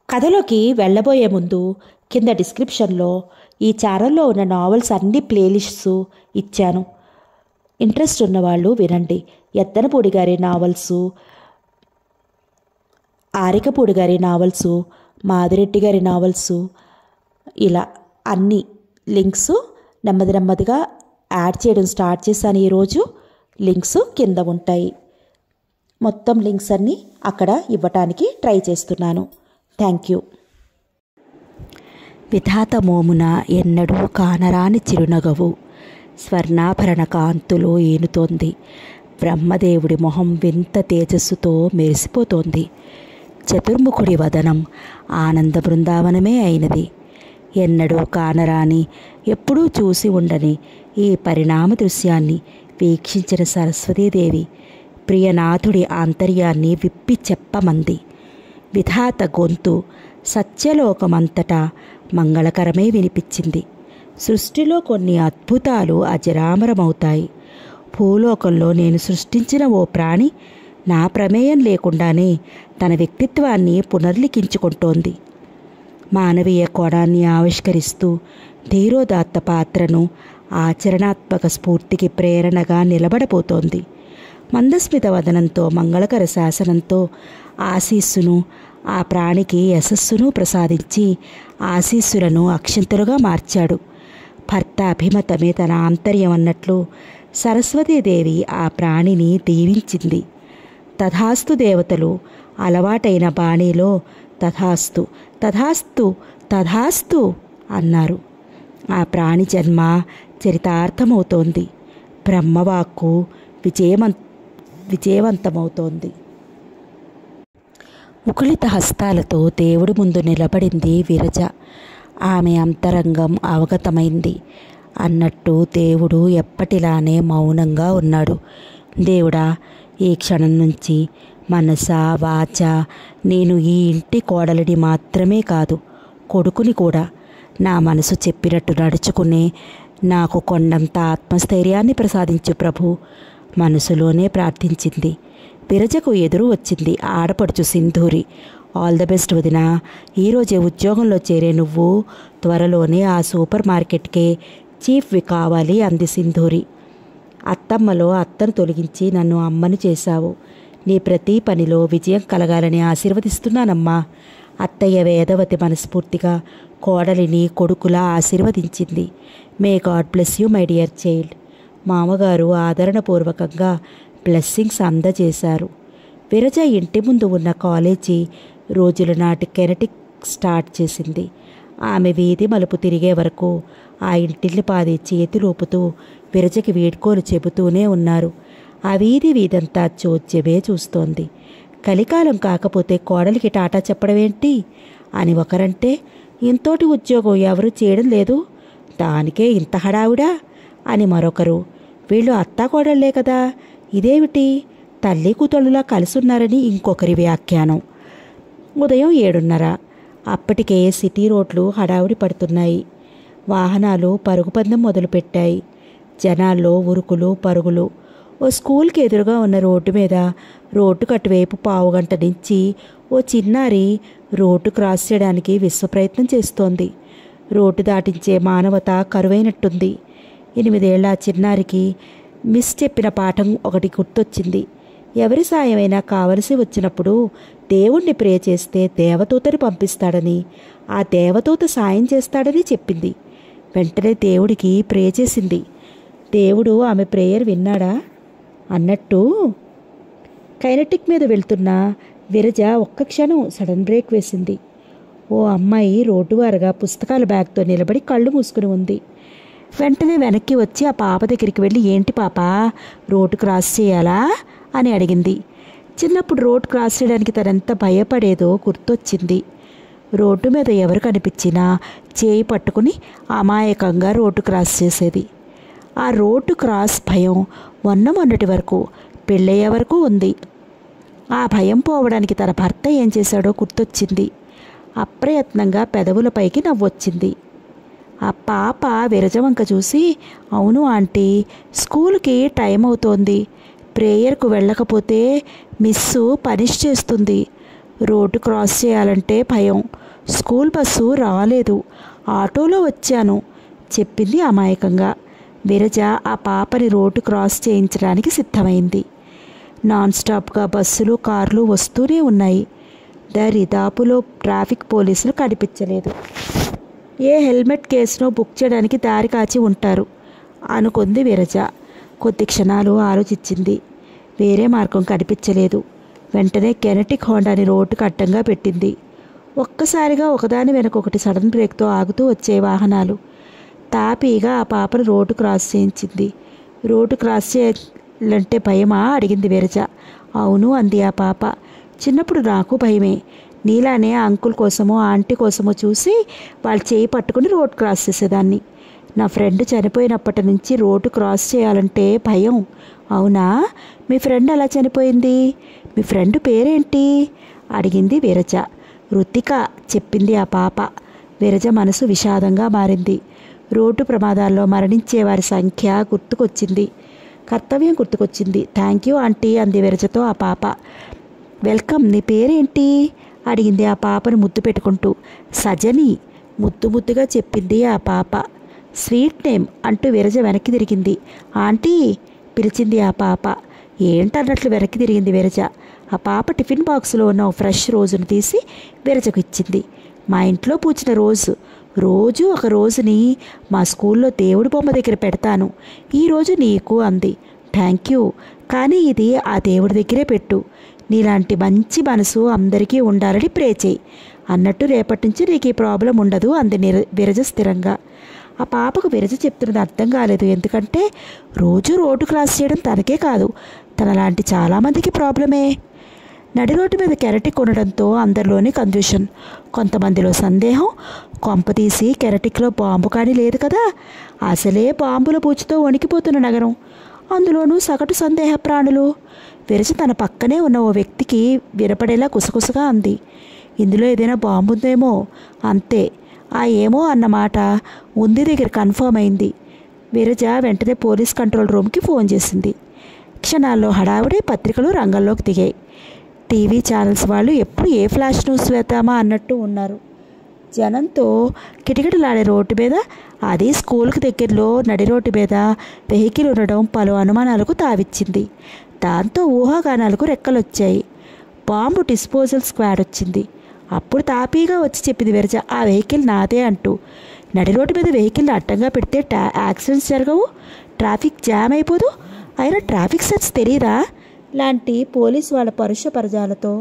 కథలోకి వెళ్ళబోయే ముందు కింద డిస్క్రిప్షన్లో ఈ ఛానల్లో ఉన్న నావెల్స్ అన్ని ప్లేలిస్ట్స్ ఇచ్చాను ఇంట్రెస్ట్ ఉన్నవాళ్ళు వినండి ఎత్తనపూడి గారి నావల్సు ఆరికపూడి గారి నావల్సు మాదిరెడ్డి గారి నావల్సు ఇలా అన్ని లింక్స్ నెమ్మది నెమ్మదిగా యాడ్ చేయడం స్టార్ట్ చేశాను ఈరోజు లింక్స్ కింద ఉంటాయి మొత్తం లింక్స్ అన్నీ అక్కడ ఇవ్వటానికి ట్రై చేస్తున్నాను థ్యాంక్ యూ విధాత మోమున ఎన్నడూ కానరాని చిరునగవు స్వర్ణాభరణ కాంతులో ఏనుతోంది బ్రహ్మదేవుడి మొహం వింత తేజస్సుతో మెరిసిపోతోంది చతుర్ముఖుడి వదనం ఆనంద బృందావనమే అయినది ఎన్నడూ కానరాని ఎప్పుడూ చూసి ఉండని ఈ పరిణామ దృశ్యాన్ని వీక్షించిన సరస్వతీదేవి ప్రియనాథుడి ఆంతర్యాన్ని విప్పి చెప్పమంది విధాత గొంతు సత్యలోకమంతటా మంగళకరమే వినిపించింది సృష్టిలో కొన్ని అద్భుతాలు అజరామరమవుతాయి భూలోకంలో నేను సృష్టించిన ఓ ప్రాణి నా ప్రమేయం లేకుండానే తన వ్యక్తిత్వాన్ని పునర్లిఖించుకుంటోంది మానవీయ కోణాన్ని ఆవిష్కరిస్తూ ధీరోదాత్త పాత్రను ఆచరణాత్మక స్ఫూర్తికి ప్రేరణగా నిలబడబోతోంది మందస్మిత వదనంతో మంగళకర శాసనంతో ఆశీస్సును ఆ ప్రాణికి యశస్సును ప్రసాదించి ఆశీస్సులను అక్షంతలుగా మార్చాడు భర్త అభిమతమే తన ఆంతర్యం అన్నట్లు సరస్వతీదేవి ఆ ప్రాణిని దీవించింది తథాస్తు దేవతలు అలవాటైన బాణీలో తథాస్తు తథాస్తు తథాస్తు అన్నారు ఆ ప్రాణి జన్మ చరితార్థమవుతోంది బ్రహ్మవాక్కు విజయమం విజయవంతమవుతోంది ముకుళిత హస్తాలతో దేవుడి ముందు నిలబడింది విరజ ఆమె అంతరంగం అవగతమైంది అన్నట్టు దేవుడు ఎప్పటిలానే మౌనంగా ఉన్నాడు దేవుడా ఈ క్షణం నుంచి మనస వాచ నేను ఈ ఇంటి కోడలిని మాత్రమే కాదు కొడుకుని కూడా నా మనసు చెప్పినట్టు నడుచుకునే నాకు కొండంత ఆత్మస్థైర్యాన్ని ప్రసాదించు ప్రభు మనసులోనే ప్రార్థించింది విరజకు ఎదురు వచ్చింది ఆడపడుచు సింధూరి ఆల్ ద బెస్ట్ వదిన ఈరోజే ఉద్యోగంలో చేరే నువ్వు త్వరలోనే ఆ సూపర్ మార్కెట్కే చీఫ్వి కావాలి అంది సింధూరి అత్తమ్మలో అత్తను తొలగించి నన్ను అమ్మను చేశావు నీ ప్రతి పనిలో విజయం కలగాలని ఆశీర్వదిస్తున్నానమ్మా అత్తయ్య వేదవతి మనస్ఫూర్తిగా కోడలిని కొడుకులా ఆశీర్వదించింది may God bless you my dear child మామగారు ఆదరణపూర్వకంగా బ్లెస్సింగ్స్ అందజేశారు విరజ ఇంటి ముందు ఉన్న కాలేజీ రోజుల నాటి కెనటిక్ స్టార్ట్ చేసింది ఆమె వీధి మలుపు తిరిగే వరకు ఆ ఇంటిల్ని పాది చేతులూపుతూ విరజకి వీడ్కోలు చెబుతూనే ఉన్నారు ఆ వీధి వీధంతా చోద్యమే చూస్తోంది కలికాలం కాకపోతే కోడలికి టాటా చెప్పడమేంటి అని ఒకరంటే ఇంతోటి ఉద్యోగం ఎవరు చేయడం లేదు దానికే ఇంత హడావుడా అని మరొకరు వీళ్ళు అత్తా కోడళ్లే కదా ఇదేమిటి తల్లి కూతుళ్ళులా కలిసున్నారని ఇంకొకరి వ్యాఖ్యానం ఉదయం ఏడున్నర అప్పటికే సిటీ రోడ్లు హడావుడి పడుతున్నాయి వాహనాలు పరుగు పందెం మొదలుపెట్టాయి జనాల్లో ఉరుకులు పరుగులు ఓ స్కూల్కి ఎదురుగా ఉన్న రోడ్డు మీద రోడ్డు కట్టువైపు పావుగంట నుంచి ఓ చిన్నారి రోడ్డు క్రాస్ చేయడానికి విశ్వప్రయత్నం చేస్తోంది రోడ్డు దాటించే మానవత కరువైనట్టుంది ఎనిమిదేళ్ల ఆ చిన్నారికి మిస్ చెప్పిన పాఠం ఒకటి గుర్తొచ్చింది ఎవరి సాయమైనా కావలసి వచ్చినప్పుడు దేవుణ్ణి ప్రే చేస్తే దేవదూతని పంపిస్తాడని ఆ దేవదూత సాయం చేస్తాడని చెప్పింది వెంటనే దేవుడికి ప్రే చేసింది దేవుడు ఆమె ప్రేయర్ విన్నాడా అన్నట్టు కైనటిక్ మీద వెళ్తున్న విరజ ఒక్క క్షణం సడన్ బ్రేక్ వేసింది ఓ అమ్మాయి రోడ్డువారుగా పుస్తకాల బ్యాగ్తో నిలబడి కళ్ళు మూసుకుని ఉంది వెంటనే వెనక్కి వచ్చి ఆ పాప దగ్గరికి వెళ్ళి ఏంటి పాప రోడ్డు క్రాస్ చేయాలా అని అడిగింది చిన్నప్పుడు రోడ్ క్రాస్ చేయడానికి తనెంత భయపడేదో గుర్తొచ్చింది రోడ్డు మీద ఎవరు కనిపించినా చేయి పట్టుకుని అమాయకంగా రోడ్డు క్రాస్ చేసేది ఆ రోడ్డు క్రాస్ భయం మొన్న మొన్నటి వరకు పెళ్ళయ్యే వరకు ఉంది ఆ భయం పోవడానికి తన భర్త ఏం చేశాడో గుర్తొచ్చింది అప్రయత్నంగా పెదవులపైకి నవ్వొచ్చింది ఆ పాప విరజవంక చూసి అవును ఆంటీ స్కూల్కి టైం అవుతోంది ప్రేయర్కు వెళ్ళకపోతే మిస్సు పనిష్ చేస్తుంది రోడ్డు క్రాస్ చేయాలంటే భయం స్కూల్ బస్సు రాలేదు ఆటోలో వచ్చాను చెప్పింది అమాయకంగా విరజ ఆ పాపని రోడ్డు క్రాస్ చేయించడానికి సిద్ధమైంది నాన్ స్టాప్గా బస్సులు కార్లు వస్తూనే ఉన్నాయి దరిదాపులో ట్రాఫిక్ పోలీసులు కనిపించలేదు ఏ హెల్మెట్ కేసును బుక్ చేయడానికి దారి కాచి ఉంటారు అనుకుంది విరజ కొద్ది క్షణాలు ఆలోచించింది వేరే మార్గం కనిపించలేదు వెంటనే కెనటిక్ హోండాని రోడ్డుకు అడ్డంగా పెట్టింది ఒక్కసారిగా ఒకదాని వెనక ఒకటి సడన్ బ్రేక్తో ఆగుతూ వచ్చే వాహనాలు తాపీగా ఆ పాపను రోడ్డు క్రాస్ చేయించింది రోడ్డు క్రాస్ చేయాలంటే భయమా అడిగింది విరజ అవును అంది ఆ పాప చిన్నప్పుడు నాకు భయమే నీలానే ఆ అంకుల్ కోసమో ఆంటీ కోసమో చూసి వాళ్ళు చేయి పట్టుకుని రోడ్ క్రాస్ చేసేదాన్ని నా ఫ్రెండ్ చనిపోయినప్పటి నుంచి రోడ్డు క్రాస్ చేయాలంటే భయం అవునా మీ ఫ్రెండ్ ఎలా చనిపోయింది మీ ఫ్రెండ్ పేరేంటి అడిగింది విరజ రుతిక చెప్పింది ఆ పాప విరజ మనసు విషాదంగా మారింది రోడ్డు ప్రమాదాల్లో మరణించే వారి సంఖ్య గుర్తుకొచ్చింది కర్తవ్యం గుర్తుకొచ్చింది థ్యాంక్ యూ ఆంటీ అంది విరజతో ఆ పాప వెల్కమ్ నీ పేరేంటి అడిగింది ఆ పాపను ముద్దు పెట్టుకుంటూ సజని ముద్దు ముద్దుగా చెప్పింది ఆ పాప స్వీట్ నేమ్ అంటూ విరజ వెనక్కి తిరిగింది ఆంటీ పిలిచింది ఆ పాప ఏంటన్నట్లు వెనక్కి తిరిగింది విరజ ఆ పాప టిఫిన్ బాక్స్లో ఉన్న ఓ ఫ్రెష్ రోజును తీసి విరజకు ఇచ్చింది మా ఇంట్లో పూచిన రోజు రోజు ఒక రోజుని మా స్కూల్లో దేవుడి బొమ్మ దగ్గర పెడతాను ఈరోజు నీకు అంది థ్యాంక్ యూ కానీ ఇది ఆ దేవుడి దగ్గరే పెట్టు నీలాంటి మంచి మనసు అందరికీ ఉండాలని ప్రే చేయి అన్నట్టు రేపటి నుంచి నీకు ఈ ప్రాబ్లం ఉండదు అంది నిర విరజ స్థిరంగా ఆ పాపకు విరజ చెప్తున్నది అర్థం కాలేదు ఎందుకంటే రోజు రోడ్డు క్రాస్ చేయడం తనకే కాదు తనలాంటి చాలామందికి ప్రాబ్లమే నడి రోడ్డు మీద కెరటిక్ ఉండడంతో అందరిలోని కన్ఫ్యూషన్ కొంతమందిలో సందేహం కొంపతీసి కెరటిక్లో బాంబు కానీ లేదు కదా అసలే బాంబుల పూచితో వణికిపోతున్న నగరం అందులోనూ సగటు సందేహ ప్రాణులు విరచి తన పక్కనే ఉన్న ఓ వ్యక్తికి వినపడేలా కుసకుసగా అంది ఇందులో ఏదైనా బాంబు ఉందేమో అంతే ఆ ఏమో అన్న మాట ఉంది దగ్గర కన్ఫర్మ్ అయింది విరజ వెంటనే పోలీస్ కంట్రోల్ రూమ్కి ఫోన్ చేసింది క్షణాల్లో హడావిడి పత్రికలు రంగంలోకి దిగాయి టీవీ ఛానల్స్ వాళ్ళు ఎప్పుడు ఏ ఫ్లాష్ న్యూస్ వేద్దామా అన్నట్టు ఉన్నారు జనంతో కిటకిటలాడే రోడ్డు మీద అది స్కూల్కి దగ్గరలో నడి రోడ్డు మీద వెహికల్ ఉండడం పలు అనుమానాలకు తావిచ్చింది దాంతో ఊహాగానాలకు రెక్కలొచ్చాయి బాంబు డిస్పోజల్ స్క్వాడ్ వచ్చింది అప్పుడు తాపీగా వచ్చి చెప్పింది విరజ ఆ వెహికల్ నాదే అంటూ నడి రోడ్డు మీద వెహికల్ అడ్డంగా పెడితే టా యాక్సిడెంట్స్ జరగవు ట్రాఫిక్ జామ్ అయిపోదు అయినా ట్రాఫిక్ సెన్స్ తెలియదా లాంటి పోలీస్ వాళ్ళ పరుష పరజాలతో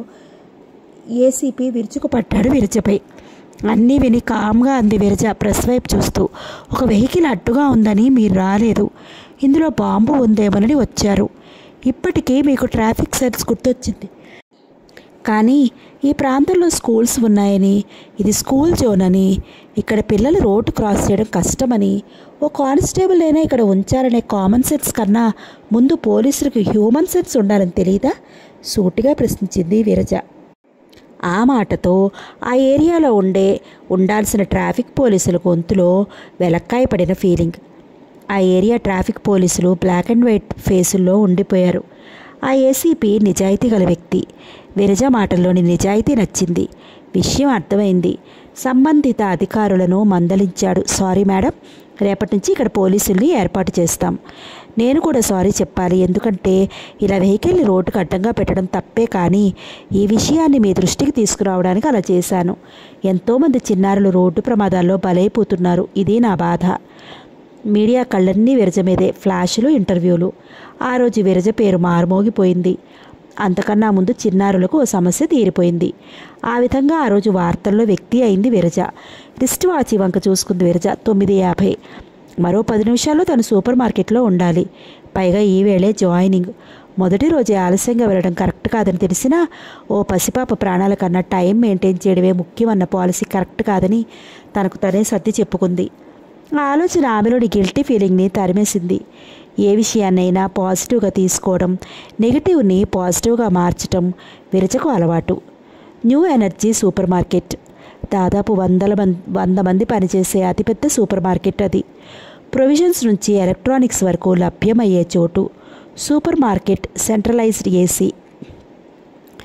ఏసీపీ విరుచుకుపడ్డాడు విరజపై అన్నీ విని కామ్గా అంది విరజ ప్రెస్ వైపు చూస్తూ ఒక వెహికల్ అడ్డుగా ఉందని మీరు రాలేదు ఇందులో బాంబు ఉందేమోనని వచ్చారు ఇప్పటికీ మీకు ట్రాఫిక్ సెన్స్ గుర్తొచ్చింది కానీ ఈ ప్రాంతంలో స్కూల్స్ ఉన్నాయని ఇది స్కూల్ జోన్ అని ఇక్కడ పిల్లలు రోడ్డు క్రాస్ చేయడం కష్టమని ఓ కానిస్టేబుల్ అయినా ఇక్కడ ఉంచారనే కామన్ సెన్స్ కన్నా ముందు పోలీసులకు హ్యూమన్ సెన్స్ ఉండాలని తెలియదా సూటిగా ప్రశ్నించింది విరజ ఆ మాటతో ఆ ఏరియాలో ఉండే ఉండాల్సిన ట్రాఫిక్ పోలీసుల గొంతులో వెలక్కాయ పడిన ఫీలింగ్ ఆ ఏరియా ట్రాఫిక్ పోలీసులు బ్లాక్ అండ్ వైట్ ఫేసుల్లో ఉండిపోయారు ఆ ఏసీపీ నిజాయితీ గల వ్యక్తి విరజ మాటల్లోని నిజాయితీ నచ్చింది విషయం అర్థమైంది సంబంధిత అధికారులను మందలించాడు సారీ మేడం రేపటి నుంచి ఇక్కడ పోలీసుల్ని ఏర్పాటు చేస్తాం నేను కూడా సారీ చెప్పాలి ఎందుకంటే ఇలా వెహికల్ని రోడ్డుకు అడ్డంగా పెట్టడం తప్పే కానీ ఈ విషయాన్ని మీ దృష్టికి తీసుకురావడానికి అలా చేశాను ఎంతోమంది చిన్నారులు రోడ్డు ప్రమాదాల్లో బలైపోతున్నారు ఇది నా బాధ మీడియా కళ్ళన్నీ విరజ మీదే ఫ్లాషులు ఇంటర్వ్యూలు ఆ రోజు విరజ పేరు మారుమోగిపోయింది అంతకన్నా ముందు చిన్నారులకు ఓ సమస్య తీరిపోయింది ఆ విధంగా ఆ రోజు వార్తల్లో వ్యక్తి అయింది విరజ రిస్ట్ వాచి వంక చూసుకుంది విరజ తొమ్మిది యాభై మరో పది నిమిషాల్లో తను సూపర్ మార్కెట్లో ఉండాలి పైగా ఈ వేళే జాయినింగ్ మొదటి రోజే ఆలస్యంగా వెళ్ళడం కరెక్ట్ కాదని తెలిసినా ఓ పసిపాప ప్రాణాల కన్నా టైం మెయింటైన్ చేయడమే ముఖ్యమన్న పాలసీ కరెక్ట్ కాదని తనకు తనే సర్ది చెప్పుకుంది ఆ ఆలోచన ఆమెలోని గిల్టీ ఫీలింగ్ని తరిమేసింది ఏ విషయాన్నైనా పాజిటివ్గా తీసుకోవడం నెగిటివ్ని పాజిటివ్గా మార్చటం విరచకు అలవాటు న్యూ ఎనర్జీ సూపర్ మార్కెట్ దాదాపు వందల మంది వంద మంది పనిచేసే అతిపెద్ద సూపర్ మార్కెట్ అది ప్రొవిజన్స్ నుంచి ఎలక్ట్రానిక్స్ వరకు లభ్యమయ్యే చోటు సూపర్ మార్కెట్ సెంట్రలైజ్డ్ ఏసీ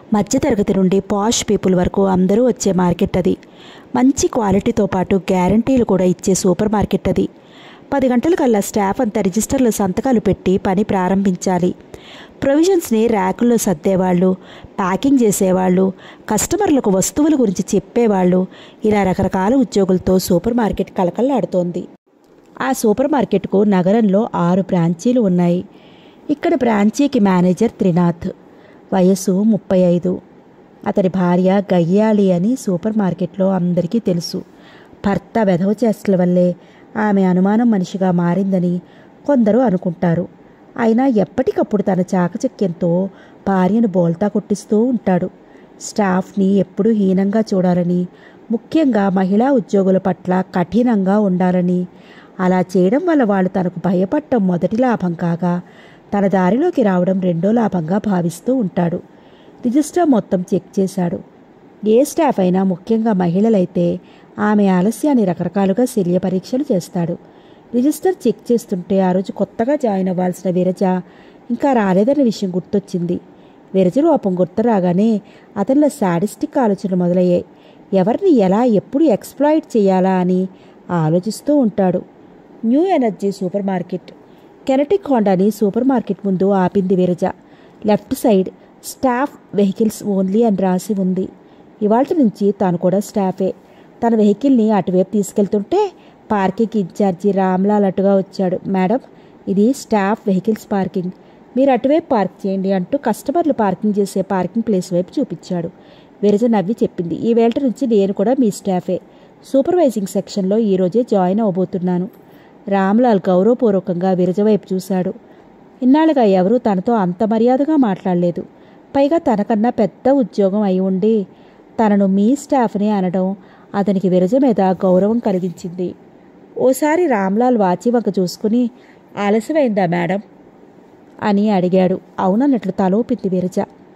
మధ్యతరగతి నుండి పాష్ పీపుల్ వరకు అందరూ వచ్చే మార్కెట్ అది మంచి క్వాలిటీతో పాటు గ్యారంటీలు కూడా ఇచ్చే సూపర్ మార్కెట్ అది పది గంటల కల్లా స్టాఫ్ అంతా రిజిస్టర్లో సంతకాలు పెట్టి పని ప్రారంభించాలి ప్రొవిజన్స్ని ర్యాకుల్లో సర్దేవాళ్ళు ప్యాకింగ్ చేసేవాళ్ళు కస్టమర్లకు వస్తువుల గురించి చెప్పేవాళ్ళు ఇలా రకరకాల ఉద్యోగులతో సూపర్ మార్కెట్ కలకల్లాడుతోంది ఆ సూపర్ మార్కెట్కు నగరంలో ఆరు బ్రాంచీలు ఉన్నాయి ఇక్కడ బ్రాంచీకి మేనేజర్ త్రినాథ్ వయస్సు ముప్పై ఐదు అతడి భార్య గయ్యాళి అని సూపర్ మార్కెట్లో అందరికీ తెలుసు భర్త వెధవ చేష్టల వల్లే ఆమె అనుమానం మనిషిగా మారిందని కొందరు అనుకుంటారు అయినా ఎప్పటికప్పుడు తన చాకచక్యంతో భార్యను బోల్తా కొట్టిస్తూ ఉంటాడు స్టాఫ్ని ఎప్పుడూ హీనంగా చూడాలని ముఖ్యంగా మహిళా ఉద్యోగుల పట్ల కఠినంగా ఉండాలని అలా చేయడం వల్ల వాళ్ళు తనకు భయపడటం మొదటి లాభం కాగా తన దారిలోకి రావడం రెండో లాభంగా భావిస్తూ ఉంటాడు రిజిస్టర్ మొత్తం చెక్ చేశాడు ఏ స్టాఫ్ అయినా ముఖ్యంగా మహిళలైతే ఆమె ఆలస్యాన్ని రకరకాలుగా శల్య పరీక్షలు చేస్తాడు రిజిస్టర్ చెక్ చేస్తుంటే ఆ రోజు కొత్తగా జాయిన్ అవ్వాల్సిన విరజ ఇంకా రాలేదన్న విషయం గుర్తొచ్చింది విరజ లోపం గుర్తు రాగానే అతనిలో సాడిస్టిక్ ఆలోచనలు మొదలయ్యాయి ఎవరిని ఎలా ఎప్పుడు ఎక్స్ప్లాయిట్ చేయాలా అని ఆలోచిస్తూ ఉంటాడు new energy super market Kinetic హోండాని సూపర్ మార్కెట్ ముందు ఆపింది Viraja left side staff vehicles only అని రాసి ఉంది ఇవాళ నుంచి తాను కూడా స్టాఫే తన వెహికల్ని అటువైపు తీసుకెళ్తుంటే పార్కింగ్ ఇన్ఛార్జి రామ్లాల్ అటుగా వచ్చాడు మేడం ఇది స్టాఫ్ వెహికల్స్ పార్కింగ్ మీరు అటువైపు పార్క్ చేయండి అంటూ కస్టమర్లు పార్కింగ్ చేసే పార్కింగ్ ప్లేస్ వైపు చూపించాడు విరజ నవ్వి చెప్పింది ఈ వేళ నుంచి నేను కూడా మీ స్టాఫే సూపర్వైజింగ్ సెక్షన్లో ఈరోజే జాయిన్ అవ్వబోతున్నాను రామ్లాల్ గౌరవపూర్వకంగా విరజ వైపు చూశాడు ఇన్నాళ్ళుగా ఎవరూ తనతో అంత మర్యాదగా మాట్లాడలేదు పైగా తనకన్నా పెద్ద ఉద్యోగం అయి ఉండి తనను మీ స్టాఫ్ని అనడం అతనికి విరజ మీద గౌరవం కలిగించింది ఓసారి రామ్లాల్ వాచి వంక చూసుకుని ఆలస్యమైందా మేడం అని అడిగాడు అవునన్నట్లు తలోపింది విరజ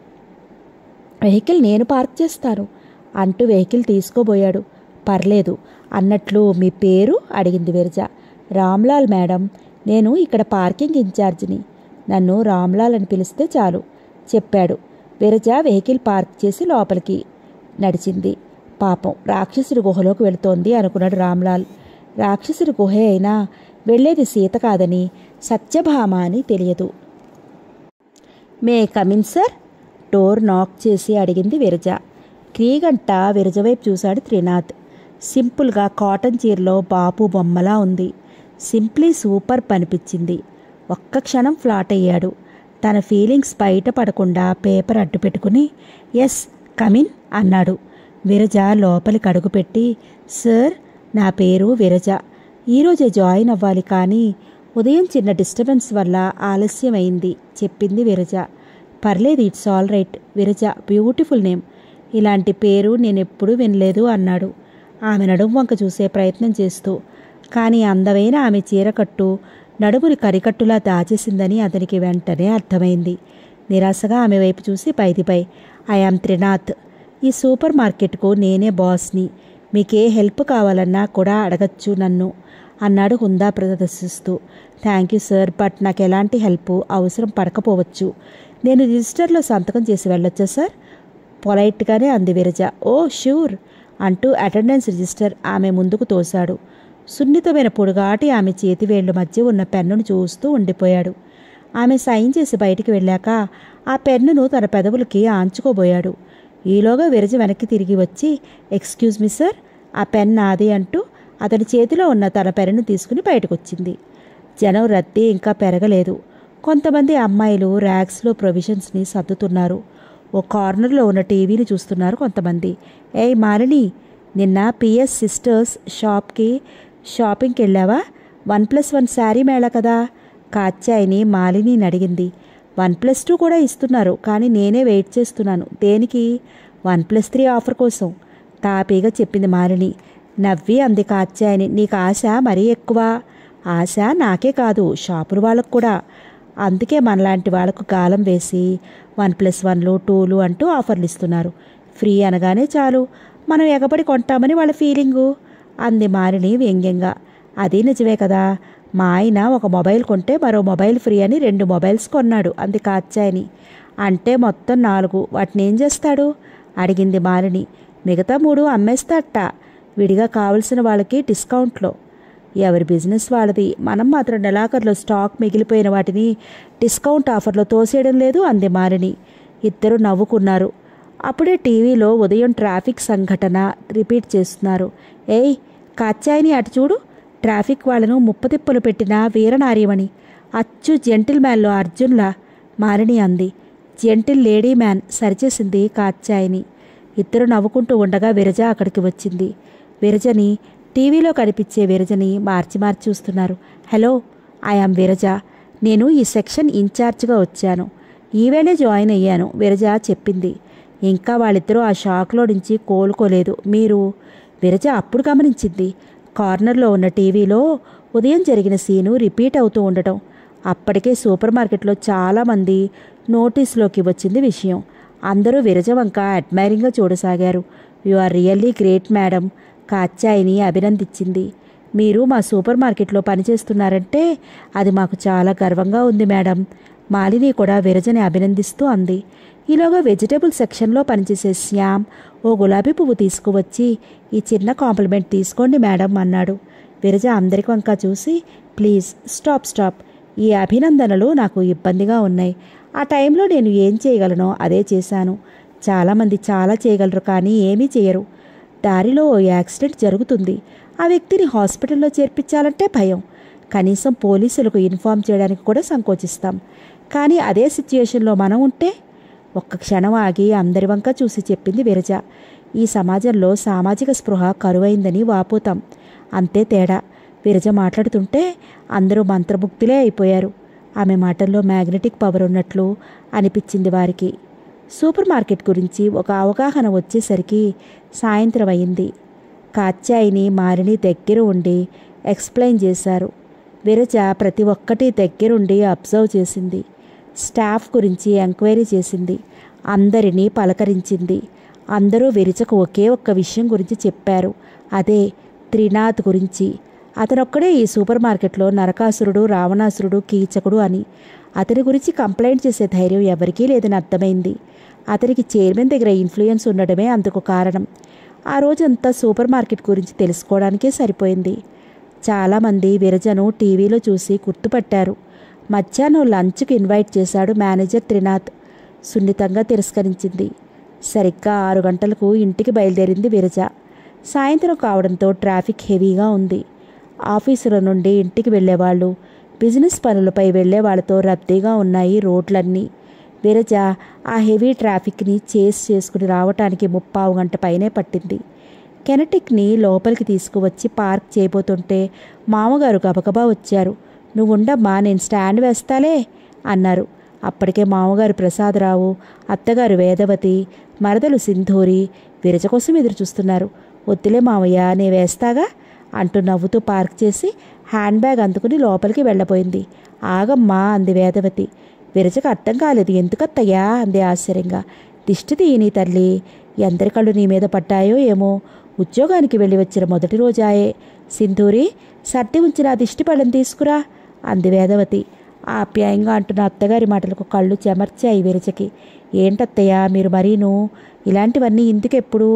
వెహికల్ నేను పార్క్ చేస్తాను అంటూ వెహికల్ తీసుకోబోయాడు పర్లేదు అన్నట్లు మీ పేరు అడిగింది విరజ రామ్లాల్ మేడం నేను ఇక్కడ పార్కింగ్ ఇన్ఛార్జిని నన్ను రామ్లాల్ అని పిలిస్తే చాలు చెప్పాడు విరజ వెహికల్ పార్క్ చేసి లోపలికి నడిచింది పాపం రాక్షసుడి గుహలోకి వెళుతోంది అనుకున్నాడు రామ్లాల్ రాక్షసుడి గుహే అయినా వెళ్ళేది సీత కాదని సత్యభామ అని తెలియదు may come in sir door knock చేసి అడిగింది విరజ క్రీగంట విరజ వైపు చూశాడు త్రినాథ్ సింపుల్గా కాటన్ చీరలో బాపు బొమ్మలా ఉంది సింప్లీ సూపర్ పనిపించింది ఒక్క క్షణం ఫ్లాట్ అయ్యాడు తన ఫీలింగ్స్ బయట పడకుండా పేపర్ అడ్డు పెట్టుకుని ఎస్ కమిన్ అన్నాడు విరజ లోపలికి అడుగుపెట్టి సార్ నా పేరు విరజ ఈరోజే జాయిన్ అవ్వాలి కానీ ఉదయం చిన్న డిస్టర్బెన్స్ వల్ల ఆలస్యమైంది చెప్పింది విరజ పర్లేదు it's all right Viraja beautiful name ఇలాంటి పేరు నేను ఎప్పుడూ వినలేదు అన్నాడు ఆమె నడుము వంక చూసే ప్రయత్నం చేస్తూ కానీ అందమైన ఆమె చీరకట్టు నడుముని కరికట్టులా దాచేసిందని అతనికి వెంటనే అర్థమైంది నిరాశగా ఆమె వైపు చూసి పైదిపై ఐఆమ్ త్రినాథ్ ఈ సూపర్ మార్కెట్కు నేనే బాస్ని మీకే హెల్ప్ కావాలన్నా కూడా అడగచ్చు నన్ను అన్నాడు హుందా ప్రదర్శిస్తూ థ్యాంక్ యూ సార్ బట్ నాకు ఎలాంటి హెల్ప్ అవసరం పడకపోవచ్చు నేను రిజిస్టర్లో సంతకం చేసి వెళ్ళొచ్చా సార్ పొలైట్గానే అంది విరజ ఓ ష్యూర్ అంటూ అటెండెన్స్ రిజిస్టర్ ఆమె ముందుకు తోశాడు సున్నితమైన పొడుగాటి ఆమె చేతివేళ్ల మధ్య ఉన్న పెన్నును చూస్తూ ఉండిపోయాడు ఆమె సైన్ చేసి బయటికి వెళ్ళాక ఆ పెన్నును తన పెదవులకి ఆంచుకోబోయాడు ఈలోగా విరజ వెనక్కి తిరిగి వచ్చి ఎక్స్క్యూజ్ మీ సార్ ఆ పెన్ నాది అంటూ అతని చేతిలో ఉన్న తన పెన్నును తీసుకుని బయటకొచ్చింది జనం రద్దీ ఇంకా పెరగలేదు కొంతమంది అమ్మాయిలు ర్యాక్స్లో ప్రొవిజన్స్ని సర్దుతున్నారు ఓ కార్నర్లో ఉన్న టీవీని చూస్తున్నారు కొంతమంది ఏయ్ మాలిని నిన్న పిఎస్ సిస్టర్స్ షాప్కి షాపింగ్కి వెళ్ళావా one plus one sari mela కదా కాచాయిని మాలిని అడిగింది వన్ ప్లస్ టూ కూడా ఇస్తున్నారు కానీ నేనే వెయిట్ చేస్తున్నాను దేనికి వన్ ప్లస్ త్రీ ఆఫర్ కోసం తాపీగా చెప్పింది మాలిని నవ్వి అంది కాచాయిని నీకు ఆశ మరీ ఎక్కువ ఆశ నాకే కాదు షాపుల వాళ్ళకు కూడా అందుకే మనలాంటి వాళ్ళకు గాలం వేసి వన్ ప్లస్ వన్లు టూలు అంటూ ఆఫర్లు ఇస్తున్నారు ఫ్రీ అనగానే చాలు మనం ఎగబడి కొంటామని వాళ్ళ ఫీలింగు అంది మారిని వ్యంగ్యంగా అది నిజమే కదా మా ఆయన ఒక మొబైల్ కొంటే మరో మొబైల్ ఫ్రీ అని రెండు మొబైల్స్ కొన్నాడు అంది కాచాయని అంటే మొత్తం నాలుగు వాటిని ఏం చేస్తాడు అడిగింది మాలిని మిగతా మూడు అమ్మేస్తాట విడిగా కావలసిన వాళ్ళకి డిస్కౌంట్లో ఎవరి బిజినెస్ వాళ్ళది మనం మాత్రం నెలాఖరులో స్టాక్ మిగిలిపోయిన వాటిని డిస్కౌంట్ ఆఫర్లో తోసేయడం లేదు అంది మాలిని ఇద్దరు నవ్వుకున్నారు అప్పుడే టీవీలో ఉదయం ట్రాఫిక్ సంఘటన రిపీట్ చేస్తున్నారు ఏయ్ కాచాయిని అటు చూడు ట్రాఫిక్ వాళ్లను ముప్పతిప్పలు పెట్టిన వీరనార్యమణి అచ్చు జెంటిల్ మ్యాన్లో అర్జున్లా మాలిని అంది జెంటిల్ లేడీ మ్యాన్ సరిచేసింది కాచాయిని ఇద్దరు నవ్వుకుంటూ ఉండగా విరజ అక్కడికి వచ్చింది విరజని టీవీలో కనిపించే విరజని మార్చి మార్చి చూస్తున్నారు హలో ఐఆమ్ విరజ నేను ఈ సెక్షన్ ఇన్ఛార్జ్గా వచ్చాను ఈవేళే జాయిన్ అయ్యాను విరజ చెప్పింది ఇంకా వాళ్ళిద్దరూ ఆ షాక్లో నుంచి కోలుకోలేదు మీరు విరజ అప్పుడు గమనించింది కార్నర్లో ఉన్న టీవీలో ఉదయం జరిగిన సీను రిపీట్ అవుతూ ఉండటం అప్పటికే సూపర్ మార్కెట్లో చాలామంది నోటీస్లోకి వచ్చింది విషయం అందరూ విరజ వంక అడ్మైరింగ్గా చూడసాగారు you are really great madam Katyayani అభినందించింది మీరు మా సూపర్ మార్కెట్లో పనిచేస్తున్నారంటే అది మాకు చాలా గర్వంగా ఉంది మేడం మాలిని కూడా విరజని అభినందిస్తూ అంది ఈలోగా వెజిటేబుల్ సెక్షన్లో పనిచేసే శ్యామ్ ఓ గులాబీ పువ్వు తీసుకువచ్చి ఈ చిన్న కాంప్లిమెంట్ తీసుకోండి మేడం అన్నాడు విరజ అందరికి వంక చూసి ప్లీజ్ స్టాప్ స్టాప్ ఈ అభినందనలు నాకు ఇబ్బందిగా ఉన్నాయి ఆ టైంలో నేను ఏం చేయగలనో అదే చేశాను చాలామంది చాలా చేయగలరు కానీ ఏమీ చేయరు దారిలో ఓ యాక్సిడెంట్ జరుగుతుంది ఆ వ్యక్తిని హాస్పిటల్లో చేర్పించాలంటే భయం కనీసం పోలీసులకు ఇన్ఫామ్ చేయడానికి కూడా సంకోచిస్తాం కానీ అదే సిచ్యుయేషన్లో మనం ఉంటే ఒక్క క్షణం ఆగి అందరి వంక చూసి చెప్పింది విరజ ఈ సమాజంలో సామాజిక స్పృహ కరువైందని వాపోతాం అంతే తేడా విరజ మాట్లాడుతుంటే అందరూ మంత్రముగ్ధులే అయిపోయారు ఆమె మాటల్లో మ్యాగ్నెటిక్ పవర్ ఉన్నట్లు అనిపించింది వారికి సూపర్ మార్కెట్ గురించి ఒక అవగాహన వచ్చేసరికి సాయంత్రం అయింది కాత్యాయిని మారిని దగ్గర ఉండి ఎక్స్ప్లెయిన్ చేశారు విరజ ప్రతి ఒక్కటి దగ్గరుండి అబ్జర్వ్ చేసింది స్టాఫ్ గురించి ఎంక్వైరీ చేసింది అందరినీ పలకరించింది అందరూ విరజకు ఒకే ఒక్క విషయం గురించి చెప్పారు అదే త్రినాథ్ గురించి అతనొక్కడే ఈ సూపర్ మార్కెట్లో నరకాసురుడు రావణాసురుడు కీచకుడు అని అతని గురించి కంప్లైంట్ చేసే ధైర్యం ఎవరికీ లేదని అర్థమైంది అతనికి చైర్మన్ దగ్గర ఇన్ఫ్లుయెన్స్ ఉండడమే అందుకు కారణం ఆ రోజంతా సూపర్ మార్కెట్ గురించి తెలుసుకోవడానికే సరిపోయింది చాలామంది విరజను టీవీలో చూసి గుర్తుపట్టారు మధ్యాహ్నం లంచ్కి ఇన్వైట్ చేశాడు మేనేజర్ త్రినాథ్ సున్నితంగా తిరస్కరించింది సరిగ్గా ఆరు గంటలకు ఇంటికి బయలుదేరింది విరజ సాయంత్రం కావడంతో ట్రాఫిక్ హెవీగా ఉంది ఆఫీసుల నుండి ఇంటికి వెళ్ళేవాళ్ళు బిజినెస్ పనులపై వెళ్ళే వాళ్ళతో రద్దీగా ఉన్నాయి రోడ్లన్నీ విరజ ఆ హెవీ ట్రాఫిక్ని చేస్ చేసుకుని రావటానికి ముప్పావు గంట పైనే పట్టింది కెనటిక్ని లోపలికి తీసుకువచ్చి పార్క్ చేయబోతుంటే మామగారు గబగబా వచ్చారు నువ్వుండమ్మా నేను స్టాండ్ వేస్తాలే అన్నారు అప్పటికే మామగారు ప్రసాదరావు అత్తగారు వేదవతి మరదలు సింధూరి విరజ కోసం ఎదురు చూస్తున్నారు వద్దులే మామయ్య నే వేస్తాగా అంటూ నవ్వుతూ పార్క్ చేసి హ్యాండ్ బ్యాగ్ అందుకుని లోపలికి వెళ్ళబోయింది ఆగమ్మా అంది వేదవతి విరజకు అర్థం కాలేదు ఎందుకత్తయ్యా అంది ఆశ్చర్యంగా దిష్టి తీయని తల్లి ఎందరి కళ్ళు నీ మీద పడ్డాయో ఏమో ఉద్యోగానికి వెళ్ళి వచ్చిన మొదటి రోజాయే సింధూరి సర్ది ఉంచిన ఆ దిష్టి పళ్ళని తీసుకురా అంది వేదవతి ఆప్యాయంగా అంటున్న అత్తగారి మాటలకు కళ్ళు చెమర్చాయి విరజకి ఏంటత్తయ్య మీరు మరీను ఇలాంటివన్నీ ఇందుకెప్పుడు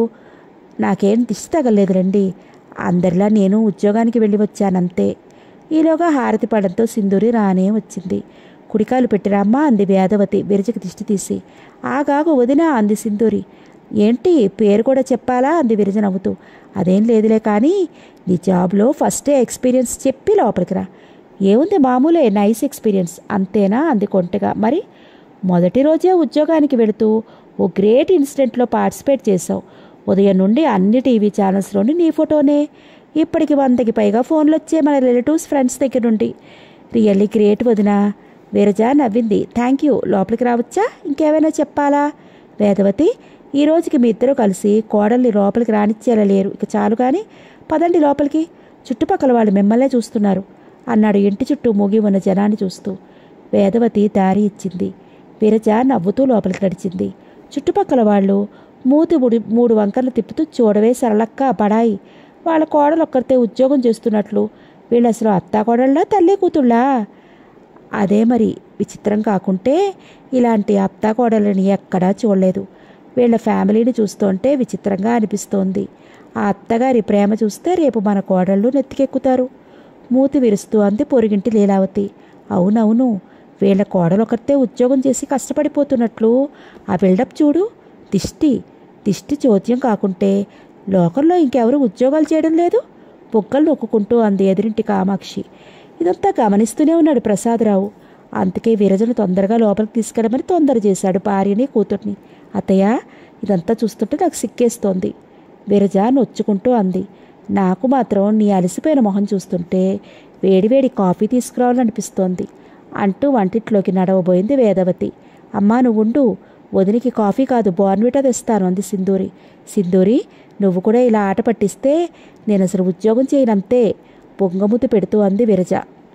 నాకేం దిష్టి తగలేదు రండి అందరిలా నేను ఉద్యోగానికి వెళ్ళి వచ్చానంతే ఈలోగా హారతి పడంతో సింధూరి రానే వచ్చింది కుడికాలు పెట్టిరామ్మా అంది వేదవతి విరజకి దిష్టి తీసి ఆగాగు వదినా అంది సింధూరి ఏంటి పేరు కూడా చెప్పాలా అంది విరజ నవ్వుతూ అదేం లేదులే కానీ నీ జాబ్లో ఫస్టే ఎక్స్పీరియన్స్ చెప్పి లోపలికి రా ఏముంది మామూలే నైస్ ఎక్స్పీరియన్స్ అంతేనా అంది కొంటగా మరి మొదటి రోజే ఉద్యోగానికి వెళుతూ ఓ గ్రేట్ ఇన్సిడెంట్లో పార్టిసిపేట్ చేశావు ఉదయం నుండి అన్ని టీవీ ఛానల్స్లోని నీ ఫోటోనే ఇప్పటికి వందకి పైగా ఫోన్లు వచ్చే మన రిలేటివ్స్ ఫ్రెండ్స్ దగ్గర నుండి రియల్లీ గ్రేట్ వదినా విరజ నవ్వింది థ్యాంక్ యూ లోపలికి రావచ్చా ఇంకేమైనా చెప్పాలా వేదవతి ఈ రోజుకి మీ ఇద్దరు కలిసి కోడల్ని లోపలికి రానిచ్చేలా లేరు ఇక చాలు కానీ పదండి లోపలికి చుట్టుపక్కల వాళ్ళు మిమ్మల్నే చూస్తున్నారు అన్నాడు ఇంటి చుట్టూ మూగి ఉన్న జనాన్ని చూస్తూ వేదవతి దారి ఇచ్చింది విరజ నవ్వుతూ లోపలికి నడిచింది చుట్టుపక్కల వాళ్ళు మూతి ముడి మూడు వంకర్లు తిప్పుతూ చూడవే సరళక్క బడాయి వాళ్ళ కోడలు ఒక్కరితే ఉద్యోగం చేస్తున్నట్లు వీళ్ళు అసలు అత్తాకోడళ్ళ తల్లి కూతుళ్ళా అదే మరి విచిత్రం కాకుంటే ఇలాంటి అత్తాకోడళ్ళని ఎక్కడా చూడలేదు వీళ్ళ ఫ్యామిలీని చూస్తుంటే విచిత్రంగా అనిపిస్తోంది ఆ అత్తగారి ప్రేమ చూస్తే రేపు మన కోడళ్ళు నెత్తికెక్కుతారు మూతి విరుస్తూ అంది పొరిగింటి లీలావతి అవునవును వీళ్ళ కోడలొకరితే ఉద్యోగం చేసి కష్టపడిపోతున్నట్లు ఆ బిల్డప్ చూడు దిష్టి దిష్టి చోద్యం కాకుంటే లోకంలో ఇంకెవరు ఉద్యోగాలు చేయడం లేదు బొగ్గలు నొక్కుంటూ అంది ఎదురింటి కామాక్షి ఇదంతా గమనిస్తూనే ఉన్నాడు ప్రసాదరావు అందుకే విరజను తొందరగా లోపలికి తీసుకెళ్ళమని తొందర చేశాడు భార్యని కూతుర్ని అత్తయ్య ఇదంతా చూస్తుంటే నాకు సిక్కేస్తోంది విరజ నొచ్చుకుంటూ అంది నాకు మాత్రం నీ అలసిపోయిన మొహం చూస్తుంటే వేడివేడి కాఫీ తీసుకురావాలనిపిస్తోంది అంటూ వంటిట్లోకి నడవబోయింది వేదవతి అమ్మా నువ్వుండు వదినికి కాఫీ కాదు బోర్న్విటా తెస్తాను అంది సింధూరి సింధూరి నువ్వు కూడా ఇలా ఆట పట్టిస్తే నేను అసలు ఉద్యోగం చేయనంతే పొంగముద్దు పెడుతూ అంది విరజ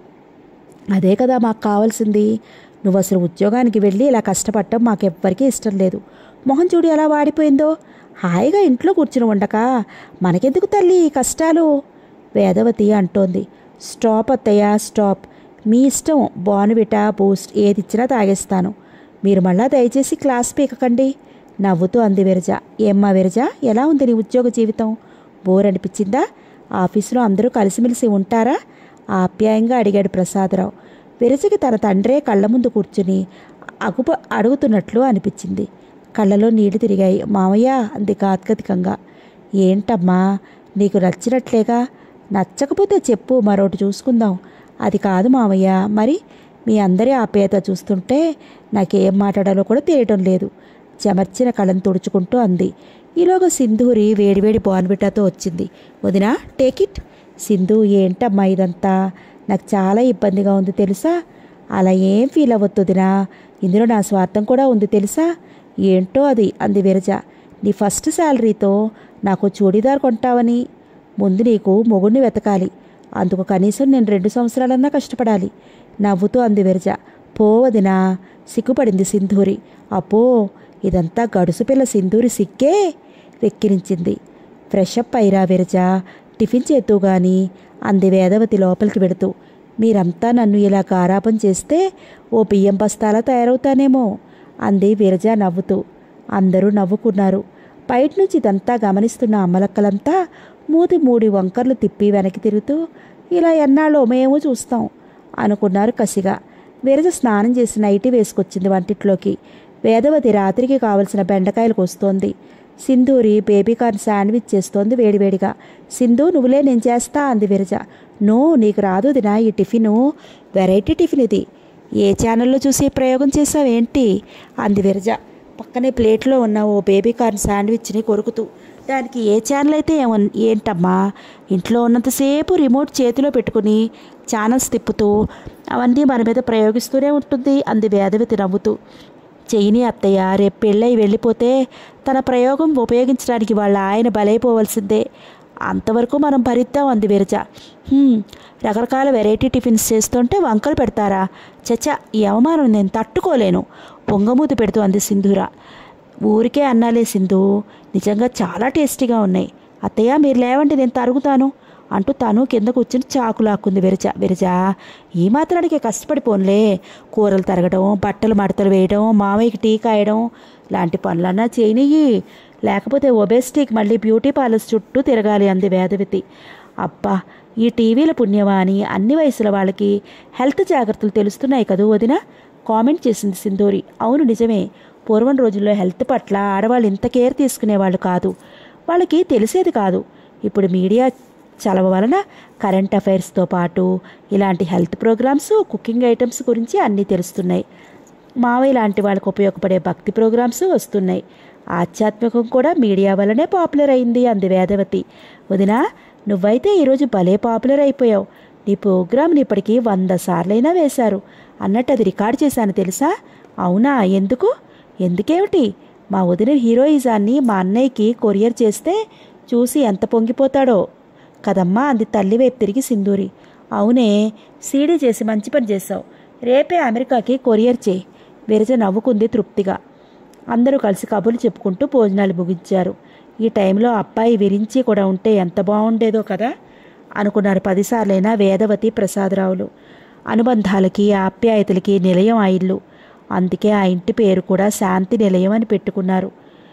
అదే కదా మాకు కావాల్సింది నువ్వు అసలు ఉద్యోగానికి వెళ్ళి ఇలా కష్టపడటం మాకెవ్వరికీ ఇష్టం లేదు మొహం చూడు ఎలా వాడిపోయిందో హాయిగా ఇంట్లో కూర్చుని ఉండక మనకెందుకు తల్లి ఈ కష్టాలు వేదవతి అంటోంది స్టాప్ అత్తయ్య స్టాప్ మీ ఇష్టం బాన్విటా బూస్ట్ ఏది ఇచ్చినా తాగేస్తాను మీరు మళ్ళా దయచేసి క్లాస్ పీకకండి నవ్వుతూ అంది విరజ ఏమ్మా విరజ ఎలా ఉంది నీ ఉద్యోగ జీవితం బోర్ అనిపించిందా ఆఫీసులో అందరూ కలిసిమెలిసి ఉంటారా ఆప్యాయంగా అడిగాడు ప్రసాదరావు విరజకి తన తండ్రే కళ్ళ ముందు కూర్చుని అగుప అడుగుతున్నట్లు అనిపించింది కళ్ళలో నీళ్లు తిరిగాయి మామయ్య అంది గాత్గతికంగా ఏంటమ్మా నీకు నచ్చినట్లేగా నచ్చకపోతే చెప్పు మరొకటి చూసుకుందాం అది కాదు మామయ్య మరి మీ అందరి ఆప్యాయత చూస్తుంటే నాకేం మాట్లాడాలో కూడా తెలియటం లేదు చెమర్చిన కళ్ళను తుడుచుకుంటూ అంది ఈలోగా సింధూరి వేడివేడి బాన్బిటాతో వచ్చింది వదినా టేక్ ఇట్ సింధు ఏంటమ్మా ఇదంతా నాకు చాలా ఇబ్బందిగా ఉంది తెలుసా అలా ఏం ఫీల్ అవ్వద్దు వదినా ఇందులో నా స్వార్థం కూడా ఉంది తెలుసా ఏంటో అది అంది విరజ నీ ఫస్ట్ శాలరీతో నాకు చూడీదార్ కొంటావని ముందు నీకు మొగుడిని వెతకాలి అందుకు కనీసం నేను రెండు సంవత్సరాలన్నా కష్టపడాలి నవ్వుతూ అంది విరజ పోవదినా సిగ్గుపడింది సింధూరి అపో ఇదంతా గడుసు పిల్ల సింధూరి సిగ్గే వెక్కిరించింది ఫ్రెష్ అప్ అయిరా విరజ టిఫిన్ చేతూ గాని అంది వేదవతి లోపలికి వెడుతూ మీరంతా నన్ను ఇలా గారాపం చేస్తే ఓ బియ్యం బస్తాలా తయారవుతానేమో అంది విరజ నవ్వుతూ అందరూ నవ్వుకున్నారు బయట నుంచి ఇదంతా గమనిస్తున్న అమ్మలక్కలంతా మూతి మూడి వంకర్లు తిప్పి వెనక్కి తిరుగుతూ ఇలా ఎన్నాళ్ళో మేము చూస్తాం అనుకున్నారు కసిగా విరజ స్నానం చేసి నైటి వేసుకొచ్చింది వంటిట్లోకి వేదవతి రాత్రికి కావలసిన బెండకాయలు కోస్తోంది సింధూరి బేబీ కార్న్ శాండ్విచ్ చేస్తోంది వేడివేడిగా సింధు నువ్వులే నేను చేస్తా అంది విరజ నో నీకు రాదు దినా ఈ టిఫిను వెరైటీ టిఫిన్ ఇది ఏ ఛానల్లో చూసి ప్రయోగం చేసావేంటి అంది విరజ పక్కనే ప్లేట్లో ఉన్న ఓ బేబీ కార్న్ శాండ్విచ్ని కొరుకుతూ దానికి ఏ ఛానల్ అయితే ఏమ ఏంటమ్మా ఇంట్లో ఉన్నంతసేపు రిమోట్ చేతిలో పెట్టుకుని ఛానల్స్ తిప్పుతూ అవన్నీ మన మీద ప్రయోగిస్తూనే ఉంటుంది అంది వేదవతి నవ్వుతూ చెయ్యిని అత్తయ్య రేపు పెళ్ళై వెళ్ళిపోతే తన ప్రయోగం ఉపయోగించడానికి వాళ్ళ ఆయన బలైపోవలసిందే అంతవరకు మనం భరిద్దాం అంది విరజ "హ్మ్, రకరకాల వెరైటీ టిఫిన్స్ చేస్తుంటే వంకలు పెడతారా చచ్చా ఈ అవమానం నేను తట్టుకోలేను పొంగమూతి పెడుతూ అంది సింధూర ఊరికే అన్నాలే సింధు నిజంగా చాలా టేస్టీగా ఉన్నాయి అత్తయ్య మీరు లేవండి నేను తరుగుతాను అంటూ తను కింద కూర్చుని చాకు లాక్కుంది విరజ విరజ ఈ మాత్రానికి కష్టపడిపోన్లే కూరలు తరగడం బట్టలు మడతలు వేయడం మామయ్యకి టీ కాయడం లాంటి పనులన్నా చేయనియ్యి లేకపోతే ఒబేసిటీకి మళ్ళీ బ్యూటీ పార్లర్స్ చుట్టూ తిరగాలి అంది వేదవతి అబ్బా ఈ టీవీల పుణ్యమా అని అన్ని వయసుల వాళ్ళకి హెల్త్ జాగ్రత్తలు తెలుస్తున్నాయి కదూ వదిన కామెంట్ చేసింది సింధూరి అవును నిజమే పూర్వం రోజుల్లో హెల్త్ పట్ల ఆడవాళ్ళు ఇంత కేర్ తీసుకునేవాళ్ళు కాదు వాళ్ళకి తెలిసేది కాదు ఇప్పుడు మీడియా చలవ వలన కరెంట్ అఫైర్స్తో పాటు ఇలాంటి హెల్త్ ప్రోగ్రామ్స్ కుకింగ్ ఐటమ్స్ గురించి అన్నీ తెలుస్తున్నాయి మావయ్య లాంటి వాళ్ళకు ఉపయోగపడే భక్తి ప్రోగ్రామ్స్ వస్తున్నాయి ఆధ్యాత్మికం కూడా మీడియా వల్లనే పాపులర్ అయింది అంది వేదవతి వదినా నువ్వైతే ఈరోజు భలే పాపులర్ అయిపోయావు నీ ప్రోగ్రామ్ని ఇప్పటికీ వంద సార్లైనా వేశారు అన్నట్టు అది రికార్డ్ చేశాను తెలుసా అవునా ఎందుకు ఎందుకేమిటి మా వదిన హీరోయిజాన్ని మా అన్నయ్యకి కొరియర్ చేస్తే చూసి ఎంత పొంగిపోతాడో కదమ్మా అంది తల్లి వైపు తిరిగి సింధూరి అవునే సీడీ చేసి మంచి పని చేశావు రేపే అమెరికాకి కొరియర్ చేయి విరజ నవ్వుకుంది తృప్తిగా అందరూ కలిసి కబుర్లు చెప్పుకుంటూ భోజనాలు ముగించారు ఈ టైంలో అబ్బాయి విరించి కూడా ఉంటే ఎంత బాగుండేదో కదా అనుకున్నారు పదిసార్లైనా వేదవతి ప్రసాదరావులు అనుబంధాలకి ఆప్యాయతలకి నిలయం ఆ ఇల్లు అందుకే ఆ ఇంటి పేరు కూడా శాంతి నిలయం అని పెట్టుకున్నారు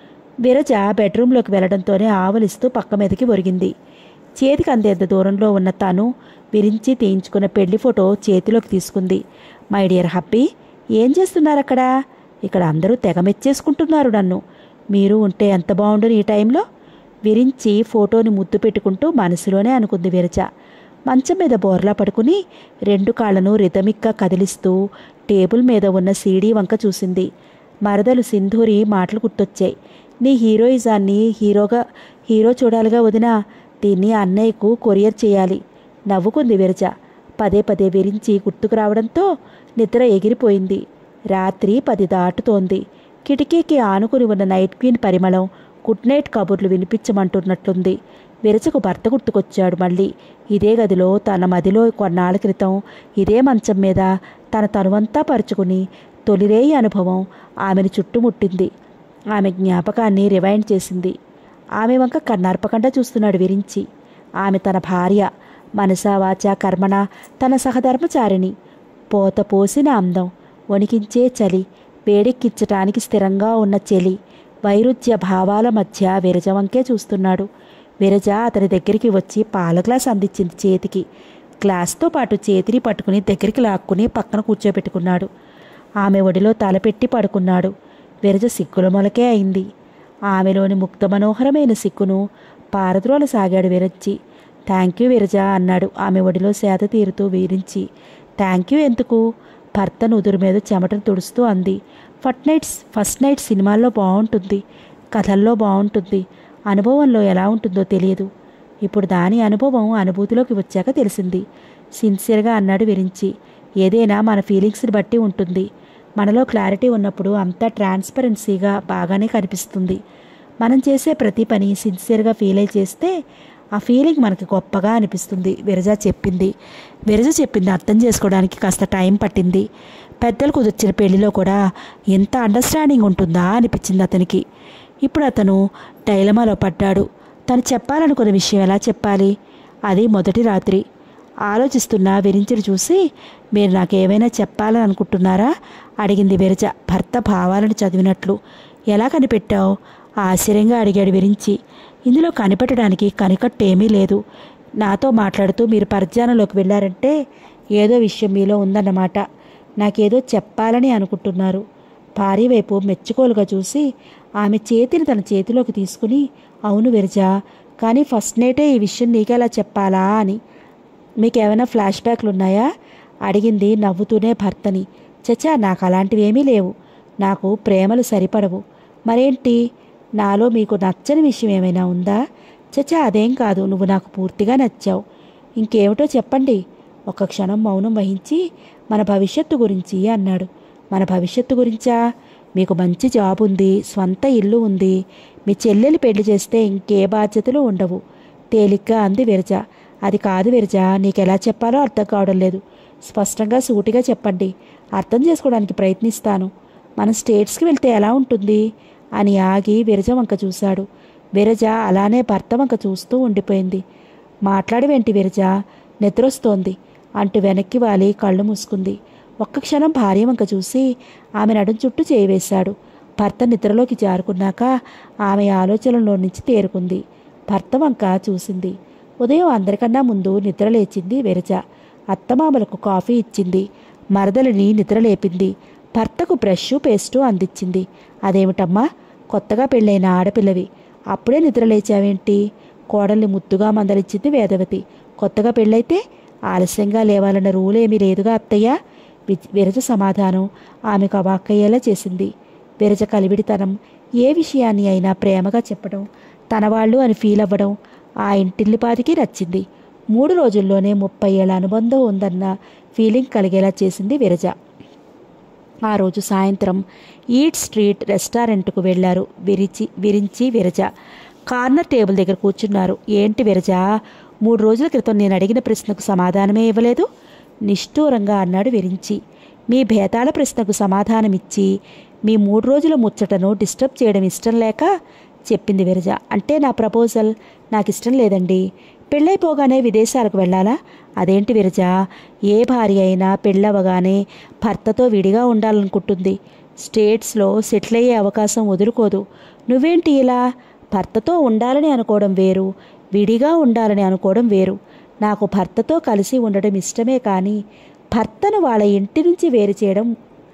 విరజ బెడ్రూంలోకి వెళ్లడంతోనే ఆవలిస్తూ పక్క మీదకి ఒరిగింది చేతికి అందేంత దూరంలో ఉన్న తను విరించి తీయించుకున్న పెళ్లి ఫోటో చేతిలోకి తీసుకుంది మై డియర్ హ్యాపీ ఏం చేస్తున్నారు అక్కడ ఇక్కడ అందరూ తెగ మెచ్చేసుకుంటున్నారు నన్ను మీరు ఉంటే ఎంత బాగుండును ఈ టైంలో విరించి ఫోటోని ముద్దు పెట్టుకుంటూ మనసులోనే అనుకుంది విరజ మంచం మీద బోర్లా పడుకుని రెండు కాళ్లను రిథమిక్గా కదిలిస్తూ టేబుల్ మీద ఉన్న సీడీ వంక చూసింది మరదలు సింధూరి మాటలు గుర్తొచ్చాయి నీ హీరోయిజాన్ని హీరోగా హీరో చూడాలిగా వదినా దీన్ని అన్నయ్యకు కొరియర్ చేయాలి నవ్వుకుంది విరజ పదే పదే విరించి గుర్తుకు రావడంతో నిద్ర ఎగిరిపోయింది రాత్రి పది దాటుతోంది కిటికీకి ఆనుకుని ఉన్న నైట్ క్వీన్ పరిమళం గుడ్ నైట్ కబుర్లు వినిపించమంటున్నట్లుంది విరచకు భర్త గుర్తుకొచ్చాడు మళ్ళీ ఇదే గదిలో తన మదిలో కొన్నాళ్ళ క్రితం ఇదే మంచం మీద తన తనువంతా పరుచుకుని తొలిరేయి అనుభవం ఆమెను చుట్టుముట్టింది ఆమె జ్ఞాపకాన్ని రివైండ్ చేసింది ఆమె వంక కన్నార్పకుండా చూస్తున్నాడు విరించి ఆమె తన భార్య మనసా వాచ కర్మణ తన సహధర్మచారిణి పోత పోసిన అందం వణికించే చలి వేడెక్కించటానికి స్థిరంగా ఉన్న చెలి వైరుధ్య భావాల మధ్య విరజ వంకే చూస్తున్నాడు విరజ అతని దగ్గరికి వచ్చి పాల గ్లాస్ అందించింది చేతికి గ్లాస్తో పాటు చేతిని పట్టుకుని దగ్గరికి లాక్కుని పక్కన కూర్చోబెట్టుకున్నాడు ఆమె ఒడిలో తలపెట్టి పడుకున్నాడు విరజ సిగ్గుల మొలకే అయింది ఆమెలోని ముక్త మనోహరమైన సిగ్గును పారద్రోల సాగాడు విరజ్జి థ్యాంక్ యూ విరజ అన్నాడు ఆమె ఒడిలో సేద తీరుతూ వీరించి థ్యాంక్ యూ ఎందుకు భర్త నుదురు మీద చెమటను తుడుస్తూ అంది ఫట్ నైట్స్ ఫస్ట్ నైట్ సినిమాల్లో బాగుంటుంది కథల్లో బాగుంటుంది అనుభవంలో ఎలా ఉంటుందో తెలియదు ఇప్పుడు దాని అనుభవం అనుభూతిలోకి వచ్చాక తెలిసింది సిన్సియర్గా అన్నాడు విరించి ఏదైనా మన ఫీలింగ్స్ని బట్టి ఉంటుంది మనలో క్లారిటీ ఉన్నప్పుడు అంతా ట్రాన్స్పరెన్సీగా బాగానే కనిపిస్తుంది మనం చేసే ప్రతి పని సిన్సియర్గా ఫీల్ అయి చేస్తే ఆ ఫీలింగ్ మనకి గొప్పగా అనిపిస్తుంది విరజ చెప్పింది విరజ చెప్పింది అర్థం చేసుకోవడానికి కాస్త టైం పట్టింది పెద్దలు కుదిర్చిన పెళ్లిలో కూడా ఎంత అండర్స్టాండింగ్ ఉంటుందా అనిపించింది అతనికి ఇప్పుడు అతను డైలమాలో పడ్డాడు తను చెప్పాలనుకున్న విషయం ఎలా చెప్పాలి అది మొదటి రాత్రి ఆలోచిస్తున్న విరించిని చూసి మీరు నాకేమైనా చెప్పాలని అనుకుంటున్నారా అడిగింది విరజ భర్త భావాలను చదివినట్లు ఎలా కనిపెట్టావు ఆశ్చర్యంగా అడిగాడు విరించి ఇందులో కనిపెట్టడానికి కనికట్టు ఏమీ లేదు నాతో మాట్లాడుతూ మీరు పరధ్యానంలోకి వెళ్ళారంటే ఏదో విషయం మీలో ఉందన్నమాట నాకేదో చెప్పాలని అనుకుంటున్నారు భార్య వైపు మెచ్చుకోలుగా చూసి ఆమె చేతిని తన చేతిలోకి తీసుకుని అవును విరజ కానీ ఫస్ట్ నైటే ఈ విషయం నీకెలా చెప్పాలా అని మీకేమైనా ఫ్లాష్ బ్యాక్లు ఉన్నాయా అడిగింది నవ్వుతూనే భర్తని చచా నాకు అలాంటివి ఏమీ లేవు నాకు ప్రేమలు సరిపడవు మరేంటి నాలో మీకు నచ్చని విషయం ఏమైనా ఉందా చచా అదేం కాదు నువ్వు నాకు పూర్తిగా నచ్చావు ఇంకేమిటో చెప్పండి ఒక క్షణం మౌనం వహించి మన భవిష్యత్తు గురించి అన్నాడు మన భవిష్యత్తు గురించా మీకు మంచి జాబ్ ఉంది స్వంత ఇల్లు ఉంది మీ చెల్లెలు పెళ్లి చేస్తే ఇంకే బాధ్యతలు ఉండవు తేలిగ్గా అంది విరజ అది కాదు విరజ నీకెలా చెప్పాలో అర్థం కావడం లేదు స్పష్టంగా సూటిగా చెప్పండి అర్థం చేసుకోవడానికి ప్రయత్నిస్తాను మనం స్టేట్స్కి వెళ్తే ఎలా ఉంటుంది అని ఆగి విరజ వంక చూశాడు విరజ అలానే భర్త వంక చూస్తూ ఉండిపోయింది మాట్లాడవేంటి విరజ నిద్రొస్తోంది అంటూ వెనక్కి వాలి కళ్ళు మూసుకుంది ఒక్క క్షణం భార్య వంక చూసి ఆమె నడుం చుట్టూ చేయివేశాడు భర్త నిద్రలోకి జారుకున్నాక ఆమె ఆలోచనలో నుంచి తేరుకుంది భర్త వంక చూసింది ఉదయం అందరికన్నా ముందు నిద్ర లేచింది విరజ అత్తమామలకు కాఫీ ఇచ్చింది మరదలిని నిద్రలేపింది భర్తకు బ్రష్ పేస్టు అందించింది అదేమిటమ్మా కొత్తగా పెళ్ళైన ఆడపిల్లవి అప్పుడే నిద్రలేచావేంటి కోడల్ని ముద్దుగా మందలిచ్చింది వేదవతి కొత్తగా పెళ్ళైతే ఆలస్యంగా లేవాలన్న రూల్ ఏమీ లేదుగా అత్తయ్య వి- విరజ సమాధానం ఆమెకు అవాక్కయ్యేలా చేసింది విరజ కలివిడితనం ఏ విషయాన్ని అయినా ప్రేమగా చెప్పడం తన వాళ్ళు అని ఫీల్ అవ్వడం ఆ ఇంటిల్లిపాదికి నచ్చింది మూడు రోజుల్లోనే ముప్పై ఏళ్ళ అనుబంధం ఉందన్న ఫీలింగ్ కలిగేలా చేసింది విరజ ఆ రోజు సాయంత్రం ఈట్ స్ట్రీట్ రెస్టారెంట్కు వెళ్లారు విరిచి విరించి విరజ కార్నర్ టేబుల్ దగ్గర కూర్చున్నారు ఏంటి విరజ మూడు రోజుల క్రితం నేను అడిగిన ప్రశ్నకు సమాధానమే ఇవ్వలేదు నిష్ఠూరంగా అన్నాడు విరించి మీ భేతాల ప్రశ్నకు సమాధానమిచ్చి మీ మూడు రోజుల ముచ్చటను డిస్టర్బ్ చేయడం ఇష్టం లేక చెప్పింది విరజ అంటే నా ప్రపోజల్ నాకు ఇష్టం లేదండి పెళ్ళైపోగానే విదేశాలకు వెళ్ళాలా అదేంటి విరజ ఏ భార్య అయినా పెళ్ళవగానే భర్తతో విడిగా ఉండాలనుకుంటుంది స్టేట్స్లో సెటిల్ అయ్యే అవకాశం వదులుకోదు నువ్వేంటి ఇలా భర్తతో ఉండాలని అనుకోవడం వేరు విడిగా ఉండాలని అనుకోవడం వేరు నాకు భర్తతో కలిసి ఉండడం ఇష్టమే కానీ భర్తను వాళ్ళ ఇంటి నుంచి వేరు చేయడం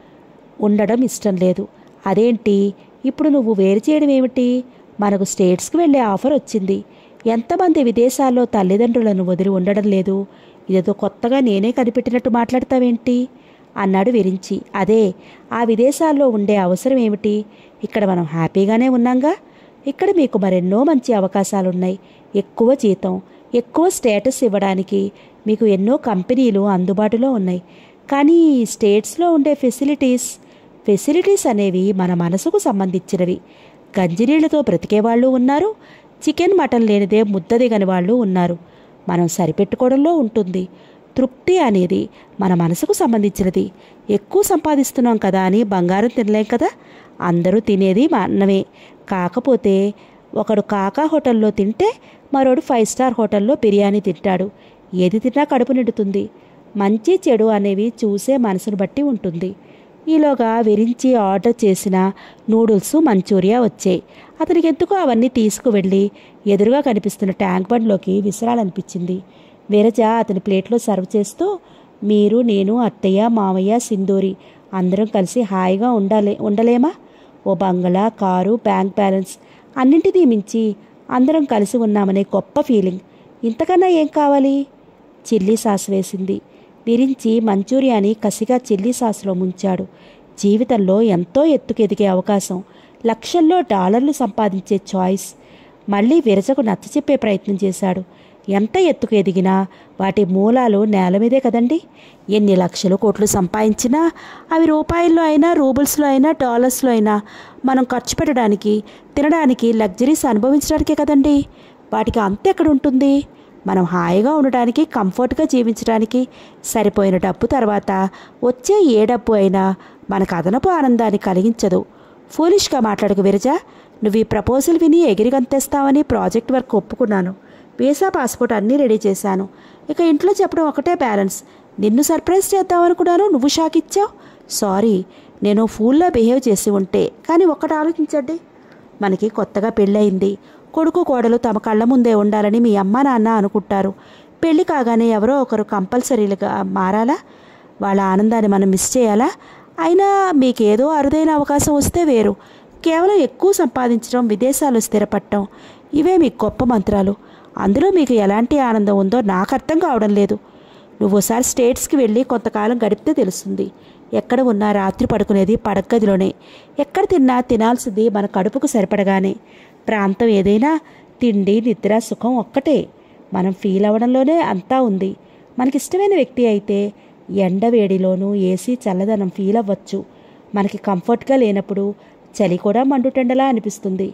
ఉండడం ఇష్టం లేదు అదేంటి ఇప్పుడు నువ్వు వేరు చేయడం ఏమిటి మనకు స్టేట్స్కి వెళ్ళే ఆఫర్ వచ్చింది ఎంతమంది విదేశాల్లో తల్లిదండ్రులను వదిలి ఉండడం లేదు ఇదేదో కొత్తగా నేనే కనిపెట్టినట్టు మాట్లాడతావేంటి అన్నాడు విరించి అదే ఆ విదేశాల్లో ఉండే అవసరం ఏమిటి ఇక్కడ మనం హ్యాపీగానే ఉన్నాంగా ఇక్కడ మీకు మరెన్నో మంచి అవకాశాలున్నాయి ఎక్కువ జీతం ఎక్కువ స్టేటస్ ఇవ్వడానికి మీకు ఎన్నో కంపెనీలు అందుబాటులో ఉన్నాయి కానీ ఈ స్టేట్స్లో ఉండే ఫెసిలిటీస్ ఫెసిలిటీస్ అనేవి మన మనసుకు సంబంధించినవి గంజినీళ్లతో బ్రతికేవాళ్ళు ఉన్నారు చికెన్ మటన్ లేనిదే ముద్ద దిగని వాళ్ళు ఉన్నారు మనం సరిపెట్టుకోవడంలో ఉంటుంది తృప్తి అనేది మన మనసుకు సంబంధించినది ఎక్కువ సంపాదిస్తున్నాం కదా అని బంగారం తినలేం కదా అందరూ తినేది మా అన్నమే కాకపోతే ఒకడు కాకా హోటల్లో తింటే మరోడు ఫైవ్ స్టార్ హోటల్లో బిర్యానీ తింటాడు ఏది తిన్నా కడుపు నిండుతుంది మంచి చెడు అనేవి చూసే మనసును బట్టి ఉంటుంది ఈలోగా విరించి ఆర్డర్ చేసిన నూడిల్స్ మంచూరియా వచ్చాయి అతనికి ఎందుకో అవన్నీ తీసుకువెళ్ళి ఎదురుగా కనిపిస్తున్న ట్యాంక్ బండ్లోకి విసరాలనిపించింది విరజ అతని ప్లేట్లో సర్వ్ చేస్తూ మీరు నేను అత్తయ్య మామయ్య సింధూరి అందరం కలిసి హాయిగా ఉండాలే ఉండలేమా ఓ బంగళా కారు బ్యాంక్ బ్యాలెన్స్ అన్నింటినీ మించి అందరం కలిసి ఉన్నామనే గొప్ప ఫీలింగ్ ఇంతకన్నా ఏం కావాలి చిల్లీ సాస్ వేసింది విరించి మంచూరియాని కసిగా చిల్లీ సాస్లో ముంచాడు జీవితంలో ఎంతో ఎత్తుకెదిగే అవకాశం లక్షల్లో డాలర్లు సంపాదించే చాయిస్ మళ్ళీ విరజకు నచ్చచెప్పే ప్రయత్నం చేశాడు ఎంత ఎత్తుకు ఎదిగినా వాటి మూలాలు నేల మీదే కదండి ఎన్ని లక్షలు కోట్లు సంపాదించినా అవి రూపాయల్లో అయినా రూబుల్స్లో అయినా డాలర్స్లో అయినా మనం ఖర్చు పెట్టడానికి తినడానికి లగ్జరీస్ అనుభవించడానికే కదండి వాటికి అంత ఎక్కడ ఉంటుంది మనం హాయిగా ఉండడానికి కంఫర్ట్గా జీవించడానికి సరిపోయిన డబ్బు తర్వాత వచ్చే ఏ డబ్బు అయినా మనకు అదనపు ఆనందాన్ని కలిగించదు ఫూలిష్గా మాట్లాడకు విరజ నువ్వు ఈ ప్రపోజల్ విని ఎగిరిగంతేస్తావని ప్రాజెక్ట్ వర్క్ ఒప్పుకున్నాను వీసా పాస్పోర్ట్ అన్నీ రెడీ చేశాను ఇక ఇంట్లో చెప్పడం ఒకటే బ్యాలెన్స్ నిన్ను సర్ప్రైజ్ చేద్దామనుకున్నాను నువ్వు షాక్ ఇచ్చావు సారీ నేను ఫూల్లా బిహేవ్ చేసి ఉంటే కానీ ఒక్కటి ఆలోచించండి మనకి కొత్తగా పెళ్ళయింది కొడుకు కోడలు తమ కళ్ళ ముందే ఉండాలని మీ అమ్మ నాన్న అనుకుంటారు పెళ్లి కాగానే ఎవరో ఒకరు కంపల్సరీలుగా మారాలా వాళ్ళ ఆనందాన్ని మనం మిస్ చేయాలా అయినా మీకేదో అరుదైన అవకాశం వస్తే వేరు కేవలం ఎక్కువ సంపాదించడం విదేశాలు స్థిరపడటం ఇవే మీకు గొప్ప మంత్రాలు అందులో మీకు ఎలాంటి ఆనందం ఉందో నాకు అర్థం కావడం లేదు నువ్వు ఒకసారి స్టేట్స్కి వెళ్ళి కొంతకాలం గడిపితే తెలుస్తుంది ఎక్కడ ఉన్నా రాత్రి పడుకునేది పడగదిలోనే ఎక్కడ తిన్నా తినాల్సింది మన కడుపుకు సరిపడగానే ప్రాంతం ఏదైనా తిండి నిద్ర సుఖం ఒక్కటే మనం ఫీల్ అవ్వడంలోనే అంతా ఉంది మనకిష్టమైన వ్యక్తి అయితే ఎండ వేడిలోనూ ఏసీ చల్లదనం ఫీల్ అవ్వచ్చు మనకి కంఫర్ట్గా లేనప్పుడు చలి కూడా మండుటెండలా అనిపిస్తుంది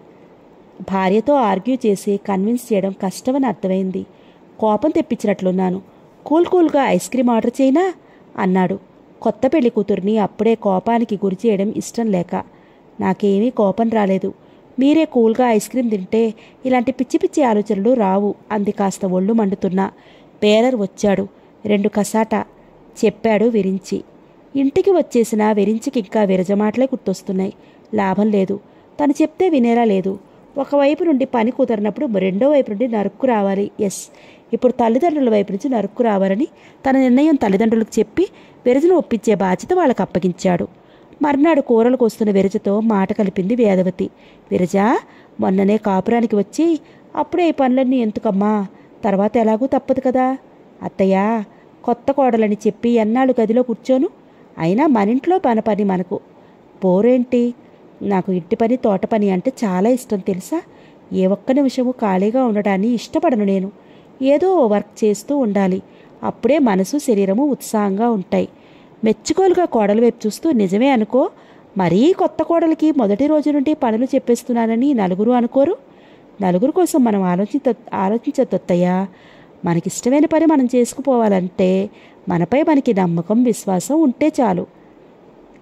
భార్యతో ఆర్గ్యూ చేసి కన్విన్స్ చేయడం కష్టమని అర్థమైంది కోపం తెప్పించినట్లున్నాను కూల్ కూల్గా ఐస్ క్రీమ్ ఆర్డర్ చేయనా అన్నాడు కొత్త పెళ్లి కూతుర్ని అప్పుడే కోపానికి గురి చేయడం ఇష్టం లేక నాకేమీ కోపం రాలేదు మీరే కూల్గా ఐస్ క్రీమ్ తింటే ఇలాంటి పిచ్చి పిచ్చి ఆలోచనలు రావు అంది కాస్త ఒళ్ళు మండుతున్నా బేరర్ వచ్చాడు రెండు కసాట చెప్పాడు విరించి ఇంటికి వచ్చేసిన విరించికి ఇంకా విరజమాటలే గుర్తొస్తున్నాయి లాభం లేదు తను చెప్తే వినేలా లేదు ఒకవైపు నుండి పని కుదరినప్పుడు రెండో వైపు నుండి నరుక్కు రావాలి ఎస్ ఇప్పుడు తల్లిదండ్రుల వైపు నుంచి నరుక్కు రావాలని తన నిర్ణయం తల్లిదండ్రులకు చెప్పి విరజను ఒప్పించే బాధ్యత వాళ్ళకు అప్పగించాడు మర్నాడు కూరలకు వస్తున్న విరజతో మాట కలిపింది వేదవతి విరజ మొన్ననే కాపురానికి వచ్చి అప్పుడే ఈ పనులన్నీ ఎందుకమ్మా తర్వాత ఎలాగూ తప్పదు కదా అత్తయ్య కొత్త కోడలని చెప్పి ఎన్నాళ్ళు గదిలో కూర్చోను అయినా మన ఇంట్లో పని పని మనకు బోరేంటి నాకు ఇంటి పని తోట పని అంటే చాలా ఇష్టం తెలుసా ఏ ఒక్క నిమిషము ఖాళీగా ఉండడాన్ని ఇష్టపడను నేను ఏదో ఓ వర్క్ చేస్తూ ఉండాలి అప్పుడే మనసు శరీరము ఉత్సాహంగా ఉంటాయి మెచ్చుకోలుగా కోడల వైపు చూస్తూ నిజమే అనుకో మరీ కొత్త కోడలికి మొదటి రోజు నుండి పనులు చెప్పేస్తున్నానని నలుగురు అనుకోరు నలుగురు కోసం మనం ఆలోచించ ఆలోచించద్దొత్తయ్యా మనకిష్టమైన పని మనం చేసుకుపోవాలంటే మనపై మనకి నమ్మకం విశ్వాసం ఉంటే చాలు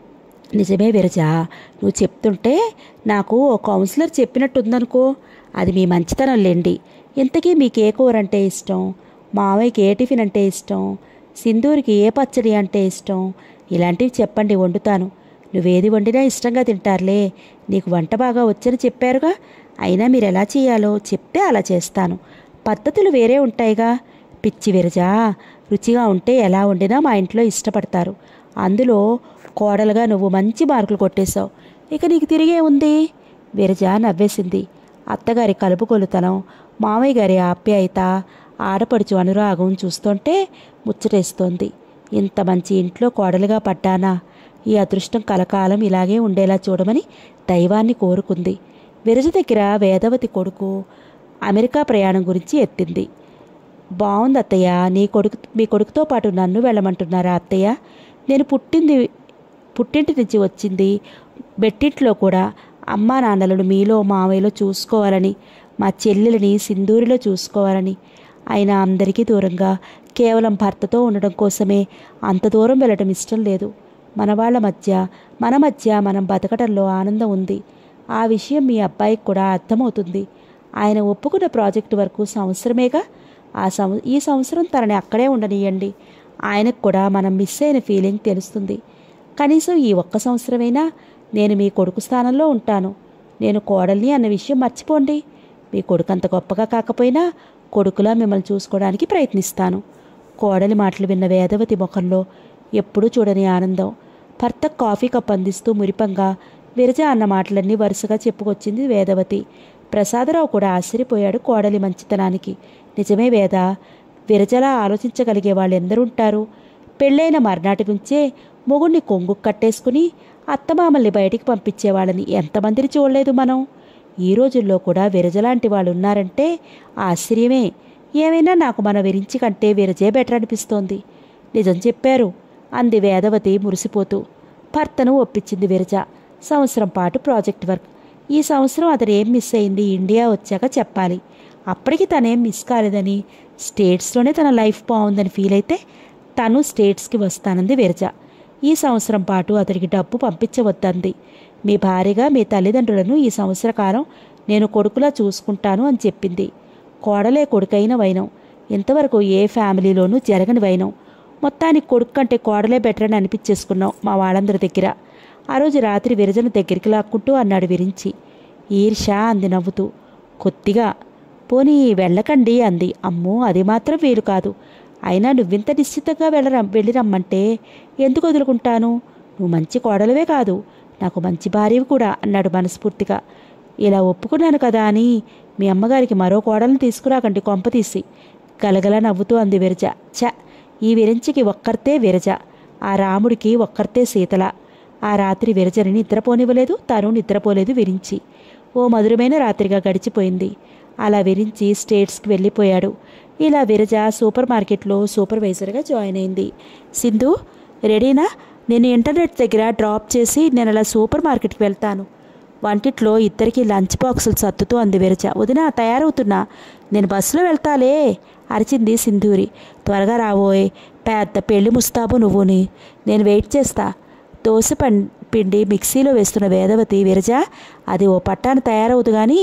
నిజమే విరజ నువ్వు చెప్తుంటే నాకు ఓ కౌన్సిలర్ చెప్పినట్టుందనుకో అది మీ మంచితనం లేండి ఇంతకీ మీకు ఏ కూర అంటే ఇష్టం మావయ్యకి ఏ టిఫిన్ అంటే ఇష్టం సింధూరికి ఏ పచ్చడి అంటే ఇష్టం ఇలాంటివి చెప్పండి వండుతాను నువ్వేది వండినా ఇష్టంగా తింటారులే నీకు వంట బాగా వచ్చని చెప్పారుగా అయినా మీరు ఎలా చేయాలో చెప్తే అలా చేస్తాను పద్ధతులు వేరే ఉంటాయిగా పిచ్చి విరజా రుచిగా ఉంటే ఎలా వండినా మా ఇంట్లో ఇష్టపడతారు అందులో కోడలుగా నువ్వు మంచి మార్కులు కొట్టేశావు ఇక నీకు తిరిగే ఉంది విరజ నవ్వేసింది అత్తగారి కలుపుకొలుతనం మామయ్య గారి ఆప్యాయత ఆడపడుచు అనురాగం చూస్తుంటే ముచ్చటేస్తోంది ఇంత మంచి ఇంట్లో కోడలుగా పడ్డానా ఈ అదృష్టం కలకాలం ఇలాగే ఉండేలా చూడమని దైవాన్ని కోరుకుంది విరజ దగ్గర వేదవతి కొడుకు అమెరికా ప్రయాణం గురించి ఎత్తింది బాగుంది అత్తయ్య నీ కొడుకు మీ కొడుకుతో పాటు నన్ను వెళ్ళమంటున్నారా అత్తయ్య నేను పుట్టింది పుట్టింటి నుంచి వచ్చింది బెట్టింట్లో కూడా అమ్మా నాన్నలను మీలో మావయ్యలో చూసుకోవాలని మా చెల్లెలని సింధూరిలో చూసుకోవాలని ఆయన అందరికీ దూరంగా కేవలం భర్తతో ఉండడం కోసమే అంత దూరం వెళ్ళటం ఇష్టం లేదు మన వాళ్ళ మధ్య మన మధ్య మనం బతకటంలో ఆనందం ఉంది ఆ విషయం మీ అబ్బాయికి కూడా అర్థమవుతుంది ఆయన ఒప్పుకున్న ప్రాజెక్టు వరకు సంవత్సరమేగా ఆ సం ఈ సంవత్సరం తనని అక్కడే ఉండనియండి ఆయనకు కూడా మనం మిస్ అయిన ఫీలింగ్ తెలుస్తుంది కనీసం ఈ ఒక్క సంవత్సరమైనా నేను మీ కొడుకు స్థానంలో ఉంటాను నేను కోడల్ని అన్న విషయం మర్చిపోండి మీ కొడుకు అంత గొప్పగా కాకపోయినా కొడుకులా మిమ్మల్ని చూసుకోవడానికి ప్రయత్నిస్తాను కోడలి మాటలు విన్న వేదవతి ముఖంలో ఎప్పుడూ చూడని ఆనందం భర్త కాఫీ కప్ అందిస్తూ మురిపంగా విరజ అన్న మాటలన్నీ వరుసగా చెప్పుకొచ్చింది వేదవతి ప్రసాదరావు కూడా ఆశ్చర్యపోయాడు కోడలి మంచితనానికి నిజమే వేద విరజలా ఆలోచించగలిగే వాళ్ళు ఎందరుంటారు పెళ్ళైన మర్నాటి నుంచే మొగుణ్ణి కొంగు కట్టేసుకుని అత్తమామల్ని బయటికి పంపించేవాళ్ళని ఎంతమందిని చూడలేదు మనం ఈ రోజుల్లో కూడా విరజలాంటి వాళ్ళు ఉన్నారంటే ఆశ్చర్యమే ఏమైనా నాకు మన విరించి కంటే విరజే బెటర్ అనిపిస్తోంది నిజం చెప్పారు అంది వేదవతి మురిసిపోతూ భర్తను ఒప్పించింది విరజ సంవత్సరం పాటు ప్రాజెక్ట్ వర్క్ ఈ సంవత్సరం అతను ఏం మిస్ అయింది ఇండియా వచ్చాక చెప్పాలి అప్పటికి తనేం మిస్ కాలేదని స్టేట్స్లోనే తన లైఫ్ బాగుందని ఫీల్ అయితే తను స్టేట్స్కి వస్తానంది విరజ ఈ సంవత్సరం పాటు అతడికి డబ్బు పంపించవద్దంది మీ భార్యగా మీ తల్లిదండ్రులను ఈ సంవత్సర కాలం నేను కొడుకులా చూసుకుంటాను అని చెప్పింది కోడలే కొడుకైన వైనం ఇంతవరకు ఏ ఫ్యామిలీలోనూ జరగని వైనం మొత్తానికి కొడుకు కంటే కోడలే బెటర్ అని అనిపించేసుకున్నాం మా వాళ్ళందరి దగ్గర ఆ రోజు రాత్రి విరజన దగ్గరికి లాక్కుంటూ అన్నాడు విరించి ఈర్ష అంది నవ్వుతూ కొద్దిగా పోనీ వెళ్ళకండి అంది అమ్మో అది మాత్రం వీలు కాదు అయినా నువ్వింత నిశ్చితంగా వెళ్ళరం వెళ్ళి రమ్మంటే ఎందుకు వదులుకుంటాను నువ్వు మంచి కోడలవే కాదు నాకు మంచి భార్యవి కూడా అన్నాడు మనస్ఫూర్తిగా ఇలా ఒప్పుకున్నాను కదా అని మీ అమ్మగారికి మరో కోడలను తీసుకురాకండి కొంపతీసి గలగల నవ్వుతూ అంది విరజ ఛ ఈ విరించికి ఒక్కర్తే విరజ ఆ రాముడికి ఒక్కర్తే సీతల ఆ రాత్రి విరజని నిద్రపోనివ్వలేదు తను నిద్రపోలేదు విరించి ఓ మధురమైన రాత్రిగా గడిచిపోయింది అలా విరించి స్టేట్స్కి వెళ్ళిపోయాడు ఇలా విరజ సూపర్ మార్కెట్లో సూపర్వైజర్గా జాయిన్ అయింది సింధు రెడీనా నేను ఇంటర్నెట్ దగ్గర డ్రాప్ చేసి నేను అలా సూపర్ మార్కెట్కి వెళ్తాను వంటిట్లో ఇద్దరికి లంచ్ బాక్సులు సర్దుతూ అంది విరజ వదిన తయారవుతున్నా నేను బస్సులో వెళ్తాలే అరిచింది సింధూరి త్వరగా రాబోయే పెద్ద పెళ్లి ముస్తాబు నువ్వుని నేను వెయిట్ చేస్తా దోశ పం పిండి మిక్సీలో వేస్తున్న వేదవతి విరజ అది ఓ పట్టాన తయారవుదు కానీ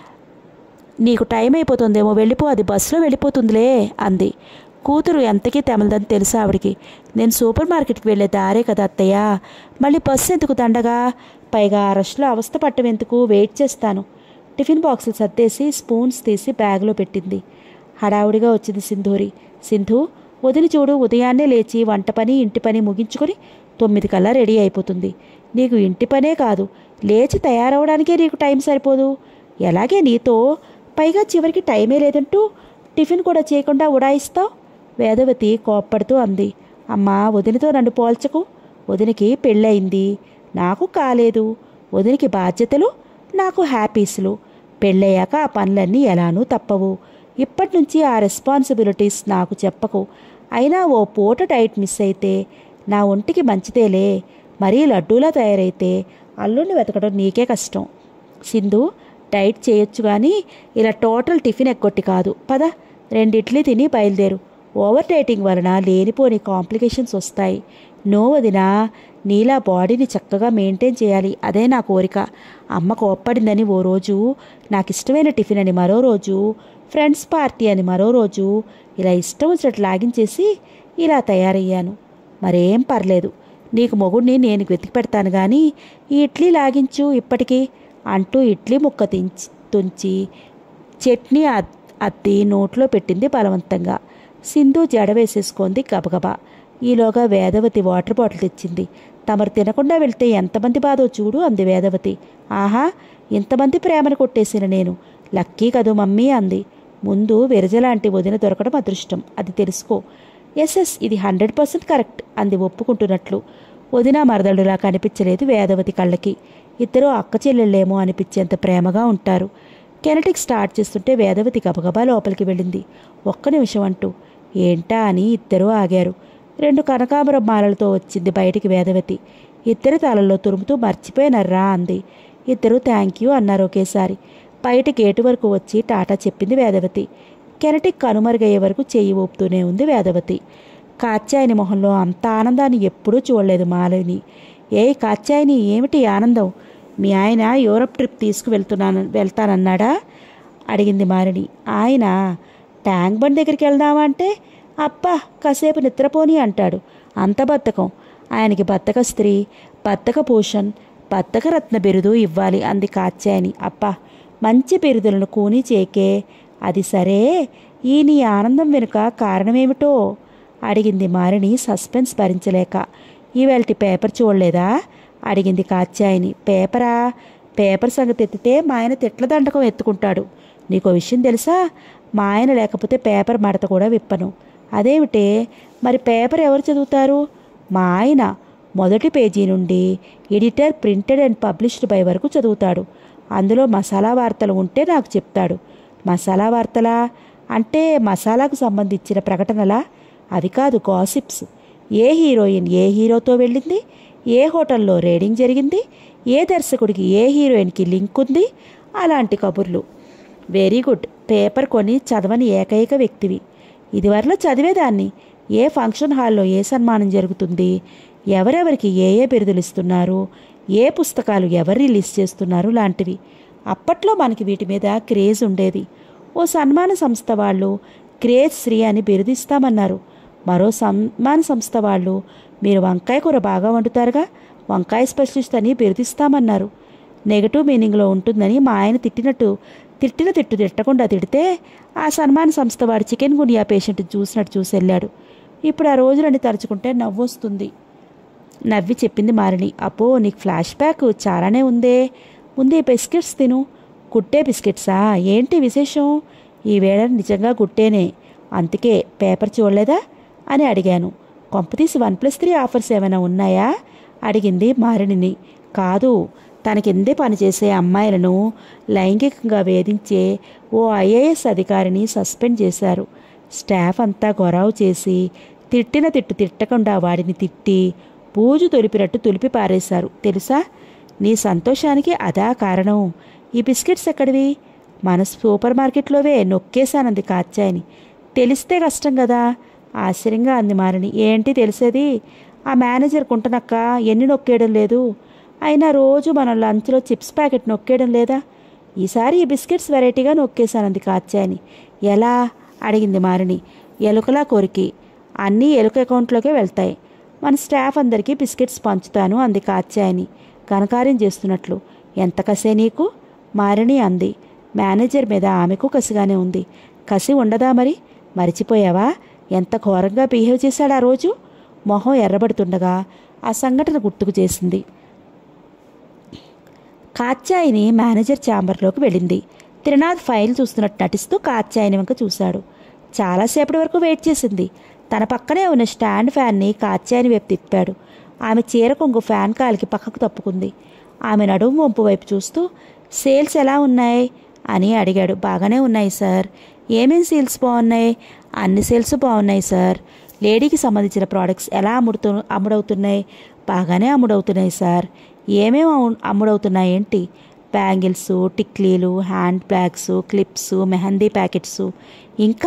నీకు టైం అయిపోతుందేమో వెళ్ళిపో అది బస్సులో వెళ్ళిపోతుందిలే అంది కూతురు ఎంతకీ తెమలదని తెలుసు ఆవిడికి నేను సూపర్ మార్కెట్కి వెళ్ళే దారే కదా అత్తయ్య మళ్ళీ బస్సు ఎందుకు దండగా పైగా ఆ రష్లో అవస్థ పట్టం ఎందుకు వెయిట్ చేస్తాను టిఫిన్ బాక్సులు సర్దేసి స్పూన్స్ తీసి బ్యాగ్లో పెట్టింది హడావుడిగా వచ్చింది సింధూరి సింధు వదిలి చూడు ఉదయాన్నే లేచి వంట పని ఇంటి పని ముగించుకొని తొమ్మిది కల్లా రెడీ అయిపోతుంది నీకు ఇంటి పనే కాదు లేచి తయారవడానికే నీకు టైం సరిపోదు ఎలాగే నీతో పైగా చివరికి టైమే లేదంటూ టిఫిన్ కూడా చేయకుండా ఉడాయిస్తావు వేదవతి కోప్పడుతూ అంది అమ్మా వదినతో నన్ను పోల్చకు వదినికి పెళ్ళయింది నాకు కాలేదు వదినికి బాధ్యతలు నాకు హ్యాపీస్లు పెళ్ళయ్యాక ఆ పనులన్నీ ఎలానూ తప్పవు ఇప్పటి నుంచి ఆ రెస్పాన్సిబిలిటీస్ నాకు చెప్పకు అయినా ఓ పూట డైట్ మిస్ అయితే నా ఒంటికి మంచిదేలే మరీ లడ్డూలా తయారైతే అల్లుడిని వెతకడం నీకే కష్టం సింధు డైట్ చేయొచ్చు కానీ ఇలా టోటల్ టిఫిన్ ఎగ్గొట్టి కాదు పద రెండు ఇడ్లీ తిని బయలుదేరు ఓవర్ డైటింగ్ వలన లేనిపోని కాంప్లికేషన్స్ వస్తాయి నో వదిన నీలా బాడీని చక్కగా మెయింటైన్ చేయాలి అదే నా కోరిక అమ్మ కోప్పడిందని ఓ రోజు నాకు ఇష్టమైన టిఫిన్ అని మరో రోజు ఫ్రెండ్స్ పార్టీ అని మరో రోజు ఇలా ఇష్టం వచ్చినట్టు లాగించేసి ఇలా తయారయ్యాను మరేం పర్లేదు నీకు మొగుడిని నేను వెతికి పెడతాను కానీ ఈ ఇడ్లీ లాగించు ఇప్పటికీ అంటూ ఇడ్లీ ముక్క తించి తుంచి చట్నీ అద్- అద్ది నోట్లో పెట్టింది బలవంతంగా సింధు జడ వేసేసుకుంది గబగబా ఈలోగా వేదవతి వాటర్ బాటిల్ తెచ్చింది తమరు తినకుండా వెళ్తే ఎంతమంది బాధో చూడు అంది వేదవతి ఆహా ఇంతమంది ప్రేమను కొట్టేసిన నేను లక్కీ కదూ మమ్మీ అంది ముందు విరజలాంటి వదిన దొరకడం అదృష్టం అది తెలుసుకో ఎస్ ఎస్ ఇది హండ్రెడ్ పర్సెంట్ కరెక్ట్ అంది ఒప్పుకుంటున్నట్లు వదిన మరదడులా కనిపించలేదు వేదవతి కళ్ళకి ఇద్దరూ అక్క చెల్లెళ్ళేమో అనిపించేంత ప్రేమగా ఉంటారు కెనటిక్ స్టార్ట్ చేస్తుంటే వేదవతి గబగబా లోపలికి వెళ్ళింది ఒక్క నిమిషం అంటూ ఏంటా అని ఇద్దరూ ఆగారు రెండు కనకాంబరం మాలలతో వచ్చింది బయటికి వేదవతి ఇద్దరి తలల్లో తురుముతూ మర్చిపోయినర్రా అంది ఇద్దరు థ్యాంక్ యూ అన్నారు ఒకేసారి బయట గేటు వరకు వచ్చి టాటా చెప్పింది వేదవతి కెనటిక్ కనుమరుగయ్యే వరకు చెయ్యి ఊపుతూనే ఉంది వేదవతి కాత్యాయని మొహంలో అంత ఆనందాన్ని ఎప్పుడూ చూడలేదు మాలవిని ఏ కాత్యాయని ఏమిటి ఈ ఆనందం మీ ఆయన యూరప్ ట్రిప్ తీసుకువెళ్తున్నాను వెళ్తానన్నాడా అడిగింది మారిని ఆయన ట్యాంక్ బండ్ దగ్గరికి వెళ్దామా అంటే అబ్బా కాసేపు నిద్రపోని అంటాడు అంత బద్ధకం ఆయనకి బద్ధక స్త్రీ బద్ధక భూషణ్ బద్ధక రత్న బిరుదు ఇవ్వాలి అంది కాత్యాయని అబ్బా మంచి బిరుదులను కూని చేకే అది సరే ఈ నీ ఆనందం వెనుక కారణమేమిటో అడిగింది మారిని సస్పెన్స్ భరించలేక ఈవేళటి పేపర్ చూడలేదా అడిగింది కాత్యాయని పేపరా పేపర్ సంగతి ఎత్తితే మా ఆయన తిట్ల దండకం ఎత్తుకుంటాడు నీకో విషయం తెలుసా మా ఆయన లేకపోతే పేపర్ మడత కూడా విప్పను అదేమిటే మరి పేపర్ ఎవరు చదువుతారు మా ఆయన మొదటి పేజీ నుండి editor printed and published by వరకు చదువుతాడు అందులో మసాలా వార్తలు ఉంటే నాకు చెప్తాడు మసాలా వార్తలా అంటే మసాలాకు సంబంధించిన ప్రకటనలా అవి కాదు గాసిప్స్ ఏ హీరోయిన్ ఏ హీరోతో వెళ్ళింది ఏ హోటల్లో రేడింగ్ జరిగింది ఏ దర్శకుడికి ఏ హీరోయిన్కి లింక్ ఉంది అలాంటి కబుర్లు వెరీ గుడ్ పేపర్ కొని చదవని ఏకైక వ్యక్తివి ఇదివరలో చదివేదాన్ని ఏ ఫంక్షన్ హాల్లో ఏ సన్మానం జరుగుతుంది ఎవరెవరికి ఏ ఏ బిరుదులు ఇస్తున్నారు ఏ పుస్తకాలు ఎవరు రిలీజ్ చేస్తున్నారు లాంటివి అప్పట్లో మనకి వీటి మీద క్రేజ్ ఉండేది ఓ సన్మాన సంస్థ వాళ్ళు క్రేజ్ శ్రీ అని బిరుదిస్తామన్నారు మరో సన్మాన సంస్థ వాళ్ళు మీరు వంకాయ కూర బాగా వండుతారుగా వంకాయ స్పెషలిస్ట్ అని బిరుదిస్తామన్నారు నెగటివ్ మీనింగ్లో ఉంటుందని మా ఆయన తిట్టినట్టు తిట్టిన తిట్టు తిట్టకుండా తిడితే ఆ సన్మాన సంస్థ వాడు చికెన్ గునియా పేషెంట్ చూసినట్టు చూసి వెళ్ళాడు ఇప్పుడు ఆ రోజులన్నీ తలుచుకుంటే నవ్వొస్తుంది నవ్వి చెప్పింది మారిని అపో నీకు ఫ్లాష్ బ్యాక్ చాలానే ఉందే ముందే బిస్కెట్స్ తిను గుట్టే బిస్కెట్సా ఏంటి విశేషం ఈ వేళ నిజంగా గుట్టేనే అందుకే పేపర్ చూడలేదా అని అడిగాను కొంపతీసి వన్ ప్లస్ త్రీ ఆఫర్స్ ఏమైనా ఉన్నాయా అడిగింది మారినిని కాదు తన కిందే పనిచేసే అమ్మాయిలను లైంగికంగా వేధించే ఓ ఐఏఎస్ అధికారిని సస్పెండ్ చేశారు స్టాఫ్ అంతా గొరావు చేసి తిట్టిన తిట్టు తిట్టకుండా వాడిని తిట్టి బూజు తొలిపినట్టు తులిపి పారేశారు తెలుసా నీ సంతోషానికి అదా కారణం ఈ బిస్కెట్స్ ఎక్కడివి మన సూపర్ మార్కెట్లోవే నొక్కేశానంది కాచాయని తెలిస్తే కష్టం కదా ఆశ్చర్యంగా అంది మారిని ఏంటి తెలిసేది ఆ మేనేజర్ కుంటనక్క ఎన్ని నొక్కేయడం లేదు అయినా రోజు మనం లంచ్లో చిప్స్ ప్యాకెట్ నొక్కేయడం లేదా ఈసారి ఈ బిస్కెట్స్ వెరైటీగా నొక్కేశానంది కాచాయని ఎలా అడిగింది మారిని ఎలుకలా కొరికి అన్నీ ఎలుక అకౌంట్లోకే వెళ్తాయి మన స్టాఫ్ అందరికీ బిస్కెట్స్ పంచుతాను అంది కాచాయని ఘనకార్యం చేస్తున్నట్లు ఎంత కసే నీకు మారిని అంది మేనేజర్ మీద ఆమెకు కసిగానే ఉంది కసి ఉండదా మరి మరిచిపోయావా ఎంత ఘోరంగా బిహేవ్ చేశాడు ఆ రోజు మొహం ఎర్రబడుతుండగా ఆ సంఘటన గుర్తుకు చేసింది కాత్యాయిని మేనేజర్ ఛాంబర్లోకి వెళ్ళింది త్రినాథ్ ఫైల్ చూస్తున్నట్టు నటిస్తూ కాత్యాయిని వంక చూశాడు చాలాసేపటి వరకు వెయిట్ చేసింది తన పక్కనే ఉన్న స్టాండ్ ఫ్యాన్ని కాత్యాయిని వైపు తిప్పాడు ఆమె చీర కొంగు ఫ్యాన్ కాలికి పక్కకు తప్పుకుంది ఆమె నడుము వంపు వైపు చూస్తూ సేల్స్ ఎలా ఉన్నాయి అని అడిగాడు బాగానే ఉన్నాయి సార్ ఏమేం సేల్స్ బాగున్నాయి అన్ని సేల్స్ బాగున్నాయి సార్ లేడీకి సంబంధించిన ప్రోడక్ట్స్ ఎలా అమ్ముడుతు అమ్ముడవుతున్నాయి బాగానే అమ్ముడవుతున్నాయి సార్ ఏమేమి అమ్ము- అమ్ముడవుతున్నాయి ఏంటి బ్యాంగిల్స్ టిక్లీలు hand bags clips mehndi packets ఇంకా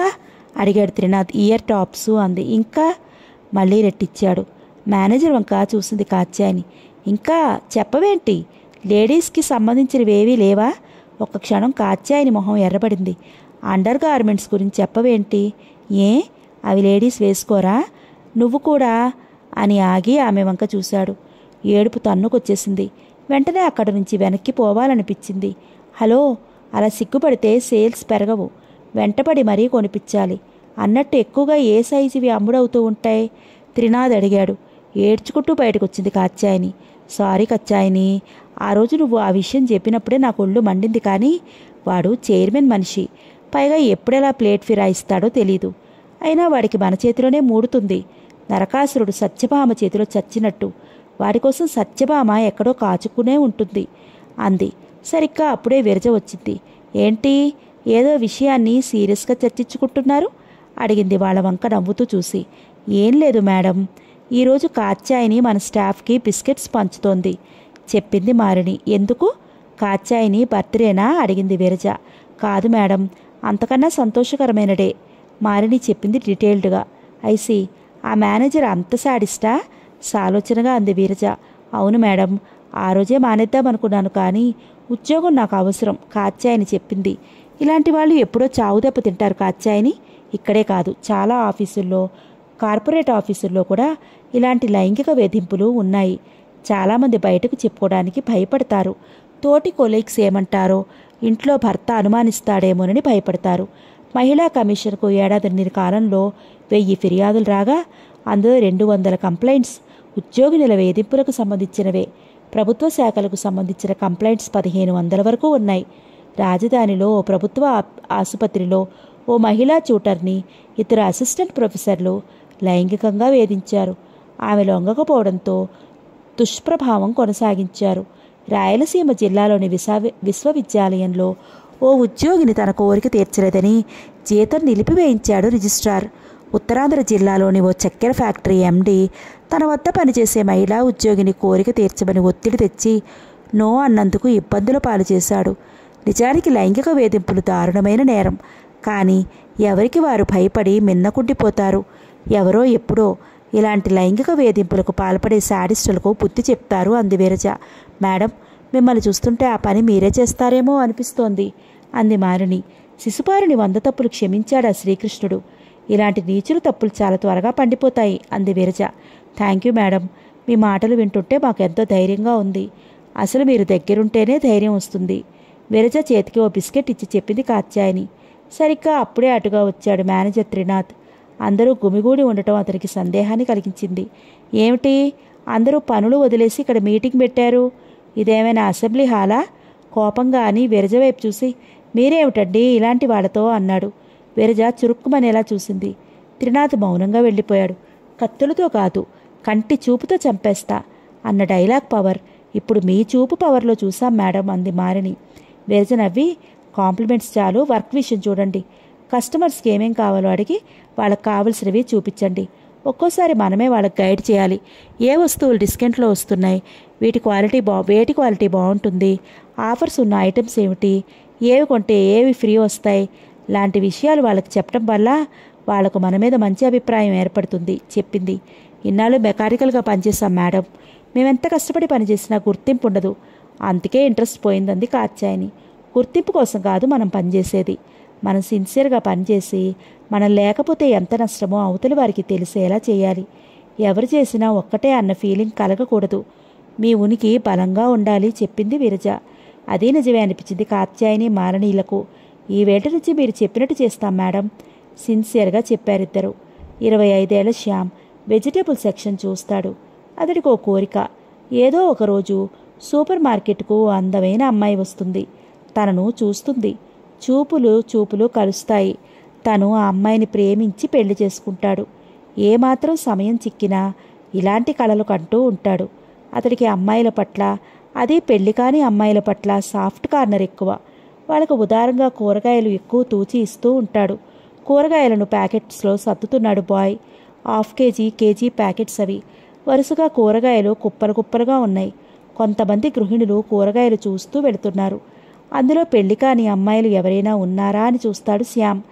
అడిగాడు త్రినాథ్ ఇయర్ టాప్స్ అంది ఇంకా మళ్ళీ రెట్టిచ్చాడు మేనేజర్ వంక చూసింది కాత్యాయని ఇంకా చెప్పవేంటి లేడీస్కి సంబంధించినవేవీ లేవా ఒక్క క్షణం కాత్యాయని మొహం ఎర్రబడింది అండర్ గార్మెంట్స్ గురించి చెప్పవేంటి ఏ అవి లేడీస్ వేసుకోరా నువ్వు కూడా అని ఆగి ఆమె వంక చూశాడు ఏడుపు తన్నుకొచ్చేసింది వెంటనే అక్కడి నుంచి వెనక్కి పోవాలనిపించింది హలో అలా సిగ్గుపడితే సేల్స్ పెరగవు వెంటపడి మరీ కొనిపించాలి అన్నట్టు ఎక్కువగా ఏ సైజువి అమ్ముడవుతూ ఉంటాయి త్రినాథ్ అడిగాడు ఏడ్చుకుంటూ బయటకు వచ్చింది కాత్యాయని సారీ కచ్చాయని ఆ రోజు నువ్వు ఆ విషయం చెప్పినప్పుడే నాకు ఒళ్ళు మండింది కానీ వాడు చైర్మన్ మనిషి పైగా ఎప్పుడెలా ప్లేట్ ఫిరాయిస్తాడో తెలీదు అయినా వాడికి మన చేతిలోనే మూడుతుంది నరకాసురుడు సత్యభామ చేతిలో చచ్చినట్టు వాడి కోసం సత్యభామ ఎక్కడో కాచుకునే ఉంటుంది అంది సరిగ్గా అప్పుడే విరజ వచ్చింది ఏంటి ఏదో విషయాన్ని సీరియస్గా చర్చించుకుంటున్నారు అడిగింది వాళ్ళ వంక నవ్వుతూ చూసి ఏం లేదు మేడం ఈరోజు కాత్యాయని మన స్టాఫ్కి బిస్కెట్స్ పంచుతోంది చెప్పింది మారిని ఎందుకు కాత్యాయని బర్త్డేనా అడిగింది విరజ కాదు మేడం అంతకన్నా సంతోషకరమైన డే మారిని చెప్పింది డీటెయిల్డ్గా ఐసి ఆ మేనేజర్ అంత సాడిస్టా సాలోచనగా అంది వీరజ అవును మేడం ఆ రోజే మానేద్దాం అనుకున్నాను కానీ ఉద్యోగం నాకు అవసరం కాత్యాయని చెప్పింది ఇలాంటి వాళ్ళు ఎప్పుడో చావు దెబ్బ తింటారు కాత్యాయని ఇక్కడే కాదు చాలా ఆఫీసుల్లో కార్పొరేట్ ఆఫీసుల్లో కూడా ఇలాంటి లైంగిక వేధింపులు ఉన్నాయి చాలామంది బయటకు చెప్పుకోవడానికి భయపడతారు తోటి కొలీగ్స్ ఏమంటారో ఇంట్లో భర్త అనుమానిస్తాడేమోనని భయపడతారు మహిళా కమిషన్కు ఏడాదిన్నర కాలంలో వెయ్యి ఫిర్యాదులు రాగా అందులో రెండు వందల కంప్లైంట్స్ ఉద్యోగినుల వేధింపులకు సంబంధించినవే ప్రభుత్వ శాఖలకు సంబంధించిన కంప్లైంట్స్ పదిహేను వందల వరకు ఉన్నాయి రాజధానిలో ఓ ప్రభుత్వ ఆ- ఆసుపత్రిలో ఓ మహిళా ట్యూటర్ని ఇద్దరు అసిస్టెంట్ ప్రొఫెసర్లు లైంగికంగా వేధించారు ఆమె లొంగకపోవడంతో దుష్ప్రభావం కొనసాగించారు రాయలసీమ జిల్లాలోని విశ్వ విశ్వవిద్యాలయంలో ఓ ఉద్యోగిని తన కోరిక తీర్చలేదని జీతం నిలిపివేయించాడు రిజిస్ట్రార్ ఉత్తరాంధ్ర జిల్లాలోని ఓ చక్కెర ఫ్యాక్టరీ ఎండి తన వద్ద పనిచేసే మహిళా ఉద్యోగిని కోరిక తీర్చమని ఒత్తిడి తెచ్చి నో అన్నందుకు ఇబ్బందుల పాలు చేశాడు నిజానికి లైంగిక వేధింపులు దారుణమైన నేరం కానీ ఎవరికి వారు భయపడి మిన్నకుండిపోతారు ఎవరో ఎప్పుడో ఇలాంటి లైంగిక వేధింపులకు పాల్పడే శాడిస్టులకు బుద్ధి చెప్తారు అంది విరజ మేడం మిమ్మల్ని చూస్తుంటే ఆ పని మీరే చేస్తారేమో అనిపిస్తోంది అంది మారిని శిశుపారుని వంద తప్పులు క్షమించాడు ఆ శ్రీకృష్ణుడు ఇలాంటి నీచులు తప్పులు చాలా త్వరగా పండిపోతాయి అంది విరజ థ్యాంక్ యూ మేడం మీ మాటలు వింటుంటే మాకు ఎంతో ధైర్యంగా ఉంది అసలు మీరు దగ్గరుంటేనే ధైర్యం వస్తుంది విరజ చేతికి ఓ బిస్కెట్ ఇచ్చి చెప్పింది కాత్యాయని సరిగ్గా అప్పుడే అటుగా వచ్చాడు మేనేజర్ త్రినాథ్ అందరూ గుమిగూడి ఉండటం అతనికి సందేహాన్ని కలిగించింది ఏమిటి అందరూ పనులు వదిలేసి ఇక్కడ మీటింగ్ పెట్టారు ఇదేమైనా అసెంబ్లీ హాలా కోపంగా అని విరజ వైపు చూసి మీరేమిటండి ఇలాంటి వాళ్ళతో అన్నాడు విరజ చురుక్కుమనేలా చూసింది త్రినాథ్ మౌనంగా వెళ్ళిపోయాడు కత్తులతో కాదు కంటి చూపుతో చంపేస్తా అన్న డైలాగ్ పవర్ ఇప్పుడు మీ చూపు పవర్లో చూసాం మేడం అంది మారిని విరజ నవ్వి కాంప్లిమెంట్స్ చాలు వర్క్ విషయం చూడండి కస్టమర్స్కి ఏమేం కావాలో అడిగి వాళ్ళకి కావలసినవి చూపించండి ఒక్కోసారి మనమే వాళ్ళకి గైడ్ చేయాలి ఏ వస్తువులు డిస్కౌంట్లో వస్తున్నాయి వీటి క్వాలిటీ బా వేటి క్వాలిటీ బాగుంటుంది ఆఫర్స్ ఉన్న ఐటమ్స్ ఏమిటి ఏవి కొంటే ఏవి ఫ్రీ వస్తాయి లాంటి విషయాలు వాళ్ళకి చెప్పడం వల్ల వాళ్ళకు మన మీద మంచి అభిప్రాయం ఏర్పడుతుంది చెప్పింది ఇన్నాళ్ళు మెకానికల్గా పనిచేసాం మేడం మేమెంత కష్టపడి పనిచేసినా గుర్తింపు ఉండదు అందుకే ఇంట్రెస్ట్ పోయిందంది కాత్యాయని గుర్తింపు కోసం కాదు మనం పనిచేసేది మనం సిన్సియర్గా పనిచేసి మనం లేకపోతే ఎంత నష్టమో అవతలి వారికి తెలిసేలా చేయాలి ఎవరు చేసినా ఒక్కటే అన్న ఫీలింగ్ కలగకూడదు మీ ఉనికి బలంగా ఉండాలి చెప్పింది విరజ అదే నిజమే అనిపించింది కాత్యాయని మారణీలకు ఈ వేట నుంచి మీరు చెప్పినట్టు చేస్తాం మేడం సిన్సియర్గా చెప్పారిద్దరు ఇరవై ఐదేళ్ల శ్యామ్ వెజిటేబుల్ సెక్షన్ చూస్తాడు అతడికి ఓ కోరిక ఏదో ఒకరోజు సూపర్ మార్కెట్కు ఓ అందమైన అమ్మాయి వస్తుంది తనను చూస్తుంది చూపులు చూపులు కలుస్తాయి తను ఆ అమ్మాయిని ప్రేమించి పెళ్లి చేసుకుంటాడు ఏమాత్రం సమయం చిక్కినా ఇలాంటి కళలు కంటూ ఉంటాడు అతడికి అమ్మాయిల పట్ల అదే పెళ్లి కాని అమ్మాయిల పట్ల సాఫ్ట్ కార్నర్ ఎక్కువ వాళ్ళకు ఉదారంగా కూరగాయలు ఎక్కువ తూచి ఇస్తూ ఉంటాడు కూరగాయలను ప్యాకెట్స్లో సర్దుతున్నాడు boy half KG KG packets అవి వరుసగా కూరగాయలు కుప్పలు కుప్పలుగా ఉన్నాయి కొంతమంది గృహిణులు కూరగాయలు చూస్తూ వెళుతున్నారు అందులో పెళ్లి కాని అమ్మాయిలు ఎవరైనా ఉన్నారా అని చూస్తాడు శ్యామ్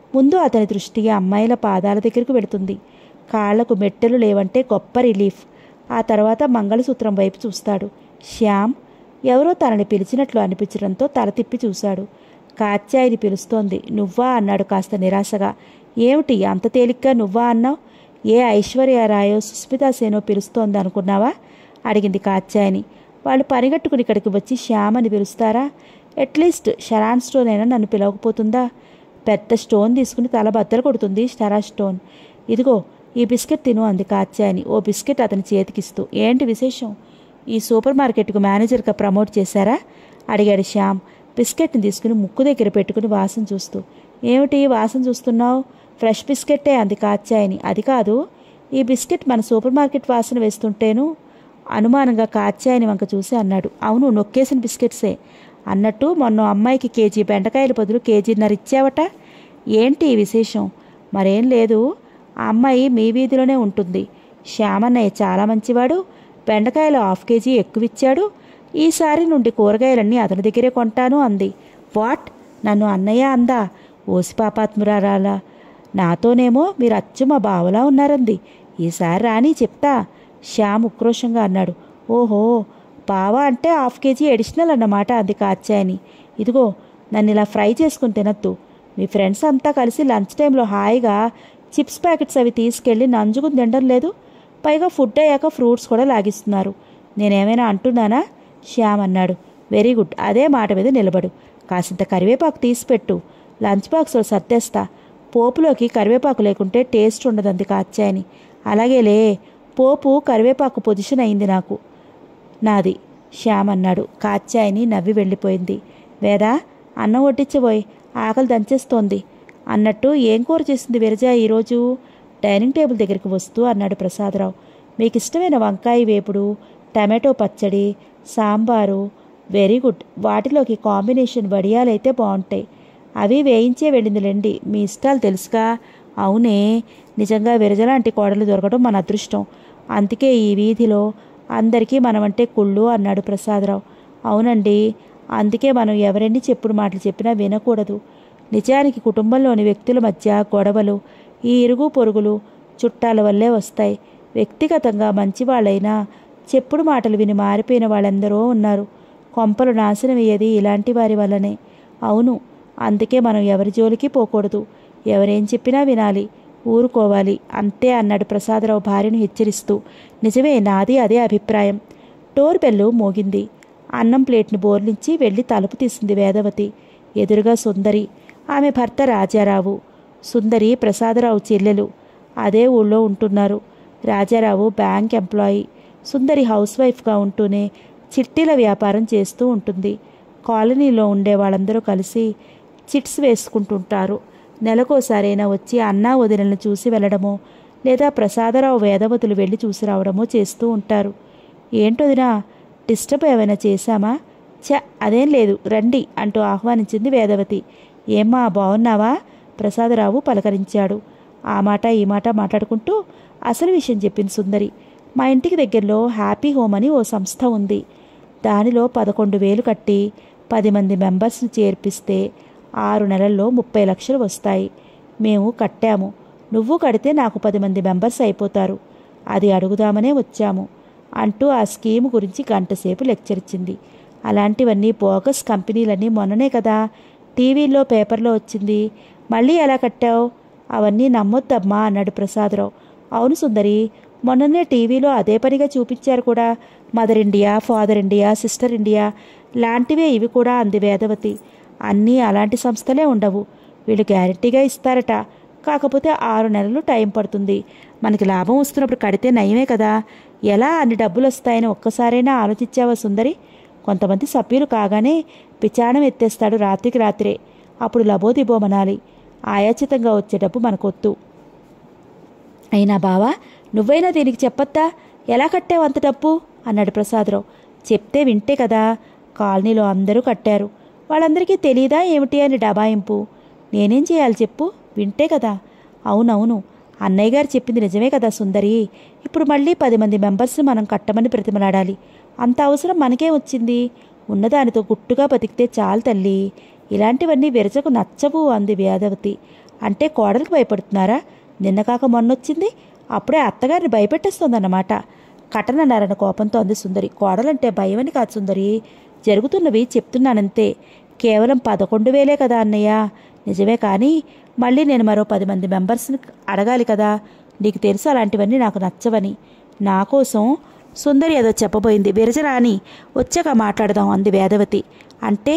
ముందు అతని దృష్టి అమ్మాయిల పాదాల దగ్గరకు వెళుతుంది కాళ్లకు మెట్టెలు లేవంటే గొప్ప రిలీఫ్ ఆ తర్వాత మంగళసూత్రం వైపు చూస్తాడు శ్యామ్ ఎవరో తనని పిలిచినట్లు అనిపించడంతో తల తిప్పి చూశాడు కాత్యాయిని పిలుస్తోంది నువ్వా అన్నాడు కాస్త నిరాశగా ఏమిటి అంత తేలిగ్గా నువ్వా అన్నావు ఏ ఐశ్వర్యరాయో సుస్మితా సేనో పిలుస్తోంది అనుకున్నావా అడిగింది కాత్యాయని వాళ్ళు పరిగెట్టుకుని ఇక్కడికి వచ్చి శ్యామ్ అని పిలుస్తారా అట్లీస్ట్ షరాన్ స్టోన్ అయినా నన్ను పిలవకపోతుందా పెద్ద స్టోన్ తీసుకుని తల బద్దలు కొడుతుంది షరా స్టోన్ ఇదిగో ఈ బిస్కెట్ తిను అంది కాత్యాయని ఓ బిస్కెట్ అతని చేతికిస్తూ ఏంటి విశేషం ఈ సూపర్ మార్కెట్కు మేనేజర్గా ప్రమోట్ చేశారా అడిగాడు శ్యామ్ బిస్కెట్ని తీసుకుని ముక్కు దగ్గర పెట్టుకుని వాసన చూస్తూ ఏమిటి వాసన చూస్తున్నావు ఫ్రెష్ బిస్కెట్టే అంది కాత్యాయని అది కాదు ఈ బిస్కెట్ మన సూపర్ మార్కెట్ వాసన వేస్తుంటేను అనుమానంగా కాత్యాయని వంక చూసి అన్నాడు అవును నొక్కేసిన బిస్కెట్సే అన్నట్టు మొన్న అమ్మాయికి కేజీ బెండకాయల బదులు కేజీన్నర ఇచ్చావట ఏంటి ఈ విశేషం మరేం లేదు ఆ అమ్మాయి మీ వీధిలోనే ఉంటుంది శ్యామన్నయ్య చాలా మంచివాడు బెండకాయలు హాఫ్ కేజీ ఎక్కువ ఇచ్చాడు ఈసారి నుండి కూరగాయలన్నీ అతని దగ్గరే కొంటాను అంది వాట్ నన్ను అన్నయ్య అందా ఓసి పాపాత్మురారాలా నాతోనేమో మీరు అచ్చు మా బావలా ఉన్నారంది ఈసారి రాని చెప్తా శ్యామ్ ఉక్రోషంగా అన్నాడు ఓహో బావా అంటే హాఫ్ కేజీ అడిషనల్ అన్నమాట అంది కాత్యాయని ఇదిగో నన్ను ఇలా ఫ్రై చేసుకుని తినద్దు మీ ఫ్రెండ్స్ అంతా కలిసి లంచ్ టైంలో హాయిగా చిప్స్ ప్యాకెట్స్ అవి తీసుకెళ్ళి నంజుకుని తినడం లేదు పైగా ఫుడ్ అయ్యాక ఫ్రూట్స్ కూడా లాగిస్తున్నారు నేనేమైనా అంటున్నానా శ్యామ్ అన్నాడు వెరీ గుడ్ అదే మాట మీద నిలబడు కాసింత కరివేపాకు తీసిపెట్టు లంచ్ బాక్స్లో సర్దేస్తా పోపులోకి కరివేపాకు లేకుంటే టేస్ట్ ఉండదంది కాత్యాయని అలాగేలే పోపు కరివేపాకు పొజిషన్ అయింది నాకు నాది శ్యామ్ అన్నాడు కాత్యాయని నవ్వి వెళ్ళిపోయింది వేదా అన్నం వడ్డించబోయ్ ఆకలి దంచేస్తోంది అన్నట్టు ఏం కూర చేసింది విరజ ఈరోజు డైనింగ్ టేబుల్ దగ్గరికి వస్తూ అన్నాడు ప్రసాదరావు మీకు ఇష్టమైన వంకాయ వేపుడు టమాటో పచ్చడి సాంబారు వెరీ గుడ్ వాటిలోకి కాంబినేషన్ వడియాలైతే బాగుంటాయి అవి వేయించే వెళ్ళిందిలేండి మీ ఇష్టాలు తెలుసుగా అవునే నిజంగా విరజలాంటి కోడలు దొరకడం మన అదృష్టం అందుకే ఈ వీధిలో అందరికీ మనమంటే కుళ్ళు అన్నాడు ప్రసాదరావు అవునండి అందుకే మనం ఎవరెన్ని చెప్పుడు మాటలు చెప్పినా వినకూడదు నిజానికి కుటుంబంలోని వ్యక్తుల మధ్య గొడవలు ఈ ఇరుగు పొరుగులు చుట్టాల వల్లే వస్తాయి వ్యక్తిగతంగా మంచివాళ్ళైనా చెప్పుడు మాటలు విని మారిపోయిన వాళ్ళెందరో ఉన్నారు కొంపలు నాశనం అయ్యేది ఇలాంటి వారి వల్లనే అవును అందుకే మనం ఎవరి జోలికి పోకూడదు ఎవరేం చెప్పినా వినాలి ఊరుకోవాలి అంతే అన్నాడు ప్రసాదరావు భార్యను హెచ్చరిస్తూ నిజమే నాది అదే అభిప్రాయం డోర్ బెల్లు మోగింది అన్నం ప్లేట్ని బోర్లించి వెళ్ళి తలుపు తీసింది వేదవతి ఎదురుగా సుందరి ఆమె భర్త రాజారావు సుందరి ప్రసాదరావు చెల్లెలు అదే ఊళ్ళో ఉంటున్నారు Rajarao bank employee Sundari house వైఫ్గా ఉంటూనే చిట్టీల వ్యాపారం చేస్తూ ఉంటుంది కాలనీలో ఉండే వాళ్ళందరూ కలిసి చిట్స్ వేసుకుంటుంటారు నెలకోసారైనా వచ్చి అన్నా వదినలను చూసి వెళ్ళడమో లేదా ప్రసాదరావు వేదవతులు వెళ్ళి చూసి రావడమో చేస్తూ ఉంటారు ఏంటొదినా డిస్టర్బ్ ఏమైనా చేశామా చ అదేం లేదు రండి అంటూ ఆహ్వానించింది వేదవతి ఏమ్మా బాగున్నావా ప్రసాదరావు పలకరించాడు ఆ మాట ఈ మాట మాట్లాడుకుంటూ అసలు విషయం చెప్పింది సుందరి మా ఇంటికి దగ్గరలో హ్యాపీ హోమ్ అని ఓ సంస్థ ఉంది దానిలో పదకొండు వేలు కట్టి పది మంది మెంబర్స్ని చేర్పిస్తే ఆరు నెలల్లో ముప్పై లక్షలు వస్తాయి మేము కట్టాము నువ్వు కడితే నాకు పది మంది మెంబర్స్ అయిపోతారు అది అడుగుదామనే వచ్చాము అంటూ ఆ స్కీమ్ గురించి గంటసేపు లెక్చర్ ఇచ్చింది అలాంటివన్నీ బోగస్ కంపెనీలన్నీ మొన్ననే కదా టీవీలో పేపర్లో వచ్చింది మళ్ళీ ఎలా కట్టావు అవన్నీ నమ్మొద్దమ్మా అన్నాడు ప్రసాదరావు అవును సుందరి మొన్ననే టీవీలో అదే పనిగా చూపించారు కూడా mother India father India sister India లాంటివే ఇవి కూడా అంది వేదవతి అన్నీ అలాంటి సంస్థలే ఉండవు వీళ్ళు గ్యారెంటీగా ఇస్తారట కాకపోతే ఆరు నెలలు టైం పడుతుంది మనకి లాభం వస్తున్నప్పుడు కడితే నయమే కదా ఎలా అన్ని డబ్బులు వస్తాయని ఒక్కసారైనా ఆలోచించావా సుందరి కొంతమంది సభ్యులు కాగానే పిచాణం ఎత్తేస్తాడు రాత్రికి రాత్రే అప్పుడు లబోదిబోమనాలి ఆయాచితంగా వచ్చే డబ్బు మనకొద్దు అయినా బావా నువ్వైనా దీనికి చెప్పొద్దా ఎలా కట్టావు అంత డబ్బు అన్నాడు ప్రసాదరావు చెప్తే వింటే కదా కాలనీలో అందరూ కట్టారు వాళ్ళందరికీ తెలీదా ఏమిటి అని డబాయింపు నేనేం చేయాలి చెప్పు వింటే కదా అవునవును అన్నయ్య గారు చెప్పింది నిజమే కదా సుందరి ఇప్పుడు మళ్ళీ పది మంది మెంబర్స్ని మనం కట్టమని ప్రతిమలాడాలి అంత అవసరం మనకే వచ్చింది ఉన్నదానితో గుట్టుగా బతికితే చాలు తల్లి ఇలాంటివన్నీ విరచకు నచ్చవు అంది వేదవతి అంటే కోడలికి భయపడుతున్నారా నిన్న కాక మొన్నొచ్చింది అప్పుడే అత్తగారిని భయపెట్టేస్తోందన్నమాట కటనన్నారన్న కోపంతో అంది సుందరి కోడలంటే భయమని కాదు సుందరి జరుగుతున్నవి చెప్తున్నానంతే కేవలం పదకొండు వేలే కదా అన్నయ్య నిజమే కానీ మళ్ళీ నేను మరో పది మంది మెంబర్స్ని అడగాలి కదా నీకు తెలుసు అలాంటివన్నీ నాకు నచ్చవని నా కోసం సుందరి ఏదో చెప్పబోయింది విరజరాని వచ్చాక మాట్లాడదాం అంది వేదవతి అంటే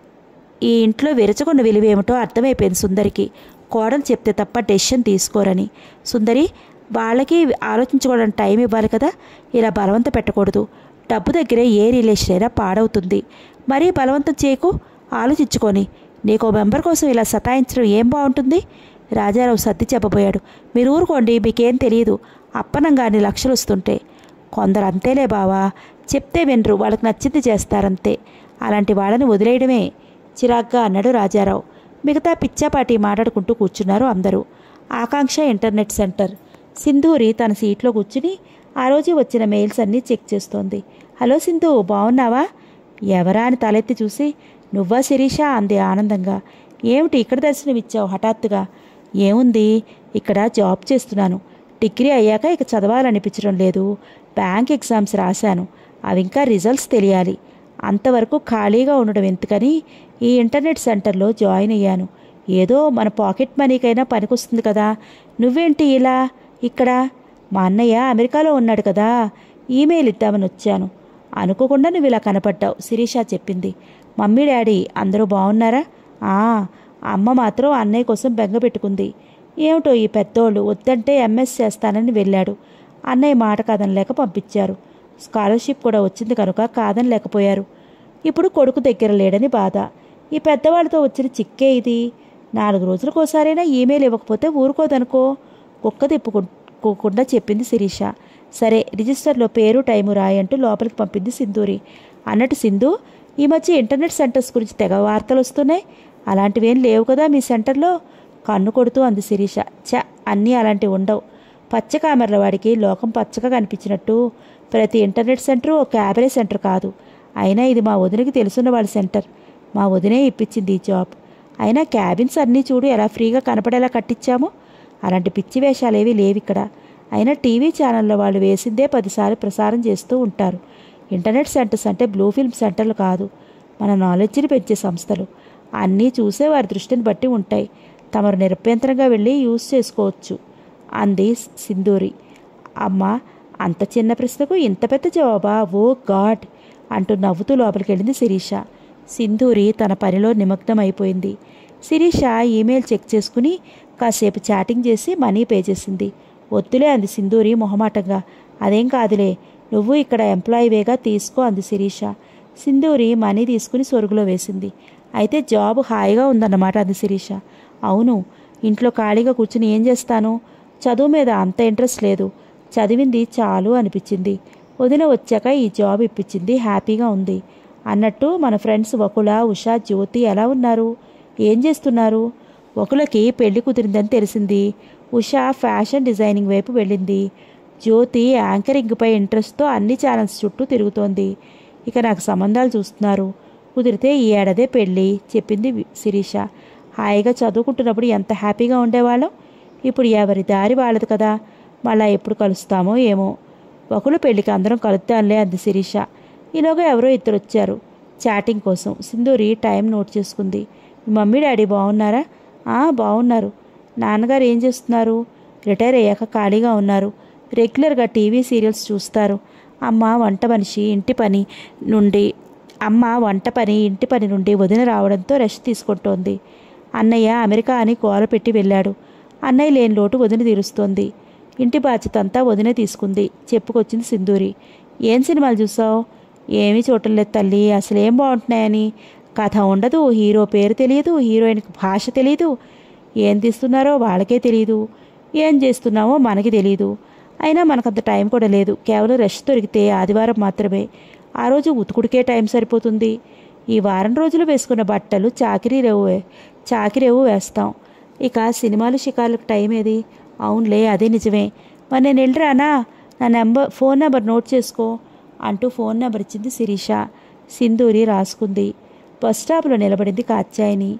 ఈ ఇంట్లో విరచకున్న విలువేమిటో అర్థమైపోయింది సుందరికి కోడలు చెప్తే తప్ప డెసిషన్ తీసుకోరని సుందరి వాళ్ళకి ఆలోచించుకోవడానికి టైం ఇవ్వాలి కదా ఇలా బలవంత పెట్టకూడదు డబ్బు దగ్గరే ఏ రిలేషన్ అయినా పాడవుతుంది మరీ బలవంతం చేయకు ఆలోచించుకొని నీకో మెంబర్ కోసం ఇలా సతాయించడం ఏం బాగుంటుంది రాజారావు సర్ది చెప్పబోయాడు మీరు ఊరుకోండి మీకేం తెలియదు అప్పనంగాని లక్షలు వస్తుంటే కొందరు అంతేలే బావా చెప్తే వినరు వాళ్ళకి నచ్చింది చేస్తారంతే అలాంటి వాళ్ళని వదిలేయడమే చిరాగ్గా అన్నాడు రాజారావు మిగతా పిచ్చాపాటి మాట్లాడుకుంటూ కూర్చున్నారు అందరూ ఆకాంక్ష ఇంటర్నెట్ సెంటర్ సింధూరి తన సీట్లో కూర్చుని ఆ రోజు వచ్చిన మెయిల్స్ అన్నీ చెక్ చేస్తోంది హలో సింధు బాగున్నావా ఎవరా అని తలెత్తి చూసి నువ్వా శిరీష అంది ఆనందంగా ఏమిటి ఇక్కడ దర్శనమిచ్చావు హఠాత్తుగా ఏముంది ఇక్కడ జాబ్ చేస్తున్నాను డిగ్రీ అయ్యాక ఇక చదవాలనిపించడం లేదు బ్యాంక్ ఎగ్జామ్స్ రాశాను అవి ఇంకా రిజల్ట్స్ తెలియాలి అంతవరకు ఖాళీగా ఉండడం ఎందుకని ఈ ఇంటర్నెట్ సెంటర్లో జాయిన్ అయ్యాను ఏదో మన పాకెట్ మనీకైనా పనికొస్తుంది కదా నువ్వేంటి ఇలా ఇక్కడ మా అన్నయ్య అమెరికాలో ఉన్నాడు కదా ఈమెయిల్ ఇద్దామని వచ్చాను అనుకోకుండా నువ్వు ఇలా కనపడ్డావు శిరీష చెప్పింది మమ్మీ డాడీ అందరూ బాగున్నారా ఆ అమ్మ మాత్రం అన్నయ్య కోసం బెంగ పెట్టుకుంది ఏమిటో ఈ పెద్దోళ్ళు వద్దంటే ఎంఎస్ చేస్తానని వెళ్ళాడు అన్నయ్య మాట కాదనలేక పంపించారు స్కాలర్షిప్ కూడా వచ్చింది కనుక కాదని లేకపోయారు ఇప్పుడు కొడుకు దగ్గర లేడని బాధ ఈ పెద్దవాళ్ళతో వచ్చిన చిక్కే ఇది నాలుగు రోజులకోసారైనా ఈమెయిల్ ఇవ్వకపోతే ఊరుకోదనుకో కుక్క తిప్పుకోకుండా చెప్పింది శిరీష సరే రిజిస్టర్లో పేరు టైము రాయంటూ లోపలికి పంపింది సింధూరి అన్నట్టు సింధు ఈ మధ్య ఇంటర్నెట్ సెంటర్స్ గురించి తెగ వార్తలు వస్తున్నాయి అలాంటివేం లేవు కదా మీ సెంటర్లో కన్ను కొడుతూ అంది శిరీష చ అన్నీ అలాంటివి ఉండవు పచ్చ కామెర్ల వాడికి లోకం పచ్చగా కనిపించినట్టు ప్రతి ఇంటర్నెట్ సెంటర్ ఒక క్యాబరే సెంటర్ కాదు అయినా ఇది మా వదినకి తెలుసున్న వాళ్ళ సెంటర్ మా వదినే ఇప్పించింది ఈ జాబ్ అయినా క్యాబిన్స్ అన్నీ చూడు ఎలా ఫ్రీగా కనపడేలా కట్టించాము అలాంటి పిచ్చి వేషాలేవి లేవు ఇక్కడ అయినా టీవీ ఛానల్లో వాళ్ళు వేసిందే పదిసార్లు ప్రసారం చేస్తూ ఉంటారు ఇంటర్నెట్ సెంటర్స్ అంటే బ్లూ ఫిల్మ్ సెంటర్లు కాదు మన నాలెడ్జ్ని పెంచే సంస్థలు అన్నీ చూసే వారి దృష్టిని బట్టి ఉంటాయి తమరు నిరభ్యంతరంగా వెళ్ళి యూజ్ చేసుకోవచ్చు అంది సింధూరి అమ్మ అంత చిన్న ప్రశ్నకు ఇంత పెద్ద జవాబా ఓ గాడ్ అంటూ నవ్వుతూ లోపలికి వెళ్ళింది శిరీష సింధూరి తన పనిలో నిమగ్నం అయిపోయింది శిరీష ఈమెయిల్ చెక్ చేసుకుని కాసేపు చాటింగ్ చేసి మనీ పే చేసింది వద్దులే అంది సింధూరి మొహమాటంగా అదేం కాదులే నువ్వు ఇక్కడ ఎంప్లాయీవేగా తీసుకో అంది శిరీష సింధూరి మనీ తీసుకుని సొరుగులో వేసింది అయితే జాబ్ హాయిగా ఉందన్నమాట అంది శిరీష అవును ఇంట్లో ఖాళీగా కూర్చుని ఏం చేస్తాను చదువు మీద అంత ఇంట్రెస్ట్ లేదు చదివింది చాలు అనిపించింది వదిన వచ్చాక ఈ జాబ్ ఇప్పించింది హ్యాపీగా ఉంది అన్నట్టు మన ఫ్రెండ్స్ వకుల ఉషా జ్యోతి ఎలా ఉన్నారు ఏం చేస్తున్నారు ఒకలకి పెళ్లి కుదిరిందని తెలిసింది ఉషా ఫ్యాషన్ డిజైనింగ్ వైపు వెళ్ళింది జ్యోతి యాంకరింగ్పై ఇంట్రెస్ట్తో అన్ని ఛానల్స్ చుట్టూ తిరుగుతోంది ఇక నాకు సంబంధాలు చూస్తున్నారు కుదిరితే ఈ ఏడాదే పెళ్ళి చెప్పింది వి- శిరీష హాయిగా చదువుకుంటున్నప్పుడు ఎంత హ్యాపీగా ఉండేవాళ్ళం ఇప్పుడు ఎవరి దారి వాళ్ళది కదా మళ్ళా ఎప్పుడు కలుస్తామో ఏమో ఒకళ్ళు పెళ్ళికి అందరం కలుద్దాంలే అంది శిరీష ఈలోగా ఎవరో ఇద్దరు వచ్చారు చాటింగ్ కోసం సింధూరి టైం నోట్ చేసుకుంది మీ మమ్మీ డాడీ బాగున్నారా "ఆ, బాగున్నారు నాన్నగారు ఏం చేస్తున్నారు రిటైర్ అయ్యాక ఖాళీగా ఉన్నారు రెగ్యులర్గా టీవీ సీరియల్స్ చూస్తారు అమ్మ వంట మనిషి ఇంటి పని నుండి అమ్మ వంట పని ఇంటి పని నుండి వదిన రావడంతో రెస్ట్ తీసుకుంటోంది అన్నయ్య అమెరికా అని గోల పెట్టి వెళ్ళాడు అన్నయ్య లేని లోటు వదిన తీరుస్తోంది ఇంటి బాధ్యత అంతా వదిన తీసుకుంది చెప్పుకొచ్చింది సింధూరి ఏం సినిమాలు చూసావు ఏమీ చూడటం లేదు తల్లి అసలు ఏం బాగుంటున్నాయని కథ ఉండదు హీరో పేరు తెలియదు హీరోయిన్కి భాష తెలియదు ఏం తీస్తున్నారో వాళ్ళకే తెలియదు ఏం చేస్తున్నామో మనకి తెలియదు అయినా మనకంత టైం కూడా లేదు కేవలం రెస్ట్ దొరికితే ఆదివారం మాత్రమే ఆ రోజు ఉతుకుడికే టైం సరిపోతుంది ఈ వారం రోజులు వేసుకున్న బట్టలు చాకిరీ రేవు చాకిరేవు వేస్తాం ఇక సినిమాలు షికార్లకు టైం ఏది అవునులే అదే నిజమే మరి నేను వెళ్ళరానా నా నెంబర్ ఫోన్ నెంబర్ నోట్ చేసుకో అంటూ ఫోన్ నెంబర్ ఇచ్చింది శిరీష సింధూరి రాసుకుంది బస్ స్టాప్లో నిలబడింది కాత్యాయని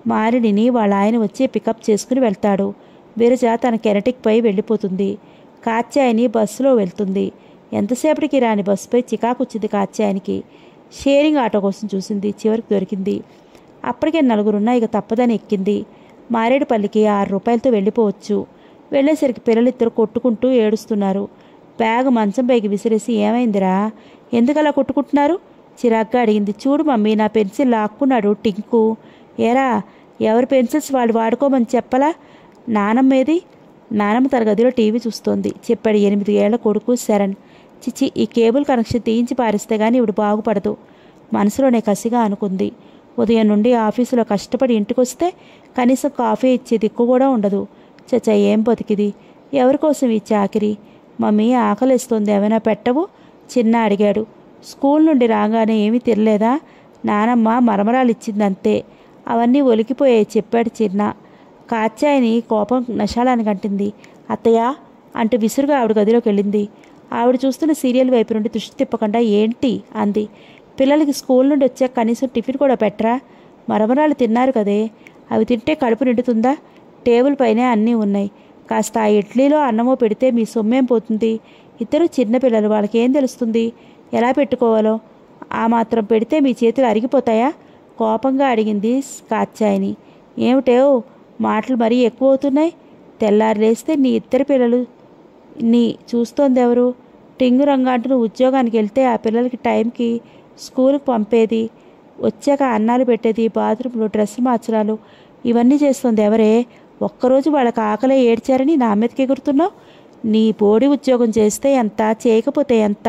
మారిడిని వాళ్ళ ఆయన వచ్చి పికప్ చేసుకుని వెళ్తాడు విరజ తన కెనటిక్పై వెళ్ళిపోతుంది కాత్యాయని బస్సులో వెళ్తుంది ఎంతసేపటికి రాని బస్సుపై చికాకొచ్చింది కాత్యాయనికి షేరింగ్ ఆటో కోసం చూసింది చివరికి దొరికింది అప్పటికే నలుగురున్నా ఇక తప్పదని ఎక్కింది మారేడుపల్లికి ఆరు రూపాయలతో వెళ్ళిపోవచ్చు వెళ్ళేసరికి పిల్లలిద్దరు కొట్టుకుంటూ ఏడుస్తున్నారు బ్యాగ్ మంచం పైకి విసిరేసి ఏమైందిరా ఎందుకలా కొట్టుకుంటున్నారు చిరాగ్గా అడిగింది చూడు మమ్మీ నా పెన్సిల్ లాక్కున్నాడు టింకు ఏరా ఎవరి పెన్సిల్స్ వాళ్ళు వాడుకోమని చెప్పలా నానమ్మేది నానమ్మ తన గదిలో టీవీ చూస్తోంది చెప్పాడు ఎనిమిది ఏళ్ల కొడుకు శరణ్ చిచి ఈ కేబుల్ కనెక్షన్ తీయించి పారిస్తే గానీ ఇవిడు బాగుపడదు మనసులోనే కసిగా అనుకుంది ఉదయం నుండి ఆఫీసులో కష్టపడి ఇంటికొస్తే కనీసం కాఫీ ఇచ్చే దిక్కు కూడా ఉండదు చచ్చా ఏం బతికిది ఎవరి కోసం ఈ చాకిరి మమ్మీ ఆకలిస్తుంది ఏమైనా పెట్టవు చిన్న అడిగాడు స్కూల్ నుండి రాగానే ఏమీ తినలేదా నానమ్మ మరమరాలు ఇచ్చిందంతే అవన్నీ ఒలికిపోయాయి చెప్పాడు చిన్న కాచాయిని కోపం నశాలానికి అంటింది అత్తయ్య అంటూ విసురుగా ఆవిడ గదిలోకి వెళ్ళింది ఆవిడ చూస్తున్న సీరియల్ వైపు నుండి దృష్టి తిప్పకుండా ఏంటి అంది పిల్లలకి స్కూల్ నుండి వచ్చాక కనీసం టిఫిన్ కూడా పెట్టరా మరమరాలు తిన్నారు కదే అవి తింటే కడుపు నిండుతుందా టేబుల్ పైనే అన్నీ ఉన్నాయి కాస్త ఆ ఇడ్లీలో అన్నమో పెడితే మీ సొమ్మేం పోతుంది ఇద్దరు చిన్నపిల్లలు వాళ్ళకి ఏం తెలుస్తుంది ఎలా పెట్టుకోవాలో ఆ మాత్రం పెడితే మీ చేతులు అరిగిపోతాయా కోపంగా అడిగింది కాచాయిని ఏమిటేవ్ మాటలు మరీ ఎక్కువ అవుతున్నాయి తెల్లారి లేస్తే నీ ఇద్దరు పిల్లలు నీ చూస్తోంది ఎవరు టింగు రంగాంటును ఉద్యోగానికి వెళ్తే ఆ పిల్లలకి టైంకి స్కూల్కి పంపేది వచ్చాక అన్నాలు పెట్టేది బాత్రూంలో డ్రెస్ మార్చడాలు ఇవన్నీ చేస్తుంది ఎవరే ఒక్కరోజు వాళ్ళకి ఆకలే ఏడ్చారని నా మీదకి ఎగురుతున్నావు నీ బోడి ఉద్యోగం చేస్తే ఎంత చేయకపోతే ఎంత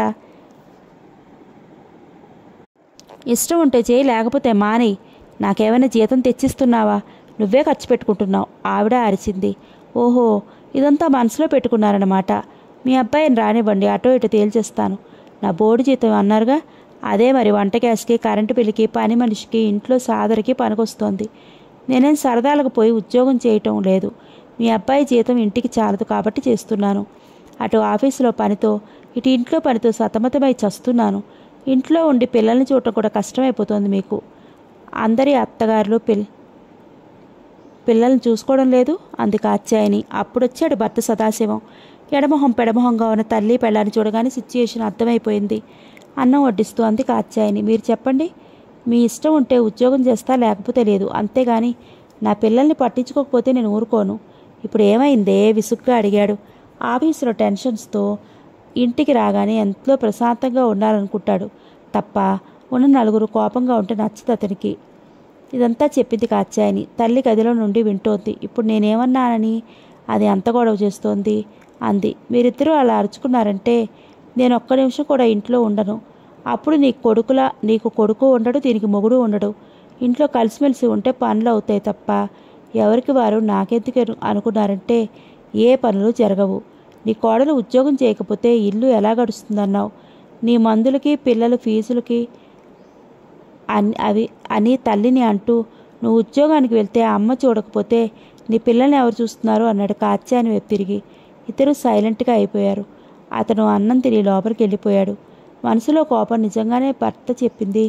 ఇష్టం ఉంటే చేయి లేకపోతే మానేయి నాకేమైనా జీతం తెచ్చిస్తున్నావా నువ్వే ఖర్చు పెట్టుకుంటున్నావు ఆవిడ అరిచింది ఓహో ఇదంతా మనసులో పెట్టుకున్నారన్నమాట మీ అబ్బాయిని రానివ్వండి అటో ఇటు తేల్చేస్తాను నా బోర్డు జీతం అన్నారుగా అదే మరి వంట గ్యాస్కి కరెంటు బిల్లుకి పని మనిషికి ఇంట్లో సాదరికి పనికొస్తోంది నేనేం సరదాలకు పోయి ఉద్యోగం చేయటం లేదు మీ అబ్బాయి జీతం ఇంటికి చాలదు కాబట్టి చేస్తున్నాను అటు ఆఫీసులో పనితో ఇటు ఇంట్లో పనితో సతమతమై చస్తున్నాను ఇంట్లో ఉండి పిల్లల్ని చూడటం కూడా కష్టమైపోతుంది మీకు అందరి అత్తగారులు పిల్ పిల్లల్ని చూసుకోవడం లేదు అంది కాత్యాయని అప్పుడొచ్చాడు భర్త సదాశివం ఎడమొహం పెడమొహంగా ఉన్న తల్లి పెళ్ళాన్ని చూడగానే సిచ్యుయేషన్ అర్థమైపోయింది అన్నం వడ్డిస్తూ అంది కాత్యాయని మీరు చెప్పండి మీ ఇష్టం ఉంటే ఉద్యోగం చేస్తా లేకపోతే లేదు అంతేగాని నా పిల్లల్ని పట్టించుకోకపోతే నేను ఊరుకోను ఇప్పుడు ఏమైందే విసుగ్గా అడిగాడు ఆఫీసులో టెన్షన్స్తో ఇంటికి రాగానే ఎంతో ప్రశాంతంగా ఉండాలనుకుంటాడు తప్ప ఉన్న నలుగురు కోపంగా ఉంటే నచ్చదు అతనికి ఇదంతా చెప్పింది కాత్యాయని తల్లి గదిలో నుండి వింటోంది ఇప్పుడు నేనేమన్నానని అది అంత గొడవ చేస్తోంది అంది మీరిద్దరూ అలా అరుచుకున్నారంటే నేను ఒక్క నిమిషం కూడా ఇంట్లో ఉండను అప్పుడు నీ కొడుకులా నీకు కొడుకు ఉండడు దీనికి మొగుడు ఉండడు ఇంట్లో కలిసిమెలిసి ఉంటే పనులు అవుతాయి తప్ప ఎవరికి వారు నాకెందుకు అను- అనుకున్నారంటే ఏ పనులు జరగవు నీ కోడలు ఉద్యోగం చేయకపోతే ఇల్లు ఎలా గడుస్తుందన్నావు నీ మందులకి పిల్లల ఫీజులకి అని అవి అని తల్లిని అంటూ నువ్వు ఉద్యోగానికి వెళ్తే ఆ అమ్మ చూడకపోతే నీ పిల్లల్ని ఎవరు చూస్తున్నారు అన్నాడు కాత్యాని వైపు తిరిగి ఇద్దరు సైలెంట్గా అయిపోయారు అతను అన్నం తిని లోపలికి వెళ్ళిపోయాడు మనసులో కోపం నిజంగానే భర్త చెప్పింది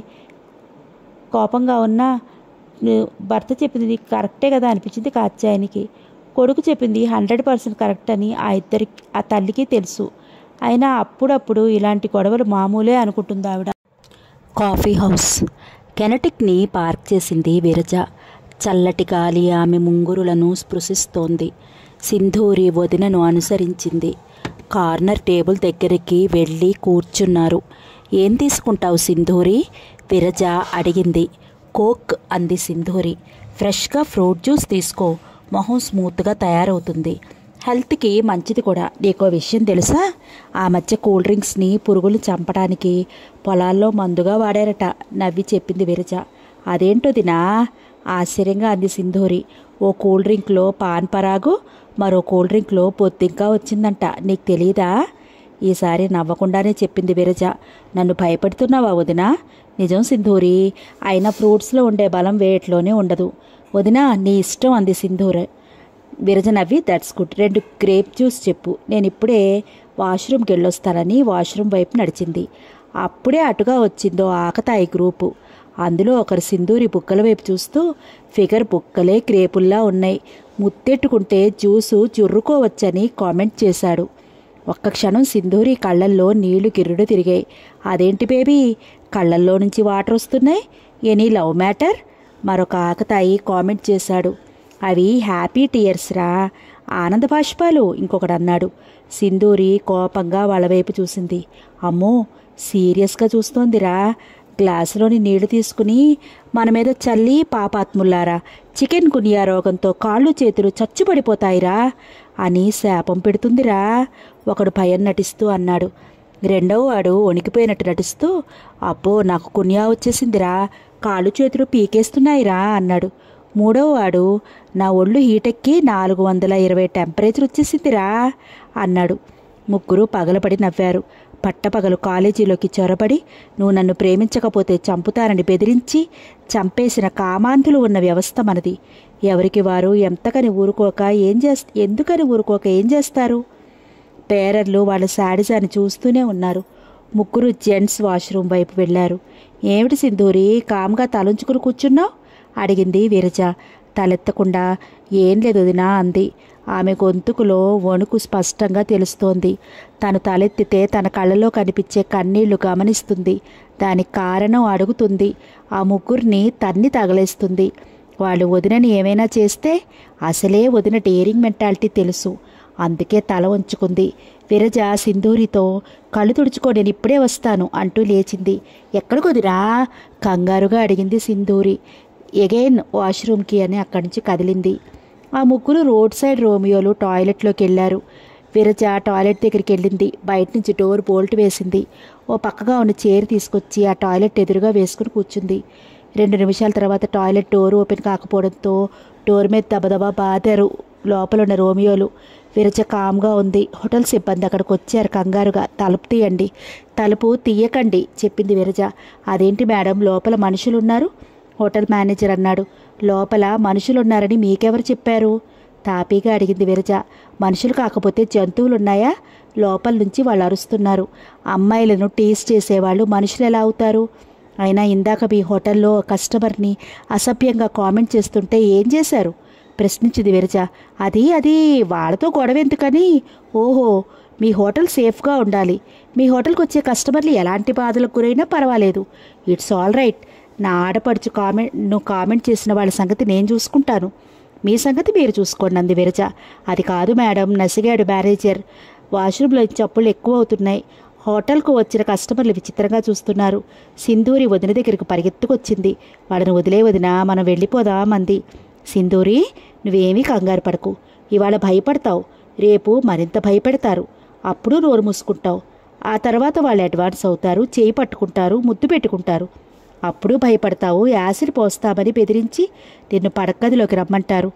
కోపంగా ఉన్నా ను- భర్త చెప్పింది నీకు కరెక్టే కదా అనిపించింది కాత్యాయనికి కొడుకు చెప్పింది హండ్రెడ్ పర్సెంట్ కరెక్ట్ అని ఆ ఇద్దరికి ఆ తల్లికి తెలుసు అయినా అప్పుడప్పుడు ఇలాంటి గొడవలు మామూలే అనుకుంటుంది ఆవిడ కాఫీ హౌస్ కెనటిక్ని పార్క్ చేసింది విరజ చల్లటి గాలి ఆమె ముంగురులను స్పృశిస్తోంది సింధూరి వదినను అనుసరించింది కార్నర్ టేబుల్ దగ్గరికి వెళ్ళి కూర్చున్నారు ఏం తీసుకుంటావు సింధూరి విరజ అడిగింది కోక్ అంది సింధూరి ఫ్రెష్గా ఫ్రూట్ జ్యూస్ తీసుకో మొహం స్మూత్గా తయారవుతుంది హెల్త్కి మంచిది కూడా నీకో విషయం తెలుసా ఆ మధ్య కూల్ డ్రింక్స్ని పురుగులు చంపడానికి పొలాల్లో మందుగా వాడారట నవ్వి చెప్పింది విరజ అదేంటో దినా ఆశ్చర్యంగా అంది సింధూరి ఓ కూల్ డ్రింక్లో పాన్ పరాగు మరో కూల్ డ్రింక్లో పొత్తింకా వచ్చిందంట నీకు తెలియదా ఈసారి నవ్వకుండానే చెప్పింది విరజ నన్ను భయపెడుతున్నావా వదినా నిజం సింధూరి అయినా ఫ్రూట్స్లో ఉండే బలం వేటిలోనే ఉండదు వదినా నీ ఇష్టం అంది సింధూరి విరజ నవ్వి దట్స్ గుడ్ రెండు గ్రేప్ జ్యూస్ చెప్పు నేను ఇప్పుడే వాష్రూమ్కి వెళ్ళొస్తానని వాష్రూమ్ వైపు నడిచింది అప్పుడే అటుగా వచ్చిందో ఆకతాయి గ్రూపు అందులో ఒకరు సింధూరి బుక్కల వైపు చూస్తూ ఫిగర్ బుక్కలే క్రేపుల్లా ఉన్నాయి ముత్తెట్టుకుంటే జ్యూసు చుర్రుకోవచ్చని కామెంట్ చేశాడు ఒక్క క్షణం సింధూరి కళ్ళల్లో నీళ్లు గిర్రుడు తిరిగాయి అదేంటి బేబీ కళ్ళల్లో నుంచి వాటర్ వస్తున్నాయి ఎనీ లవ్ మ్యాటర్ మరొక ఆకతాయి కామెంట్ చేశాడు అవి హ్యాపీ టీయర్స్ రా ఆనంద బాష్పాలు ఇంకొకడు అన్నాడు సింధూరి కోపంగా వాళ్ళ వైపు చూసింది అమ్మో సీరియస్గా చూస్తోందిరా గ్లాసులోని నీళ్లు తీసుకుని మన మీద చల్లి పాపాత్ముల్లారా చికెన్ గునియా రోగంతో కాళ్ళు చేతులు చచ్చుపడిపోతాయిరా అని శాపం పెడుతుందిరా ఒకడు భయం నటిస్తూ అన్నాడు రెండవ వాడు వణికిపోయినట్టు నటిస్తూ అబ్బో నాకు కునియా వచ్చేసిందిరా కాళ్ళు చేతులు పీకేస్తున్నాయిరా అన్నాడు మూడవ వాడు నా ఒళ్ళు హీటెక్కి నాలుగు వందల ఇరవై టెంపరేచర్ వచ్చేసిందిరా అన్నాడు ముగ్గురు పగలపడి నవ్వారు పట్టపగలు కాలేజీలోకి చొరబడి నువ్వు నన్ను ప్రేమించకపోతే చంపుతానని బెదిరించి చంపేసిన కామాంధులు ఉన్న వ్యవస్థ మనది ఎవరికి వారు ఎంతకని ఊరుకోక ఏం చేస్ ఎందుకని ఊరుకోక ఏం చేస్తారు పేరర్లు వాళ్ళ శాడిజాన్ని చూస్తూనే ఉన్నారు ముగ్గురు జెంట్స్ వాష్రూమ్ వైపు వెళ్ళారు ఏమిటి సింధూరి కామ్గా తలంచుకుని కూర్చున్నావు అడిగింది విరజ తలెత్తకుండా ఏం లేదు వదినా అంది ఆమె గొంతుకులో వణుకు స్పష్టంగా తెలుస్తోంది తను తలెత్తితే తన కళ్ళలో కనిపించే కన్నీళ్లు గమనిస్తుంది దానికి కారణం అడుగుతుంది ఆ ముగ్గురిని తన్ని తగలేస్తుంది వాళ్ళు వదినని ఏమైనా చేస్తే అసలే వదిన డేరింగ్ మెంటాలిటీ తెలుసు అందుకే తల వంచుకుంది విరజ సింధూరితో కళ్ళు తుడుచుకో నేను ఇప్పుడే వస్తాను అంటూ లేచింది ఎక్కడికి వదిరా కంగారుగా అడిగింది సింధూరి ఎగైన్ వాష్రూమ్కి అని అక్కడి నుంచి కదిలింది ఆ ముగ్గురు రోడ్ సైడ్ రోమియోలు టాయిలెట్లోకి వెళ్ళారు విరజ టాయిలెట్ దగ్గరికి వెళ్ళింది బయట నుంచి డోర్ బోల్ట్ వేసింది ఓ పక్కగా ఉన్న చైర్ తీసుకొచ్చి ఆ టాయిలెట్ ఎదురుగా వేసుకుని కూర్చుంది రెండు నిమిషాల తర్వాత టాయిలెట్ డోర్ ఓపెన్ కాకపోవడంతో డోర్ మీద దబదబా బాదారు లోపల ఉన్న రోమియోలు విరచ కామ్గా ఉంది హోటల్ సిబ్బంది అక్కడికి వచ్చారు కంగారుగా తలుపు తీయండి తలుపు తీయకండి చెప్పింది విరజ అదేంటి మేడం లోపల మనుషులు ఉన్నారు హోటల్ మేనేజర్ అన్నాడు లోపల మనుషులున్నారని మీకెవరు చెప్పారు తాపీగా అడిగింది విరజ మనుషులు కాకపోతే జంతువులు ఉన్నాయా లోపల నుంచి వాళ్ళు అరుస్తున్నారు అమ్మాయిలను టీస్ చేసేవాళ్ళు మనుషులు ఎలా అవుతారు అయినా ఇందాక మీ హోటల్లో కస్టమర్ని అసభ్యంగా కామెంట్ చేస్తుంటే ఏం చేశారు ప్రశ్నించింది విరజ అది అది వాళ్ళతో గొడవ ఎందుకని ఓహో మీ హోటల్ సేఫ్గా ఉండాలి మీ హోటల్కి వచ్చే కస్టమర్లు ఎలాంటి బాధలకు గురైనా పర్వాలేదు ఇట్స్ ఆల్ రైట్ నా ఆడపడుచు కామెంట్ నువ్వు కామెంట్ చేసిన వాళ్ళ సంగతి నేను చూసుకుంటాను మీ సంగతి మీరు చూసుకోండి అంది విరజ అది కాదు మేడం నసిగాడు మేనేజర్ వాష్రూమ్లో చప్పులు ఎక్కువ అవుతున్నాయి హోటల్కు వచ్చిన కస్టమర్లు విచిత్రంగా చూస్తున్నారు సింధూరి వదిన దగ్గరికి పరిగెత్తుకొచ్చింది వాడిని వదిలే వదిన మనం వెళ్ళిపోదాం అంది సింధూరి నువ్వేమీ కంగారు పడకు ఇవాళ భయపడతావు రేపు మరింత భయపెడతారు అప్పుడు నోరు మూసుకుంటావు ఆ తర్వాత వాళ్ళు అడ్వాన్స్ అవుతారు చేయి పట్టుకుంటారు ముద్దు పెట్టుకుంటారు అప్పుడు భయపడతావు యాసిడ్ పోస్తామని బెదిరించి నిన్ను పడక్కదిలోకి రమ్మంటారు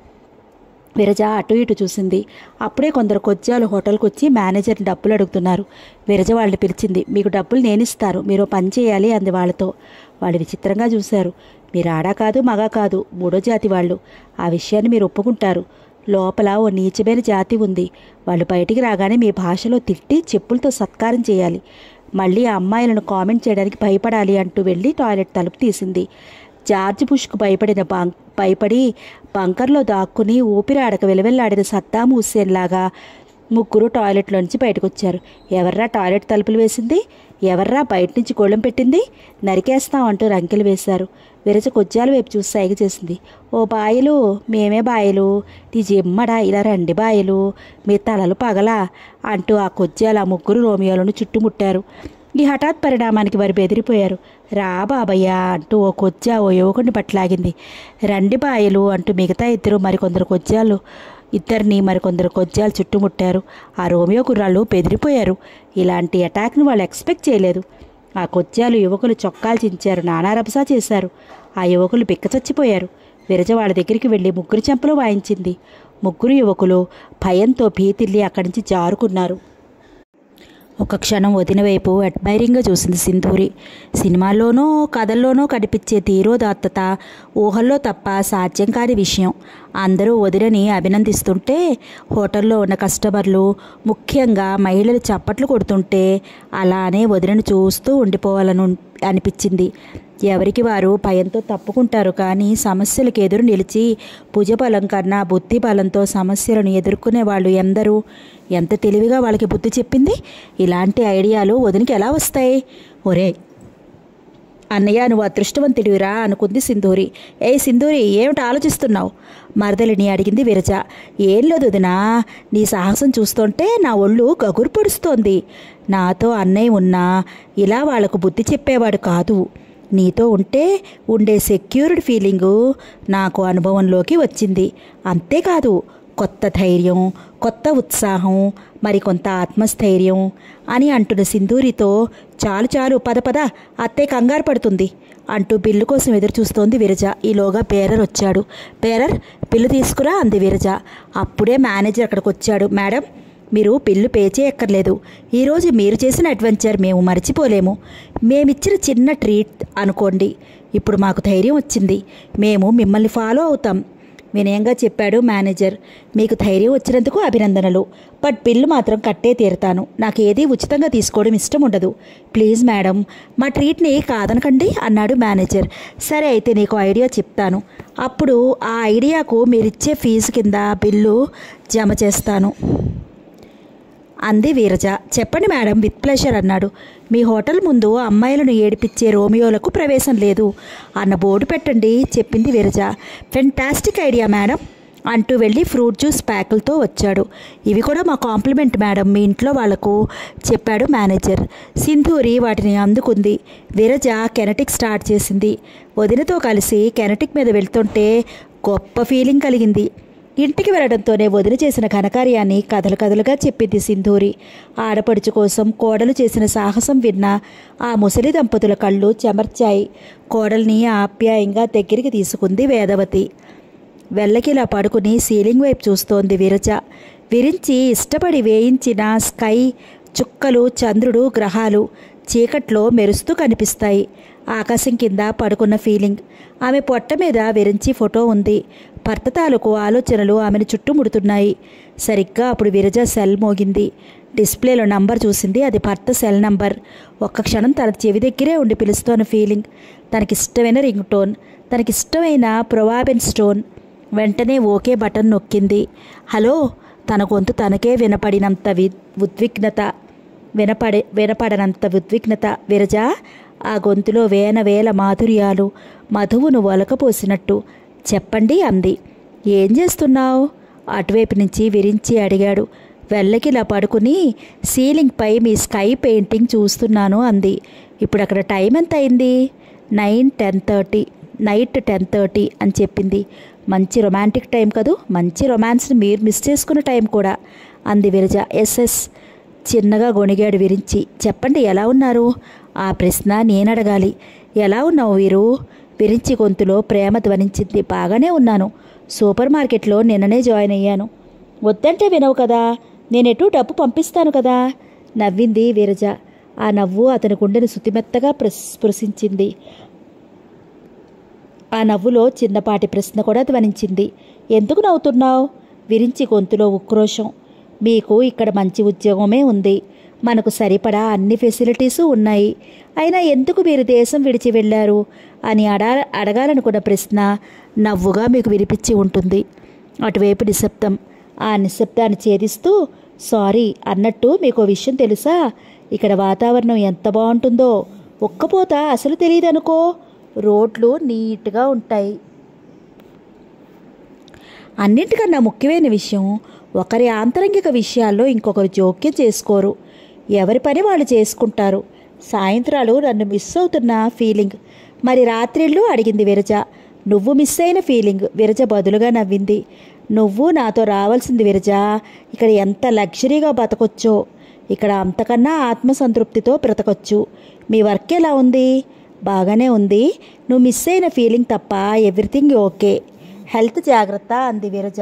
విరజ అటు ఇటు చూసింది అప్పుడే కొందరు కొజ్జాలు హోటల్కి వచ్చి మేనేజర్ని డబ్బులు అడుగుతున్నారు విరజ వాళ్ళని పిలిచింది మీకు డబ్బులు నేనిస్తారు మీరు ఓ పని చేయాలి అంది వాళ్ళతో వాళ్ళు విచిత్రంగా చూశారు మీరు ఆడా కాదు మగ కాదు మూడో జాతి వాళ్ళు ఆ విషయాన్ని మీరు ఒప్పుకుంటారు లోపల ఓ నీచమైన జాతి ఉంది వాళ్ళు బయటికి రాగానే మీ భాషలో తిట్టి చెప్పులతో సత్కారం చేయాలి మళ్ళీ ఆ అమ్మాయిలను కామెంట్ చేయడానికి భయపడాలి అంటూ వెళ్ళి టాయిలెట్ తలుపు తీసింది జార్జ్ బుష్కు భయపడిన బంక్ భయపడి బంకర్లో దాక్కుని ఊపిరాడక వెలవెల్లాడిన సద్దాం హుస్సేన్ లాగా ముగ్గురు టాయిలెట్లో నుంచి బయటకు వచ్చారు ఎవర్రా టాయిలెట్ తలుపులు వేసింది ఎవర్రా బయట నుంచి గోళం పెట్టింది నరికేస్తాం అంటూ రంకెలు వేశారు విరచ కొజ్జాల వైపు చూసి సైగ చేసింది ఓ బాయలు మేమే బాయలు నీ జిమ్మడా ఇలా రండి బాయలు మీ తలలు పగలా అంటూ ఆ కొజ్జాలు ఆ ముగ్గురు రోమియోలను చుట్టుముట్టారు ఈ హఠాత్ పరిణామానికి వారు బెదిరిపోయారు రా బాబయ్య అంటూ ఓ కొజ్జా ఓ యువకుడిని పట్టలాగింది రండి బాయలు అంటూ మిగతా ఇద్దరు మరికొందరు కొజ్జాలు ఇద్దరిని మరికొందరు కొజ్జాలు చుట్టుముట్టారు ఆ రోమియో కుర్రాళ్ళు బెదిరిపోయారు ఇలాంటి అటాక్ను వాళ్ళు ఎక్స్పెక్ట్ చేయలేదు ఆ కొజ్జాలు యువకులు చొక్కాలు చించారు నానారభసా చేశారు ఆ యువకులు బిక్కచచ్చిపోయారు విరజ వాళ్ళ దగ్గరికి వెళ్ళి ముగ్గురు చెంపలు వాయించింది ముగ్గురు యువకులు భయంతో భీతిల్లి అక్కడి నుంచి జారుకున్నారు ఒక క్షణం వదిన వైపు అడ్మైరింగ్గా చూసింది సింధూరి సినిమాల్లోనూ కథల్లోనూ కనిపించే తీరోదాత్తత ఊహల్లో తప్ప సాధ్యం కాని విషయం అందరూ వదినని అభినందిస్తుంటే హోటల్లో ఉన్న కస్టమర్లు ముఖ్యంగా మహిళలు చప్పట్లు కొడుతుంటే అలానే వదినను చూస్తూ ఉండిపోవాలను అనిపించింది ఎవరికి వారు భయంతో తప్పుకుంటారు కానీ సమస్యలకు ఎదురు నిలిచి భుజబలం కన్నా బుద్ధి బలంతో సమస్యలను ఎదుర్కొనే వాళ్ళు ఎందరూ ఎంత తెలివిగా వాళ్ళకి బుద్ధి చెప్పింది ఇలాంటి ఐడియాలు వదినికి ఎలా వస్తాయి ఒరే అన్నయ్య నువ్వు అదృష్టవంతుడివిరా అనుకుంది సింధూరి ఏ సింధూరి ఏమిటి ఆలోచిస్తున్నావు మరదలిని అడిగింది విరజ ఏం లేదు వదినా నీ సాహసం చూస్తుంటే నా ఒళ్ళు గగురు పొడుస్తోంది నాతో అన్నయ్య ఉన్నా ఇలా వాళ్లకు బుద్ధి చెప్పేవాడు కాదు నీతో ఉంటే ఉండే సెక్యూర్డ్ ఫీలింగు నాకు అనుభవంలోకి వచ్చింది అంతేకాదు కొత్త ధైర్యం కొత్త ఉత్సాహం మరికొంత ఆత్మస్థైర్యం అని అంటున్న సింధూరితో చాలు చాలు పద పద అత్తే కంగారు పడుతుంది అంటూ బిల్లు కోసం ఎదురు చూస్తోంది విరజ ఈలోగా బేరర్ వచ్చాడు బేరర్ బిల్లు తీసుకురా అంది విరజ అప్పుడే మేనేజర్ అక్కడికి వచ్చాడు మేడం మీరు బిల్లు పే చేయక్కర్లేదు ఈరోజు మీరు చేసిన అడ్వెంచర్ మేము మర్చిపోలేము మేమిచ్చిన చిన్న ట్రీట్ అనుకోండి ఇప్పుడు మాకు ధైర్యం వచ్చింది మేము మిమ్మల్ని ఫాలో అవుతాం వినయంగా చెప్పాడు మేనేజర్ మీకు ధైర్యం వచ్చినందుకు అభినందనలు బట్ బిల్లు మాత్రం కట్టే తీరుతాను నాకు ఏది ఉచితంగా తీసుకోవడం ఇష్టం ఉండదు ప్లీజ్ మేడం మా ట్రీట్ని కాదనకండి అన్నాడు మేనేజర్ సరే అయితే నీకు ఐడియా చెప్తాను అప్పుడు ఆ ఐడియాకు మీరిచ్చే ఫీజు కింద బిల్లు జమ చేస్తాను అంది వీరజ చెప్పండి మేడం విత్ ప్లెషర్ అన్నాడు మీ హోటల్ ముందు అమ్మాయిలను ఏడిపించే రోమియోలకు ప్రవేశం లేదు అన్న బోర్డు పెట్టండి చెప్పింది వీరజ ఫెంటాస్టిక్ ఐడియా మేడం అంటూ వెళ్ళి ఫ్రూట్ జ్యూస్ ప్యాకులతో వచ్చాడు ఇవి కూడా మా కాంప్లిమెంట్ మేడం మీ ఇంట్లో వాళ్లకు చెప్పాడు మేనేజర్ సింధూరి వాటిని అందుకుంది విరజ కెనటిక్ స్టార్ట్ చేసింది వదినతో కలిసి కెనటిక్ మీద వెళ్తుంటే గొప్ప ఫీలింగ్ కలిగింది ఇంటికి వెళ్ళడంతోనే వదిన చేసిన ఘనకార్యాన్ని కథలు కథలుగా చెప్పింది సింధూరి ఆడపడుచు కోసం కోడలు చేసిన సాహసం విన్న ఆ ముసలి దంపతుల కళ్ళు చెమర్చాయి కోడల్ని ఆప్యాయంగా దగ్గరికి తీసుకుంది వేదవతి వెళ్ళకిలా పడుకుని సీలింగ్ వైపు చూస్తోంది విరజ విరించి ఇష్టపడి వేయించిన స్కై చుక్కలు చంద్రుడు గ్రహాలు చీకట్లో మెరుస్తూ కనిపిస్తాయి ఆకాశం కింద పడుకున్న ఫీలింగ్ ఆమె పొట్ట మీద విరించి ఫోటో ఉంది భర్త తాలూకు ఆలోచనలు ఆమెను చుట్టుముడుతున్నాయి సరిగ్గా అప్పుడు విరజ సెల్ మోగింది డిస్ప్లేలో నంబర్ చూసింది అది భర్త సెల్ నంబర్ ఒక్క క్షణం తన చెవి దగ్గరే ఉండి పిలుస్తోన్న ఫీలింగ్ తనకిష్టమైన రింగ్ టోన్ తనకిష్టమైన ప్రొవాబెన్ స్టోన్ వెంటనే ఓకే బటన్ నొక్కింది హలో తన గొంతు తనకే వినపడినంత వి ఉద్విగ్నత వినపడే వినపడనంత ఉద్విగ్నత విరజ ఆ గొంతులో వేల వేల మాధుర్యాలు మధువును ఒలకపోసినట్టు చెప్పండి అంది ఏం చేస్తున్నావు అటువైపు నుంచి విరించి అడిగాడు వెళ్ళకిలా పడుకుని సీలింగ్పై మీ స్కై పెయింటింగ్ చూస్తున్నాను అంది ఇప్పుడు అక్కడ టైం ఎంత అయింది nine ten thirty night ten thirty అని చెప్పింది మంచి రొమాంటిక్ టైం కదూ మంచి రొమాన్స్ని మీరు మిస్ చేసుకున్న టైం కూడా అంది విరజ ఎస్ఎస్ చిన్నగా గొణిగాడు విరించి చెప్పండి ఎలా ఉన్నారు ఆ ప్రశ్న నేనడగాలి ఎలా ఉన్నావు వీరు విరించి గొంతులో ప్రేమ ధ్వనించింది బాగానే ఉన్నాను సూపర్ మార్కెట్లో నిన్ననే జాయిన్ అయ్యాను వద్దంటే వినవు కదా నేనెటు డబ్బు పంపిస్తాను కదా నవ్వింది విరజ ఆ నవ్వు అతని గుండెను శుతిమెత్తగా ప్రస్- స్పృశించింది ఆ నవ్వులో చిన్నపాటి ప్రశ్న కూడా ధ్వనించింది ఎందుకు నవ్వుతున్నావు విరించి గొంతులో ఉక్రోషం మీకు ఇక్కడ మంచి ఉద్యోగమే ఉంది మనకు సరిపడా అన్ని ఫెసిలిటీసు ఉన్నాయి అయినా ఎందుకు మీరు దేశం విడిచి వెళ్ళారు అని అడా అడగాలనుకున్న ప్రశ్న నవ్వుగా మీకు వినిపించి ఉంటుంది అటువైపు నిశ్శబ్దం ఆ నిశ్శబ్దాన్ని ఛేదిస్తూ సారీ అన్నట్టు మీకు ఓ విషయం తెలుసా ఇక్కడ వాతావరణం ఎంత బాగుంటుందో ఒక్కపోత అసలు తెలియదనుకో రోడ్లు నీట్గా ఉంటాయి అన్నింటికన్నా ముఖ్యమైన విషయం ఒకరి ఆంతరంగిక విషయాల్లో ఇంకొకరు జోక్యం చేసుకోరు ఎవరి పని వాళ్ళు చేసుకుంటారు సాయంత్రాలు నన్ను మిస్ అవుతున్న ఫీలింగ్ మరి రాత్రిళ్ళు అడిగింది విరజ నువ్వు మిస్ అయిన ఫీలింగ్ విరజ బదులుగా నవ్వింది నువ్వు నాతో రావాల్సింది విరజ ఇక్కడ ఎంత లగ్జరీగా బతకొచ్చో ఇక్కడ అంతకన్నా ఆత్మసంతృప్తితో బ్రతకొచ్చు మీ వర్క్ ఎలా ఉంది బాగానే ఉంది నువ్వు మిస్ అయిన ఫీలింగ్ తప్ప ఎవ్రీథింగ్ ఓకే హెల్త్ జాగ్రత్త అంది విరజ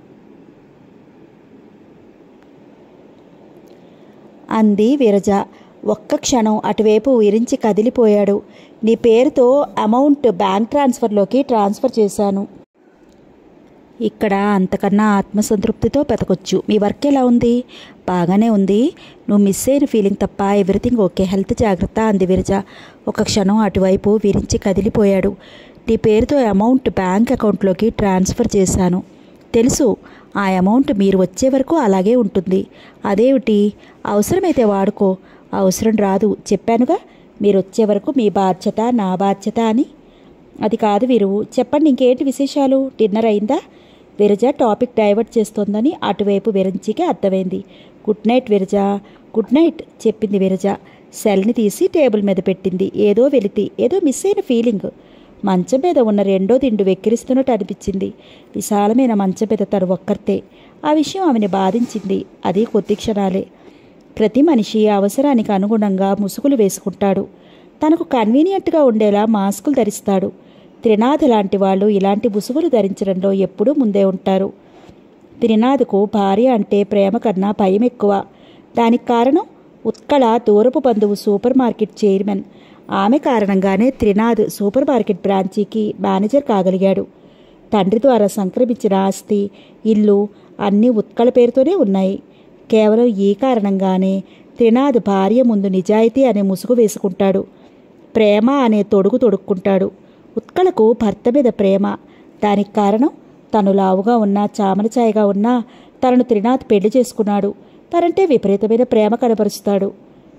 అంది విరజ ఒక్క క్షణం అటువైపు విరించి కదిలిపోయాడు నీ పేరుతో అమౌంట్ బ్యాంక్ ట్రాన్స్ఫర్లోకి ట్రాన్స్ఫర్ చేశాను ఇక్కడ అంతకన్నా ఆత్మసంతృప్తితో బతకొచ్చు మీ వర్క్ ఎలా ఉంది బాగానే ఉంది నువ్వు మిస్ అయిన ఫీలింగ్ తప్ప ఎవ్రీథింగ్ ఓకే హెల్త్ జాగ్రత్త అంది విరజ ఒక క్షణం అటువైపు విరించి కదిలిపోయాడు నీ పేరుతో అమౌంట్ బ్యాంక్ అకౌంట్లోకి ట్రాన్స్ఫర్ చేశాను తెలుసు ఆ అమౌంట్ మీరు వచ్చే వరకు అలాగే ఉంటుంది అదేమిటి అవసరమైతే వాడుకో అవసరం రాదు చెప్పానుగా మీరు వచ్చే వరకు మీ బాధ్యత నా బాధ్యత అని అది కాదు వీరు చెప్పండి ఇంకేంటి విశేషాలు డిన్నర్ అయిందా విరజ టాపిక్ డైవర్ట్ చేస్తోందని అటువైపు విరంచికి అర్థమైంది good night Viraja good night చెప్పింది విరజ సెల్ని తీసి టేబుల్ మీద పెట్టింది ఏదో వెలితి ఏదో మిస్ అయిన ఫీలింగ్ మంచం మీద ఉన్న రెండో దిండు వెక్కిరిస్తున్నట్టు అనిపించింది విశాలమైన మంచం మీద తను ఒక్కర్తే ఆ విషయం ఆమెను బాధించింది అది కొద్ది క్షణాలే ప్రతి మనిషి అవసరానికి అనుగుణంగా ముసుగులు వేసుకుంటాడు తనకు కన్వీనియంట్గా ఉండేలా మాస్కులు ధరిస్తాడు త్రినాథ్ లాంటి వాళ్ళు ఇలాంటి ముసుగులు ధరించడంలో ఎప్పుడూ ముందే ఉంటారు త్రినాథ్కు భార్య అంటే ప్రేమ కన్నా భయం ఎక్కువ దానికి కారణం ఉత్కళ దూరపు బంధువు సూపర్ మార్కెట్ చైర్మన్ ఆమె కారణంగానే త్రినాథ్ సూపర్ మార్కెట్ బ్రాంచీకి మేనేజర్ కాగలిగాడు తండ్రి ద్వారా సంక్రమించిన ఆస్తి ఇల్లు అన్నీ ఉత్కళ పేరుతోనే ఉన్నాయి కేవలం ఈ కారణంగానే త్రినాథ్ భార్య ముందు నిజాయితీ అనే ముసుగు వేసుకుంటాడు ప్రేమ అనే తొడుగు తొడుక్కుంటాడు ఉత్కళకు భర్త మీద ప్రేమ దానికి కారణం తను లావుగా ఉన్నా చామనచాయగా ఉన్నా తనను త్రినాథ్ పెళ్లి చేసుకున్నాడు తనంటే విపరీతమైన ప్రేమ కనబరుస్తాడు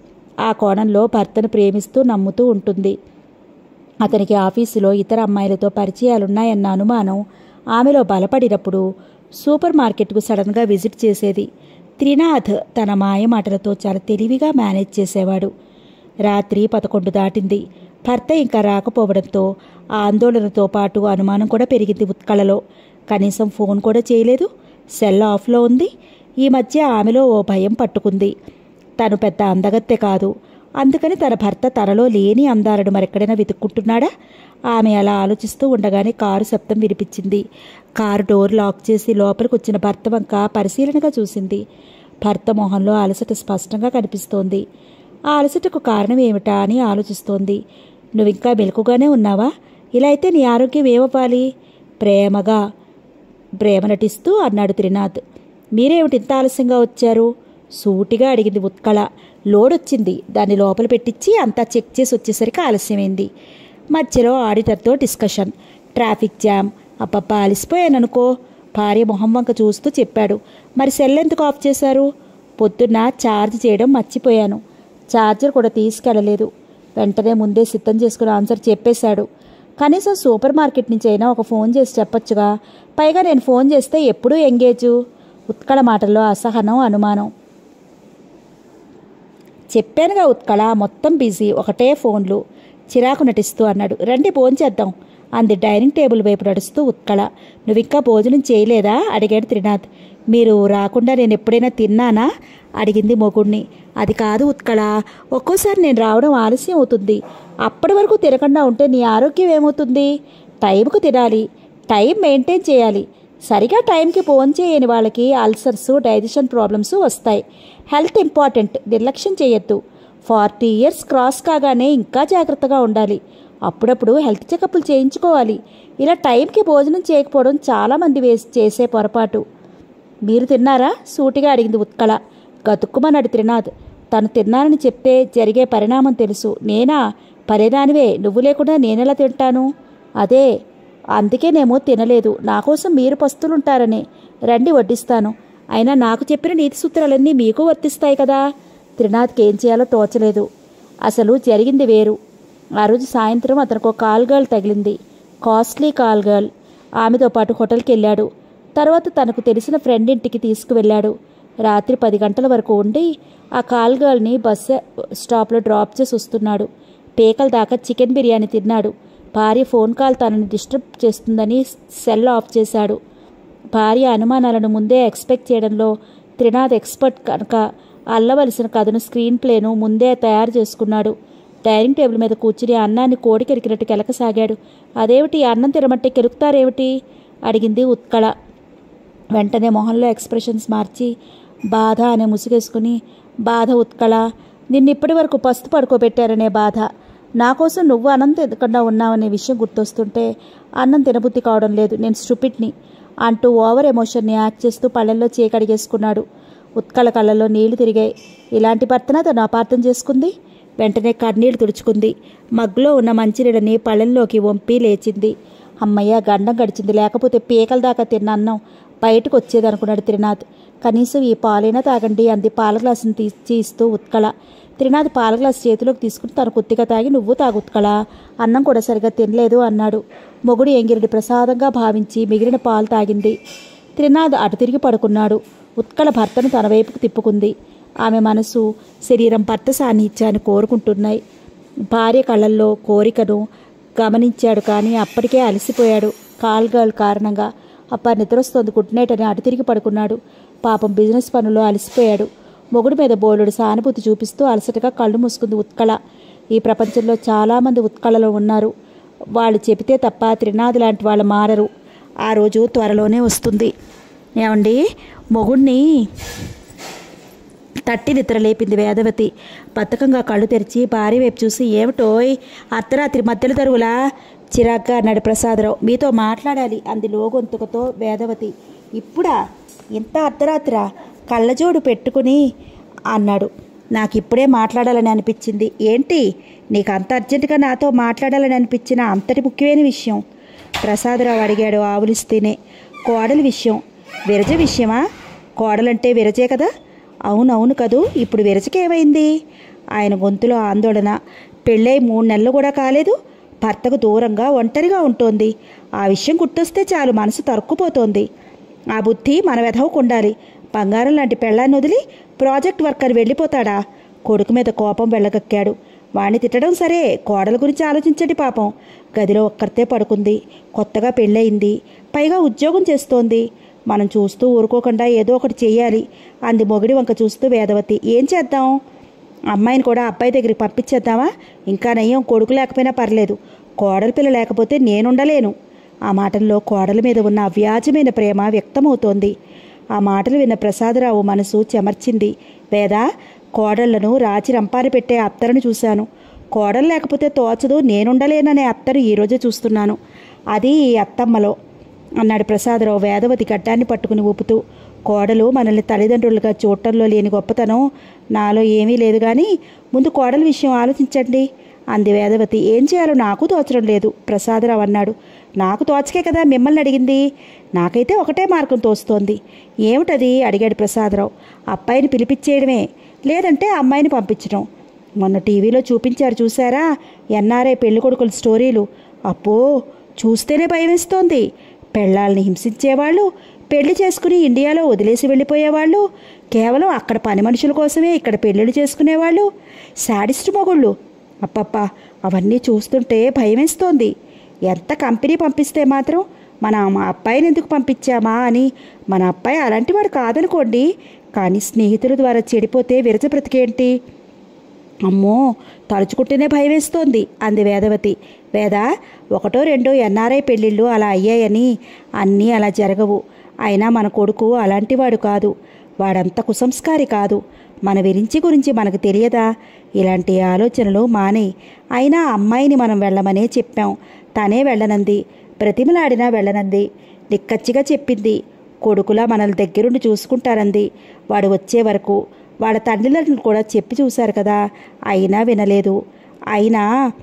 ఆ కోణంలో భర్తను ప్రేమిస్తూ నమ్ముతూ ఉంటుంది అతనికి ఆఫీసులో ఇతర అమ్మాయిలతో పరిచయాలున్నాయన్న అనుమానం ఆమెలో బలపడినప్పుడు సూపర్ మార్కెట్కు సడన్గా విజిట్ చేసేది త్రినాథ్ తన మాయ మాటలతో చాలా తెలివిగా మేనేజ్ చేసేవాడు రాత్రి పదకొండు దాటింది భర్త ఇంకా రాకపోవడంతో ఆందోళనతో పాటు అనుమానం కూడా పెరిగింది ఉత్కళలో కనీసం ఫోన్ కూడా చేయలేదు సెల్ ఆఫ్లో ఉంది ఈ మధ్య ఆమెలో ఓ భయం పట్టుకుంది తను పెద్ద అందగత్తె కాదు అందుకని తన భర్త తనలో లేని అందాలను మరెక్కడైనా వెతుక్కుంటున్నాడా ఆమె అలా ఆలోచిస్తూ ఉండగానే కారు శబ్దం వినిపించింది కారు డోర్ లాక్ చేసి లోపలికి వచ్చిన భర్త వంక పరిశీలనగా చూసింది భర్త మొహంలో అలసట స్పష్టంగా కనిపిస్తోంది ఆ అలసటకు కారణం ఏమిటా అని ఆలోచిస్తోంది నువ్వింకా మెలకుగానే ఉన్నావా ఇలా అయితే నీ ఆరోగ్యం ఏమవ్వాలి ప్రేమగా ప్రేమ నటిస్తూ అన్నాడు త్రినాథ్ మీరేమిటి ఇంత ఆలస్యంగా వచ్చారు సూటిగా అడిగింది ఉత్కళ లోడ్ వచ్చింది దాన్ని లోపల పెట్టించి అంతా చెక్ చేసి వచ్చేసరికి ఆలస్యమైంది మధ్యలో ఆడిటర్తో డిస్కషన్ ట్రాఫిక్ జామ్ అబ్బబ్బా అలసిపోయాననుకో భార్య మొహం వంక చూస్తూ చెప్పాడు మరి సెల్ ఎందుకు ఆఫ్ చేశారు పొద్దున్న ఛార్జ్ చేయడం మర్చిపోయాను ఛార్జర్ కూడా తీసుకెళ్ళలేదు వెంటనే ముందే సిద్ధం చేసుకుని ఆన్సర్ చెప్పేశాడు కనీసం సూపర్ మార్కెట్ నుంచి అయినా ఒక ఫోన్ చేసి చెప్పొచ్చుగా పైగా నేను ఫోన్ చేస్తే ఎప్పుడూ ఎంగేజు ఉత్కళ మాటల్లో అసహనం అనుమానం చెప్పానుగా ఉత్కళ మొత్తం బిజీ ఒకటే ఫోన్లు చిరాకు నటిస్తూ అన్నాడు రండి భోంచేద్దాం అంది డైనింగ్ టేబుల్ వైపు నడుస్తూ ఉత్కళ నువ్వింకా భోజనం చేయలేదా అడిగాడు త్రినాథ్ మీరు రాకుండా నేను ఎప్పుడైనా తిన్నానా అడిగింది మొగుణ్ణి అది కాదు ఉత్కళ ఒక్కోసారి నేను రావడం ఆలస్యం అవుతుంది అప్పటి వరకు తినకుండా ఉంటే నీ ఆరోగ్యం ఏమవుతుంది టైంకు తినాలి టైం మెయింటైన్ చేయాలి సరిగా టైంకి ఫోన్ చేయని వాళ్ళకి అల్సర్స్ డైజెషన్ ప్రాబ్లమ్స్ వస్తాయి హెల్త్ ఇంపార్టెంట్ నిర్లక్ష్యం చేయొద్దు ఫార్టీ ఇయర్స్ క్రాస్ కాగానే ఇంకా జాగ్రత్తగా ఉండాలి అప్పుడప్పుడు హెల్త్ చెకప్లు చేయించుకోవాలి ఇలా టైంకి భోజనం చేయకపోవడం చాలామంది వేసి చేసే పొరపాటు మీరు తిన్నారా సూటిగా అడిగింది ఉత్కళ గతుక్కుమన్నాడు త్రినాథ్ తను తిన్నానని చెప్తే జరిగే పరిణామం తెలుసు నేనా పరేదానివే నువ్వు లేకుండా నేనెలా తింటాను అదే అందుకేనేమో తినలేదు నా కోసం మీరు పస్తులుంటారనే రండి వడ్డిస్తాను అయినా నాకు చెప్పిన నీతి సూత్రాలన్నీ మీకు వర్తిస్తాయి కదా త్రినాథ్కి ఏం చేయాలో తోచలేదు అసలు జరిగింది వేరు ఆ రోజు సాయంత్రం అతనికి ఒక కాల్ గర్ల్ తగిలింది కాస్ట్లీ కాల్ గర్ల్ ఆమెతో పాటు హోటల్కి వెళ్ళాడు తర్వాత తనకు తెలిసిన ఫ్రెండ్ ఇంటికి తీసుకువెళ్ళాడు రాత్రి పది గంటల వరకు ఉండి ఆ కాల్ గర్ల్ని బస్ స్టాప్లో డ్రాప్ చేసి వస్తున్నాడు పేకల దాకా చికెన్ బిర్యానీ తిన్నాడు భార్య ఫోన్ కాల్ తనని డిస్టర్బ్ చేస్తుందని సెల్ ఆఫ్ చేశాడు భార్య అనుమానాలను ముందే ఎక్స్పెక్ట్ చేయడంలో త్రినాథ్ ఎక్స్పర్ట్ కనుక అల్లవలసిన కథను స్క్రీన్ ప్లేను ముందే తయారు చేసుకున్నాడు డైనింగ్ టేబుల్ మీద కూర్చుని అన్నాన్ని కోడి కెరికినట్టు కెలకసాగాడు అదేమిటి అన్నం తినమంటే కెలుకుతారేమిటి అడిగింది ఉత్కళ వెంటనే మొహంలో ఎక్స్ప్రెషన్స్ మార్చి బాధ అనే ముసుగేసుకుని బాధ ఉత్కళ నిన్ను ఇప్పటి వరకు పస్తు పడుకోబెట్టారనే బాధ నా కోసం నువ్వు అన్నం తినకుండా ఉన్నావనే విషయం గుర్తొస్తుంటే అన్నం తినబుద్ధి కావడం లేదు నేను స్టూపిడ్ని అంటూ ఓవర్ ఎమోషన్ని యాక్ట్ చేస్తూ పళ్ళల్లో చేకడిగేసుకున్నాడు ఉత్కళ కళ్ళల్లో నీళ్లు తిరిగాయి ఇలాంటి భర్తన తను అపార్థం చేసుకుంది వెంటనే కన్నీళ్లు తుడుచుకుంది మగ్గులో ఉన్న మంచినీడని పళ్ళల్లోకి వంపి లేచింది అమ్మయ్య గండం గడిచింది లేకపోతే పీకల దాకా తిన్న అన్నం బయటకు వచ్చేది అనుకున్నాడు త్రినాథ్ కనీసం ఈ పాలైనా తాగండి అంది పాల గ్లాసును తీసి ఇస్తూ ఉత్కళ త్రినాథ్ పాల గ్లాస్ చేతిలోకి తీసుకుని తను కొద్దిగా తాగి నువ్వు తాగు ఉత్కళ అన్నం కూడా సరిగా తినలేదు అన్నాడు మొగుడు ఎంగిరెడ్డి ప్రసాదంగా భావించి మిగిలిన పాలు తాగింది త్రినాథ్ అటు తిరిగి పడుకున్నాడు ఉత్కళ భర్తను తన వైపుకు తిప్పుకుంది ఆమె మనసు శరీరం భర్త సాన్నిధ్యాన్ని కోరుకుంటున్నాయి భార్య కళ్ళల్లో కోరికను గమనించాడు కానీ అప్పటికే అలసిపోయాడు కాల్ గర్ల్ కారణంగా అప్ప నిద్రొస్తోంది గుడ్ నైట్ అని అటు తిరిగి పడుకున్నాడు పాపం బిజినెస్ పనుల్లో అలసిపోయాడు మొగుడు మీద బోలుడు సానుభూతి చూపిస్తూ అలసటగా కళ్ళు మూసుకుంది ఉత్కళ ఈ ప్రపంచంలో చాలామంది ఉత్కళలో ఉన్నారు వాళ్ళు చెబితే తప్ప త్రినాథ్ లాంటి వాళ్ళు మారరు ఆ రోజు త్వరలోనే వస్తుంది ఏమండి మొగుడిని తట్టి నిద్ర లేపింది వేదవతి బద్ధకంగా కళ్ళు తెరిచి భార్య వైపు చూసి ఏమిటోయ్ అర్ధరాత్రి మధ్యలో తరువులా చిరాగ్గా అన్నాడు ప్రసాదరావు మీతో మాట్లాడాలి అంది లోగొంతుకతో వేదవతి ఇప్పుడా ఇంత అర్ధరాత్రా కళ్ళజోడు పెట్టుకుని అన్నాడు నాకు ఇప్పుడే మాట్లాడాలని అనిపించింది ఏంటి నీకు అంత అర్జెంటుగా నాతో మాట్లాడాలని అనిపించిన అంతటి ముఖ్యమైన విషయం ప్రసాదరావు అడిగాడు ఆవులిస్తేనే కోడలి విషయం విరజ విషయమా కోడలంటే విరజే కదా అవునవును కదూ ఇప్పుడు విరజకేమైంది ఆయన గొంతులో ఆందోళన పెళ్ళై మూడు నెలలు కూడా కాలేదు భర్తకు దూరంగా ఒంటరిగా ఉంటోంది ఆ విషయం గుర్తొస్తే చాలు మనసు తరుక్కుపోతోంది ఆ బుద్ధి మన వెధవకు ఉండాలి బంగారం లాంటి పెళ్ళాన్ని వదిలి ప్రాజెక్ట్ వర్కర్ వెళ్ళిపోతాడా కొడుకు మీద కోపం వెళ్ళగక్కాడు వాణ్ణి తిట్టడం సరే కోడల గురించి ఆలోచించండి పాపం గదిలో ఒక్కరితే పడుకుంది కొత్తగా పెళ్ళయింది పైగా ఉద్యోగం చేస్తోంది మనం చూస్తూ ఊరుకోకుండా ఏదో ఒకటి చెయ్యాలి అంది మొగిడి వంక చూస్తూ వేదవతి ఏం చేద్దాం అమ్మాయిని కూడా అబ్బాయి దగ్గరికి పంపించేద్దామా ఇంకా నయ్యం కొడుకు లేకపోయినా పర్లేదు కోడలి పిల్ల లేకపోతే నేనుండలేను ఆ మాటల్లో కోడల మీద ఉన్న అవ్యాజమైన ప్రేమ వ్యక్తమవుతోంది ఆ మాటలు విన్న ప్రసాదరావు మనసు చెమర్చింది వేదా కోడళ్లను రాచి రంపారి పెట్టే అత్తరును చూశాను కోడలు లేకపోతే తోచదు నేనుండలేననే అత్తరు ఈరోజే చూస్తున్నాను అది ఈ అత్తమ్మలో అన్నాడు ప్రసాదరావు వేదవతి గడ్డాన్ని పట్టుకుని ఊపుతూ కోడలు మనల్ని తల్లిదండ్రులుగా చూడటంలో లేని గొప్పతనం నాలో ఏమీ లేదు కానీ ముందు కోడల విషయం ఆలోచించండి అంది వేదవతి ఏం చేయాలో నాకు తోచడం లేదు ప్రసాదరావు అన్నాడు నాకు తోచకే కదా మిమ్మల్ని అడిగింది నాకైతే ఒకటే మార్గం తోస్తోంది ఏమిటది అడిగాడు ప్రసాదరావు అబ్బాయిని పిలిపించేయడమే లేదంటే అమ్మాయిని పంపించడం మొన్న టీవీలో చూపించారు చూసారా ఎన్ఆర్ఐ పెళ్లి కొడుకుల స్టోరీలు అప్పో చూస్తేనే భయమేస్తోంది పెళ్ళాలని హింసించేవాళ్ళు పెళ్లి చేసుకుని ఇండియాలో వదిలేసి వెళ్ళిపోయేవాళ్ళు కేవలం అక్కడ పని మనుషుల కోసమే ఇక్కడ పెళ్ళిళ్ళు చేసుకునేవాళ్ళు శాడిస్ట్ మొగుళ్ళు అప్పప్ప అవన్నీ చూస్తుంటే భయమేస్తోంది ఎంత కంపెనీ పంపిస్తే మాత్రం మన అబ్బాయిని ఎందుకు పంపించామా అని మన అబ్బాయి అలాంటివాడు కాదనుకోండి కానీ స్నేహితుల ద్వారా చెడిపోతే విరచ బ్రతికేంటి అమ్మో తలుచుకుంటేనే భయం వేస్తోంది అంది వేదవతి వేద ఒకటో రెండో ఎన్ఆర్ఐ పెళ్ళిళ్ళు అలా అయ్యాయని అన్నీ అలా జరగవు అయినా మన కొడుకు అలాంటివాడు కాదు వాడంత కుసంస్కారి కాదు మన విరించి గురించి మనకు తెలియదా ఇలాంటి ఆలోచనలు మానే అయినా అమ్మాయిని మనం వెళ్ళమనే చెప్పాం తనే వెళ్ళనంది బ్రతిమలాడినా వెళ్ళనంది నిక్కచ్చిగా చెప్పింది కొడుకులా మనల్ని దగ్గరుండి చూసుకుంటారంది వాడు వచ్చే వరకు వాళ్ళ తండ్రులను కూడా చెప్పి చూశారు కదా అయినా వినలేదు అయినా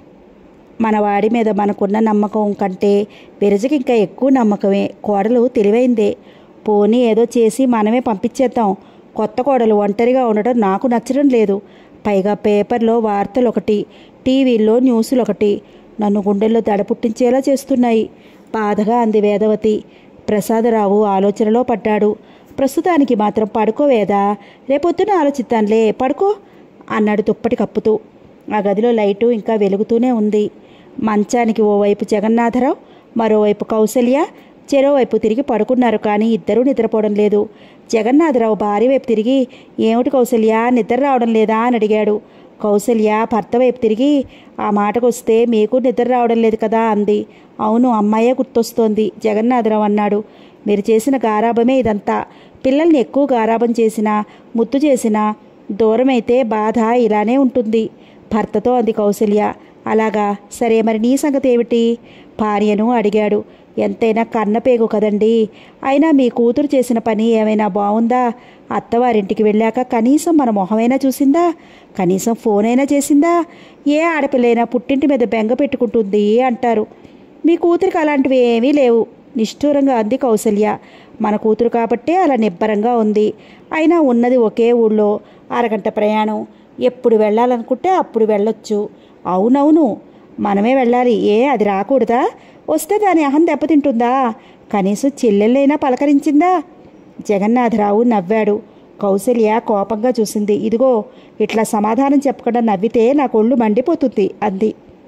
మన వాడి మీద మనకున్న నమ్మకం కంటే విరజకి ఇంకా ఎక్కువ నమ్మకమే కోడలు తెలివైందే పోనీ ఏదో చేసి మనమే పంపించేద్దాం కొత్త కోడలు ఒంటరిగా ఉండడం నాకు నచ్చడం లేదు పైగా పేపర్లో వార్తలు ఒకటి టీవీల్లో న్యూస్లు ఒకటి నన్ను గుండెల్లో దడ పుట్టించేలా చేస్తున్నాయి బాధగా అంది వేదవతి ప్రసాదరావు ఆలోచనలో పడ్డాడు ప్రస్తుతానికి మాత్రం పడుకోవేదా రేపొద్దున ఆలోచిద్దాంలే పడుకో అన్నాడు దుప్పటి కప్పుతూ ఆ గదిలో లైటు ఇంకా వెలుగుతూనే ఉంది మంచానికి ఓవైపు జగన్నాథరావు మరోవైపు కౌసల్య చెరోవైపు తిరిగి పడుకున్నారు కానీ ఇద్దరూ నిద్రపోవడం లేదు జగన్నాథరావు భార్య వైపు తిరిగి ఏమిటి కౌసల్య నిద్ర రావడం లేదా అని అడిగాడు కౌసల్య భర్త వైపు తిరిగి ఆ మాటకొస్తే మీకు నిద్ర రావడం లేదు కదా అంది అవును అమ్మాయే గుర్తొస్తోంది జగన్నాథరావు అన్నాడు మీరు చేసిన గారాబమే ఇదంతా పిల్లల్ని ఎక్కువ గారాబం చేసినా ముద్దు చేసినా దూరమైతే బాధ ఇలానే ఉంటుంది భర్తతో అంది కౌసల్య అలాగా సరే మరి నీ సంగతి ఏమిటి భార్యను అడిగాడు ఎంతైనా కన్నపేగు కదండి అయినా మీ కూతురు చేసిన పని ఏమైనా బాగుందా అత్తవారింటికి వెళ్ళాక కనీసం మన మొహమైనా చూసిందా కనీసం ఫోన్ అయినా చేసిందా ఏ ఆడపిల్లైనా పుట్టింటి మీద బెంగ పెట్టుకుంటుంది అంటారు మీ కూతురికి అలాంటివి ఏమీ లేవు నిష్ఠూరంగా అంది కౌసల్య మన కూతురు కాబట్టే అలా నిబ్బరంగా ఉంది అయినా ఉన్నది ఒకే ఊళ్ళో అరగంట ప్రయాణం ఎప్పుడు వెళ్ళాలనుకుంటే అప్పుడు వెళ్ళొచ్చు అవునవును మనమే వెళ్ళాలి ఏ అది రాకూడదా వస్తే దాని అహం దెబ్బతింటుందా కనీసం చెల్లెళ్ళైనా పలకరించిందా జగన్నాథరావు నవ్వాడు కౌసల్య కోపంగా చూసింది ఇదిగో ఇట్లా సమాధానం చెప్పకుండా నవ్వితే నా కొళ్ళు మండిపోతుంది అంది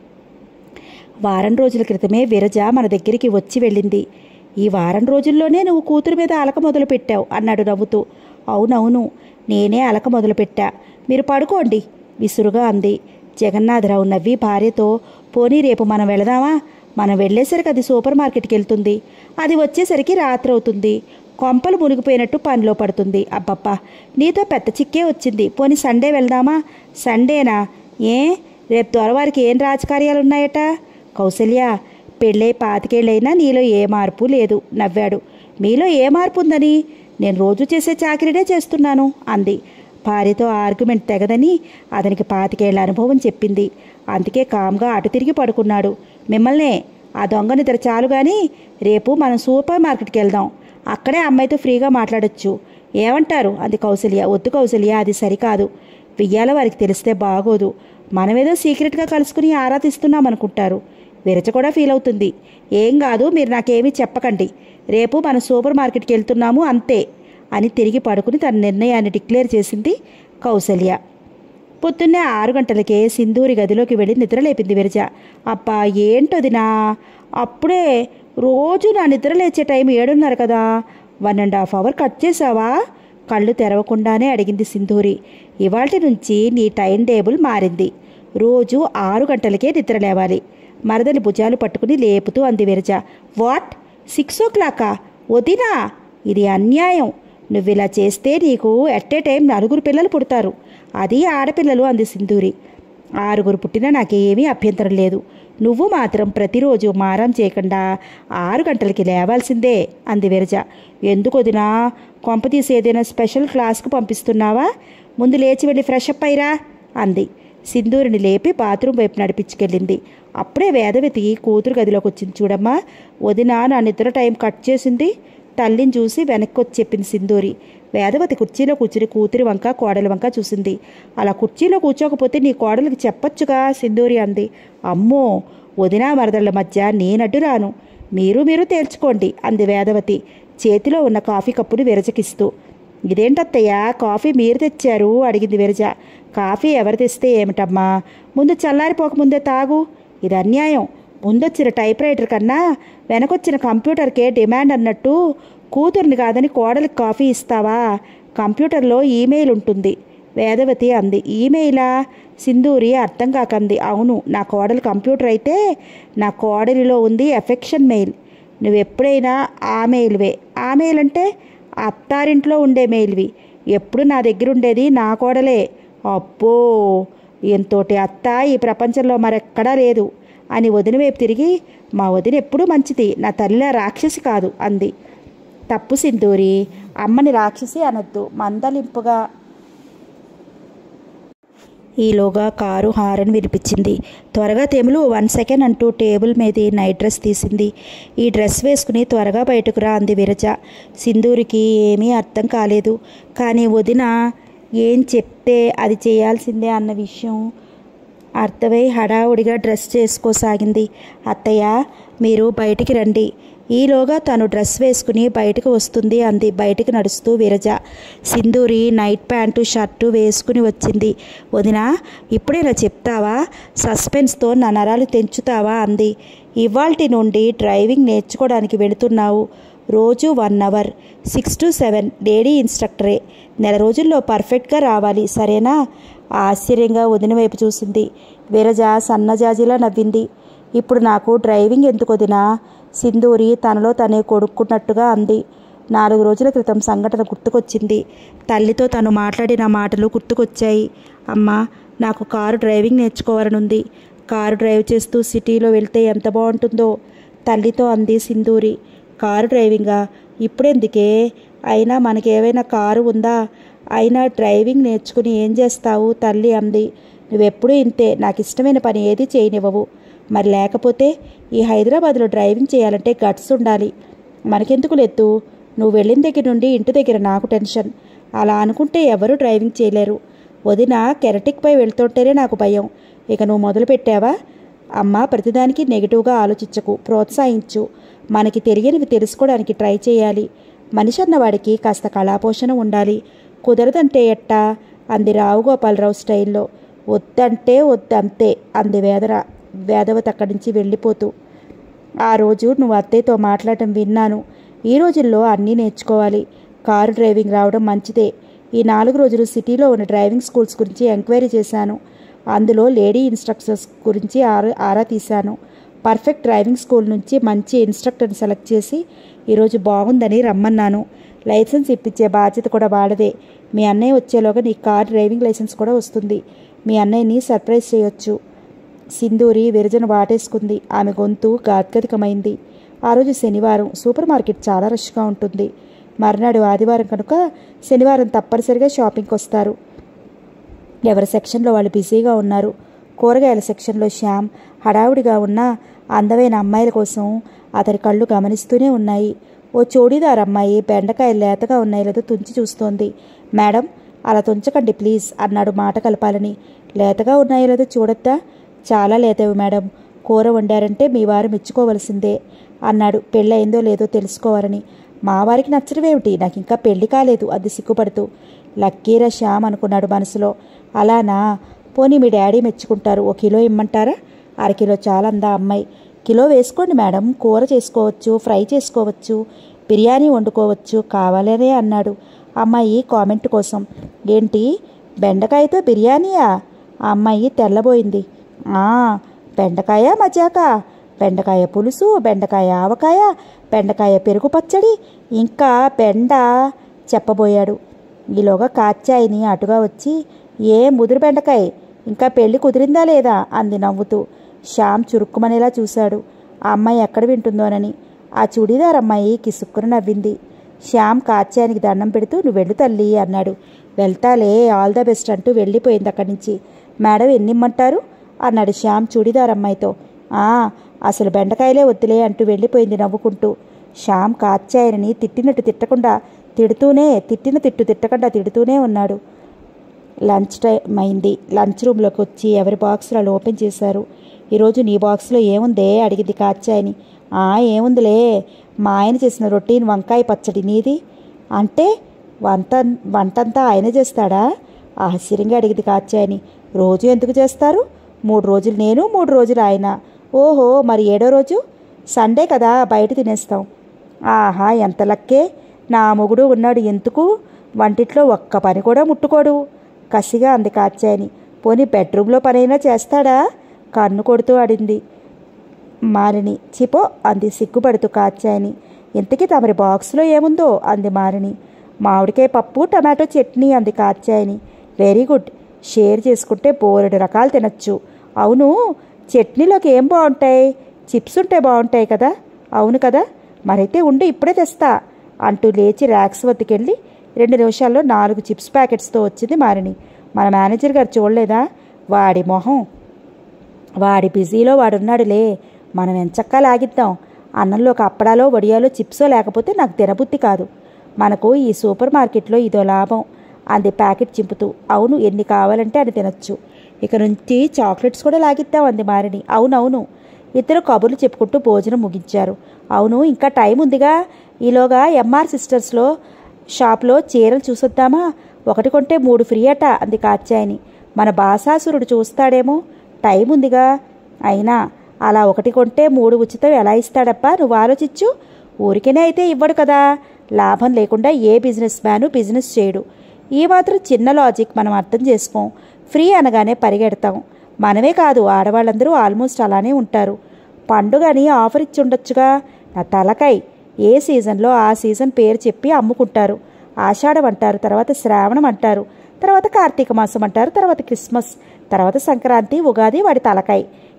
వారం రోజుల క్రితమే విరజ మన దగ్గరికి వచ్చి వెళ్ళింది ఈ వారం రోజుల్లోనే నువ్వు కూతురు మీద అలక మొదలు పెట్టావు అన్నాడు నవ్వుతూ అవునవును నేనే అలక మొదలు పెట్టా మీరు పడుకోండి విసురుగా అంది జగన్నాథరావు నవ్వి భార్యతో పోనీ రేపు మనం వెళదామా మనం వెళ్ళేసరికి అది సూపర్ మార్కెట్కి వెళ్తుంది అది వచ్చేసరికి రాత్రి అవుతుంది కొంపలు మునిగిపోయినట్టు పనిలో పడుతుంది అబ్బబ్బా నీతో పెద్ద చిక్కే వచ్చింది పోనీ సండే వెళ్దామా సండేనా ఏ రేపు త్వరవారికి ఏం రాజకార్యాలు ఉన్నాయట కౌసల్య పెళ్ళై పాతికేళ్ళైనా నీలో ఏ మార్పు లేదు నవ్వాడు మీలో ఏ మార్పు ఉందని నేను రోజు చేసే చాకరీనే చేస్తున్నాను అంది భార్యతో ఆర్గ్యుమెంట్ తెగదని అతనికి పాతికేళ్ల అనుభవం చెప్పింది అందుకే కామ్గా అటు తిరిగి పడుకున్నాడు మిమ్మల్నే ఆ దొంగ నిద్ర చాలు గాని రేపు మనం సూపర్ మార్కెట్కి వెళ్దాం అక్కడే అమ్మాయితో ఫ్రీగా మాట్లాడొచ్చు ఏమంటారు అది కౌసల్య వద్దు కౌసల్య అది సరికాదు వెయ్యాల వారికి తెలిస్తే బాగోదు మనమేదో సీక్రెట్గా కలుసుకుని ఆరా తీస్తున్నాం అనుకుంటారు విరచ కూడా ఫీల్ అవుతుంది ఏం కాదు మీరు నాకేమీ చెప్పకండి రేపు మనం సూపర్ మార్కెట్కి వెళ్తున్నాము అంతే అని తిరిగి పడుకుని తన నిర్ణయాన్ని డిక్లేర్ చేసింది కౌసల్య పొద్దున్నే ఆరు గంటలకే సింధూరి గదిలోకి వెళ్ళి నిద్రలేపింది విరజ అబ్బా ఏంటోదినా అప్పుడే రోజు నా నిద్ర లేచే టైం ఏడున్నర కదా one and half hour cut చేసావా కళ్ళు తెరవకుండానే అడిగింది సింధూరి ఇవాల్టి నుంచి నీ టైం టేబుల్ మారింది రోజు ఆరు గంటలకే నిద్ర లేవాలి మరదలి భుజాలు పట్టుకుని లేపుతూ అంది విరజ వాట్ సిక్స్ ఓ క్లాకా వదినా ఇది అన్యాయం నువ్విలా చేస్తే నీకు ఎట్ ఏ టైం నలుగురు పిల్లలు పుడతారు అది ఆడపిల్లలు అంది సింధూరి ఆరుగురు పుట్టినా నాకేమీ అభ్యంతరం లేదు నువ్వు మాత్రం ప్రతిరోజు మారం చేయకుండా ఆరు గంటలకి లేవాల్సిందే అంది విరజ ఎందుకు వదినా కొంపతీసి ఏదైనా స్పెషల్ క్లాస్కు పంపిస్తున్నావా ముందు లేచి వెళ్ళి ఫ్రెష్ అప్ అయ్యిరా అంది సింధూరిని లేపి బాత్రూమ్ వైపు నడిపించుకెళ్ళింది అప్పుడే వేదవతి కూతురు గదిలోకి వచ్చింది చూడమ్మా వదిన నా నిద్ర టైం కట్ చేసింది తల్లిని చూసి వెనక్కి వచ్చి చెప్పింది సింధూరి వేదవతి కుర్చీలో కూర్చుని కూతురి వంక కోడలి వంక చూసింది అలా కుర్చీలో కూర్చోకపోతే నీ కోడలికి చెప్పొచ్చుగా సింధూరి అంది అమ్మో వదినా మరదళ్ళ మధ్య నేనడ్డు రాను మీరు మీరు తేల్చుకోండి అంది వేదవతి చేతిలో ఉన్న కాఫీ కప్పుని విరజకిస్తూ ఇదేంటత్తయ్య కాఫీ మీరు తెచ్చారు అడిగింది విరజ కాఫీ ఎవరు తెస్తే ఏమిటమ్మా ముందు చల్లారిపోకముందే తాగు ఇది అన్యాయం ముందొచ్చిన టైప్ రైటర్ కన్నా వెనకొచ్చిన కంప్యూటర్కే డిమాండ్ అన్నట్టు కూతుర్ని కాదని కోడలికి కాఫీ ఇస్తావా కంప్యూటర్లో ఈమెయిల్ ఉంటుంది వేదవతి అంది ఈమెయిలా సింధూరి అర్థం కాకంది అవును నా కోడలు కంప్యూటర్ అయితే నా కోడలిలో ఉంది ఎఫెక్షన్ మెయిల్ నువ్వు ఎప్పుడైనా ఆ మెయిల్వే ఆ మెయిల్ అంటే అత్తారింట్లో ఉండే మెయిల్వి ఎప్పుడు నా దగ్గర ఉండేది నా కోడలే అబ్బో ఎంతోటి అత్త ఈ ప్రపంచంలో మరెక్కడా లేదు అని వదిన వైపు తిరిగి మా వదిన ఎప్పుడూ మంచిది నా తల్లి రాక్షసి కాదు అంది తప్పు సింధూరి అమ్మని రాక్షసి అనొద్దు మందలింపుగా ఈలోగా కారు హారన్ వినిపించింది త్వరగా తెములు వన్ సెకండ్ అంటూ టేబుల్ మీది నైట్ డ్రెస్ తీసింది ఈ డ్రెస్ వేసుకుని త్వరగా బయటకు రా అంది విరజ సింధూరికి ఏమీ అర్థం కాలేదు కానీ వదిన ఏం చెప్తే అది చేయాల్సిందే అన్న విషయం అర్థమై హడావుడిగా డ్రెస్ చేసుకోసాగింది అత్తయ్య మీరు బయటికి రండి ఈలోగా తను డ్రెస్ వేసుకుని బయటకు వస్తుంది అంది బయటికి నడుస్తూ Viraja Sindhuri night pant shirt వేసుకుని వచ్చింది వదినా ఇప్పుడేలా చెప్తావా సస్పెన్స్తో నా నరాలు తెంచుతావా అంది ఇవాల్టి నుండి డ్రైవింగ్ నేర్చుకోవడానికి వెళుతున్నావు రోజు one hour six to seven lady ఇన్స్ట్రక్టరే నెల రోజుల్లో పర్ఫెక్ట్గా రావాలి సరేనా ఆశ్చర్యంగా వదిన వైపు చూసింది విరజ సన్నజాజిలా నవ్వింది ఇప్పుడు నాకు డ్రైవింగ్ ఎందుకు వదినా సింధూరి తనలో తనే కొడుక్కున్నట్టుగా అంది నాలుగు రోజుల క్రితం సంఘటన గుర్తుకొచ్చింది తల్లితో తను మాట్లాడిన మాటలు గుర్తుకొచ్చాయి అమ్మా నాకు కారు డ్రైవింగ్ నేర్చుకోవాలనుంది కారు డ్రైవ్ చేస్తూ సిటీలో వెళ్తే ఎంత బాగుంటుందో తల్లితో అంది సింధూరి కారు డ్రైవింగా ఇప్పుడెందుకే అయినా మనకేమైనా కారు ఉందా అయినా డ్రైవింగ్ నేర్చుకుని ఏం చేస్తావు తల్లి అంది నువ్వెప్పుడూ ఇంతే నాకు ఇష్టమైన పని ఏది చేయనివ్వవు మరి లేకపోతే ఈ హైదరాబాద్లో డ్రైవింగ్ చేయాలంటే గట్స్ ఉండాలి మనకెందుకు లెత్తు నువ్వు వెళ్ళిన దగ్గర నుండి ఇంటి దగ్గర నాకు టెన్షన్ అలా అనుకుంటే ఎవరూ డ్రైవింగ్ చేయలేరు వదిన కెరటిక్పై వెళ్తుంటేనే నాకు భయం ఇక నువ్వు మొదలు పెట్టావా అమ్మ ప్రతిదానికి నెగిటివ్గా ఆలోచించకు ప్రోత్సహించు మనకి తెలియనివి తెలుసుకోవడానికి ట్రై చేయాలి మనిషి అన్నవాడికి కాస్త కళాపోషణ ఉండాలి కుదరదంటే ఎట్టా అంది రావు గోపాలరావు స్టైల్లో వద్దంటే వద్దంతే అంది వేదర వేదవతి అక్కడి నుంచి వెళ్ళిపోతూ ఆ రోజు నువ్వు అత్తయ్యతో మాట్లాడటం విన్నాను ఈ రోజుల్లో అన్నీ నేర్చుకోవాలి కారు డ్రైవింగ్ రావడం మంచిదే ఈ నాలుగు రోజులు సిటీలో ఉన్న డ్రైవింగ్ స్కూల్స్ గురించి ఎంక్వైరీ చేశాను అందులో లేడీ ఇన్స్ట్రక్టర్స్ గురించి ఆరా ఆరా తీశాను పర్ఫెక్ట్ డ్రైవింగ్ స్కూల్ నుంచి మంచి ఇన్స్ట్రక్టర్ని సెలెక్ట్ చేసి ఈరోజు బాగుందని రమ్మన్నాను లైసెన్స్ ఇప్పించే బాధ్యత కూడా వాడదే మీ అన్నయ్య వచ్చేలోగా నీ కార్ డ్రైవింగ్ లైసెన్స్ కూడా వస్తుంది మీ అన్నయ్యని సర్ప్రైజ్ చేయొచ్చు సింధూరి విరజన వాటేసుకుంది ఆమె గొంతు గాద్గదికమైంది ఆ రోజు శనివారం సూపర్ మార్కెట్ చాలా రష్గా ఉంటుంది మర్నాడు ఆదివారం కనుక శనివారం తప్పనిసరిగా షాపింగ్కి వస్తారు ఎవరి సెక్షన్లో వాళ్ళు బిజీగా ఉన్నారు కూరగాయల సెక్షన్లో శ్యామ్ హడావుడిగా ఉన్న అందమైన అమ్మాయిల కోసం అతని కళ్ళు గమనిస్తూనే ఉన్నాయి ఓ చోడీదార్ అమ్మాయి బెండకాయలు లేతగా ఉన్నాయి లేదో తుంచి చూస్తోంది మేడం అలా తుంచకండి ప్లీజ్ అన్నాడు మాట కలపాలని లేతగా ఉన్నాయో లేదో చూడొద్దా చాలా లేతవి మేడం కూర వండారంటే మీ వారు మెచ్చుకోవలసిందే అన్నాడు పెళ్ళయిందో లేదో తెలుసుకోవాలని మా వారికి నచ్చడమేమిటి నాకు ఇంకా పెళ్లి కాలేదు అది సిగ్గుపడుతూ లక్కీరా శ్యామ్ అనుకున్నాడు మనసులో అలానా పోనీ మీ డాడీ మెచ్చుకుంటారు ఓ కిలో ఇమ్మంటారా అరకిలో చాలందా అమ్మాయి కిలో వేసుకోండి మేడం కూర చేసుకోవచ్చు ఫ్రై చేసుకోవచ్చు బిర్యానీ వండుకోవచ్చు కావాలనే అన్నాడు అమ్మాయి కామెంట్ కోసం ఏంటి బెండకాయతో బిర్యానీయా ఆ అమ్మాయి తెల్లబోయింది "ఆ, బెండకాయ మజాక బెండకాయ పులుసు బెండకాయ ఆవకాయ బెండకాయ పెరుగు పచ్చడి ఇంకా బెండ చెప్పబోయాడు ఈలోగా కాచాయిని అటుగా వచ్చి ఏ ముదురు బెండకాయ ఇంకా పెళ్లి కుదిరిందా లేదా అంది నవ్వుతూ శ్యామ్ చురుక్కుమనేలా చూశాడు ఆ అమ్మాయి ఎక్కడ వింటుందోనని ఆ చూడీదార్ అమ్మాయి కిసుక్కున నవ్వింది శ్యామ్ కాచాయనికి దండం పెడుతూ నువ్వు వెళ్ళు తల్లి అన్నాడు వెళ్తాలే ఆల్ ద బెస్ట్ అంటూ వెళ్ళిపోయింది అక్కడి నుంచి మేడం ఎన్నిమ్మంటారు అన్నాడు శ్యామ్ చూడీదార్ అమ్మాయితో ఆ అసలు బెండకాయలే వద్దులే అంటూ వెళ్ళిపోయింది నవ్వుకుంటూ శ్యామ్ కాచాయని తిట్టినట్టు తిట్టకుండా తిడుతూనే తిట్టిన తిట్టు తిట్టకుండా తిడుతూనే ఉన్నాడు లంచ్ టైం అయింది లంచ్ రూమ్లోకి వచ్చి ఎవరి బాక్సులు వాళ్ళు ఓపెన్ చేశారు ఈరోజు నీ బాక్స్లో ఏముందే అడిగింది కాచాయని ఆ ఏముందిలే మా ఆయన చేసిన రొటీన్ వంకాయ పచ్చడి నీది అంటే వంట వంటంతా ఆయన చేస్తాడా ఆశ్చర్యంగా అడిగింది కాచాయని రోజు ఎందుకు చేస్తారు మూడు రోజులు నేను మూడు రోజులు ఆయన ఓహో మరి ఏడో రోజు సండే కదా బయట తినేస్తాం ఆహా ఎంత లక్కే నా మొగుడు ఉన్నాడు ఎందుకు వంటిట్లో ఒక్క పని కూడా ముట్టుకోడు కసిగా అంది కాచాయని పోనీ బెడ్రూమ్లో పనైనా చేస్తాడా కన్ను కొడుతూ అడింది మాలిని చిపో అంది సిగ్గుపడుతూ కాచాయని ఇంతకీ తమరి బాక్స్లో ఏముందో అంది మాలిని మామిడికాయ పప్పు టమాటో చట్నీ అంది కాచాయని వెరీ గుడ్ షేర్ చేసుకుంటే బోరెడు రకాలు తినచ్చు అవును చట్నీలోకి ఏం బాగుంటాయి చిప్స్ ఉంటే బాగుంటాయి కదా అవును కదా మరైతే ఉండి ఇప్పుడే తెస్తా అంటూ లేచి ర్యాక్స్ వద్దకెళ్ళి రెండు నిమిషాల్లో నాలుగు చిప్స్ ప్యాకెట్స్తో వచ్చింది మారిని మన మేనేజర్ గారు చూడలేదా వాడి మొహం వాడి బిజీలో వాడున్నాడులే మనం ఎంచక్కా లాగిద్దాం అన్నంలోకి అప్పడాలో వడియాలో చిప్సో లేకపోతే నాకు తినబుద్ధి కాదు మనకు ఈ సూపర్ మార్కెట్లో ఇదో లాభం అంది ప్యాకెట్ చింపుతూ అవును ఎన్ని కావాలంటే అని తినొచ్చు ఇక నుంచి చాక్లెట్స్ కూడా లాగిద్దాం అంది మారిని అవునవును ఇద్దరు కబుర్లు చెప్పుకుంటూ భోజనం ముగించారు అవును ఇంకా టైం ఉందిగా ఈలోగా ఎంఆర్ సిస్టర్స్లో షాప్లో చీరలు చూసొద్దామా ఒకటి కొంటే మూడు ఫ్రీ అట అంది కాచాయని మన బాసాసురుడు చూస్తాడేమో టైం ఉందిగా అయినా అలా ఒకటి కొంటే మూడు ఉచితం ఎలా ఇస్తాడప్పా నువ్వు ఆలోచించు ఊరికేనే అయితే ఇవ్వడు కదా లాభం లేకుండా ఏ బిజినెస్ మ్యాను బిజినెస్ చేయడు ఈ మాత్రం చిన్న లాజిక్ మనం అర్థం చేసుకోం ఫ్రీ అనగానే పరిగెడతాం మనమే కాదు ఆడవాళ్ళందరూ ఆల్మోస్ట్ అలానే ఉంటారు పండుగని ఆఫర్ ఇచ్చి ఉండొచ్చుగా నా తలకాయ్ ఏ సీజన్లో ఆ సీజన్ పేరు చెప్పి అమ్ముకుంటారు ఆషాఢం అంటారు తర్వాత శ్రావణం అంటారు తర్వాత కార్తీక మాసం అంటారు తర్వాత క్రిస్మస్ తర్వాత సంక్రాంతి ఉగాది వాడి తలకాయ్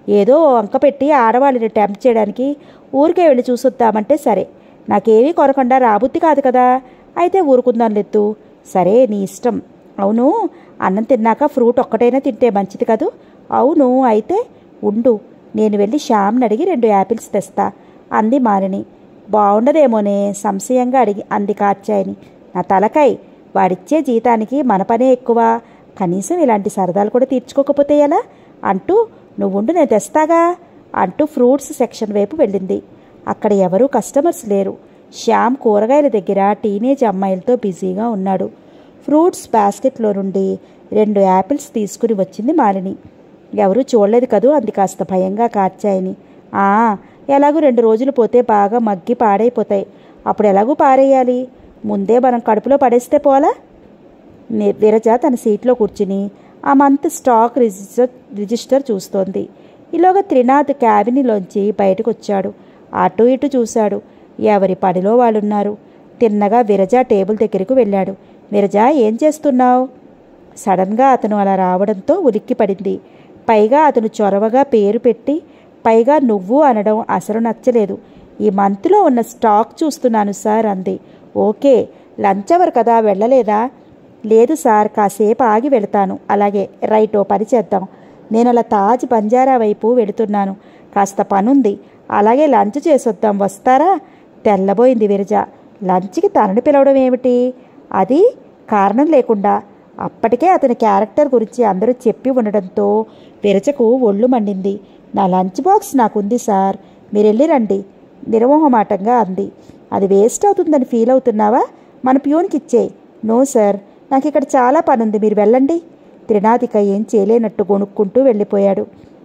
ఏదో వంక పెట్టి ఆడవాళ్ళని టెంప్ట్ చేయడానికి ఊరికే వెళ్ళి చూసొద్దామంటే సరే నాకేమీ కొనకుండా రాబుద్ది కాదు కదా అయితే ఊరుకుందాం లెత్తు సరే నీ ఇష్టం అవును అన్నం తిన్నాక ఫ్రూట్ ఒక్కటైనా తింటే మంచిది కదూ అవును అయితే ఉండు నేను వెళ్ళి శ్యామ్ని అడిగి రెండు యాపిల్స్ తెస్తా అంది మాలిని బాగుండదేమోనే సంశయంగా అడిగి అంది కాచాయని నా తలకాయ్ వాడిచ్చే జీతానికి మన పనే ఎక్కువ కనీసం ఇలాంటి సరదాలు కూడా తీర్చుకోకపోతే ఎలా అంటూ నువ్వుండు నేను తెస్తాగా అంటూ ఫ్రూట్స్ సెక్షన్ వైపు వెళ్ళింది అక్కడ ఎవరూ కస్టమర్స్ లేరు శ్యామ్ కూరగాయల దగ్గర టీనేజ్ అమ్మాయిలతో బిజీగా ఉన్నాడు ఫ్రూట్స్ బాస్కెట్లో నుండి రెండు యాపిల్స్ తీసుకుని వచ్చింది మాలిని ఎవరూ చూడలేదు కదూ అంది కాస్త భయంగా కార్చాయని ఆ ఎలాగూ రెండు రోజులు పోతే బాగా మగ్గి పాడైపోతాయి అప్పుడు ఎలాగూ పారేయాలి ముందే మనం కడుపులో పడేస్తే పోలా ని- విరజ తన సీట్లో కూర్చుని ఆ మంత్ స్టాక్ రిజిస్టర్ రిజిస్టర్ చూస్తోంది ఈలోగా త్రినాథ్ క్యాబిన్లోంచి బయటకు వచ్చాడు అటు ఇటు చూశాడు ఎవరి పనిలో వాళ్ళున్నారు తిన్నగా విరజ టేబుల్ దగ్గరకు వెళ్ళాడు విరజ ఏం చేస్తున్నావు సడన్గా అతను అలా రావడంతో ఉలిక్కి పడింది పైగా అతను చొరవగా పేరు పెట్టి పైగా నువ్వు అనడం అసలు నచ్చలేదు ఈ మంత్లో ఉన్న స్టాక్ చూస్తున్నాను సార్ అంది ఓకే లంచ్ అవర్ కదా వెళ్ళలేదా లేదు సార్ కాసేపు ఆగి వెళతాను అలాగే రైట్ ఓ పని చేద్దాం నేను అలా తాజ్ బంజారా వైపు వెళుతున్నాను కాస్త పనుంది అలాగే లంచ్ చేసొద్దాం వస్తారా తెల్లబోయింది విరజ లంచ్కి తనని పిలవడం ఏమిటి అది కారణం లేకుండా అప్పటికే అతని క్యారెక్టర్ గురించి అందరూ చెప్పి ఉండడంతో విరచకు ఒళ్ళు మండింది నా లంచ్ బాక్స్ నాకుంది సార్ మీరు వెళ్ళి రండి నిర్మోహమాటంగా అంది అది వేస్ట్ అవుతుందని ఫీల్ అవుతున్నావా మన ప్యూన్కి ఇచ్చేయి నో సార్ నాకు ఇక్కడ చాలా పని ఉంది మీరు వెళ్ళండి త్రినాథిక ఏం చేయలేనట్టు గొణుక్కుంటూ వెళ్ళిపోయాడు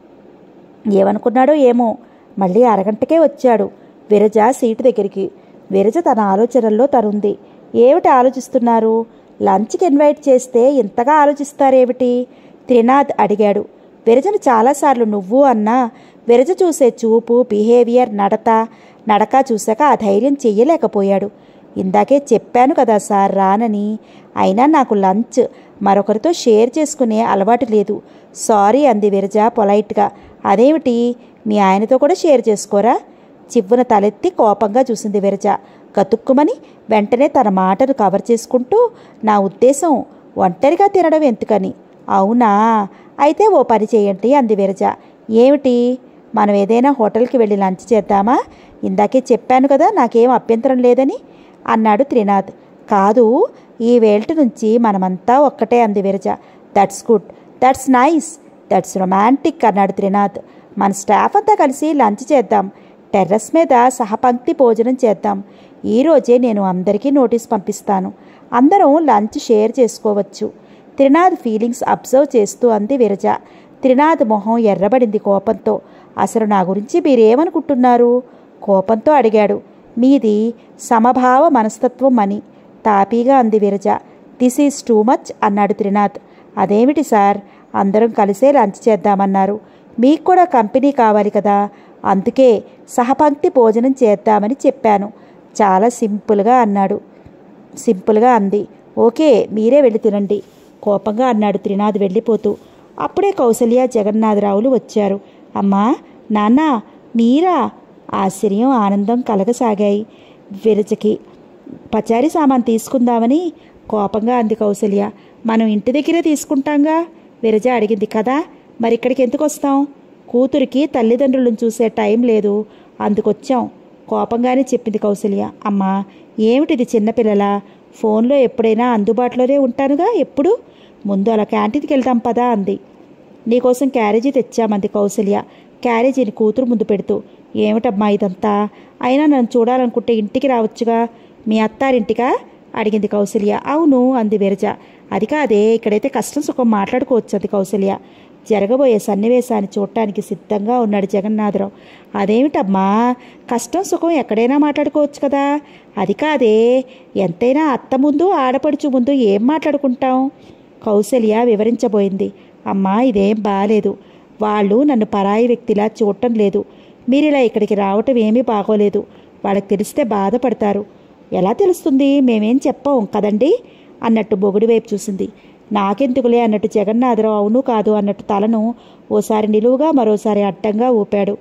ఏమనుకున్నాడో ఏమో మళ్ళీ అరగంటకే వచ్చాడు విరజ సీటు దగ్గరికి విరజ తన ఆలోచనల్లో తనుంది ఏమిటి ఆలోచిస్తున్నారు లంచ్కి ఇన్వైట్ చేస్తే ఇంతగా ఆలోచిస్తారేమిటి త్రినాథ్ అడిగాడు విరజను చాలాసార్లు నువ్వు అన్నా విరజ చూసే చూపు బిహేవియర్ నడత నడక చూశాక ఆ ధైర్యం చెయ్యలేకపోయాడు ఇందాకే చెప్పాను కదా సార్ రానని అయినా నాకు లంచ్ మరొకరితో షేర్ చేసుకునే అలవాటు లేదు సారీ అంది విరజ పొలైట్గా అదేమిటి మీ ఆయనతో కూడా షేర్ చేసుకోరా చివ్వున తలెత్తి కోపంగా చూసింది విరజ గతుక్కుమని వెంటనే తన మాటను కవర్ చేసుకుంటూ నా ఉద్దేశం ఒంటరిగా తినడం ఎందుకని అవునా అయితే ఓ పని చేయండి అంది విరజ ఏమిటి మనం ఏదైనా హోటల్కి వెళ్ళి లంచ్ చేద్దామా ఇందాకే చెప్పాను కదా నాకేం అభ్యంతరం లేదని అన్నాడు త్రినాథ్ కాదు ఈ వేల్ట్ నుంచి మనమంతా ఒక్కటే అంది Viraja that's good that's nice that's romantic అన్నాడు త్రినాథ్ మన స్టాఫ్ అంతా కలిసి లంచ్ చేద్దాం టెర్రస్ మీద సహపంక్తి భోజనం చేద్దాం ఈరోజే నేను అందరికీ నోటీస్ పంపిస్తాను అందరం లంచ్ షేర్ చేసుకోవచ్చు త్రినాథ్ ఫీలింగ్స్ అబ్జర్వ్ చేస్తూ అంది విరజ త్రినాథ్ మొహం ఎర్రబడింది కోపంతో అసలు నా గురించి మీరేమనుకుంటున్నారు కోపంతో అడిగాడు మీది సమభావ మనస్తత్వం అని తాపీగా అంది Viraja this is too much అన్నాడు త్రినాథ్ అదేమిటి సార్ అందరం కలిసే లంచ్ చేద్దామన్నారు మీకు కూడా కంపెనీ కావాలి కదా అందుకే సహపంక్తి భోజనం చేద్దామని చెప్పాను చాలా సింపుల్గా అన్నాడు సింపుల్గా అంది ఓకే మీరే వెళ్ళి తినండి కోపంగా అన్నాడు త్రినాథ్ వెళ్ళిపోతూ అప్పుడే కౌసల్య జగన్నాథరావులు వచ్చారు అమ్మా నాన్న మీరా ఆశ్చర్యం ఆనందం కలగసాగాయి విరజకి పచారీ సామాన్ తీసుకుందామని కోపంగా అంది కౌసల్య మనం ఇంటి దగ్గరే తీసుకుంటాంగా విరజ అడిగింది కదా మరి ఇక్కడికి ఎందుకు వస్తాం కూతురికి తల్లిదండ్రులను చూసే టైం లేదు అందుకొచ్చాం కోపంగానే చెప్పింది కౌసల్య అమ్మా ఏమిటిది చిన్నపిల్లల ఫోన్లో ఎప్పుడైనా అందుబాటులోనే ఉంటానుగా ఎప్పుడు ముందు అలా క్యాంటీన్కి వెళ్దాం పదా అంది నీకోసం క్యారేజీ తెచ్చామంది కౌసల్య క్యారేజీని కూతురు ముందు పెడుతూ ఏమిటమ్మా ఇదంతా అయినా నన్ను చూడాలనుకుంటే ఇంటికి రావచ్చుగా మీ అత్తారింటికా అడిగింది కౌసల్య అవును అంది విరజ అది కాదే ఇక్కడైతే కష్టం సుఖం మాట్లాడుకోవచ్చు అంది కౌసల్య జరగబోయే సన్నివేశాన్ని చూడటానికి సిద్ధంగా ఉన్నాడు జగన్నాథరావు అదేమిటమ్మా కష్టం సుఖం ఎక్కడైనా మాట్లాడుకోవచ్చు కదా అది కాదే ఎంతైనా అత్త ముందు ఆడపడుచు ముందు ఏం మాట్లాడుకుంటాం కౌసల్య వివరించబోయింది అమ్మా ఇదేం బాలేదు వాళ్ళు నన్ను పరాయి వ్యక్తిలా చూడటం లేదు మీరిలా ఇక్కడికి రావటం ఏమీ బాగోలేదు వాళ్ళకి తెలిస్తే బాధపడతారు ఎలా తెలుస్తుంది మేమేం చెప్పం కదండి అన్నట్టు బొగుడి వైపు చూసింది నాకెందుకులే అన్నట్టు జగన్నాథరావు అవును కాదు అన్నట్టు తలను ఓసారి నిలువుగా మరోసారి అడ్డంగా ఊపాడు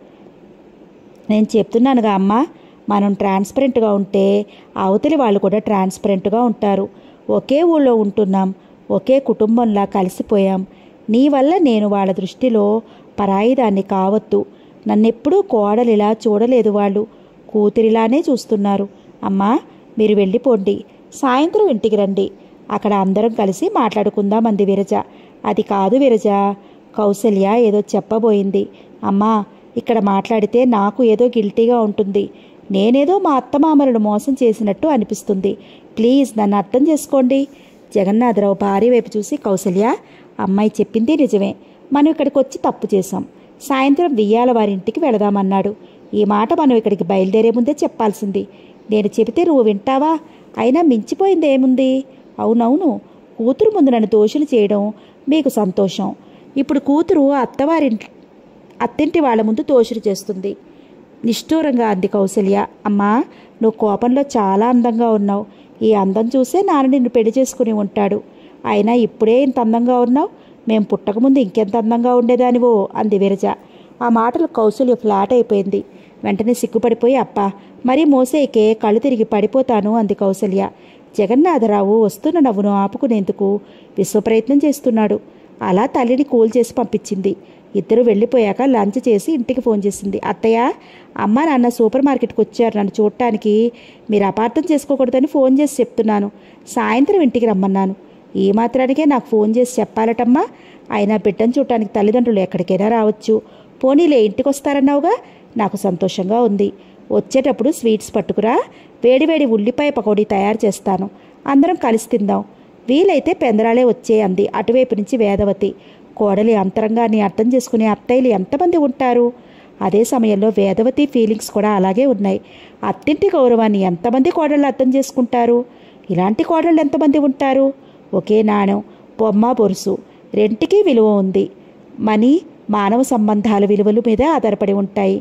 నేను చెప్తున్నానుగా అమ్మా మనం ట్రాన్స్పరెంట్గా ఉంటే అవతలి వాళ్ళు కూడా ట్రాన్స్పరెంట్గా ఉంటారు ఒకే ఊళ్ళో ఉంటున్నాం ఒకే కుటుంబంలా కలిసిపోయాం నీ వల్ల నేను వాళ్ళ దృష్టిలో పరాయిదాన్ని కావద్దు నన్నెప్పుడూ కోడలిలా చూడలేదు వాళ్ళు కూతురిలానే చూస్తున్నారు అమ్మా మీరు వెళ్ళిపోండి సాయంత్రం ఇంటికి రండి అక్కడ అందరం కలిసి మాట్లాడుకుందాం అంది విరజ అది కాదు విరజ కౌసల్య ఏదో చెప్పబోయింది అమ్మా ఇక్కడ మాట్లాడితే నాకు ఏదో గిల్టీగా ఉంటుంది నేనేదో మా అత్తమామలను మోసం చేసినట్టు అనిపిస్తుంది ప్లీజ్ నన్ను అర్థం చేసుకోండి జగన్నాథరావు భార్య వైపు చూసి కౌసల్య అమ్మాయి చెప్పింది నిజమే మనం ఇక్కడికి వచ్చి తప్పు చేశాం సాయంత్రం వియ్యాల వారి ఇంటికి వెళదామన్నాడు ఈ మాట మనం ఇక్కడికి బయలుదేరే ముందే చెప్పాల్సింది నేను చెబితే నువ్వు వింటావా అయినా మించిపోయింది ఏముంది అవునవును కూతురు ముందు నన్ను దోషులు చేయడం మీకు సంతోషం ఇప్పుడు కూతురు అత్తవారింటి అత్తింటి వాళ్ళ ముందు దోషులు చేస్తుంది నిష్ఠూరంగా అంది కౌసల్య అమ్మా నువ్వు కోపంలో చాలా అందంగా ఉన్నావు ఈ అందం చూసే నాన్న నిన్ను పెళ్లి చేసుకుని ఉంటాడు అయినా ఇప్పుడే ఇంత అందంగా ఉన్నావు మేం పుట్టకముందు ఇంకెంత అందంగా ఉండేదానివో అంది విరజ ఆ మాటలు కౌసల్య ఫ్లాట్ అయిపోయింది వెంటనే సిగ్గుపడిపోయి అప్ప మరీ మోసేకే కళ్ళు తిరిగి పడిపోతాను అంది కౌసల్య జగన్నాథరావు వస్తున్న నవ్వును ఆపుకునేందుకు విశ్వప్రయత్నం చేస్తున్నాడు అలా తల్లిని కూల్ చేసి పంపించింది ఇద్దరు వెళ్ళిపోయాక లంచ్ చేసి ఇంటికి ఫోన్ చేసింది అత్తయ్య అమ్మ నాన్న సూపర్ మార్కెట్కి వచ్చారు నన్ను చూడటానికి మీరు అపార్థం చేసుకోకూడదని ఫోన్ చేసి చెప్తున్నాను సాయంత్రం ఇంటికి రమ్మన్నాను ఈ మాత్రానికే నాకు ఫోన్ చేసి చెప్పాలటమ్మా అయినా బిడ్డను చూడటానికి తల్లిదండ్రులు ఎక్కడికైనా రావచ్చు పోనీలే ఇంటికి వస్తారన్నావుగా నాకు సంతోషంగా ఉంది వచ్చేటప్పుడు స్వీట్స్ పట్టుకురా వేడివేడి ఉల్లిపాయ పకోడీ తయారు చేస్తాను అందరం కలిసి తిందాం వీలైతే పెందరాలే వచ్చే అంది అటువైపు నుంచి వేదవతి కోడలి అంతరంగాన్ని అర్థం చేసుకునే అత్తయ్యలు ఎంతమంది ఉంటారు అదే సమయంలో వేదవతి ఫీలింగ్స్ కూడా అలాగే ఉన్నాయి అత్తింటి గౌరవాన్ని ఎంతమంది కోడళ్ళు అర్థం చేసుకుంటారు ఇలాంటి కోడళ్ళు ఎంతమంది ఉంటారు ఒకే నాణం బొమ్మ బొరుసు రెంటికి విలువ ఉంది మనీ మానవ సంబంధాల విలువల మీద ఆధారపడి ఉంటాయి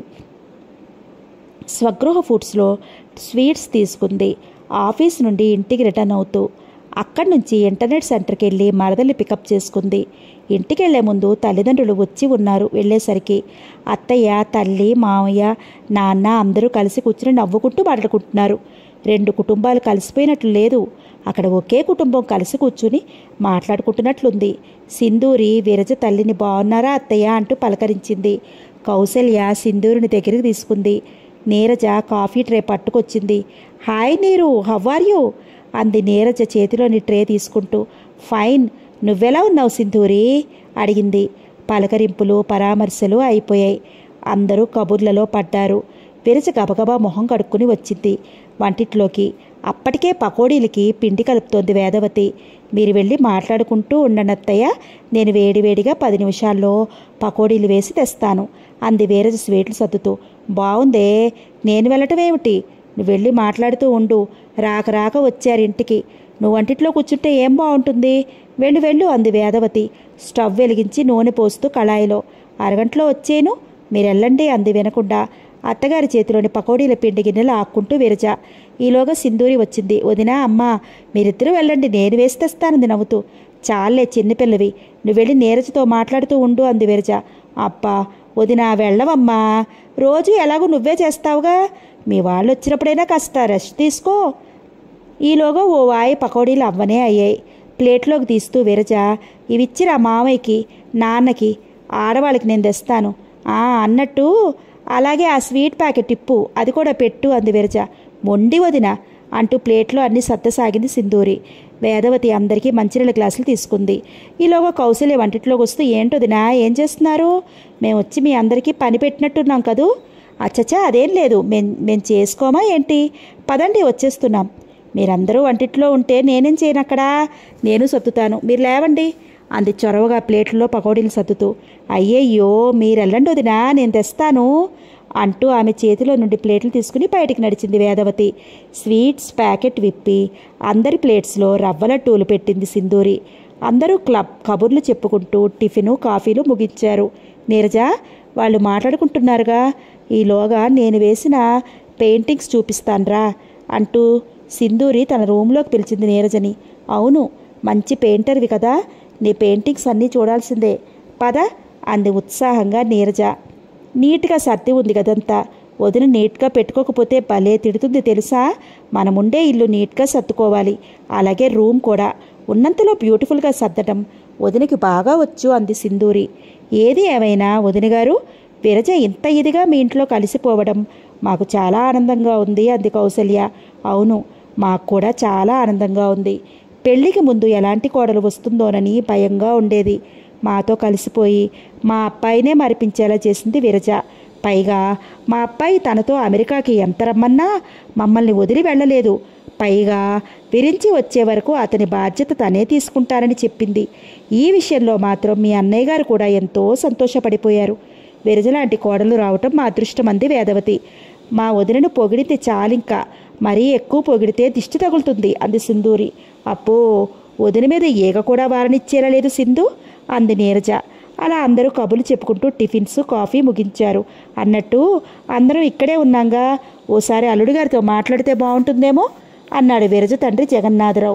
స్వగృహ ఫుడ్స్లో స్వీట్స్ తీసుకుంది ఆఫీస్ నుండి ఇంటికి రిటర్న్ అవుతూ అక్కడి నుంచి ఇంటర్నెట్ సెంటర్కి వెళ్ళి మరదల్ని పికప్ చేసుకుంది ఇంటికి వెళ్లే ముందు తల్లిదండ్రులు వచ్చి ఉన్నారు వెళ్ళేసరికి అత్తయ్య తల్లి మామయ్య నాన్న అందరూ కలిసి కూర్చుని నవ్వుకుంటూ మాట్లాడుకుంటున్నారు రెండు కుటుంబాలు కలిసిపోయినట్లు లేదు అక్కడ ఒకే కుటుంబం కలిసి కూర్చుని మాట్లాడుకుంటున్నట్లుంది సింధూరి విరజ తల్లిని బాగున్నారా అత్తయ్య అంటూ పలకరించింది కౌసల్య సింధూరిని దగ్గరికి తీసుకుంది నీరజ కాఫీ ట్రే పట్టుకొచ్చింది హాయ్ నీరు హవ్ ఆర్ యూ అంది నీరజ చేతిలోని ట్రే తీసుకుంటూ ఫైన్ నువ్వెలా ఉన్నావు సింధూరి అడిగింది పలకరింపులు పరామర్శలు అయిపోయాయి అందరూ కబుర్లలో పడ్డారు విరజ గబగబా మొహం కడుక్కుని వచ్చింది వంటిట్లోకి అప్పటికే పకోడీలకి పిండి కలుపుతోంది వేదవతి మీరు వెళ్ళి మాట్లాడుకుంటూ ఉండండి అత్తయ్య నేను వేడివేడిగా పది నిమిషాల్లో పకోడీలు వేసి తెస్తాను అంది వీరజ స్వీట్లు సర్దుతూ బాగుందే నేను వెళ్ళటం ఏమిటి నువ్వు వెళ్ళి మాట్లాడుతూ ఉండు రాక రాక వచ్చారు ఇంటికి నువ్వు వంటిట్లో కూర్చుంటే ఏం బాగుంటుంది వెళ్ళు వెళ్ళు అంది వేదవతి స్టవ్ వెలిగించి నూనె పోస్తూ కళాయిలో అరగంటలో వచ్చేను మీరు వెళ్ళండి అంది వినకుండా అత్తగారి చేతిలోని పకోడీల పిండి గిన్నెలు ఆక్కుంటూ విరజ ఈలోగా సింధూరి వచ్చింది వదినా అమ్మా మీరిద్దరూ వెళ్ళండి నేను వేసి తెస్తానంది నవ్వుతూ చాలే చిన్నపిల్లవి నువ్వు వెళ్ళి నీరజతో మాట్లాడుతూ ఉండు అంది విరజ అబ్బా వదినా వెళ్ళవమ్మా రోజు ఎలాగో నువ్వే చేస్తావుగా మీ వాళ్ళు వచ్చినప్పుడైనా కాస్త రెస్ట్ తీసుకో ఈలోగా ఓ వాయి పకోడీలు అవ్వనే అయ్యాయి ప్లేట్లోకి తీస్తూ విరజ ఇవిచ్చిరా మామయ్యకి నాన్నకి ఆడవాళ్ళకి నేను తెస్తాను ఆ అన్నట్టు అలాగే ఆ స్వీట్ ప్యాకెట్ ఇప్పు అది కూడా పెట్టు అంది విరజ మొండి వదిన అంటూ ప్లేట్లో అన్ని సత్తసాగింది సింధూరి వేదవతి అందరికీ మంచినీళ్ళ గ్లాసులు తీసుకుంది ఈలోగా కౌశల్య వంటిట్లోకి వస్తూ ఏంటొదినా ఏం చేస్తున్నారు మేము వచ్చి మీ అందరికీ పని పెట్టినట్టున్నాం కదూ అచ్చచ్చా అదేం లేదు మేం మేము చేసుకోమా ఏంటి పదండి వచ్చేస్తున్నాం మీరందరూ వంటిట్లో ఉంటే నేనేం చేయను అక్కడ నేను సత్తుతాను మీరు లేవండి అంది చొరవగా ప్లేట్లో పకోడీలు సత్తుతూ అయ్యయ్యో మీరెళ్ళండి వదినా నేను తెస్తాను అంటూ ఆమె చేతిలో నుండి ప్లేట్లు తీసుకుని బయటికి నడిచింది వేదవతి స్వీట్స్ ప్యాకెట్ విప్పి అందరి ప్లేట్స్లో రవ్వల టూలు పెట్టింది సింధూరి అందరూ క్లబ్ కబుర్లు చెప్పుకుంటూ టిఫిను కాఫీలు ముగించారు నీరజ వాళ్ళు మాట్లాడుకుంటున్నారుగా ఈలోగా నేను వేసిన పెయింటింగ్స్ చూపిస్తాన్రా అంటూ సింధూరి తన రూమ్లోకి పిలిచింది నీరజని అవును మంచి పెయింటర్వి కదా నీ పెయింటింగ్స్ అన్నీ చూడాల్సిందే పద అంది ఉత్సాహంగా నీరజ నీట్గా సర్ది ఉంది కదంతా వదిన నీట్గా పెట్టుకోకపోతే భలే తిడుతుంది తెలుసా మనముండే ఇల్లు నీట్గా సర్దుకోవాలి అలాగే రూమ్ కూడా ఉన్నంతలో బ్యూటిఫుల్గా సర్దటం వదినకి బాగా వచ్చు అంది సింధూరి ఏది ఏమైనా వదిన గారు విరజ ఇంత ఇదిగా మీ ఇంట్లో కలిసిపోవడం మాకు చాలా ఆనందంగా ఉంది అంది కౌసల్య అవును మాకు కూడా చాలా ఆనందంగా ఉంది పెళ్లికి ముందు ఎలాంటి కోడలు వస్తుందోనని భయంగా ఉండేది మాతో కలిసిపోయి మా అబ్బాయినే మరిపించేలా చేసింది విరజ పైగా మా అబ్బాయి తనతో అమెరికాకి ఎంత రమ్మన్నా మమ్మల్ని వదిలి వెళ్ళలేదు పైగా విరించి వచ్చే వరకు అతని బాధ్యత తనే తీసుకుంటానని చెప్పింది ఈ విషయంలో మాత్రం మీ అన్నయ్య గారు కూడా ఎంతో సంతోషపడిపోయారు విరజలాంటి కోడలు రావటం మా అదృష్టం అంది వేదవతి మా వదినను పొగిడితే చాలింకా మరీ ఎక్కువ పొగిడితే దిష్టి తగులుతుంది అంది సింధూరి అప్పో వదిన మీద ఈగ కూడా వారనిచ్చేలా లేదు సింధు అంది నీరజ అలా అందరూ కబులు చెప్పుకుంటూ టిఫిన్స్ కాఫీ ముగించారు అన్నట్టు అందరం ఇక్కడే ఉన్నాంగా ఓసారి అల్లుడు గారితో మాట్లాడితే బాగుంటుందేమో అన్నాడు విరజ తండ్రి జగన్నాథరావు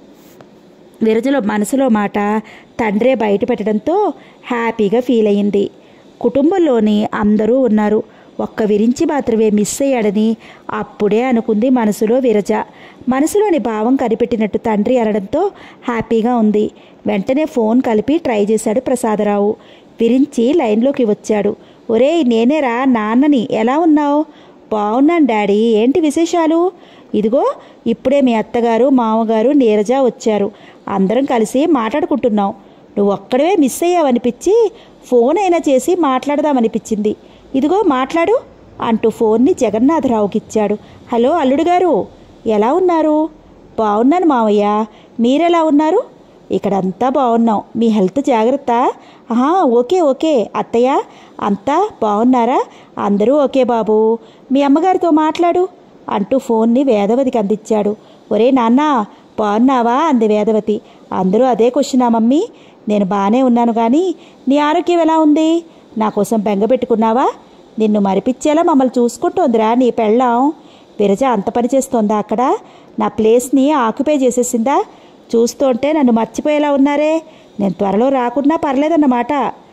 విరజలో మనసులో మాట తండ్రే బయట పెట్టడంతో హ్యాపీగా ఫీల్ అయింది కుటుంబంలోని అందరూ ఉన్నారు ఒక్క విరించి మాత్రమే మిస్ అయ్యాడని అప్పుడే అనుకుంది మనసులో విరజ మనసులోని భావం కనిపెట్టినట్టు తండ్రి అనడంతో హ్యాపీగా ఉంది వెంటనే ఫోన్ కలిపి ట్రై చేశాడు ప్రసాదరావు విరించి లైన్లోకి వచ్చాడు ఒరేయ్ నేనేరా నాన్నని ఎలా ఉన్నావు బాగున్నాను డాడీ ఏంటి విశేషాలు ఇదిగో ఇప్పుడే మీ అత్తగారు మామగారు నీరజ వచ్చారు అందరం కలిసి మాట్లాడుకుంటున్నాం నువ్వు ఒక్కడవే మిస్ అయ్యావనిపించి ఫోన్ అయినా చేసి మాట్లాడదామనిపించింది ఇదిగో మాట్లాడు అంటూ ఫోన్ని జగన్నాథరావుకి ఇచ్చాడు హలో అల్లుడు గారు ఎలా ఉన్నారు బాగున్నాను మావయ్య మీరెలా ఉన్నారు ఇక్కడంతా బాగున్నాం మీ హెల్త్ జాగ్రత్త ఆహా ఓకే ఓకే అత్తయ్య అంతా బాగున్నారా అందరూ ఓకే బాబు మీ అమ్మగారితో మాట్లాడు అంటూ ఫోన్ని వేదవతికి అందించాడు ఒరే నాన్న బాగున్నావా అంది వేదవతి అందరూ అదే క్వశ్చనా మమ్మీ నేను బాగానే ఉన్నాను కానీ నీ ఆరోగ్యం ఎలా ఉంది నా కోసం బెంగ పెట్టుకున్నావా నిన్ను మరిపించేలా మమ్మల్ని చూసుకుంటోందిరా నీ పెళ్ళాం విరజ అంత పని చేస్తోందా అక్కడ నా ప్లేస్ని ఆక్యుపై చేసేసిందా చూస్తుంటే నన్ను మర్చిపోయేలా ఉన్నారే నేను త్వరలో రాకున్నా పర్లేదన్నమాట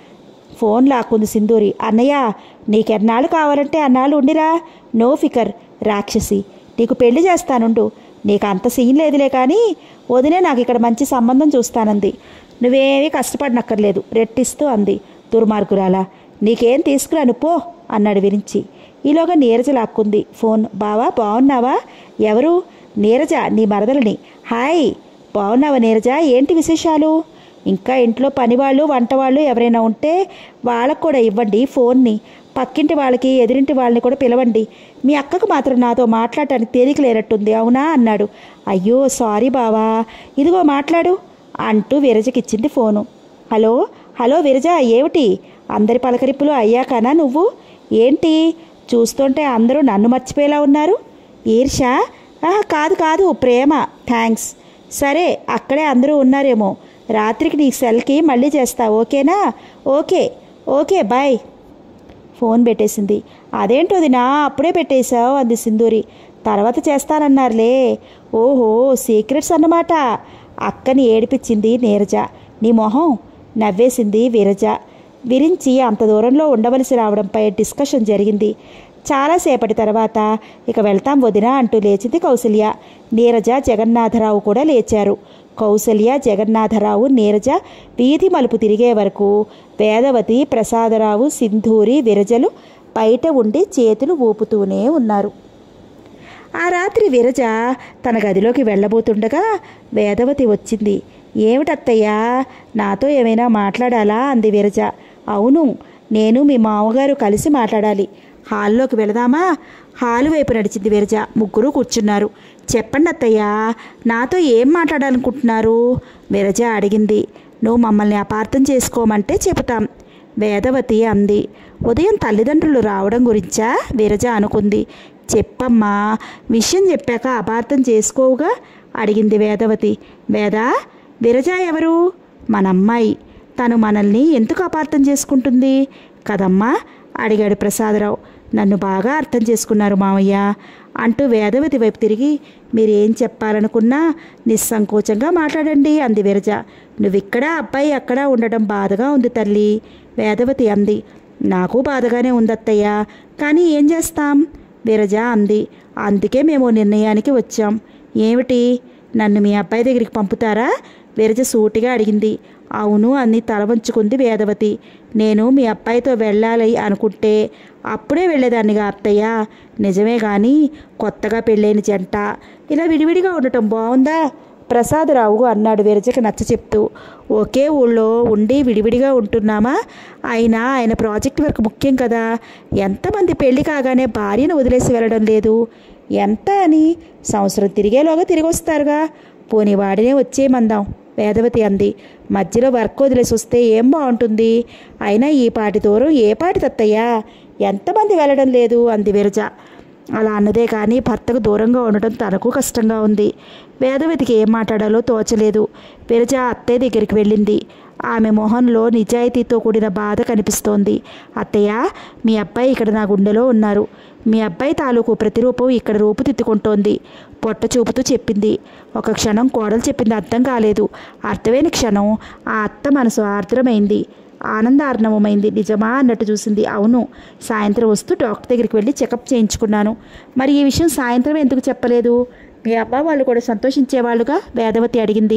ఫోన్ లాక్కుంది సింధూరి అన్నయ్య నీకెన్నాళ్ళు కావాలంటే అన్నాళ్ళు ఉండిరా నో ఫికర్ రాక్షసి నీకు పెళ్లి చేస్తానుండు నీకు అంత సీన్ లేదులే కానీ వదిలే నాకు ఇక్కడ మంచి సంబంధం చూస్తానంది నువ్వేమీ కష్టపడనక్కర్లేదు రెట్టిస్తూ అంది దుర్మార్గురాలా నీకేం తీసుకురాను పో అన్నాడు విరించి ఈలోగా నీరజ లాక్కుంది ఫోన్ బావా బాగున్నావా ఎవరు నీరజ నీ మరదలని హాయ్ బాగున్నావా నీరజ ఏంటి విశేషాలు ఇంకా ఇంట్లో పనివాళ్ళు వంటవాళ్ళు ఎవరైనా ఉంటే వాళ్ళకు కూడా ఇవ్వండి ఫోన్ని పక్కింటి వాళ్ళకి ఎదిరింటి వాళ్ళని కూడా పిలవండి మీ అక్కకు మాత్రం నాతో మాట్లాడటానికి తేలిక లేనట్టుంది అవునా అన్నాడు అయ్యో సారీ బావా ఇదిగో మాట్లాడు అంటూ విరజకిచ్చింది ఫోను హలో హలో విరజ ఏమిటి అందరి పలకరింపులు అయ్యాకనా నువ్వు ఏంటి చూస్తుంటే అందరూ నన్ను మర్చిపోయేలా ఉన్నారు ఈర్షా ఆహా, కాదు కాదు ప్రేమ థ్యాంక్స్ సరే అక్కడే అందరూ ఉన్నారేమో రాత్రికి నీ సెల్కి మళ్ళీ చేస్తా ఓకేనా ఓకే ఓకే బాయ్ ఫోన్ పెట్టేసింది అదేంటో నా అప్పుడే పెట్టేశావు అంది సింధూరి తర్వాత చేస్తానన్నారులే ఓహో సీక్రెట్స్ అన్నమాట అక్కని ఏడిపించింది నీరజ నీ మొహం నవ్వేసింది విరజ విరించి అంత దూరంలో ఉండవలసి రావడంపై డిస్కషన్ జరిగింది చాలాసేపటి తర్వాత ఇక వెళ్తాం వదినా అంటూ లేచింది కౌసల్య నీరజ జగన్నాథరావు కూడా లేచారు కౌసల్య జగన్నాథరావు నీరజ వీధి మలుపు తిరిగే వరకు వేదవతి ప్రసాదరావు సింధూరి విరజలు బయట ఉండి చేతులు ఊపుతూనే ఉన్నారు ఆ రాత్రి విరజ తన గదిలోకి వెళ్ళబోతుండగా వేదవతి వచ్చింది ఏమిటత్తయ్యా నాతో ఏమైనా మాట్లాడాలా అంది విరజ అవును నేను మీ మామగారు కలిసి మాట్లాడాలి హాల్లోకి వెళదామా హాలు వైపు నడిచింది విరజ ముగ్గురు కూర్చున్నారు చెప్పండి అత్తయ్యా నాతో ఏం మాట్లాడాలనుకుంటున్నారు విరజ అడిగింది నువ్వు మమ్మల్ని అపార్థం చేసుకోమంటే చెబుతాం వేదవతి అంది ఉదయం తల్లిదండ్రులు రావడం గురించా విరజ అనుకుంది చెప్పమ్మా విషయం చెప్పాక అపార్థం చేసుకోవుగా అడిగింది వేదవతి వేదా విరజ ఎవరు మన అమ్మాయి తను మనల్ని ఎందుకు అపార్థం చేసుకుంటుంది కదమ్మా అడిగాడు ప్రసాదరావు నన్ను బాగా అర్థం చేసుకున్నారు మావయ్య అంటూ వేదవతి వైపు తిరిగి మీరు ఏం చెప్పాలనుకున్నా నిస్సంకోచంగా మాట్లాడండి అంది విరజ నువ్విక్కడ అబ్బాయి అక్కడ ఉండడం బాధగా ఉంది తల్లి వేదవతి అంది నాకు బాధగానే ఉంది అత్తయ్య కానీ ఏం చేస్తాం విరజ అంది అందుకే మేము నిర్ణయానికి వచ్చాం ఏమిటి నన్ను మీ అబ్బాయి దగ్గరికి పంపుతారా విరజ సూటిగా అడిగింది అవును అని తల వంచుకుంది వేదవతి నేను మీ అబ్బాయితో వెళ్ళాలి అనుకుంటే అప్పుడే వెళ్ళేదాన్నిగా అత్తయ్య నిజమే కానీ కొత్తగా పెళ్ళైన జంట ఇలా విడివిడిగా ఉండటం బాగుందా ప్రసాదరావు అన్నాడు విరజకి నచ్చ చెప్తూ ఒకే ఊళ్ళో ఉండి విడివిడిగా ఉంటున్నామా అయినా ఆయన ప్రాజెక్ట్ వర్క్ ముఖ్యం కదా ఎంతమంది పెళ్లి కాగానే భార్యను వదిలేసి వెళ్ళడం లేదు ఎంత అని సంవత్సరం తిరిగేలోగా తిరిగి వస్తారుగా పోనీ వాడినే వచ్చేయమందాం వేదవతి అంది మధ్యలో వర్క్ వదిలేసి వస్తే ఏం బాగుంటుంది అయినా ఈ పాటి దూరం ఏ పాటి తత్తయ్యా ఎంతమంది వెళ్ళడం లేదు అంది విరజ అలా అన్నదే కానీ భర్తకు దూరంగా ఉండటం తనకు కష్టంగా ఉంది వేదవతికి ఏం మాట్లాడాలో తోచలేదు విరజ అత్తయ్య దగ్గరికి వెళ్ళింది ఆమె మొహంలో నిజాయితీతో కూడిన బాధ కనిపిస్తోంది అత్తయ్య మీ అబ్బాయి ఇక్కడ నా గుండెలో ఉన్నారు మీ అబ్బాయి తాలూకు ప్రతిరూపం ఇక్కడ రూపుదిద్దుకుంటోంది పొట్ట చూపుతూ చెప్పింది ఒక క్షణం కోడలు చెప్పింది అర్థం కాలేదు అర్థమైన క్షణం ఆ అత్త మనసు ఆర్ద్రమైంది ఆనందార్ణవమైంది నిజమా అన్నట్టు చూసింది అవును సాయంత్రం వస్తూ డాక్టర్ దగ్గరికి వెళ్ళి చెకప్ చేయించుకున్నాను మరి ఈ విషయం సాయంత్రం ఎందుకు చెప్పలేదు మీ అమ్మ వాళ్ళు కూడా సంతోషించేవాళ్ళుగా వేదవతి అడిగింది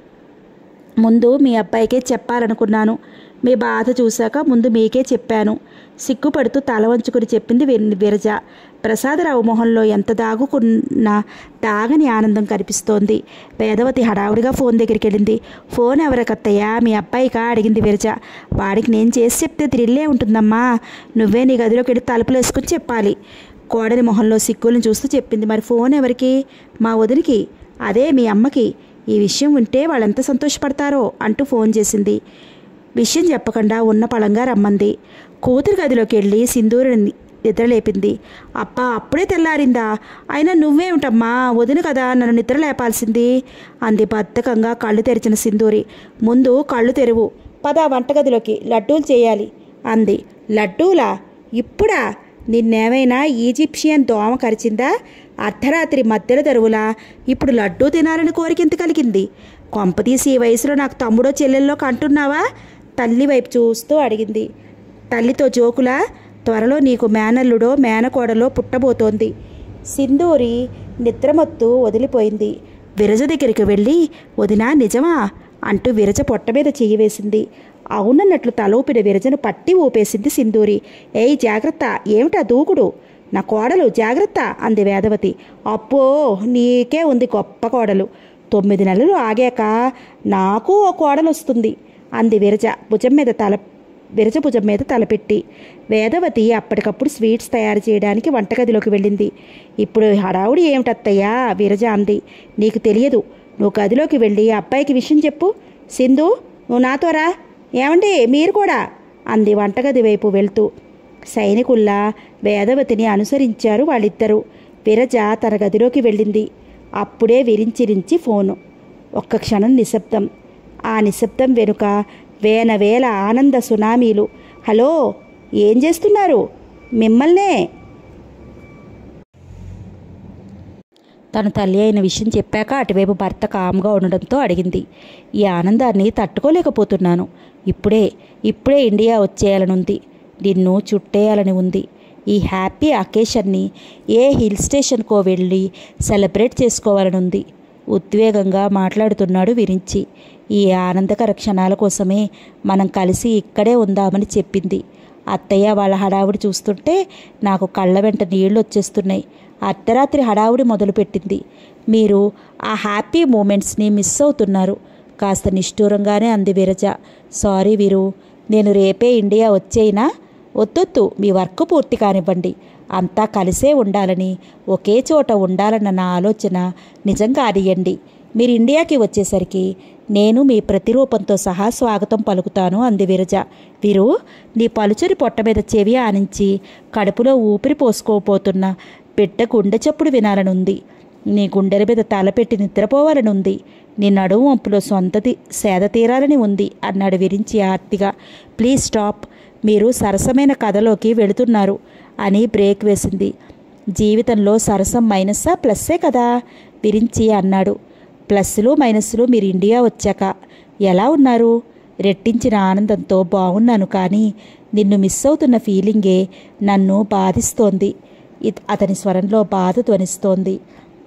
ముందు మీ అబ్బాయికే చెప్పాలనుకున్నాను మీ బాధ చూశాక ముందు మీకే చెప్పాను సిగ్గుపడుతూ తల వంచుకుని చెప్పింది విర- విరజ ప్రసాదరావు మొహంలో ఎంత దాగుకున్నా దాగని ఆనందం కనిపిస్తోంది వేదవతి హడావుడిగా ఫోన్ దగ్గరికి వెళ్ళింది ఫోన్ ఎవరికత్తయ్యా మీ అబ్బాయికా అడిగింది విరజ వాడికి నేను చేసి చెప్తే థ్రిల్లే ఉంటుందమ్మా నువ్వే నీ గదిలోకి వెళ్ళి తలుపులు వేసుకుని చెప్పాలి కోడలి మొహంలో సిగ్గులను చూస్తూ చెప్పింది మరి ఫోన్ ఎవరికి మా వదినికి అదే మీ అమ్మకి ఈ విషయం వింటే వాళ్ళెంత సంతోషపడతారో అంటూ ఫోన్ చేసింది విషయం చెప్పకుండా ఉన్న పళంగా రమ్మంది కూతురు గదిలోకి వెళ్ళి సింధూరుని నిద్రలేపింది అప్ప అప్పుడే తెల్లారిందా అయినా నువ్వేమిటమ్మా వదిన కదా నన్ను నిద్ర లేపాల్సింది అంది బద్ధకంగా కళ్ళు తెరిచిన సింధూరి ముందు కళ్ళు తెరువు పద వంటగదిలోకి లడ్డూలు చేయాలి అంది లడ్డూలా ఇప్పుడా నిన్నేమైనా ఈజిప్షియన్ దోమ కరిచిందా అర్ధరాత్రి మధ్యల దరువులా ఇప్పుడు లడ్డూ తినాలని కోరిక ఎంత కలిగింది కొంపతీసి ఈ వయసులో నాకు తమ్ముడో చెల్లెల్లో కంటున్నావా తల్లి వైపు చూస్తూ అడిగింది తల్లితో జోకులా త్వరలో నీకు మేనల్లుడో మేనకోడలో పుట్టబోతోంది సింధూరి నిద్రమత్తు వదిలిపోయింది విరజ దగ్గరికి వెళ్ళి వదినా నిజమా అంటూ విరజ పొట్ట మీద చెయ్యి వేసింది అవునన్నట్లు తల ఊపిన విరజను పట్టి ఊపేసింది సింధూరి ఏయ్ జాగ్రత్త ఏమిటా దూకుడు నా కోడలు జాగ్రత్త అంది వేదవతి అప్పో నీకే ఉంది గొప్ప కోడలు తొమ్మిది నెలలు ఆగాక నాకు ఓ కోడలు వస్తుంది అంది విరజ భుజం మీద తల విరజ భుజం మీద తలపెట్టి వేదవతి అప్పటికప్పుడు స్వీట్స్ తయారు చేయడానికి వంటగదిలోకి వెళ్ళింది ఇప్పుడు హడావుడి ఏమిటత్తయ్యా విరజ అంది నీకు తెలియదు నువ్వు గదిలోకి వెళ్ళి అబ్బాయికి విషయం చెప్పు సింధు నువ్వు నాతో రా ఏమండి మీరు కూడా అంది వంటగది వైపు వెళ్తూ సైనికుల్లా వేదవతిని అనుసరించారు వాళ్ళిద్దరూ విరజ తన గదిలోకి వెళ్ళింది అప్పుడే విరించిరించి ఫోను ఒక్క క్షణం నిశ్శబ్దం ఆ నిశ్శబ్దం వెనుక వేల వేల ఆనంద సునామీలు హలో ఏం చేస్తున్నారు మిమ్మల్నే తన తల్లి అయిన విషయం చెప్పాక అటువైపు భర్త కామ్గా ఉండడంతో అడిగింది ఈ ఆనందాన్ని తట్టుకోలేకపోతున్నాను ఇప్పుడే ఇప్పుడే ఇండియా వచ్చేయాలనుంది నిన్ను చుట్టేయాలని ఉంది ఈ హ్యాపీ అకేషన్ని ఏ హిల్ స్టేషన్కో వెళ్ళి సెలబ్రేట్ చేసుకోవాలనుంది ఉద్వేగంగా మాట్లాడుతున్నాడు విరించి ఈ ఆనందకర క్షణాల కోసమే మనం కలిసి ఇక్కడే ఉందామని చెప్పింది అత్తయ్య వాళ్ళ హడావుడి చూస్తుంటే నాకు కళ్ళ వెంట నీళ్లు వచ్చేస్తున్నాయి అర్ధరాత్రి హడావుడి మొదలుపెట్టింది మీరు ఆ హ్యాపీ మూమెంట్స్ని మిస్ అవుతున్నారు కాస్త నిష్ఠూరంగానే అంది విరజ సారీ వీరు నేను రేపే ఇండియా వచ్చేయినా వద్దొద్దు మీ వర్క్ పూర్తి కానివ్వండి అంతా కలిసే ఉండాలని ఒకే చోట ఉండాలన్న నా ఆలోచన నిజంగా అడియండి మీరు ఇండియాకి వచ్చేసరికి నేను మీ ప్రతిరూపంతో సహా స్వాగతం పలుకుతాను అంది విరజ వీరు నీ పలుచని పొట్ట మీద చెవి ఆనించి కడుపులో ఊపిరి పోసుకోపోతున్న బిడ్డ గుండె చప్పుడు వినాలనుంది నీ గుండెల మీద తలపెట్టి నిద్రపోవాలనుంది నీ నడుము వంపులో సొంతది సేద తీరాలని ఉంది అన్నాడు విరించి ఆర్తిగా ప్లీజ్ స్టాప్ మీరు సరసమైన కథలోకి వెళుతున్నారు అని బ్రేక్ వేసింది జీవితంలో సరసం మైనస్సా ప్లస్సే కదా విరించి అన్నాడు ప్లస్లు మైనస్లు మీరు ఇండియా వచ్చాక ఎలా ఉన్నారు రెట్టించిన ఆనందంతో బాగున్నాను కానీ నిన్ను మిస్ అవుతున్న ఫీలింగే నన్ను బాధిస్తోంది ఇత్- అతని స్వరంలో బాధ ధ్వనిస్తోంది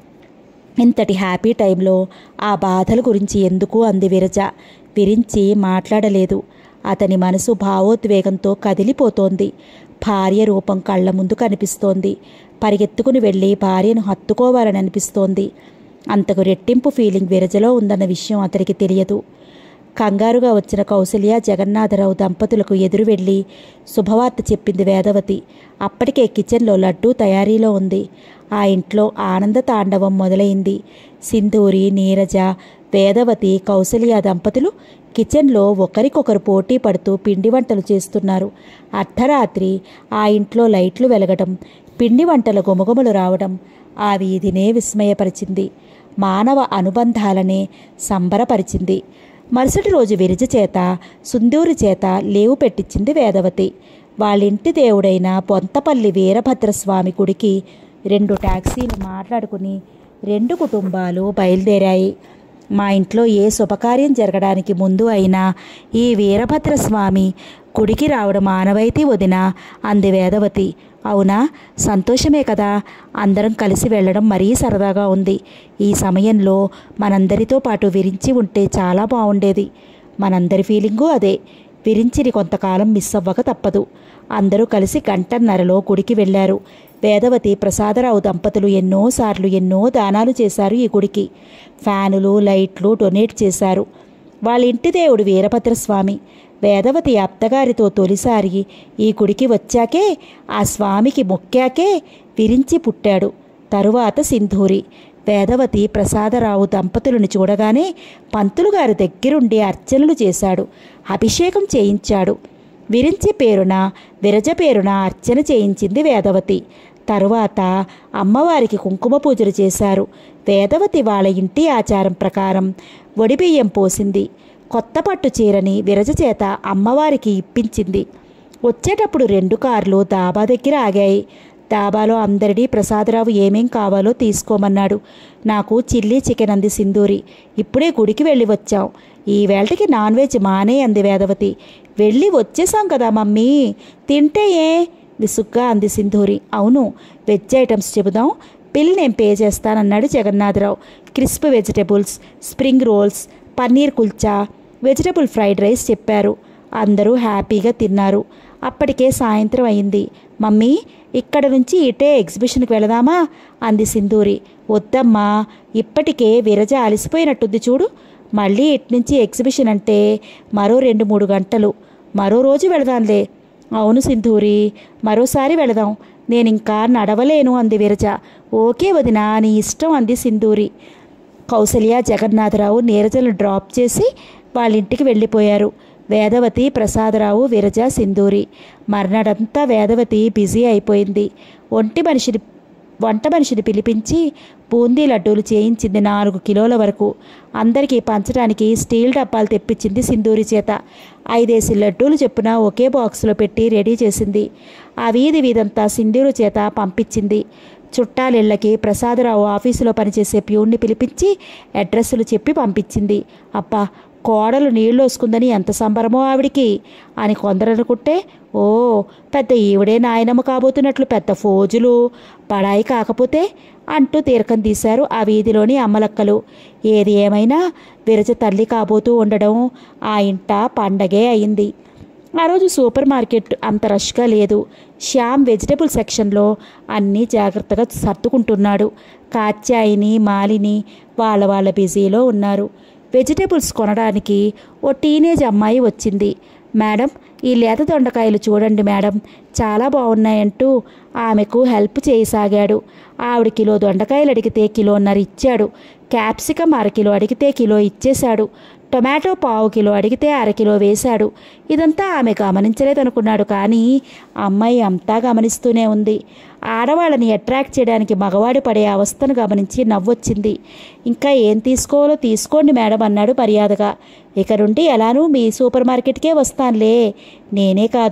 ఇంతటి హ్యాపీ టైంలో ఆ బాధల గురించి ఎందుకు అంది విరజ విరించి మాట్లాడలేదు అతని మనసు భావోద్వేగంతో కదిలిపోతోంది భార్య రూపం కళ్ళ ముందు కనిపిస్తోంది పరిగెత్తుకుని వెళ్ళి భార్యను హత్తుకోవాలని అనిపిస్తోంది అంతకు రెట్టింపు ఫీలింగ్ విరజలో ఉందన్న విషయం అతనికి తెలియదు కంగారుగా వచ్చిన కౌసల్య జగన్నాథరావు దంపతులకు ఎదురు వెళ్ళి శుభవార్త చెప్పింది వేదవతి అప్పటికే కిచెన్లో లడ్డూ తయారీలో ఉంది ఆ ఇంట్లో ఆనంద తాండవం మొదలైంది సింధూరి నీరజ వేదవతి కౌసల్య దంపతులు కిచెన్లో ఒకరికొకరు పోటీ పడుతూ పిండి వంటలు చేస్తున్నారు అర్ధరాత్రి ఆ ఇంట్లో లైట్లు వెలగడం పిండి వంటల గుమగుమలు రావడం ఆ వీధినే విస్మయపరిచింది మానవ అనుబంధాలనే సంబరపరిచింది మరుసటి రోజు విరజ చేత సుందూరి చేత లేవు పెట్టించింది వేదవతి వాళ్ళింటి దేవుడైన బొంతపల్లి వీరభద్రస్వామి గుడికి రెండు టాక్సీలు మాట్లాడుకుని రెండు కుటుంబాలు బయలుదేరాయి మా ఇంట్లో ఏ శుభకార్యం జరగడానికి ముందు అయినా ఈ వీరభద్రస్వామి గుడికి రావడం ఆనవాయితీ వదిన అంది వేదవతి అవునా సంతోషమే కదా అందరం కలిసి వెళ్ళడం మరీ సరదాగా ఉంది ఈ సమయంలో మనందరితో పాటు విరించి ఉంటే చాలా బాగుండేది మనందరి ఫీలింగు అదే విరించిని కొంతకాలం మిస్ అవ్వక తప్పదు అందరూ కలిసి గంటన్నరలో గుడికి వెళ్ళారు వేదవతి ప్రసాదరావు దంపతులు ఎన్నోసార్లు ఎన్నో దానాలు చేశారు ఈ గుడికి ఫ్యానులు లైట్లు డొనేట్ చేశారు వాళ్ళ ఇంటి దేవుడు వీరభద్రస్వామి వేదవతి అత్తగారితో తొలిసారి ఈ గుడికి వచ్చాకే ఆ స్వామికి మొక్కాకే విరించి పుట్టాడు తరువాత సింధూరి వేదవతి ప్రసాదరావు దంపతులను చూడగానే పంతులు గారి దగ్గరుండి అర్చనలు చేశాడు అభిషేకం చేయించాడు విరించి పేరున విరజ పేరున అర్చన చేయించింది వేదవతి తరువాత అమ్మవారికి కుంకుమ పూజలు చేశారు వేదవతి వాళ్ళ ఇంటి ఆచారం ప్రకారం ఒడిబియ్యం పోసింది కొత్త పట్టు చీరని విరజ చేత అమ్మవారికి ఇప్పించింది వచ్చేటప్పుడు రెండు కార్లు దాబా దగ్గర ఆగాయి దాబాలో అందరినీ ప్రసాదరావు ఏమేం కావాలో తీసుకోమన్నాడు నాకు చిల్లీ చికెన్ అంది సింధూరి ఇప్పుడే గుడికి వెళ్ళి వచ్చాం ఈ వేళకి నాన్ వెజ్ మానే అంది వేదవతి వెళ్ళి వచ్చేసాం కదా మమ్మీ తింటే ఏ విసుగ్గా అంది సింధూరి అవును వెజ్ ఐటమ్స్ చెబుదాం బిల్ నేను పే చేస్తానన్నాడు Jagannatharao crisp vegetables spring rolls paneer kulcha vegetable fried rice చెప్పారు అందరూ హ్యాపీగా తిన్నారు అప్పటికే సాయంత్రం అయింది మమ్మీ ఇక్కడ నుంచి ఇటే ఎగ్జిబిషన్కి వెళదామా అంది సింధూరి వద్దమ్మా ఇప్పటికే విరజ అలసిపోయినట్టుంది చూడు మళ్ళీ ఇట్నుంచి ఎగ్జిబిషన్ అంటే మరో రెండు మూడు గంటలు మరో రోజు వెళదాంలే అవును సింధూరి మరోసారి వెళదాం నేను ఇంకా నడవలేను అంది విరజ ఓకే వదినా నీ ఇష్టం అంది సింధూరి కౌసల్య జగన్నాథరావు నీరజను డ్రాప్ చేసి వాళ్ళ ఇంటికి వెళ్ళిపోయారు వేదవతి ప్రసాదరావు విరజ సింధూరి మర్నాడంతా వేదవతి బిజీ అయిపోయింది ఒంటి మనిషిని వంట మనిషిని పిలిపించి బూందీ లడ్డూలు చేయించింది నాలుగు కిలోల వరకు అందరికీ పంచడానికి స్టీల్ డబ్బాలు తెప్పించింది సింధూరి చేత ఐదేసి లడ్డూలు చెప్పున ఒకే బాక్సులో పెట్టి రెడీ చేసింది ఆ వీధి వీధంతా సింధూరు చేత పంపించింది చుట్టాలిళ్ళకి ప్రసాదరావు ఆఫీసులో పనిచేసే ప్యూన్ని పిలిపించి అడ్రస్సులు చెప్పి పంపించింది అబ్బా కోడలు నీళ్ళు వస్తుందని ఎంత సంబరమో ఆవిడికి అని కొందరు అనుకుంటే ఓ పెద్ద ఈవిడే నాయనమ్మ కాబోతున్నట్లు పెద్ద ఫోజులు బడాయి కాకపోతే అంటూ తీరకం తీశారు ఆ వీధిలోని అమ్మలక్కలు ఏది ఏమైనా విరజ తల్లి కాబోతూ ఉండడం ఆ ఇంట పండగే అయింది ఆ రోజు సూపర్ మార్కెట్ అంత రష్గా లేదు శ్యామ్ వెజిటబుల్ సెక్షన్లో అన్నీ జాగ్రత్తగా సర్దుకుంటున్నాడు కాత్యాయిని మాలిని వాళ్ళ వాళ్ళ బిజీలో ఉన్నారు వెజిటబుల్స్ కొనడానికి ఓ టీనేజ్ అమ్మాయి వచ్చింది మేడం ఈ లేత దొండకాయలు చూడండి మేడం చాలా బాగున్నాయంటూ ఆమెకు హెల్ప్ చేయసాగాడు ఆవిడ కిలో దొండకాయలు అడిగితే కిలోన్నర ఇచ్చాడు క్యాప్సికం అరకిలో అడిగితే కిలో ఇచ్చేశాడు టొమాటో పావు కిలో అడిగితే అరకిలో వేశాడు ఇదంతా ఆమె గమనించలేదనుకున్నాడు కానీ అమ్మాయి అంతా గమనిస్తూనే ఉంది ఆడవాళ్ళని అట్రాక్ట్ చేయడానికి మగవాడు పడే అవస్థను గమనించి నవ్వొచ్చింది ఇంకా ఏం తీసుకోవాలో తీసుకోండి మేడం అన్నాడు మర్యాదగా ఇక నుండి ఎలానూ మీ సూపర్ మార్కెట్కే వస్తానులే నేనే కాదు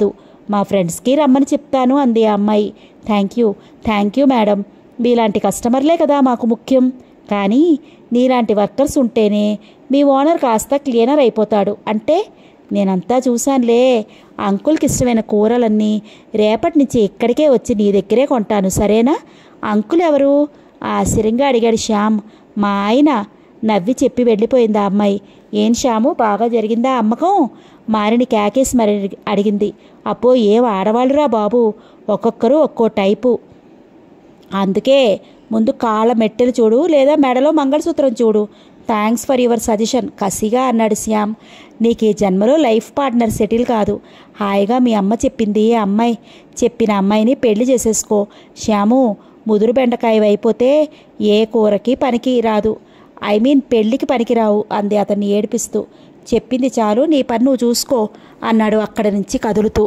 మా ఫ్రెండ్స్కి రమ్మని చెప్తాను అంది ఆ అమ్మాయి thank you thank you madam మీలాంటి కస్టమర్లే కదా మాకు ముఖ్యం కానీ నీలాంటి వర్కర్స్ ఉంటేనే మీ ఓనర్ కాస్త క్లీనర్ అయిపోతాడు అంటే నేనంతా చూశానులే అంకుల్కి ఇష్టమైన కూరలన్నీ రేపటి నుంచి ఇక్కడికే వచ్చి నీ దగ్గరే కొంటాను సరేనా అంకుల్ ఎవరు ఆశ్చర్యంగా అడిగాడు శ్యామ్ మా ఆయన నవ్వి చెప్పి వెళ్ళిపోయింది ఆ అమ్మాయి ఏం శ్యాము బాగా జరిగిందా అమ్మకం మారిని కేకేసి మరి అడిగింది అప్పో ఏం ఆడవాళ్ళురా బాబు ఒక్కొక్కరు ఒక్కో టైపు అందుకే ముందు కాళ్ళ మెట్టెలు చూడు లేదా మెడలో మంగళసూత్రం చూడు థ్యాంక్స్ ఫర్ యువర్ సజెషన్ కసిగా అన్నాడు శ్యామ్ నీకు ఈ జన్మలో లైఫ్ పార్ట్నర్ సెటిల్ కాదు హాయిగా మీ అమ్మ చెప్పింది ఆ అమ్మాయి చెప్పిన అమ్మాయిని పెళ్లి చేసేసుకో శ్యాము ముదురు బెండకాయ అయిపోతే ఏ కూరకి పనికి రాదు ఐ మీన్ పెళ్ళికి పనికిరావు అంది అతన్ని ఏడిపిస్తూ చెప్పింది చాలు నీ పని నువ్వు చూసుకో అన్నాడు అక్కడి నుంచి కదులుతూ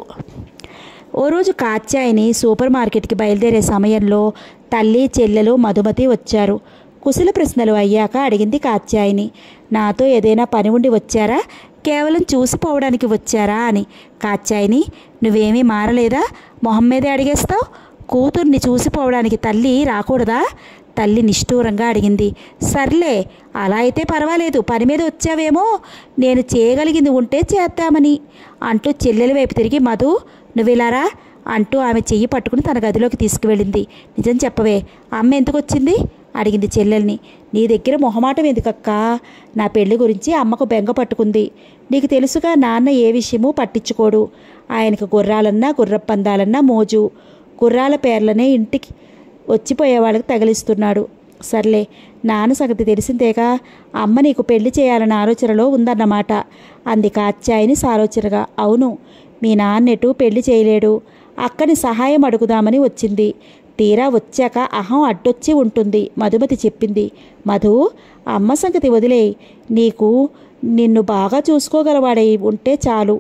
ఓ రోజు కాత్యాయని సూపర్ మార్కెట్కి బయలుదేరే సమయంలో తల్లి చెల్లెలు మధుమతి వచ్చారు కుశల ప్రశ్నలు అయ్యాక అడిగింది కాత్యాయని నాతో ఏదైనా పని ఉండి వచ్చారా కేవలం చూసిపోవడానికి వచ్చారా అని కాత్యాయని నువ్వేమీ మారలేదా మొహం మీదే అడిగేస్తావు కూతుర్ని చూసిపోవడానికి తల్లి రాకూడదా తల్లి నిష్ఠూరంగా అడిగింది సర్లే అలా అయితే పర్వాలేదు పని మీద వచ్చావేమో నేను చేయగలిగింది ఉంటే చేద్దామని అంటూ చెల్లెల వైపు తిరిగి మధు నువ్విలారా అంటూ ఆమె చెయ్యి పట్టుకుని తన గదిలోకి తీసుకువెళ్ళింది నిజం చెప్పవే అమ్మ ఎందుకు వచ్చింది అడిగింది చెల్లెల్ని నీ దగ్గర మొహమాటం ఎందుకక్క నా పెళ్లి గురించి అమ్మకు బెంగ పట్టుకుంది నీకు తెలుసుగా నాన్న ఏ విషయమూ పట్టించుకోడు ఆయనకు గుర్రాలన్నా గుర్రపందాలన్నా మోజు గుర్రాల పేర్లనే ఇంటికి వచ్చిపోయే వాళ్ళకి తగిలిస్తున్నాడు సర్లే నాన్న సంగతి తెలిసిందేగా అమ్మ నీకు పెళ్లి చేయాలన్న ఆలోచనలో ఉందన్నమాట అంది కాత్యాయని సాలోచనగా అవును మీ నాన్నెటు పెళ్లి చేయలేడు అక్కని సహాయం అడుగుదామని వచ్చింది తీరా వచ్చాక అహం అడ్డొచ్చి ఉంటుంది మధుమతి చెప్పింది మధు అమ్మ సంగతి వదిలేయి నీకు నిన్ను బాగా చూసుకోగలవాడై ఉంటే చాలు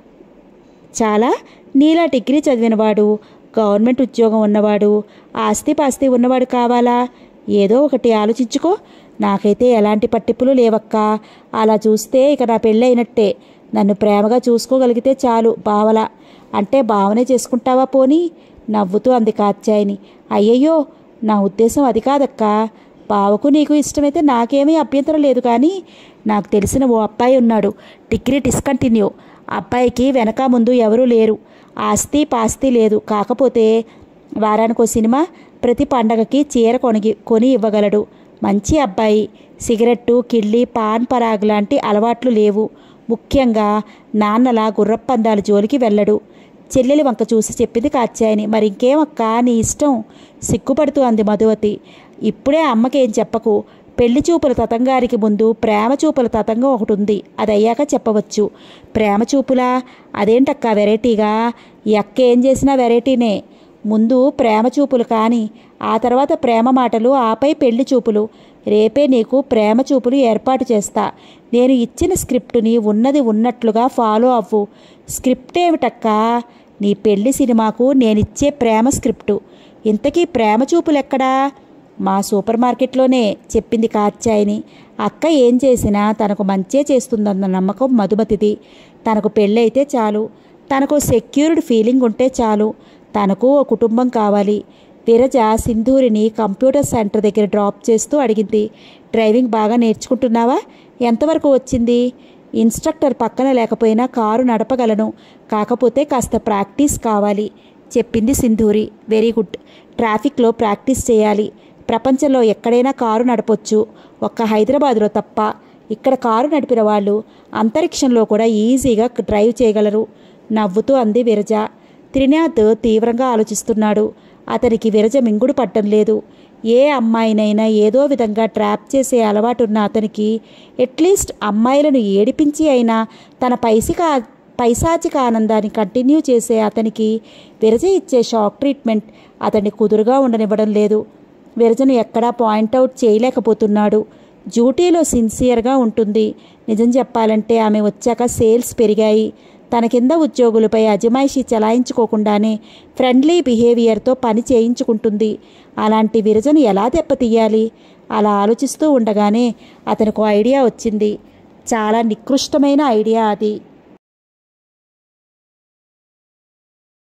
చాలా నీలా డిగ్రీ చదివినవాడు గవర్నమెంట్ ఉద్యోగం ఉన్నవాడు ఆస్తి పాస్తి ఉన్నవాడు కావాలా ఏదో ఒకటి ఆలోచించుకో నాకైతే ఎలాంటి పట్టింపులు లేవక్క అలా చూస్తే ఇక నా పెళ్ళి అయినట్టే నన్ను ప్రేమగా చూసుకోగలిగితే చాలు బావల అంటే భావనే చేసుకుంటావా పోనీ నవ్వుతూ అంది కాత్యాయని అయ్యయ్యో నా ఉద్దేశం అది కాదక్కా బావకు నీకు ఇష్టమైతే నాకేమీ అభ్యంతరం లేదు కానీ నాకు తెలిసిన ఓ అబ్బాయి ఉన్నాడు డిగ్రీ డిస్కంటిన్యూ అబ్బాయికి వెనక ముందు ఎవరూ లేరు ఆస్తి పాస్తి లేదు కాకపోతే వారానికో సినిమా ప్రతి పండగకి చీర కొనిగి కొని ఇవ్వగలడు మంచి అబ్బాయి సిగరెట్టు కిళ్ళి పాన్ పరాగ్ లాంటి అలవాట్లు లేవు ముఖ్యంగా నాన్నలా గుర్రపందాల జోలికి వెళ్ళడు చెల్లెలి వంక చూసి చెప్పింది కాత్యాయని మరి ఇంకేమక్క నీ ఇష్టం సిగ్గుపడుతూ అంది మధువతి ఇప్పుడే అమ్మకేం చెప్పకు పెళ్లి చూపుల తతంగారికి ముందు ప్రేమ చూపుల తతంగం ఒకటి ఉంది అది అయ్యాక చెప్పవచ్చు ప్రేమ చూపులా అదేంటక్క వెరైటీగా ఈ అక్క ఏం చేసినా వెరైటీనే ముందు ప్రేమ చూపులు కానీ ఆ తర్వాత ప్రేమ మాటలు ఆపై పెళ్లి చూపులు రేపే నీకు ప్రేమ చూపులు ఏర్పాటు చేస్తా నేను ఇచ్చిన స్క్రిప్టుని ఉన్నది ఉన్నట్లుగా ఫాలో అవ్వు స్క్రిప్ట్ ఏమిటక్కా నీ పెళ్లి సినిమాకు నేనిచ్చే ప్రేమ స్క్రిప్టు ఇంతకీ ప్రేమ చూపులు ఎక్కడా మా సూపర్ మార్కెట్లోనే చెప్పింది కాత్యాయని అక్క ఏం చేసినా తనకు మంచే చేస్తుందన్న నమ్మకం మధుమతిది తనకు పెళ్ళైతే చాలు తనకు సెక్యూర్డ్ ఫీలింగ్ ఉంటే చాలు తనకు ఓ కుటుంబం కావాలి విరజ సింధూరిని కంప్యూటర్ సెంటర్ దగ్గర డ్రాప్ చేస్తూ అడిగింది డ్రైవింగ్ బాగా నేర్చుకుంటున్నావా ఎంతవరకు వచ్చింది ఇన్స్ట్రక్టర్ పక్కన లేకపోయినా కారు నడపగలను కాకపోతే కాస్త ప్రాక్టీస్ కావాలి చెప్పింది సింధూరి వెరీ గుడ్ ట్రాఫిక్లో ప్రాక్టీస్ చేయాలి ప్రపంచంలో ఎక్కడైనా కారు నడపొచ్చు ఒక్క హైదరాబాదులో తప్ప ఇక్కడ కారు నడిపిన వాళ్ళు అంతరిక్షంలో కూడా ఈజీగా డ్రైవ్ చేయగలరు నవ్వుతూ అంది విరజ త్రినాథ్ తీవ్రంగా ఆలోచిస్తున్నాడు అతనికి విరజ మింగుడు పట్టం లేదు ఏ అమ్మాయినైనా ఏదో విధంగా ట్రాప్ చేసే అలవాటున్న అతనికి అట్లీస్ట్ అమ్మాయిలను ఏడిపించి అయినా తన పైసిక పైశాచిక ఆనందాన్ని కంటిన్యూ చేసే అతనికి విరజ ఇచ్చే షాక్ ట్రీట్మెంట్ అతన్ని కుదురుగా ఉండనివ్వడం లేదు విరజను ఎక్కడా పాయింట్అవుట్ చేయలేకపోతున్నాడు డ్యూటీలో సిన్సియర్గా ఉంటుంది నిజం చెప్పాలంటే ఆమె వచ్చాక సేల్స్ పెరిగాయి తన కింద ఉద్యోగులపై అజమాయిషీ చలాయించుకోకుండానే ఫ్రెండ్లీ బిహేవియర్తో పని చేయించుకుంటుంది అలాంటి విరజను ఎలా దెబ్బతీయాలి అలా ఆలోచిస్తూ ఉండగానే అతనికి ఐడియా వచ్చింది చాలా నికృష్టమైన ఐడియా అది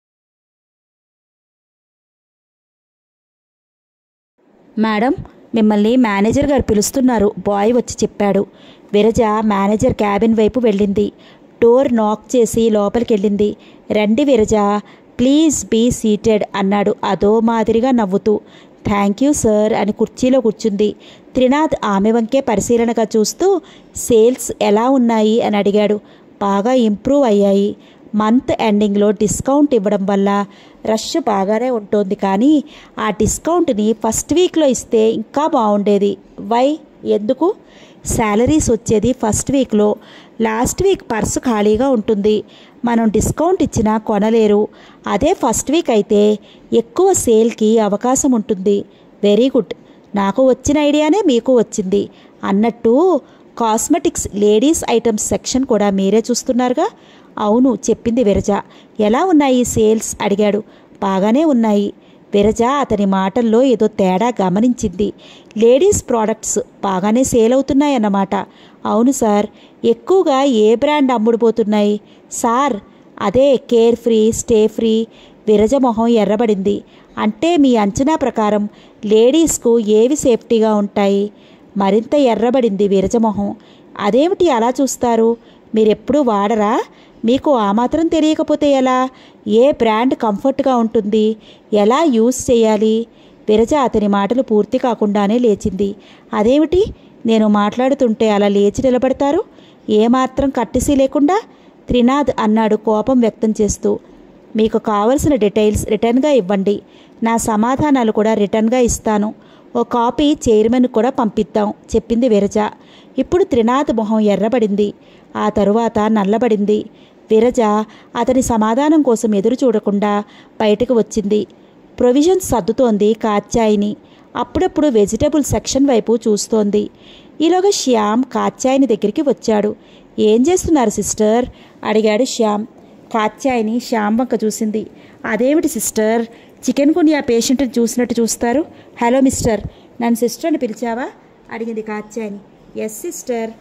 మేడం మిమ్మల్ని మేనేజర్ గారు పిలుస్తున్నారు బాయ్ వచ్చి చెప్పాడు విరజ మేనేజర్ క్యాబిన్ వైపు వెళ్ళింది డోర్ నాక్ చేసి లోపలికి వెళ్ళింది రండి విరజ ప్లీజ్ బీ సీటెడ్ అన్నాడు అదో మాదిరిగా నవ్వుతూ థ్యాంక్ యూ సార్ అని కుర్చీలో కూర్చుంది త్రినాథ్ ఆమె వంకే పరిశీలనగా చూస్తూ సేల్స్ ఎలా ఉన్నాయి అని అడిగాడు బాగా ఇంప్రూవ్ అయ్యాయి మంత్ ఎండింగ్లో డిస్కౌంట్ ఇవ్వడం వల్ల రష్ బాగానే ఉంటుంది కానీ ఆ డిస్కౌంట్ని ఫస్ట్ వీక్లో ఇస్తే ఇంకా బాగుండేది వై ఎందుకు శాలరీస్ వచ్చేది ఫస్ట్ వీక్లో లాస్ట్ వీక్ పర్సు ఖాళీగా ఉంటుంది మనం డిస్కౌంట్ ఇచ్చినా కొనలేరు అదే ఫస్ట్ వీక్ అయితే ఎక్కువ సేల్కి అవకాశం ఉంటుంది వెరీ గుడ్ నాకు వచ్చిన ఐడియానే మీకు వచ్చింది అన్నట్టు కాస్మెటిక్స్ లేడీస్ ఐటమ్స్ సెక్షన్ కూడా మీరే చూస్తున్నారుగా అవును చెప్పింది విరజ ఎలా ఉన్నాయి సేల్స్ అడిగాడు బాగానే ఉన్నాయి విరజ అతని మాటల్లో ఏదో తేడా గమనించింది లేడీస్ ప్రోడక్ట్స్ బాగానే సేల్ అవుతున్నాయన్నమాట అవును సార్ ఎక్కువగా ఏ బ్రాండ్ అమ్ముడుపోతున్నాయి సార్ అదే care free stay free Viraja మొహం ఎర్రబడింది అంటే మీ అంచనా ప్రకారం లేడీస్కు ఏవి సేఫ్టీగా ఉంటాయి మరింత ఎర్రబడింది విరజమొహం అదేమిటి అలా చూస్తారు మీరెప్పుడూ వాడరా మీకు ఆ మాత్రం తెలియకపోతే ఎలా ఏ బ్రాండ్ కంఫర్ట్గా ఉంటుంది ఎలా యూస్ చేయాలి విరజ అతని మాటలు పూర్తి కాకుండానే లేచింది అదేమిటి నేను మాట్లాడుతుంటే అలా లేచి నిలబడతారు ఏమాత్రం కట్టిసి లేకుండా త్రినాథ్ అన్నాడు కోపం వ్యక్తం చేస్తూ మీకు కావలసిన డీటెయిల్స్ రిటర్న్గా ఇవ్వండి నా సమాధానాలు కూడా రిటర్న్గా ఇస్తాను ఓ కాపీ చైర్మన్ కూడా పంపిద్దాం చెప్పింది విరజ ఇప్పుడు త్రినాథ్ మొహం ఎర్రబడింది ఆ తరువాత నల్లబడింది విరజ అతని సమాధానం కోసం ఎదురు చూడకుండా బయటకు వచ్చింది ప్రొవిజన్స్ సర్దుతోంది కాత్యాయిని అప్పుడప్పుడు వెజిటబుల్ సెక్షన్ వైపు చూస్తోంది ఈలోగా శ్యామ్ కాత్యాయిని దగ్గరికి వచ్చాడు ఏం చేస్తున్నారు సిస్టర్ అడిగాడు శ్యామ్ కాత్యాయిని శ్యామ్ వంక చూసింది అదేమిటి సిస్టర్ చికెన్ గున్యా పేషెంట్ని చూసినట్టు చూస్తారు హలో మిస్టర్ నన్ను సిస్టర్ అని పిలిచావా అడిగింది కాత్యాయిని ఎస్ సిస్టర్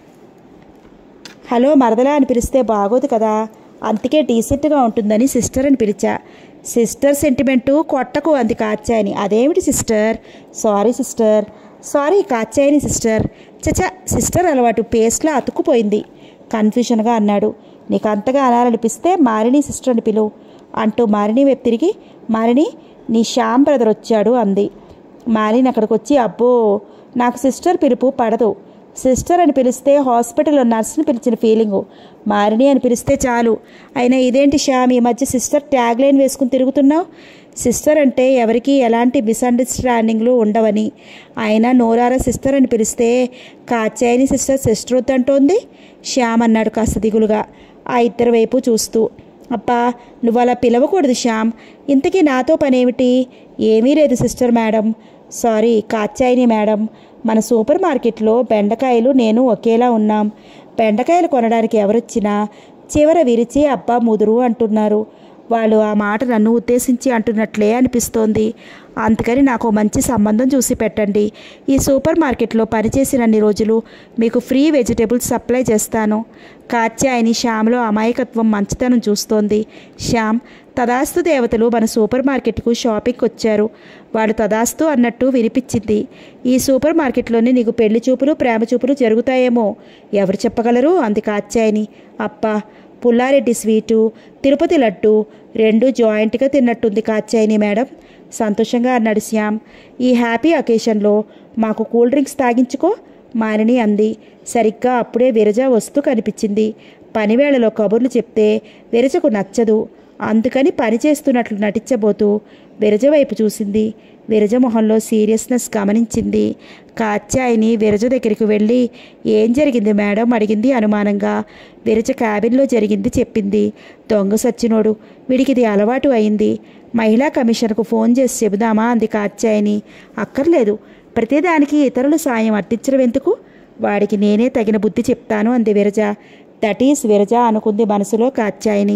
హలో మరదలా అని పిలిస్తే బాగోదు కదా అందుకే డీసెంట్గా ఉంటుందని సిస్టర్ అని పిలిచా సిస్టర్ సెంటిమెంటు కొట్టకు అంది కాచాయని అదేమిటి సిస్టర్ సారీ సిస్టర్ సారీ కాచాయని సిస్టర్ చచా సిస్టర్ అలవాటు పేస్ట్లో అతుక్కుపోయింది కన్ఫ్యూషన్గా అన్నాడు నీకు అంతగా అనాలనిపిస్తే మారిని సిస్టర్ అని పిలువు అంటూ మారిని వైపు తిరిగి మారిని నీ శ్యామ్ బ్రదర్ వచ్చాడు అంది మాలిని అక్కడికి వచ్చి అబ్బో నాకు సిస్టర్ పిలుపు పడదు సిస్టర్ అని పిలిస్తే హాస్పిటల్లో నర్సుని పిలిచిన ఫీలింగు మారిని అని పిలిస్తే చాలు అయినా ఇదేంటి శ్యామ్ ఈ మధ్య సిస్టర్ ట్యాగ్ లైన్ వేసుకుని తిరుగుతున్నావు సిస్టర్ అంటే ఎవరికీ ఎలాంటి మిస్అండర్స్టాండింగ్లు ఉండవని అయినా నోరారా సిస్టర్ అని పిలిస్తే కాచాయని సిస్టర్ సిస్టర్ వద్దంటోంది శ్యామ్ అన్నాడు కాస్త దిగులుగా ఆ ఇద్దరి వైపు చూస్తూ అబ్బా నువ్వు అలా పిలవకూడదు శ్యామ్ ఇంతకీ నాతో పనేమిటి ఏమీ లేదు సిస్టర్ మేడం సారీ కాచాయిని మేడం మన సూపర్ మార్కెట్లో బెండకాయలు నేను ఒకేలా ఉన్నాం బెండకాయలు కొనడానికి ఎవరొచ్చినా చివర విరిచి అబ్బా ముదురు అంటున్నారు వాళ్ళు ఆ మాట నన్ను ఉద్దేశించి అంటున్నట్లే అనిపిస్తోంది అందుకని నాకు మంచి సంబంధం చూసి పెట్టండి ఈ సూపర్ మార్కెట్లో పనిచేసినన్ని రోజులు మీకు ఫ్రీ వెజిటేబుల్స్ సప్లై చేస్తాను కాత్యాయని శ్యామ్లో అమాయకత్వం మంచితనం చూస్తోంది శ్యామ్ తదాస్తు దేవతలు మన సూపర్ మార్కెట్కు షాపింగ్కి వచ్చారు వాళ్ళు తదాస్తు అన్నట్టు వినిపించింది ఈ సూపర్ మార్కెట్లోనే నీకు పెళ్లి చూపులు ప్రేమ చూపులు జరుగుతాయేమో ఎవరు చెప్పగలరు అంది కాత్యాయని అప్పా పుల్లారెడ్డి స్వీటు తిరుపతి లడ్డు రెండు జాయింట్గా తిన్నట్టుంది కాత్యాయని మేడం సంతోషంగా అన్నాడు శ్యామ్ ఈ హ్యాపీ అకేషన్లో మాకు కూల్ డ్రింక్స్ తాగించుకో మానిని అంది సరిగ్గా అప్పుడే విరజ వస్తూ కనిపించింది పనివేళలో కబుర్లు చెప్తే విరజకు నచ్చదు అందుకని పని చేస్తున్నట్లు నటించబోతూ విరజ వైపు చూసింది విరజ మొహంలో సీరియస్నెస్ గమనించింది కాత్యాయిని విరజ దగ్గరికి వెళ్ళి ఏం జరిగింది మేడం అడిగింది అనుమానంగా విరజ క్యాబిన్లో జరిగింది చెప్పింది దొంగ సచ్చినోడు వీడికి ఇది అలవాటు అయింది మహిళా కమిషన్కు ఫోన్ చేసి చెబుదామా అంది కాత్యాయిని అక్కర్లేదు ప్రతిదానికి ఇతరుల సాయం అర్థించడం ఎందుకు వాడికి నేనే తగిన బుద్ధి చెప్తాను అంది విరజ దట్ ఈస్ విరజ అనుకుంది మనసులో కాత్యాయిని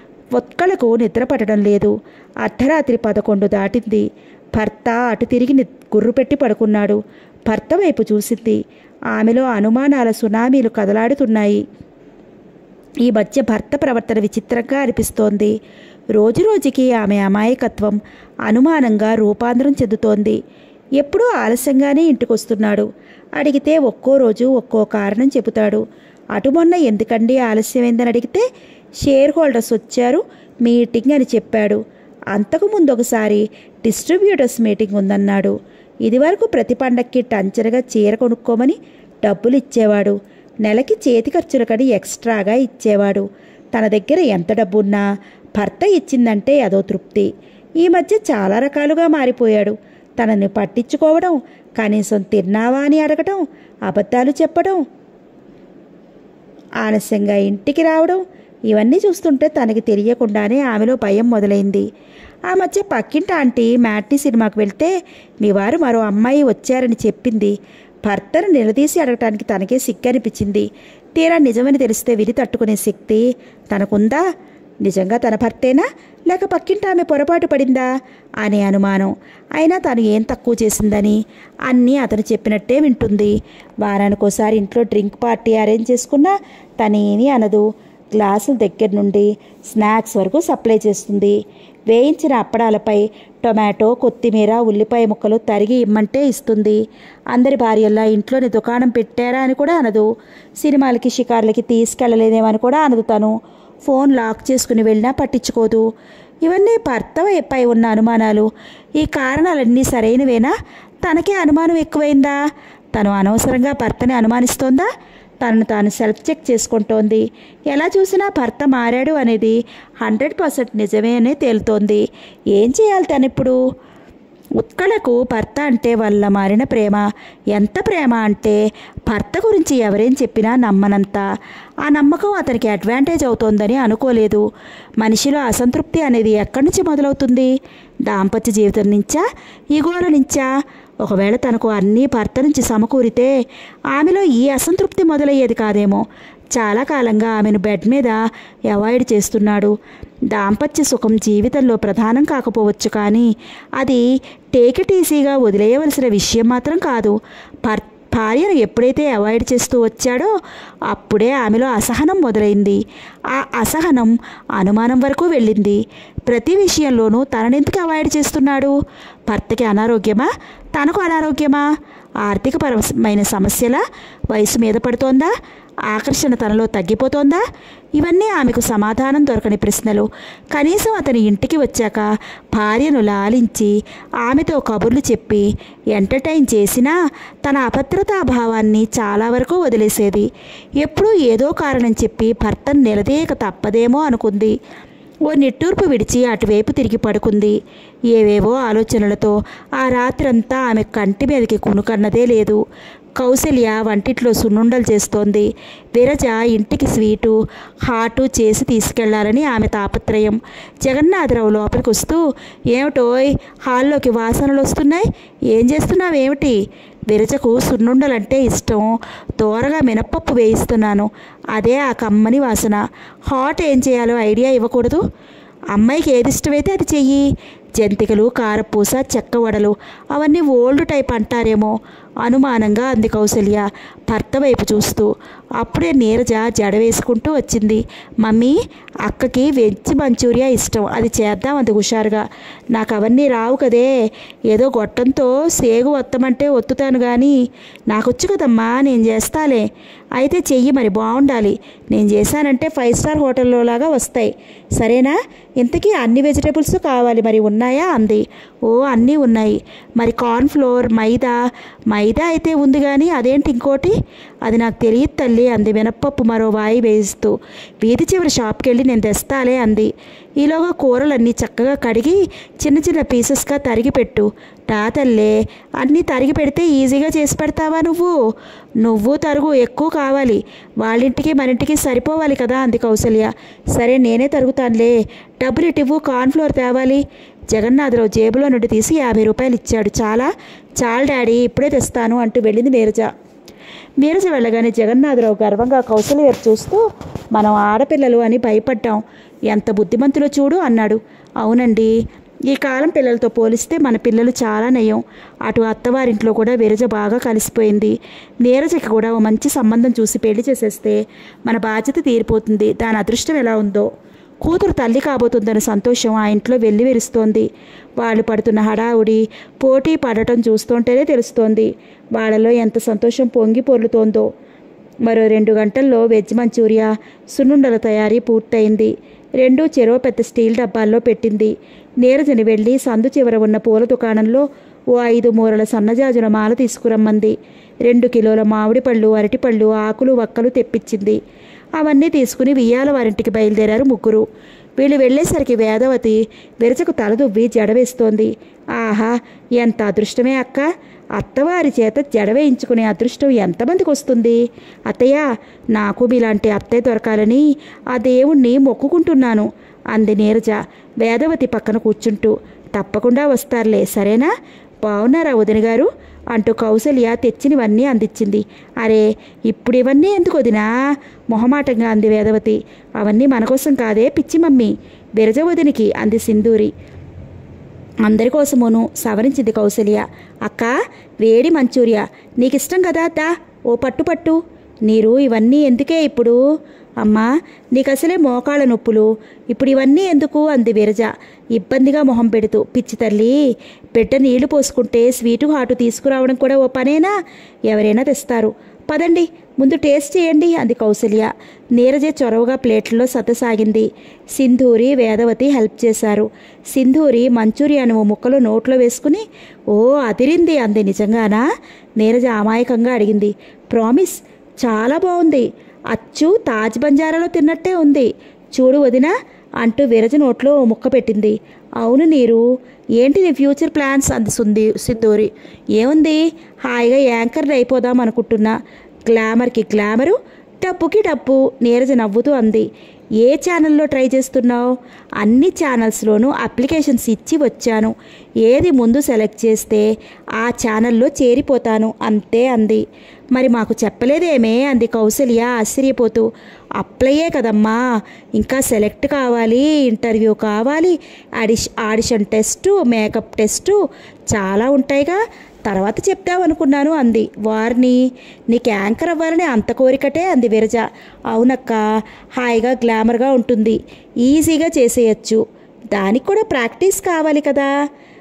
ఒక్కలకు నిద్ర పట్టడం లేదు అర్ధరాత్రి పదకొండు దాటింది భర్త అటు తిరిగి ని- గుర్రు పెట్టి పడుకున్నాడు భర్త వైపు చూసింది ఆమెలో అనుమానాల సునామీలు కదలాడుతున్నాయి ఈ మధ్య భర్త ప్రవర్తన విచిత్రంగా అనిపిస్తోంది రోజురోజుకి ఆమె అమాయకత్వం అనుమానంగా రూపాంతరం చెందుతోంది ఎప్పుడూ ఆలస్యంగానే ఇంటికి వస్తున్నాడు అడిగితే ఒక్కో రోజు ఒక్కో కారణం చెబుతాడు అటు మొన్న ఎందుకండి ఆలస్యమైందని అడిగితే షేర్ హోల్డర్స్ వచ్చారు మీటింగ్ అని చెప్పాడు అంతకుముందు ఒకసారి డిస్ట్రిబ్యూటర్స్ మీటింగ్ ఉందన్నాడు ఇదివరకు ప్రతి పండక్కి టంచరగా చీర కొనుక్కోమని డబ్బులు ఇచ్చేవాడు నెలకి చేతి ఖర్చులకని ఎక్స్ట్రాగా ఇచ్చేవాడు తన దగ్గర ఎంత డబ్బున్నా భర్త ఇచ్చిందంటే అదో తృప్తి ఈ మధ్య చాలా రకాలుగా మారిపోయాడు తనని పట్టించుకోవడం కనీసం తిన్నావా అని అడగటం అబద్ధాలు చెప్పడం ఆలస్యంగా ఇంటికి రావడం ఇవన్నీ చూస్తుంటే తనకి తెలియకుండానే ఆమెలో భయం మొదలైంది ఆ మధ్య పక్కింటి ఆంటీ మ్యాట్నీ సినిమాకు వెళ్తే మీ వారు మరో అమ్మాయి వచ్చారని చెప్పింది భర్తను నిలదీసి అడగటానికి తనకే సిగ్గనిపించింది తీరా నిజమని తెలిస్తే విధి తట్టుకునే శక్తి తనకుందా నిజంగా తన భర్తేనా లేక పక్కింటి ఆమె పొరపాటు పడిందా అనే అనుమానం అయినా తను ఏం తక్కువ చేసిందని అన్నీ అతను చెప్పినట్టే వింటుంది వారానికోసారి ఇంట్లో డ్రింక్ పార్టీ అరేంజ్ చేసుకున్నా తనేమీ అనదు గ్లాసుల దగ్గర నుండి స్నాక్స్ వరకు సప్లై చేస్తుంది వేయించిన అప్పడాలపై టొమాటో కొత్తిమీర ఉల్లిపాయ ముక్కలు తరిగి ఇమ్మంటే ఇస్తుంది అందరి భార్యల్లా ఇంట్లోని దుకాణం పెట్టారా అని కూడా అనదు సినిమాలకి షికార్లకి తీసుకెళ్ళలేదేమని కూడా అనదు తను ఫోన్ లాక్ చేసుకుని వెళ్ళినా పట్టించుకోదు ఇవన్నీ భర్త పై ఉన్న అనుమానాలు ఈ కారణాలన్నీ సరైనవేనా తనకే అనుమానం ఎక్కువైందా తను అనవసరంగా భర్తని అనుమానిస్తోందా తనను తాను సెల్ఫ్ చెక్ చేసుకుంటోంది ఎలా చూసినా భర్త మారాడు అనేది హండ్రెడ్ పర్సెంట్ నిజమే అనే తేలుతోంది ఏం చేయాలి తనిప్పుడు ఉత్కళకు భర్త అంటే వల్ల మారిన ప్రేమ ఎంత ప్రేమ అంటే భర్త గురించి ఎవరేం చెప్పినా నమ్మనంత ఆ నమ్మకం అతనికి అడ్వాంటేజ్ అవుతోందని అనుకోలేదు మనిషిలో అసంతృప్తి అనేది ఎక్కడి నుంచి మొదలవుతుంది దాంపత్య జీవితం నుంచా ఈగోల నుంచా ఒకవేళ తనకు అన్నీ భర్త నుంచి సమకూరితే ఆమెలో ఈ అసంతృప్తి మొదలయ్యేది కాదేమో చాలా కాలంగా ఆమెను బెడ్ మీద అవాయిడ్ చేస్తున్నాడు దాంపత్య సుఖం జీవితంలో ప్రధానం కాకపోవచ్చు కానీ అది టేక్ ఇట్ ఈజీగా వదిలేయవలసిన విషయం మాత్రం కాదు భర్ భార్యను ఎప్పుడైతే అవాయిడ్ చేస్తూ వచ్చాడో అప్పుడే ఆమెలో అసహనం మొదలైంది ఆ అసహనం అనుమానం వరకు వెళ్ళింది ప్రతి విషయంలోనూ తననెందుకు అవాయిడ్ చేస్తున్నాడు భర్తకి అనారోగ్యమా తనకు అనారోగ్యమా ఆర్థిక పరమైన సమస్యల వయసు మీద పడుతోందా ఆకర్షణ తనలో తగ్గిపోతోందా ఇవన్నీ ఆమెకు సమాధానం దొరకని ప్రశ్నలు కనీసం అతని ఇంటికి వచ్చాక భార్యను లాలించి ఆమెతో కబుర్లు చెప్పి ఎంటర్టైన్ చేసినా తన అభద్రతా భావాన్ని చాలా వరకు వదిలేసేది ఎప్పుడూ ఏదో కారణం చెప్పి భర్తను నిలదీయక తప్పదేమో అనుకుంది ఓ నిట్టూర్పు విడిచి అటువైపు తిరిగి పడుకుంది ఏవేవో ఆలోచనలతో ఆ రాత్రంతా ఆమె కంటి మీదకి కునుకన్నదే లేదు కౌసల్య వంటిట్లో సున్నుండలు చేస్తోంది విరజ ఇంటికి స్వీటు హాటు చేసి తీసుకెళ్లాలని ఆమె తాపత్రయం జగన్నాథరావు లోపలికి వస్తూ ఏమిటోయ్ హాల్లోకి వాసనలు వస్తున్నాయి ఏం చేస్తున్నావేమిటి విరజకు సున్నుండలంటే ఇష్టం దోరగా మినప్పప్పు వేయిస్తున్నాను అదే ఆ కమ్మని వాసన హాట్ ఏం చేయాలో ఐడియా ఇవ్వకూడదు అమ్మాయికి ఏది ఇష్టమైతే అది చెయ్యి జంతికలు కారపూస చెక్క వడలు అవన్నీ ఓల్డ్ టైప్ అంటారేమో అనుమానంగా అంది కౌసల్య భర్త వైపు చూస్తూ అప్పుడే నీరజ జడ వేసుకుంటూ వచ్చింది మమ్మీ అక్కకి వెజ్ మంచూరియా ఇష్టం అది చేద్దాం అంది హుషారుగా నాకు అవన్నీ రావు కదే ఏదో గొట్టంతో సేగు వత్తమంటే ఒత్తుతాను కానీ నాకొచ్చు కదమ్మా నేను చేస్తాలే అయితే చెయ్యి మరి బాగుండాలి నేను చేశానంటే ఫైవ్ స్టార్ హోటల్లో లాగా వస్తాయి సరేనా ఇంతకీ అన్ని వెజిటేబుల్స్ కావాలి మరి ఉన్నాయా అంది ఓ అన్నీ ఉన్నాయి మరి కార్న్ ఫ్లోర్ మైదా మైదా అయితే ఉంది కానీ అదేంటి ఇంకోటి అది నాకు తెలియదు తల్లి అంది మినప్పప్పు మరో వాయి వేయిస్తూ వీధి చివరి షాప్కి వెళ్ళి నేను తెస్తాలే అంది ఈలోగా కూరలన్నీ చక్కగా కడిగి చిన్న చిన్న పీసెస్గా తరిగి పెట్టు రా తల్లే అన్నీ తరిగి పెడితే ఈజీగా చేసి పెడతావా నువ్వు నువ్వు తరుగు ఎక్కువ కావాలి వాళ్ళింటికి మన ఇంటికి సరిపోవాలి కదా అంది కౌసల్య సరే నేనే తరుగుతానులే డబ్బులు ఇటివ్వు కార్న్ఫ్లోర్ తేవాలి జగన్నాథరావు జేబులో నుండి తీసి యాభై రూపాయలు ఇచ్చాడు చాలా చాలు డాడీ ఇప్పుడే తెస్తాను అంటూ వెళ్ళింది నీరజ నీరజ వెళ్ళగానే జగన్నాథరావు గర్వంగా కౌశల్య వైపు చూస్తూ మనం ఆడపిల్లలు అని భయపడ్డాం ఎంత బుద్ధిమంతులో చూడు అన్నాడు అవునండి ఈ కాలం పిల్లలతో పోలిస్తే మన పిల్లలు చాలా నయం అటు అత్తవారింట్లో కూడా విరజ బాగా కలిసిపోయింది నీరజకి కూడా ఓ మంచి సంబంధం చూసి పెళ్లి చేసేస్తే మన బాధ్యత తీరిపోతుంది దాని అదృష్టం ఎలా ఉందో కూతురు తల్లి కాబోతుందన్న సంతోషం ఆ ఇంట్లో వెళ్ళి విరుస్తోంది వాళ్ళు పడుతున్న హడావుడి పోటీ పడటం చూస్తుంటేనే తెలుస్తోంది వాళ్ళలో ఎంత సంతోషం పొంగి పొర్లుతోందో మరో రెండు గంటల్లో వెజ్ మంచూరియా సున్నుండల తయారీ పూర్తయింది రెండు చెరో పెద్ద స్టీల్ డబ్బాల్లో పెట్టింది నీరజని వెళ్ళి సందు చివర ఉన్న పూల దుకాణంలో ఓ ఐదు మూరల సన్నజాజుల మాల తీసుకురమ్మంది రెండు కిలోల మామిడి పళ్ళు అరటిపళ్ళు ఆకులు వక్కలు తెప్పించింది అవన్నీ తీసుకుని వియ్యాల వారింటికి బయలుదేరారు ముగ్గురు వీళ్ళు వెళ్ళేసరికి వేదవతి విరచకు తలదువ్వి జడవేస్తోంది ఆహా ఎంత అదృష్టమే అక్క అత్తవారి చేత జడ వేయించుకునే అదృష్టం ఎంతమందికి వస్తుంది అత్తయ్య నాకు మీలాంటి అత్తయ్య దొరకాలని ఆ దేవుణ్ణి మొక్కుకుంటున్నాను అంది నీరజ వేదవతి పక్కన కూర్చుంటూ తప్పకుండా వస్తారులే సరేనా బాగున్నారా వదిన గారు అంటూ కౌసల్య తెచ్చినవన్నీ అందించింది అరే ఇప్పుడు ఇవన్నీ ఎందుకు వదినా మొహమాటంగా అంది వేదవతి అవన్నీ మన కోసం కాదే పిచ్చి మమ్మీ బిరజ వదినికి అంది సింధూరి అందరి కోసమును సవరించింది కౌసల్య అక్క వేడి మంచూరియా నీకిష్టం కదా దా ఓ పట్టు పట్టు నీరు ఇవన్నీ ఎందుకే ఇప్పుడు అమ్మా నీకు అసలే మోకాళ్ళ నొప్పులు ఇప్పుడు ఇవన్నీ ఎందుకు అంది విరజ ఇబ్బందిగా మొహం పెడుతూ పిచ్చి తల్లి బిడ్డ నీళ్లు పోసుకుంటే స్వీటు హాటు తీసుకురావడం కూడా ఓ పనేనా ఎవరైనా తెస్తారు పదండి ముందు టేస్ట్ చేయండి అంది కౌసల్య నీరజే చొరవగా ప్లేట్లలో సతసాగింది సింధూరి వేదవతి హెల్ప్ చేశారు సింధూరి మంచూరియాను ఓ ముక్కలో నోట్లో వేసుకుని ఓ అదిరింది అంది నిజంగానా నీరజ అమాయకంగా అడిగింది ప్రామిస్ చాలా బాగుంది అచ్చు తాజ్ బంజారాలో తిన్నట్టే ఉంది చూడు వదినా అంటూ విరజ నోట్లో ఓ ముక్క పెట్టింది అవును నీరు ఏంటి నీ ఫ్యూచర్ ప్లాన్స్ అంది సుంది సింధూరి ఏముంది హాయిగా యాంకర్ని అయిపోదాం అనుకుంటున్నా గ్లామర్కి గ్లామరు డబ్బుకి డబ్బు నీరజ నవ్వుతూ అంది ఏ ఛానల్లో ట్రై చేస్తున్నావు అన్ని ఛానల్స్లోనూ అప్లికేషన్స్ ఇచ్చి వచ్చాను ఏది ముందు సెలెక్ట్ చేస్తే ఆ ఛానల్లో చేరిపోతాను అంతే అంది మరి మాకు చెప్పలేదేమే అంది కౌసల్య ఆశ్చర్యపోతూ అప్లయే కదమ్మా ఇంకా సెలెక్ట్ కావాలి ఇంటర్వ్యూ కావాలి ఆడిష్ ఆడిషన్ టెస్టు మేకప్ టెస్టు చాలా ఉంటాయిగా తర్వాత చెప్దామనుకున్నాను అంది వారిని నీకు యాంకర్ అవ్వాలని అంత కోరికటే అంది విరజ అవునక్క హాయిగా గ్లామర్గా ఉంటుంది ఈజీగా చేసేయచ్చు దానికి కూడా ప్రాక్టీస్ కావాలి కదా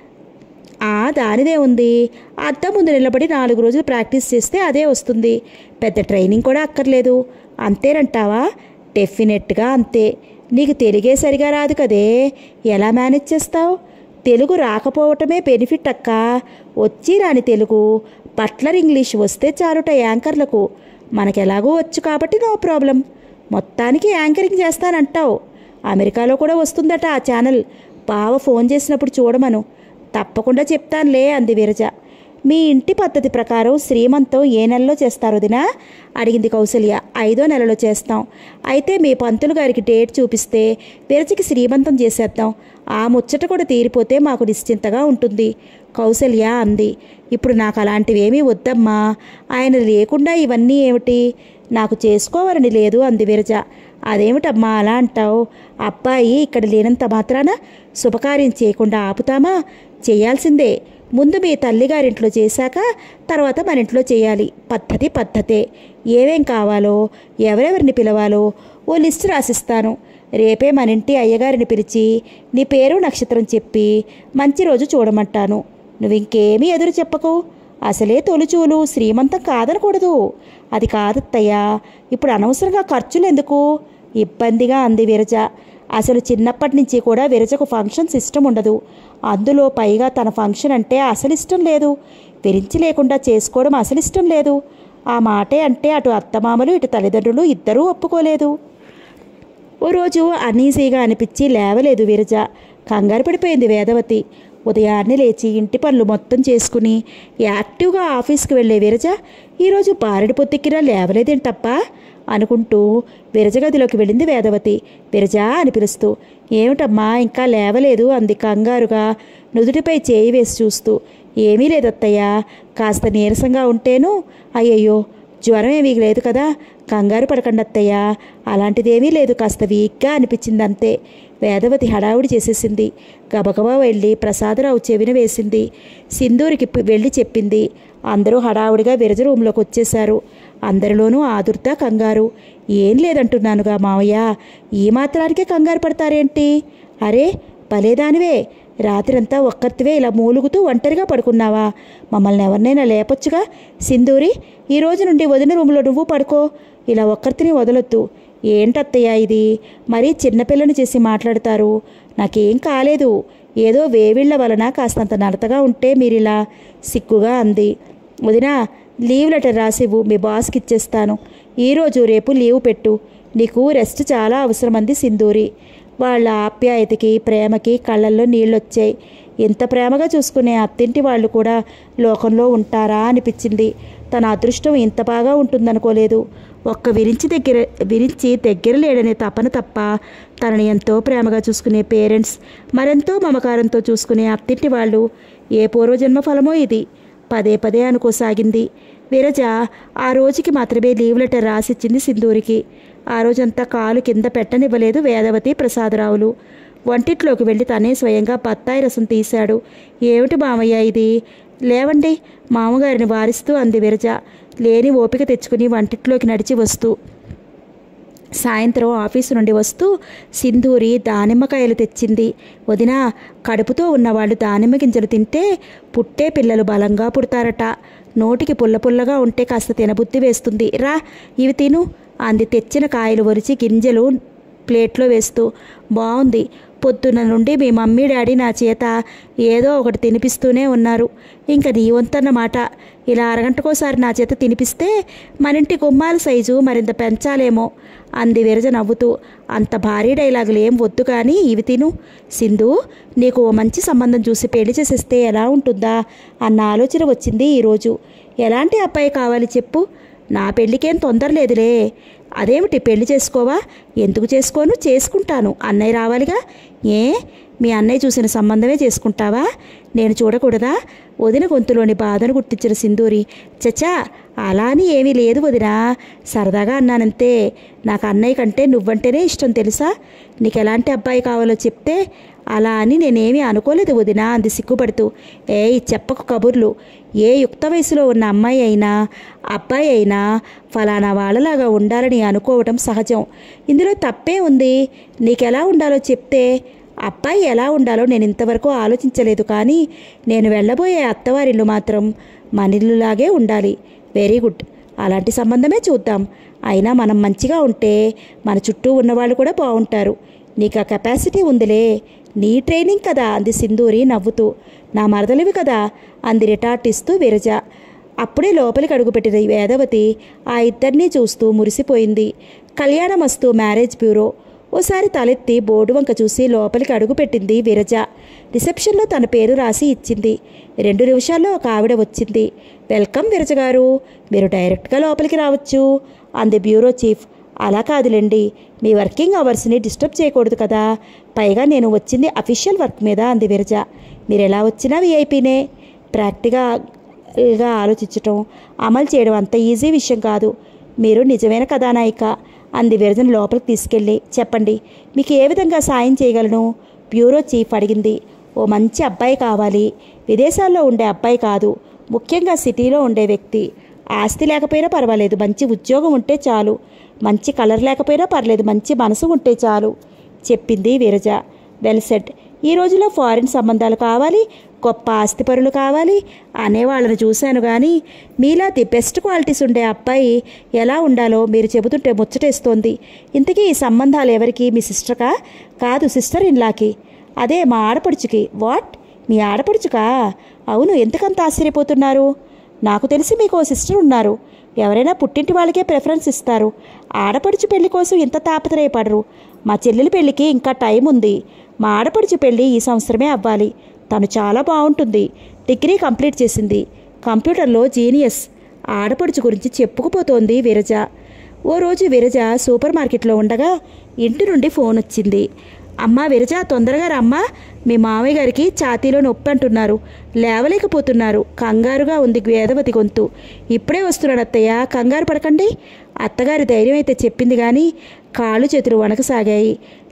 ఆ దానిదే ఉంది అద్దం ముందు నిలబడి నాలుగు రోజులు ప్రాక్టీస్ చేస్తే అదే వస్తుంది పెద్ద ట్రైనింగ్ కూడా అక్కర్లేదు అంతేనంటావా డెఫినెట్గా అంతే నీకు తెలుగే సరిగా రాదు కదే ఎలా మేనేజ్ చేస్తావు తెలుగు రాకపోవటమే బెనిఫిట్ అక్క వచ్చి రాని తెలుగు బట్లర్ ఇంగ్లీష్ వస్తే చాలుట యాంకర్లకు మనకెలాగో వచ్చు కాబట్టి నో ప్రాబ్లం మొత్తానికి యాంకరింగ్ చేస్తానంటావు అమెరికాలో కూడా వస్తుందట ఆ ఛానల్ బావ ఫోన్ చేసినప్పుడు చూడమను తప్పకుండా చెప్తానులే అంది విరజ మీ ఇంటి పద్ధతి ప్రకారం శ్రీమంతం ఏ నెలలో చేస్తారు దినా అడిగింది కౌసల్య ఐదో నెలలో చేస్తాం అయితే మీ పంతులు గారికి డేట్ చూపిస్తే విరజకి శ్రీమంతం చేసేద్దాం ఆ ముచ్చట కూడా తీరిపోతే మాకు నిశ్చింతగా ఉంటుంది కౌసల్య అంది ఇప్పుడు నాకు అలాంటివేమీ వద్దమ్మా ఆయన లేకుండా ఇవన్నీ ఏమిటి నాకు చేసుకోవాలని లేదు అంది విరజ అదేమిటమ్మా అలా అంటావు అబ్బాయి ఇక్కడ లేనంత మాత్రాన శుభకార్యం చేయకుండా ఆపుతామా చేయాల్సిందే ముందు మీ తల్లిగారింట్లో చేశాక తర్వాత మన ఇంట్లో చేయాలి పద్ధతి పద్ధతే ఏమేం కావాలో ఎవరెవరిని పిలవాలో ఓ లిస్ట్ రాసిస్తాను రేపే మన ఇంటి అయ్యగారిని పిలిచి నీ పేరు నక్షత్రం చెప్పి మంచి రోజు చూడమంటాను నువ్వు ఇంకేమీ ఎదురు చెప్పకు అసలే తొలిచూలు శ్రీమంతం కాదనకూడదు అది కాదత్తయ్యా ఇప్పుడు అనవసరంగా ఖర్చులు ఎందుకు ఇబ్బందిగా అంది విరజ అసలు చిన్నప్పటి నుంచి కూడా విరజకు ఫంక్షన్స్ ఇష్టం ఉండదు అందులో పైగా తన ఫంక్షన్ అంటే అసలు ఇష్టం లేదు విరించి లేకుండా చేసుకోవడం అసలు ఇష్టం లేదు ఆ మాటే అంటే అటు అత్తమామలు ఇటు తల్లిదండ్రులు ఇద్దరూ ఒప్పుకోలేదు ఓ రోజు అనీజీగా అనిపించి లేవలేదు విరజ కంగారు పడిపోయింది వేదవతి ఉదయాన్నే లేచి ఇంటి పనులు మొత్తం చేసుకుని యాక్టివ్గా ఆఫీస్కి వెళ్ళే విరజ ఈరోజు బారెడు పొత్తిక్కినా లేవలేదేంటప్పా అనుకుంటూ విరజ గదిలోకి వెళ్ళింది వేదవతి విరజ అని పిలుస్తూ ఏమిటమ్మా ఇంకా లేవలేదు అంది కంగారుగా నుదుటిపై చేయి వేసి చూస్తూ ఏమీ లేదత్తయ్యా కాస్త నీరసంగా ఉంటేను అయ్యయ్యో జ్వరం ఏమీ లేదు కదా కంగారు పడకండి అత్తయ్య అలాంటిదేమీ లేదు కాస్త వీక్గా అనిపించింది అంతే వేదవతి హడావుడి చేసేసింది గబగబా వెళ్ళి ప్రసాదరావు చెవిన వేసింది సింధూరికి పి- వెళ్ళి చెప్పింది అందరూ హడావుడిగా విరజ రూమ్లోకి వచ్చేశారు అందరిలోనూ ఆదుర్త కంగారు ఏం లేదంటున్నానుగా మావయ్య ఈ మాత్రానికే కంగారు పడతారేంటి అరే భలేదానివే రాత్రంతా ఒక్కరితివే ఇలా మూలుగుతూ ఒంటరిగా పడుకున్నావా మమ్మల్ని ఎవరినైనా లేపొచ్చుగా సింధూరి ఈ రోజు నుండి వదిన రూమ్లో నువ్వు పడుకో ఇలా ఒక్కరితిని వదలొద్దు ఏంటత్తయ్య ఇది మరీ చిన్నపిల్లని చేసి మాట్లాడతారు నాకేం కాలేదు ఏదో వేవిళ్ళ వలన కాస్తంత నడతగా ఉంటే మీరిలా సిగ్గుగా అంది వదినా లీవ్ లెటర్ రాసివ్వు మీ బాస్కి ఇచ్చేస్తాను ఈరోజు రేపు లీవ్ పెట్టు నీకు రెస్ట్ చాలా అవసరమంది సింధూరి వాళ్ళ ఆప్యాయతకి ప్రేమకి కళ్ళల్లో నీళ్ళొచ్చాయి ఎంత ప్రేమగా చూసుకునే అత్తింటి వాళ్ళు కూడా లోకంలో ఉంటారా అనిపించింది తన అదృష్టం ఇంత బాగా ఉంటుందనుకోలేదు ఒక్క విరించి దగ్గర విరించి దగ్గర లేడనే తపన తప్ప తనని ఎంతో ప్రేమగా చూసుకునే పేరెంట్స్ మరెంతో మమకారంతో చూసుకునే అత్తింటి వాళ్ళు ఏ పూర్వజన్మ ఫలమో ఇది పదే పదే అనుకోసాగింది విరజ ఆ రోజుకి మాత్రమే లీవ్ లెటర్ రాసిచ్చింది సింధూరికి ఆ రోజంతా కాలు కింద పెట్టనివ్వలేదు వేదవతి ప్రసాదరావులు వంటిట్లోకి వెళ్ళి తనే స్వయంగా బత్తాయి రసం తీశాడు ఏమిటి మామయ్య ఇది లేవండి మామగారిని వారిస్తూ అంది విరజ లేని ఓపిక తెచ్చుకుని వంటిట్లోకి నడిచి వస్తూ సాయంత్రం ఆఫీసు నుండి వస్తూ సింధూరి దానిమ్మకాయలు తెచ్చింది వదిన కడుపుతో ఉన్నవాళ్ళు దానిమ్మ గింజలు తింటే పుట్టే పిల్లలు బలంగా పుడతారట నోటికి పుల్ల పుల్లగా ఉంటే కాస్త తినబుద్ధి వేస్తుంది రా ఇవి తిను అంది తెచ్చిన కాయలు ఒరిచి గింజలు ప్లేట్లో వేస్తూ బాగుంది పొద్దున్న నుండి మీ మమ్మీ డాడీ నా చేత ఏదో ఒకటి తినిపిస్తూనే ఉన్నారు ఇంకా నీ వంతన్నమాట ఇలా అరగంటకోసారి నా చేత తినిపిస్తే మనింటి గుమ్మాల సైజు మరింత పెంచాలేమో అంది విరజ నవ్వుతూ అంత భారీ డైలాగులు ఏం వద్దు కానీ ఇవి తిను సింధు నీకు ఓ మంచి సంబంధం చూసి పెళ్లి చేసేస్తే ఎలా ఉంటుందా అన్న ఆలోచన వచ్చింది ఈరోజు ఎలాంటి అబ్బాయి కావాలి చెప్పు నా పెళ్ళికేం తొందర లేదులే అదేమిటి పెళ్లి చేసుకోవా ఎందుకు చేసుకోను చేసుకుంటాను అన్నయ్య రావాలిగా ఏ మీ అన్నయ్య చూసిన సంబంధమే చేసుకుంటావా నేను చూడకూడదా వదిన గొంతులోని బాధను గుర్తించిన సింధూరి చచ్చా అలా అని ఏమీ లేదు వదినా సరదాగా అన్నానంతే నాకు అన్నయ్య కంటే నువ్వంటేనే ఇష్టం తెలుసా నీకు ఎలాంటి అబ్బాయి కావాలో చెప్తే అలా అని నేనేమీ అనుకోలేదు వదినా అంది సిగ్గుపడుతూ ఏయ్ చెప్పకు కబుర్లు ఏ యుక్త వయసులో ఉన్న అమ్మాయి అయినా అబ్బాయి అయినా ఫలానా వాళ్ళలాగా ఉండాలని అనుకోవటం సహజం ఇందులో తప్పే ఉంది నీకెలా ఉండాలో చెప్తే అబ్బాయి ఎలా ఉండాలో నేను ఇంతవరకు ఆలోచించలేదు కానీ నేను వెళ్ళబోయే అత్తవారిల్లు మాత్రం మనిల్లులాగే ఉండాలి వెరీ గుడ్ అలాంటి సంబంధమే చూద్దాం అయినా మనం మంచిగా ఉంటే మన చుట్టూ ఉన్నవాళ్ళు కూడా బాగుంటారు నీకు ఆ కెపాసిటీ ఉందిలే నీ ట్రైనింగ్ కదా అంది సింధూరి నవ్వుతూ నా మరదలివి కదా అంది రిటార్ట్ ఇస్తూ విరజ అప్పుడే లోపలికి అడుగుపెట్టిన వేదవతి ఆ ఇద్దరినీ చూస్తూ మురిసిపోయింది కళ్యాణమస్తు మ్యారేజ్ బ్యూరో ఓసారి తలెత్తి బోర్డు వంక చూసి లోపలికి అడుగుపెట్టింది విరజ రిసెప్షన్లో తన పేరు రాసి ఇచ్చింది రెండు నిమిషాల్లో ఒక ఆవిడ వచ్చింది వెల్కమ్ విరజ గారు మీరు డైరెక్ట్గా లోపలికి రావచ్చు అంది బ్యూరో చీఫ్ అలా కాదులేండి మీ వర్కింగ్ అవర్స్ని డిస్టర్బ్ చేయకూడదు కదా పైగా నేను వచ్చింది అఫీషియల్ వర్క్ మీద అంది విరజ మీరు ఎలా వచ్చినా వీఐపీనే ప్రాక్టికల్గా ఆలోచించటం అమలు చేయడం అంత ఈజీ విషయం కాదు మీరు నిజమైన కథానాయిక అంది విరజను లోపలికి తీసుకెళ్ళి చెప్పండి మీకు ఏ విధంగా సాయం చేయగలను బ్యూరో చీఫ్ అడిగింది ఓ మంచి అబ్బాయి కావాలి విదేశాల్లో ఉండే అబ్బాయి కాదు ముఖ్యంగా సిటీలో ఉండే వ్యక్తి ఆస్తి లేకపోయినా పర్వాలేదు మంచి ఉద్యోగం ఉంటే చాలు మంచి కలర్ లేకపోయినా పర్లేదు మంచి మనసు ఉంటే చాలు చెప్పింది విరజ వెల్ సెట్ ఈ రోజుల్లో ఫారిన్ సంబంధాలు కావాలి గొప్ప ఆస్తిపరులు కావాలి అనేవాళ్ళని చూశాను కానీ మీలా ది బెస్ట్ క్వాలిటీస్ ఉండే అబ్బాయి ఎలా ఉండాలో మీరు చెబుతుంటే ముచ్చటేస్తోంది ఇంతకీ ఈ సంబంధాలు ఎవరికి మీ సిస్టర్కా కాదు సిస్టర్ ఇన్లాకి అదే మా ఆడపడుచుకి వాట్ మీ ఆడపడుచుకా అవును ఎందుకంత ఆశ్చర్యపోతున్నారు నాకు తెలిసి మీకు ఓ సిస్టర్ ఉన్నారు ఎవరైనా పుట్టింటి వాళ్ళకే ప్రిఫరెన్స్ ఇస్తారు ఆడపడుచు పెళ్లి కోసం ఇంత తాపత్రయపడరు మా చెల్లెలి పెళ్లికి ఇంకా టైం ఉంది మా ఆడపడుచు పెళ్లి ఈ సంవత్సరమే అవ్వాలి తను చాలా బాగుంటుంది డిగ్రీ కంప్లీట్ చేసింది కంప్యూటర్లో జీనియస్ ఆడపడుచు గురించి చెప్పుకుపోతోంది విరజ ఓ రోజు విరజ సూపర్ మార్కెట్లో ఉండగా ఇంటి నుండి ఫోన్ వచ్చింది అమ్మా విరజ తొందరగా రమ్మా మీ మామయ్య గారికి ఛాతీలో నొప్పి అంటున్నారు లేవలేకపోతున్నారు కంగారుగా ఉంది వేదవతి గొంతు ఇప్పుడే వస్తున్నాడు అత్తయ్య కంగారు పడకండి అత్తగారి ధైర్యం అయితే చెప్పింది కానీ కాళ్ళు చేతులు వణకసాగాయి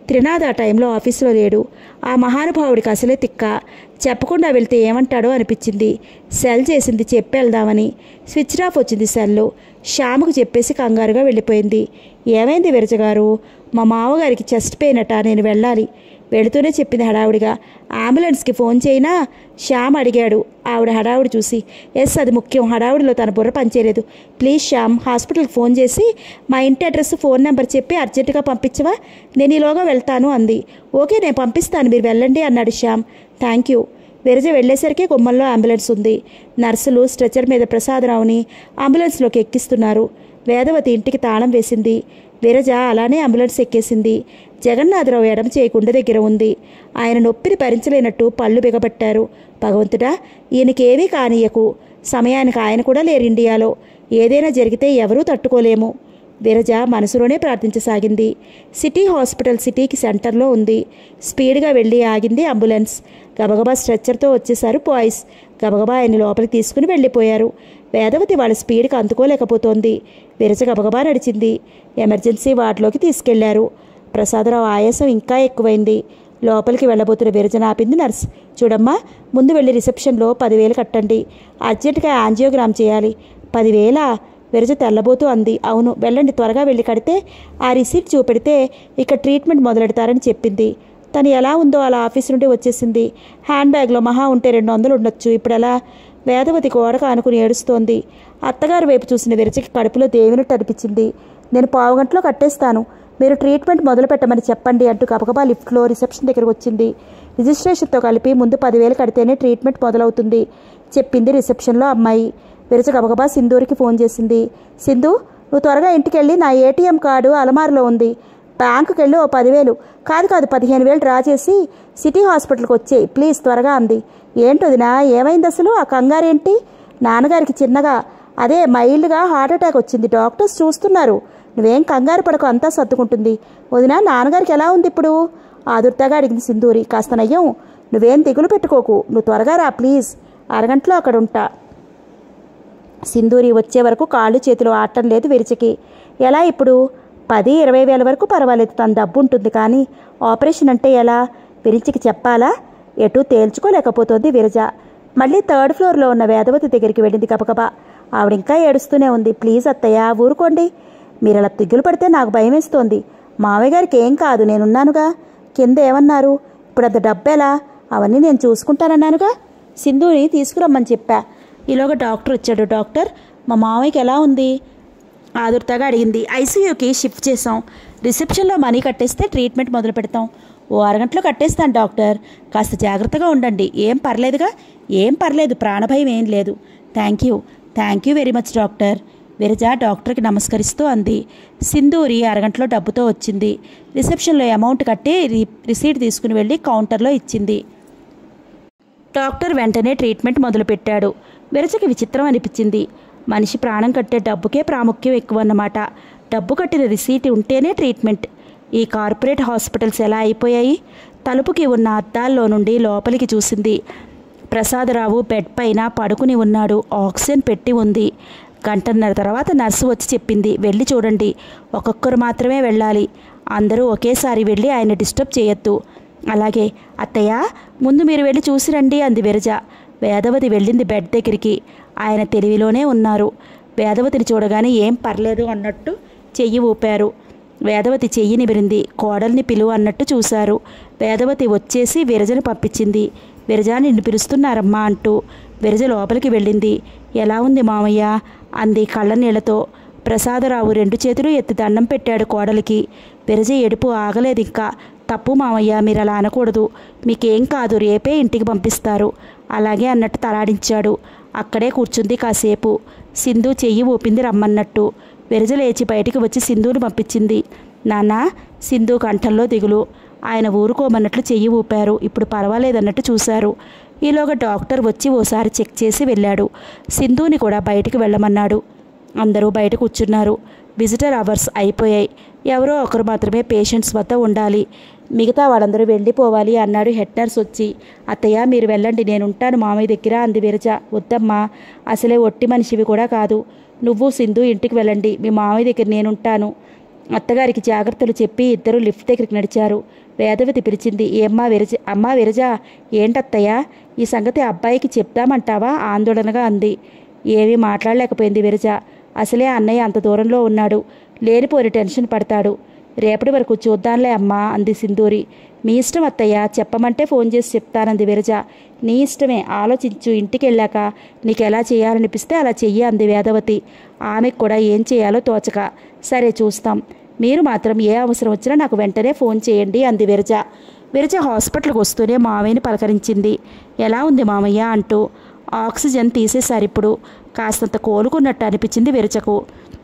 త్రినాథ్ ఆ టైంలో ఆఫీసులో లేడు ఆ మహానుభావుడికి అసలే తిక్క చెప్పకుండా వెళ్తే ఏమంటాడో అనిపించింది సెల్ చేసింది చెప్పి వెళ్దామని స్విచ్ ఆఫ్ వచ్చింది సెల్లు శ్యాముకు చెప్పేసి కంగారుగా వెళ్ళిపోయింది ఏమైంది విరజగారు మా మామగారికి చెస్ట్ పెయిన్ అట నేను వెళ్ళాలి వెళుతూనే చెప్పింది హడావుడిగా అంబులెన్స్కి ఫోన్ చేయినా శ్యామ్ అడిగాడు ఆవిడ హడావుడి చూసి ఎస్ అది ముఖ్యం హడావుడిలో తన బుర్ర పనిచేయలేదు ప్లీజ్ శ్యామ్ హాస్పిటల్కి ఫోన్ చేసి మా ఇంటి అడ్రస్ ఫోన్ నెంబర్ చెప్పి అర్జెంటుగా పంపించవా నేను ఈలోగా వెళ్తాను అంది ఓకే నేను పంపిస్తాను మీరు వెళ్ళండి అన్నాడు శ్యామ్ థ్యాంక్ యూ విరజ వెళ్ళేసరికి గుమ్మల్లో అంబులెన్స్ ఉంది నర్సులు స్ట్రెచర్ మీద ప్రసాదరావుని అంబులెన్స్లోకి ఎక్కిస్తున్నారు వేదవతి ఇంటికి తాళం వేసింది విరజ అలానే అంబులెన్స్ ఎక్కేసింది జగన్నాథరావు ఎడమ చేయి గుండె దగ్గర ఉంది ఆయన నొప్పిని భరించలేనట్టు పళ్ళు బిగబట్టారు భగవంతుడా ఈయనకేమీ కానీయకు సమయానికి ఆయన కూడా లేరు ఇండియాలో ఏదైనా జరిగితే ఎవరూ తట్టుకోలేము విరజ మనసులోనే ప్రార్థించసాగింది సిటీ హాస్పిటల్ సిటీకి సెంటర్లో ఉంది స్పీడ్గా వెళ్ళి ఆగింది అంబులెన్స్ గబగబా స్ట్రెచ్చర్తో వచ్చేశారు బాయ్స్ గబగబా ఆయన లోపలికి తీసుకుని వెళ్ళిపోయారు వేదవతి వాళ్ళ స్పీడ్కి అందుకోలేకపోతోంది విరజ గబగబా నడిచింది ఎమర్జెన్సీ వార్డులోకి తీసుకెళ్లారు ప్రసాదరావు ఆయాసం ఇంకా ఎక్కువైంది లోపలికి వెళ్ళబోతున్న విరజన ఆపింది నర్స్ చూడమ్మా ముందు వెళ్ళి రిసెప్షన్లో పదివేలు కట్టండి అర్జెంటుగా యాంజియోగ్రామ్ చేయాలి పదివేల విరజ తెల్లబోతూ అంది అవును వెళ్ళండి త్వరగా వెళ్ళి కడితే ఆ రిసీట్ చూపెడితే ఇక ట్రీట్మెంట్ మొదలెడతారని చెప్పింది తను ఎలా ఉందో అలా ఆఫీస్ నుండి వచ్చేసింది హ్యాండ్ బ్యాగ్లో మహా ఉంటే రెండు వందలు ఉండొచ్చు ఇప్పుడు అలా వేదవతి గోడకు ఆనుకుని ఏడుస్తోంది అత్తగారి వైపు చూసిన విరచకి కడుపులో దేవినట్టు అనిపించింది నేను పావుగంటలో కట్టేస్తాను మీరు ట్రీట్మెంట్ మొదలు పెట్టమని చెప్పండి అంటూ గబగబా లిఫ్ట్లో రిసెప్షన్ దగ్గరకు వచ్చింది రిజిస్ట్రేషన్తో కలిపి ముందు పదివేలు కడితేనే ట్రీట్మెంట్ మొదలవుతుంది చెప్పింది రిసెప్షన్లో అమ్మాయి విరచ గబగబా సింధూరికి ఫోన్ చేసింది సింధు నువ్వు త్వరగా ఇంటికి వెళ్ళి నా ఏటీఎం కార్డు అలమారులో ఉంది బ్యాంకుకి వెళ్ళి ఓ పదివేలు కాదు కాదు పదిహేను వేలు డ్రా చేసి సిటీ హాస్పిటల్కి వచ్చేయి ప్లీజ్ త్వరగా అంది ఏంటొదినా ఏమైంది అసలు ఆ కంగారేంటి నాన్నగారికి చిన్నగా అదే మైల్డ్గా హార్ట్ అటాక్ వచ్చింది డాక్టర్స్ చూస్తున్నారు నువ్వేం కంగారు పడకు అంతా సర్దుకుంటుంది వదినా నాన్నగారికి ఎలా ఉంది ఇప్పుడు ఆదుర్తగా అడిగింది సింధూరి కాస్త నయ్యం నువ్వేం దిగులు పెట్టుకోకు నువ్వు త్వరగా రా ప్లీజ్ అరగంటలో అక్కడ ఉంటా సింధూరి వచ్చే వరకు కాళ్ళు చేతులు ఆడటం లేదు విరిచికి ఎలా ఇప్పుడు పది ఇరవై వేల వరకు పర్వాలేదు తన డబ్బు ఉంటుంది కానీ ఆపరేషన్ అంటే ఎలా విరిచికి చెప్పాలా ఎటు తేల్చుకోలేకపోతోంది విరజ మళ్ళీ థర్డ్ ఫ్లోర్లో ఉన్న వేదవతి దగ్గరికి వెళ్ళింది గబగబా ఆవిడ ఇంకా ఏడుస్తూనే ఉంది ప్లీజ్ అత్తయ్య ఊరుకోండి మీరు అలా తిగ్గులు పడితే నాకు భయం వేస్తోంది మావయ్య గారికి ఏం కాదు నేనున్నానుగా కింద ఏమన్నారు ఇప్పుడు అంత డబ్బెలా అవన్నీ నేను చూసుకుంటానన్నానుగా సింధుని తీసుకురమ్మని చెప్పా ఈలోగా డాక్టర్ వచ్చాడు డాక్టర్ మా మావయ్యకి ఎలా ఉంది ఆదుర్తగా అడిగింది ఐసీయూకి షిఫ్ట్ చేసాం రిసెప్షన్లో మనీ కట్టేస్తే ట్రీట్మెంట్ మొదలు పెడతాం ఓ అరగంటలో కట్టేస్తాను డాక్టర్ కాస్త జాగ్రత్తగా ఉండండి ఏం పర్లేదుగా ఏం పర్లేదు ప్రాణభయం ఏం లేదు thank you thank you very much doctor Viraja డాక్టర్కి నమస్కరిస్తూ అంది సింధూరి అరగంటలో డబ్బుతో వచ్చింది రిసెప్షన్లో అమౌంట్ కట్టి రి- రిసీట్ తీసుకుని వెళ్ళి కౌంటర్లో ఇచ్చింది డాక్టర్ వెంటనే ట్రీట్మెంట్ మొదలుపెట్టాడు విరచకి విచిత్రం అనిపించింది మనిషి ప్రాణం కట్టే డబ్బుకే ప్రాముఖ్యం ఎక్కువ అన్నమాట డబ్బు కట్టిన రిసీట్ ఉంటేనే ట్రీట్మెంట్ ఈ కార్పొరేట్ హాస్పిటల్స్ ఎలా అయిపోయాయి తలుపుకి ఉన్న అద్దాల్లో నుండి లోపలికి చూసింది ప్రసాదరావు బెడ్ పైన పడుకుని ఉన్నాడు ఆక్సిజన్ పెట్టి ఉంది గంటన్నర తర్వాత నర్సు వచ్చి చెప్పింది వెళ్ళి చూడండి ఒక్కొక్కరు మాత్రమే వెళ్ళాలి అందరూ ఒకేసారి వెళ్ళి ఆయన డిస్టర్బ్ చేయొద్దు అలాగే అత్తయ్య ముందు మీరు వెళ్ళి చూసి రండి అంది విరజ వేదవతి వెళ్ళింది బెడ్ దగ్గరికి ఆయన తెలివిలోనే ఉన్నారు వేదవతిని చూడగానే ఏం పర్లేదు అన్నట్టు చెయ్యి ఊపారు వేదవతి చెయ్యి నిమిరింది కోడల్ని పిలువు అన్నట్టు చూశారు వేదవతి వచ్చేసి విరజను పంపించింది విరజ నిన్ను పిలుస్తున్నారమ్మా అంటూ విరజ లోపలికి వెళ్ళింది ఎలా ఉంది మామయ్య అంది కళ్ళ నీళ్లతో ప్రసాదరావు రెండు చేతులు ఎత్తి దండం పెట్టాడు కోడలికి విరజ ఏడుపు ఆగలేదు ఇంకా తప్పు మామయ్య మీరు అలా అనకూడదు మీకేం కాదు రేపే ఇంటికి పంపిస్తారు అలాగే అన్నట్టు తలాడించాడు అక్కడే కూర్చుంది కాసేపు సింధు చెయ్యి ఊపింది రమ్మన్నట్టు విరజ లేచి బయటికి వచ్చి సింధుని పంపించింది నాన్న సింధు కంఠంలో దిగులు ఆయన ఊరుకోమన్నట్లు చెయ్యి ఊపారు ఇప్పుడు పర్వాలేదన్నట్టు చూశారు ఈలోగా డాక్టర్ వచ్చి ఓసారి చెక్ చేసి వెళ్ళాడు సింధుని కూడా బయటికి వెళ్ళమన్నాడు అందరూ బయట కూర్చున్నారు విజిటర్ అవర్స్ అయిపోయాయి ఎవరో ఒకరు మాత్రమే పేషెంట్స్ వద్ద ఉండాలి మిగతా వాళ్ళందరూ వెళ్ళిపోవాలి అన్నాడు హెడ్ నర్స్ వచ్చి అత్తయ్య మీరు వెళ్ళండి నేను ఉంటాను మామయ్య దగ్గర అంది విరజ వద్దమ్మా అసలే ఒట్టి మనిషివి కూడా కాదు నువ్వు సింధు ఇంటికి వెళ్ళండి మీ మామయ్య దగ్గర నేనుంటాను అత్తగారికి జాగ్రత్తలు చెప్పి ఇద్దరు లిఫ్ట్ దగ్గరికి నడిచారు వేదవతి పిలిచింది ఏమ్మా విరజ అమ్మా విరజ ఏంటత్తయ్యా ఈ సంగతి అబ్బాయికి చెప్దామంటావా ఆందోళనగా అంది ఏమీ మాట్లాడలేకపోయింది విరజ అసలే అన్నయ్య అంత దూరంలో ఉన్నాడు లేనిపోని టెన్షన్ పడతాడు రేపటి వరకు చూద్దాంలే అమ్మా అంది సింధూరి మీ ఇష్టం అత్తయ్య చెప్పమంటే ఫోన్ చేసి చెప్తానంది విరజ నీ ఇష్టమే ఆలోచించు ఇంటికి వెళ్ళాక నీకు ఎలా చేయాలనిపిస్తే అలా చెయ్యి అంది వేదవతి ఆమెకు కూడా ఏం చేయాలో తోచక సరే చూస్తాం మీరు మాత్రం ఏ అవసరం వచ్చినా నాకు వెంటనే ఫోన్ చేయండి అంది విరజ విరజ హాస్పిటల్కి వస్తూనే మామయ్యని పలకరించింది ఎలా ఉంది మామయ్య అంటూ ఆక్సిజన్ తీసేశారు ఇప్పుడు కాస్తంత కోలుకున్నట్టు అనిపించింది విరజకు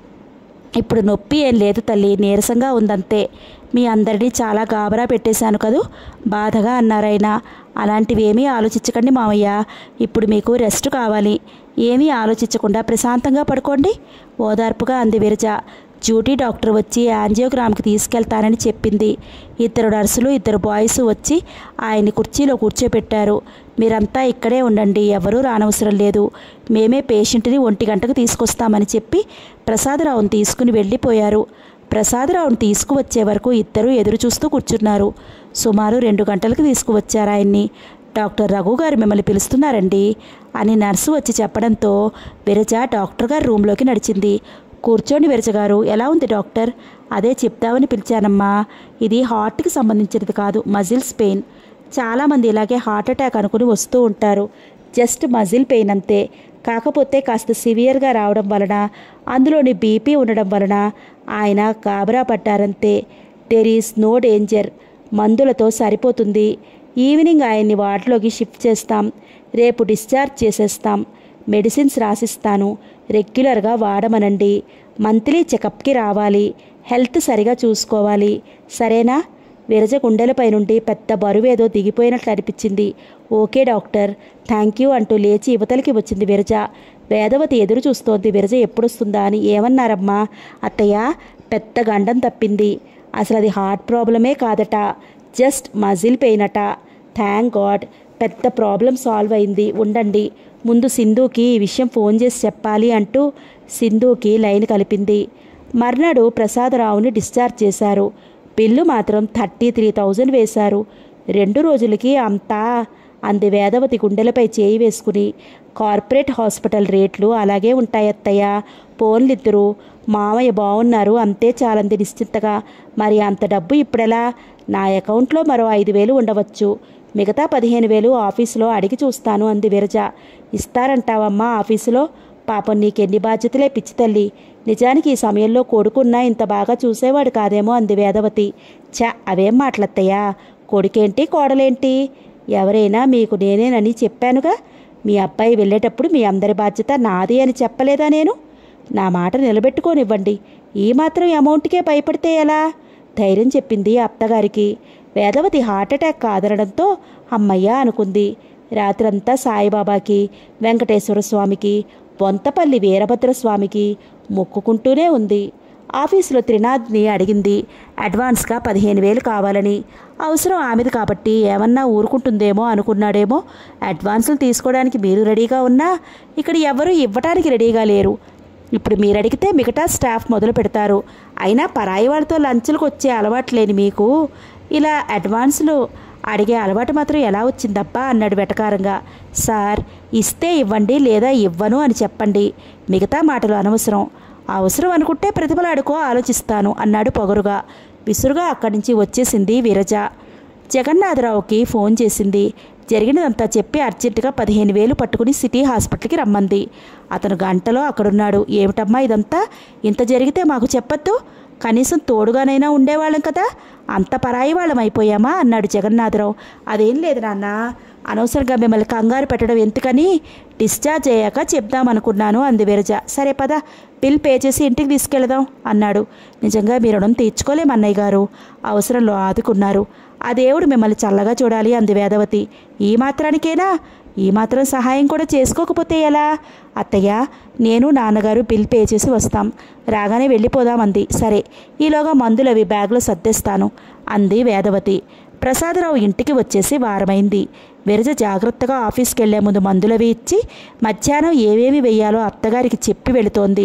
ఇప్పుడు నొప్పి ఏం లేదు తల్లి నీరసంగా ఉందంతే మీ అందరినీ చాలా గాబరా పెట్టేశాను కదూ బాధగా అన్నారాయన అలాంటివి ఏమీ ఆలోచించకండి మామయ్య ఇప్పుడు మీకు రెస్ట్ కావాలి ఏమీ ఆలోచించకుండా ప్రశాంతంగా పడుకోండి ఓదార్పుగా అంది విరజ డ్యూటీ డాక్టర్ వచ్చి యాంజియోగ్రామ్కి తీసుకెళ్తానని చెప్పింది ఇద్దరు నర్సులు ఇద్దరు బాయ్స్ వచ్చి ఆయన్ని కుర్చీలో కూర్చోపెట్టారు మీరంతా ఇక్కడే ఉండండి ఎవరూ రానవసరం లేదు మేమే పేషెంట్ని ఒంటి గంటకు తీసుకొస్తామని చెప్పి ప్రసాదరావుని తీసుకుని వెళ్ళిపోయారు ప్రసాదరావుని తీసుకువచ్చే వరకు ఇద్దరు ఎదురు చూస్తూ కూర్చున్నారు సుమారు రెండు గంటలకు తీసుకువచ్చారు ఆయన్ని డాక్టర్ రఘు గారు మిమ్మల్ని పిలుస్తున్నారండి అని నర్సు వచ్చి చెప్పడంతో విరజ డాక్టర్ గారి రూమ్లోకి నడిచింది కూర్చోండి విరజగారు ఎలా ఉంది డాక్టర్ అదే చెప్తామని పిలిచానమ్మా ఇది హార్ట్కి సంబంధించినది కాదు మజిల్స్ పెయిన్ చాలామంది ఇలాగే హార్ట్ అటాక్ అనుకుని వస్తూ ఉంటారు జస్ట్ మజిల్ పెయిన్ అంతే కాకపోతే కాస్త సివియర్గా రావడం వలన అందులోని బీపీ ఉండడం వలన ఆయన గాబరా పడ్డారంతే దెర్ ఈస్ నో డేంజర్ మందులతో సరిపోతుంది ఈవినింగ్ ఆయన్ని వార్డులోకి షిఫ్ట్ చేస్తాం రేపు డిశ్చార్జ్ చేసేస్తాం మెడిసిన్స్ రాసిస్తాను రెగ్యులర్గా వాడమనండి మంత్లీ చెకప్కి రావాలి హెల్త్ సరిగా చూసుకోవాలి సరేనా విరజ గుండెలపై నుండి పెద్ద బరువేదో దిగిపోయినట్లు అనిపించింది ఓకే డాక్టర్ థ్యాంక్ యూ అంటూ లేచి యువతలకి వచ్చింది విరజ వేదవతి ఎదురు చూస్తోంది విరజ ఎప్పుడొస్తుందా అని ఏమన్నారమ్మా అత్తయ్య పెద్ద గండం తప్పింది అసలు అది హార్ట్ ప్రాబ్లమే కాదట జస్ట్ మజిల్ పెయిన్ అట థ్యాంక్ గాడ్ పెద్ద ప్రాబ్లం సాల్వ్ అయింది ఉండండి ముందు సింధుకి ఈ విషయం ఫోన్ చేసి చెప్పాలి అంటూ సింధుకి లైన్ కలిపింది మర్నాడు ప్రసాదరావుని డిశ్చార్జ్ చేశారు బిల్లు మాత్రం థర్టీ త్రీ థౌజండ్ వేశారు రెండు రోజులకి అంతా అంది వేదవతి గుండెలపై చేయి వేసుకుని కార్పొరేట్ హాస్పిటల్ రేట్లు అలాగే ఉంటాయత్తయ్య పోన్లిద్దరు మామయ్య బాగున్నారు అంతే చాలంది నిశ్చింతగా మరి అంత డబ్బు ఇప్పుడెలా నా అకౌంట్లో మరో ఐదు వేలు ఉండవచ్చు మిగతా పదిహేను వేలు ఆఫీసులో అడిగి చూస్తాను అంది విరజ ఇస్తారంటావమ్మా ఆఫీసులో పాపం నీకెన్ని బాధ్యతలే పిచ్చి తల్లి నిజానికి ఈ సమయంలో కొడుకున్నా ఇంత బాగా చూసేవాడు కాదేమో అంది వేదవతి చ అవేం మాటలత్తయ్యా కొడుకేంటి కోడలేంటి ఎవరైనా మీకు నేనేనని చెప్పానుగా మీ అబ్బాయి వెళ్ళేటప్పుడు మీ అందరి బాధ్యత నాది అని చెప్పలేదా నేను నా మాట నిలబెట్టుకోనివ్వండి ఈ మాత్రం అమౌంట్కే భయపడితే ఎలా ధైర్యం చెప్పింది అత్తగారికి వేదవతి హార్ట్ అటాక్ కాదనడంతో అమ్మయ్య అనుకుంది రాత్రంతా సాయిబాబాకి వెంకటేశ్వర స్వామికి బొంతపల్లి వీరభద్ర స్వామికి మొక్కుకుంటూనే ఉంది ఆఫీసులో త్రినాథ్ని అడిగింది అడ్వాన్స్గా పదిహేను వేలు కావాలని అవసరం ఆమెది కాబట్టి ఏమన్నా ఊరుకుంటుందేమో అనుకున్నాడేమో అడ్వాన్సులు తీసుకోవడానికి మీరు రెడీగా ఉన్నా ఇక్కడ ఎవరూ ఇవ్వటానికి రెడీగా లేరు ఇప్పుడు మీరు అడిగితే మిగతా స్టాఫ్ మొదలు పెడతారు అయినా పరాయి వాళ్ళతో లంచ్లకు వచ్చే అలవాటు లేని మీకు ఇలా అడ్వాన్సులు అడిగే అలవాటు మాత్రం ఎలా వచ్చిందబ్బా అన్నాడు వెటకారంగా సార్ ఇస్తే ఇవ్వండి లేదా ఇవ్వను అని చెప్పండి మిగతా మాటలు అనవసరం అవసరం అనుకుంటే ప్రతిభలాడుకో ఆలోచిస్తాను అన్నాడు పొగరుగా విసురుగా అక్కడి నుంచి వచ్చేసింది విరజ జగన్నాథరావుకి ఫోన్ చేసింది జరిగినదంతా చెప్పి అర్జెంటుగా పదిహేను వేలు పట్టుకుని సిటీ హాస్పిటల్కి రమ్మంది అతను గంటలో అక్కడున్నాడు ఏమిటమ్మా ఇదంతా ఇంత జరిగితే మాకు చెప్పొద్దు కనీసం తోడుగానైనా ఉండేవాళ్ళం కదా అంత పరాయి వాళ్ళం అయిపోయామా అన్నాడు జగన్నాథరావు అదేం లేదు నాన్న అనవసరంగా మిమ్మల్ని కంగారు పెట్టడం ఎందుకని డిశ్చార్జ్ అయ్యాక చెప్దామనుకున్నాను అంది విరజ సరే పద బిల్ పే చేసి ఇంటికి తీసుకెళదాం అన్నాడు నిజంగా మీ రుణం తీర్చుకోలేం అన్నయ్య గారు అవసరంలో ఆదుకున్నారు ఆ దేవుడు మిమ్మల్ని చల్లగా చూడాలి అంది వేదవతి ఈ మాత్రానికేనా ఈ మాత్రం సహాయం కూడా చేసుకోకపోతే ఎలా అత్తయ్య నేను నాన్నగారు బిల్ పే చేసి వస్తాం రాగానే వెళ్ళిపోదామంది సరే ఈలోగా మందులు అవి బ్యాగ్లో సర్దేస్తాను అంది వేదవతి ప్రసాదరావు ఇంటికి వచ్చేసి వారమైంది విరజ జాగ్రత్తగా ఆఫీస్కి వెళ్లే ముందు మందులవి ఇచ్చి మధ్యాహ్నం ఏవేమి వెయ్యాలో అత్తగారికి చెప్పి వెళుతోంది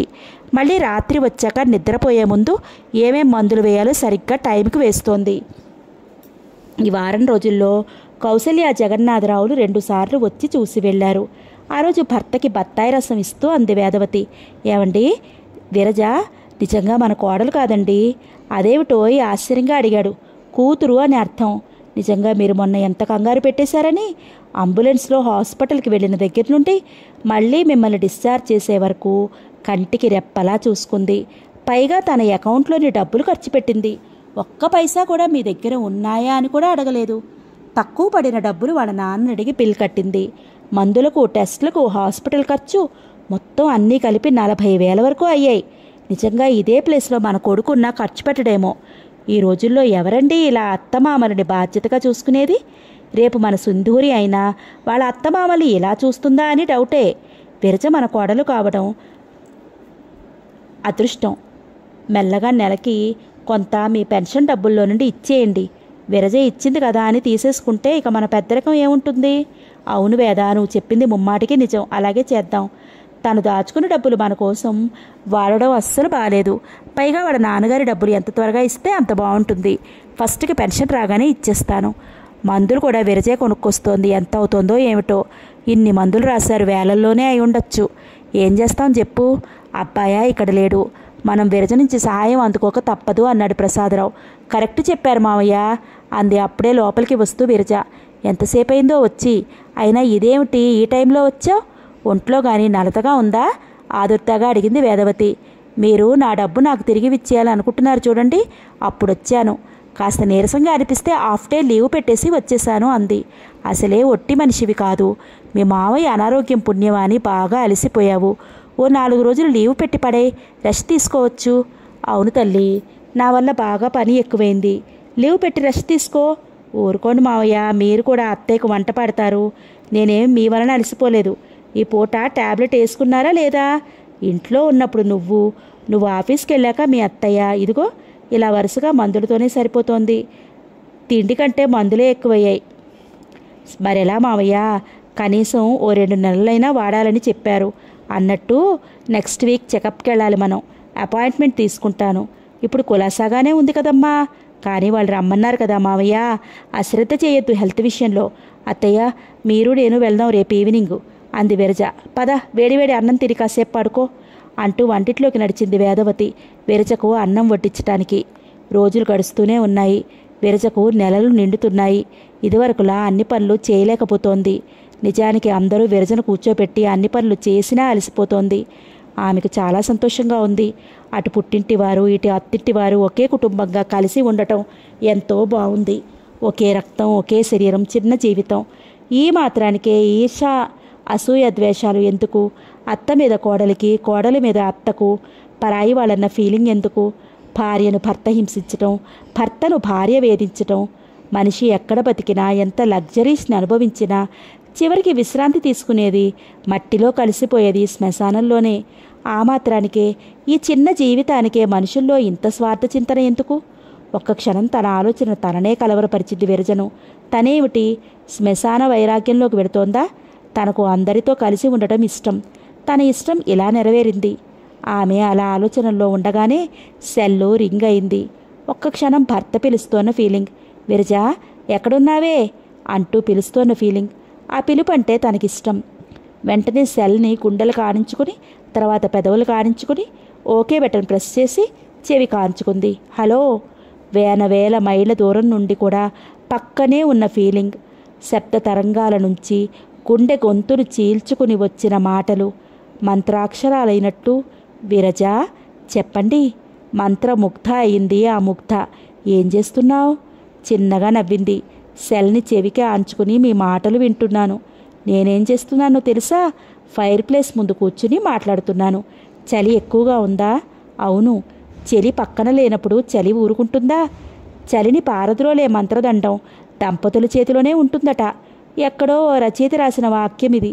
మళ్ళీ రాత్రి వచ్చాక నిద్రపోయే ముందు ఏమేం మందులు వేయాలో సరిగ్గా టైంకి వేస్తోంది ఈ వారం రోజుల్లో కౌసల్య జగన్నాథరావులు రెండుసార్లు వచ్చి చూసి వెళ్ళారు ఆ రోజు భర్తకి బత్తాయి రసం ఇస్తూ అంది వేదవతి ఏమండి విరజ నిజంగా మన కోడలు కాదండి అదేమిటో ఈ ఆశ్చర్యంగా అడిగాడు కూతురు అని అర్థం నిజంగా మీరు మొన్న ఎంత కంగారు పెట్టేశారని అంబులెన్స్లో హాస్పిటల్కి వెళ్ళిన దగ్గర నుండి మళ్ళీ మిమ్మల్ని డిశ్చార్జ్ చేసే వరకు కంటికి రెప్పలా చూసుకుంది పైగా తన అకౌంట్లోని డబ్బులు ఖర్చు పెట్టింది ఒక్క పైసా కూడా మీ దగ్గర ఉన్నాయా అని కూడా అడగలేదు తక్కువ పడిన డబ్బులు వాళ్ళ నాన్న అడిగి బిల్ కట్టింది మందులకు టెస్టులకు హాస్పిటల్ ఖర్చు మొత్తం అన్నీ కలిపి నలభై వేల వరకు అయ్యాయి నిజంగా ఇదే ప్లేస్లో మన కొడుకున్న ఖర్చు పెట్టడేమో ఈ రోజుల్లో ఎవరండి ఇలా అత్తమామలని బాధ్యతగా చూసుకునేది రేపు మన సుందూరి అయినా వాళ్ళ అత్తమామలు ఇలా చూస్తుందా అని డౌటే విరజ మన కోడలు కావడం అదృష్టం మెల్లగా నెలకి కొంత మీ పెన్షన్ డబ్బుల్లో నుండి ఇచ్చేయండి విరజ ఇచ్చింది కదా అని తీసేసుకుంటే ఇక మన పెద్దరికం ఏముంటుంది అవును వేద నువ్వు చెప్పింది ముమ్మాటికి నిజం అలాగే చేద్దాం తను దాచుకున్న డబ్బులు మన కోసం వాడడం అస్సలు బాగాలేదు పైగా వాడు నాన్నగారి డబ్బులు ఎంత త్వరగా ఇస్తే అంత బాగుంటుంది ఫస్ట్కి పెన్షన్ రాగానే ఇచ్చేస్తాను మందులు కూడా విరజే కొనుక్కొస్తోంది ఎంత అవుతుందో ఏమిటో ఇన్ని మందులు రాశారు వేలల్లోనే అయి ఉండొచ్చు ఏం చేస్తాం చెప్పు అబ్బాయా ఇక్కడ లేడు మనం విరజ నుంచి సహాయం అందుకోక తప్పదు అన్నాడు ప్రసాదరావు కరెక్ట్ చెప్పారు మావయ్య అంది అప్పుడే లోపలికి వస్తూ విరజ ఎంతసేపు అయిందో వచ్చి అయినా ఇదేమిటి ఈ టైంలో వచ్చావు ఒంట్లో కానీ నలతగా ఉందా ఆదుర్తగా అడిగింది వేదవతి మీరు నా డబ్బు నాకు తిరిగి ఇచ్చేయాలనుకుంటున్నారు చూడండి అప్పుడు వచ్చాను కాస్త నీరసంగా అనిపిస్తే హాఫ్ డే లీవ్ పెట్టేసి వచ్చేసాను అంది అసలే ఒట్టి మనిషివి కాదు మీ మావయ్య అనారోగ్యం పుణ్యమా అని బాగా అలసిపోయావు ఓ నాలుగు రోజులు లీవ్ పెట్టి పడే రెస్ట్ తీసుకోవచ్చు అవును తల్లి నా వల్ల బాగా పని ఎక్కువైంది లీవ్ పెట్టి రెస్ట్ తీసుకో ఊరుకోండి మావయ్య మీరు కూడా అత్తయ్యకు వంట పడతారు నేనేం మీ వలన అలసిపోలేదు ఈ పూట ట్యాబ్లెట్ వేసుకున్నారా లేదా ఇంట్లో ఉన్నప్పుడు నువ్వు నువ్వు ఆఫీస్కి వెళ్ళాక మీ అత్తయ్య ఇదిగో ఇలా వరుసగా మందులతోనే సరిపోతోంది తిండి కంటే మందులే ఎక్కువయ్యాయి మరెలా మావయ్య కనీసం ఓ రెండు నెలలైనా వాడాలని చెప్పారు అన్నట్టు నెక్స్ట్ వీక్ చెకప్కి వెళ్ళాలి మనం అపాయింట్మెంట్ తీసుకుంటాను ఇప్పుడు కులాసాగానే ఉంది కదమ్మా కానీ వాళ్ళు రమ్మన్నారు కదా మావయ్య అశ్రద్ధ చేయొద్దు హెల్త్ విషయంలో అత్తయ్య మీరు నేను వెళ్దాం రేపు ఈవినింగ్ అంది విరజ పద వేడివేడి అన్నం తిరిగి కాసేపు పడుకో అంటూ వంటిట్లోకి నడిచింది వేదవతి విరజకు అన్నం వడ్డించటానికి రోజులు గడుస్తూనే ఉన్నాయి విరజకు నెలలు నిండుతున్నాయి ఇదివరకులా అన్ని పనులు చేయలేకపోతోంది నిజానికి అందరూ విరజను కూర్చోబెట్టి అన్ని పనులు చేసినా అలసిపోతోంది ఆమెకు చాలా సంతోషంగా ఉంది అటు పుట్టింటి వారు ఇటు అత్తింటి వారు ఒకే కుటుంబంగా కలిసి ఉండటం ఎంతో బాగుంది ఒకే రక్తం ఒకే శరీరం చిన్న జీవితం ఈ మాత్రానికే ఈర్ష అసూయ ద్వేషాలు ఎందుకు అత్త మీద కోడలికి కోడలి మీద అత్తకు పరాయి వాళ్ళన్న ఫీలింగ్ ఎందుకు భార్యను భర్త హింసించటం భర్తను భార్య వేధించటం మనిషి ఎక్కడ బతికినా ఎంత లగ్జరీస్ని అనుభవించినా చివరికి విశ్రాంతి తీసుకునేది మట్టిలో కలిసిపోయేది శ్మశానంలోనే ఆ మాత్రానికే ఈ చిన్న జీవితానికే మనుషుల్లో ఇంత స్వార్థ చింతన ఎందుకు ఒక్క క్షణం తన ఆలోచన తననే కలవరపరిచింది విరజను తనేమిటి శ్మశాన వైరాగ్యంలోకి వెడుతోందా తనకు అందరితో కలిసి ఉండటం ఇష్టం తన ఇష్టం ఇలా నెరవేరింది ఆమె అలా ఆలోచనల్లో ఉండగానే సెల్లు రింగ్ అయింది ఒక్క క్షణం భర్త పిలుస్తోన్న ఫీలింగ్ విరజా ఎక్కడున్నావే అంటూ పిలుస్తోన్న ఫీలింగ్ ఆ పిలుపు అంటే తనకిష్టం వెంటనే సెల్ని గుండెలు కానించుకుని తర్వాత పెదవులు కానించుకుని ఓకే బటన్ ప్రెస్ చేసి చెవి కాంచుకుంది హలో వేల వేల మైళ్ళ దూరం నుండి కూడా పక్కనే ఉన్న ఫీలింగ్ శబ్ద తరంగాల నుంచి గుండె గొంతును చీల్చుకుని వచ్చిన మాటలు మంత్రాక్షరాలైనట్టు విరజ చెప్పండి మంత్రముగ్ధ అయింది ఆ ముగ్ధ ఏం చేస్తున్నావు చిన్నగా నవ్వింది సెల్ని చెవికి ఆంచుకుని మీ మాటలు వింటున్నాను నేనేం చేస్తున్నానో తెలుసా ఫైర్ ప్లేస్ ముందు కూర్చుని మాట్లాడుతున్నాను చలి ఎక్కువగా ఉందా అవును చలి పక్కన లేనప్పుడు చలి ఊరుకుంటుందా చలిని పారద్రోలే మంత్రదండం దంపతుల చేతిలోనే ఉంటుందట ఎక్కడో ఓ రచయిత రాసిన వాక్యం ఇది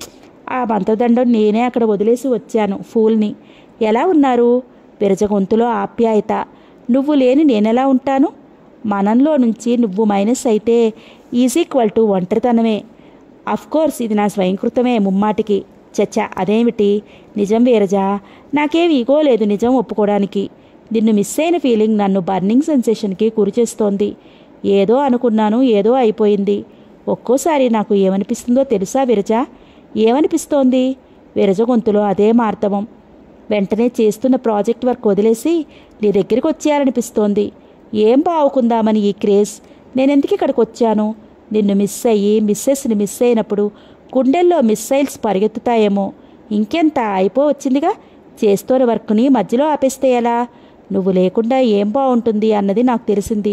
ఆ మంత్రదండం నేనే అక్కడ వదిలేసి వచ్చాను ఫూల్ని ఎలా ఉన్నారు విరజ గొంతులో ఆప్యాయత నువ్వు లేని నేనెలా ఉంటాను మనంలో నుంచి నువ్వు మైనస్ అయితే ఈజ్ ఈక్వల్ టు ఒంటరితనమే కోర్స్ ఇది నా స్వయంకృతమే ముమ్మాటికి చచ్చ అదేమిటి నిజం వీరజా నాకేం ఈగో లేదు నిజం ఒప్పుకోవడానికి నిన్ను మిస్ అయిన ఫీలింగ్ నన్ను బర్నింగ్ సెన్సేషన్కి గురి చేస్తోంది ఏదో అనుకున్నాను ఏదో అయిపోయింది ఒక్కోసారి నాకు ఏమనిపిస్తుందో తెలుసా విరజ ఏమనిపిస్తోంది విరజ గొంతులో అదే మార్తవం వెంటనే చేస్తున్న ప్రాజెక్ట్ వర్క్ వదిలేసి నీ దగ్గరికి వచ్చేయాలనిపిస్తోంది ఏం బావుకుందామని ఈ క్రేజ్ నేనెందుకు ఇక్కడికి వచ్చాను నిన్ను మిస్ అయ్యి మిస్సెస్ని మిస్ అయినప్పుడు గుండెల్లో మిస్సైల్స్ పరిగెత్తుతాయేమో ఇంకెంత అయిపో వచ్చిందిగా చేస్తున్న వర్క్ని మధ్యలో ఆపేస్తే ఎలా నువ్వు లేకుండా ఏం బాగుంటుంది అన్నది నాకు తెలిసింది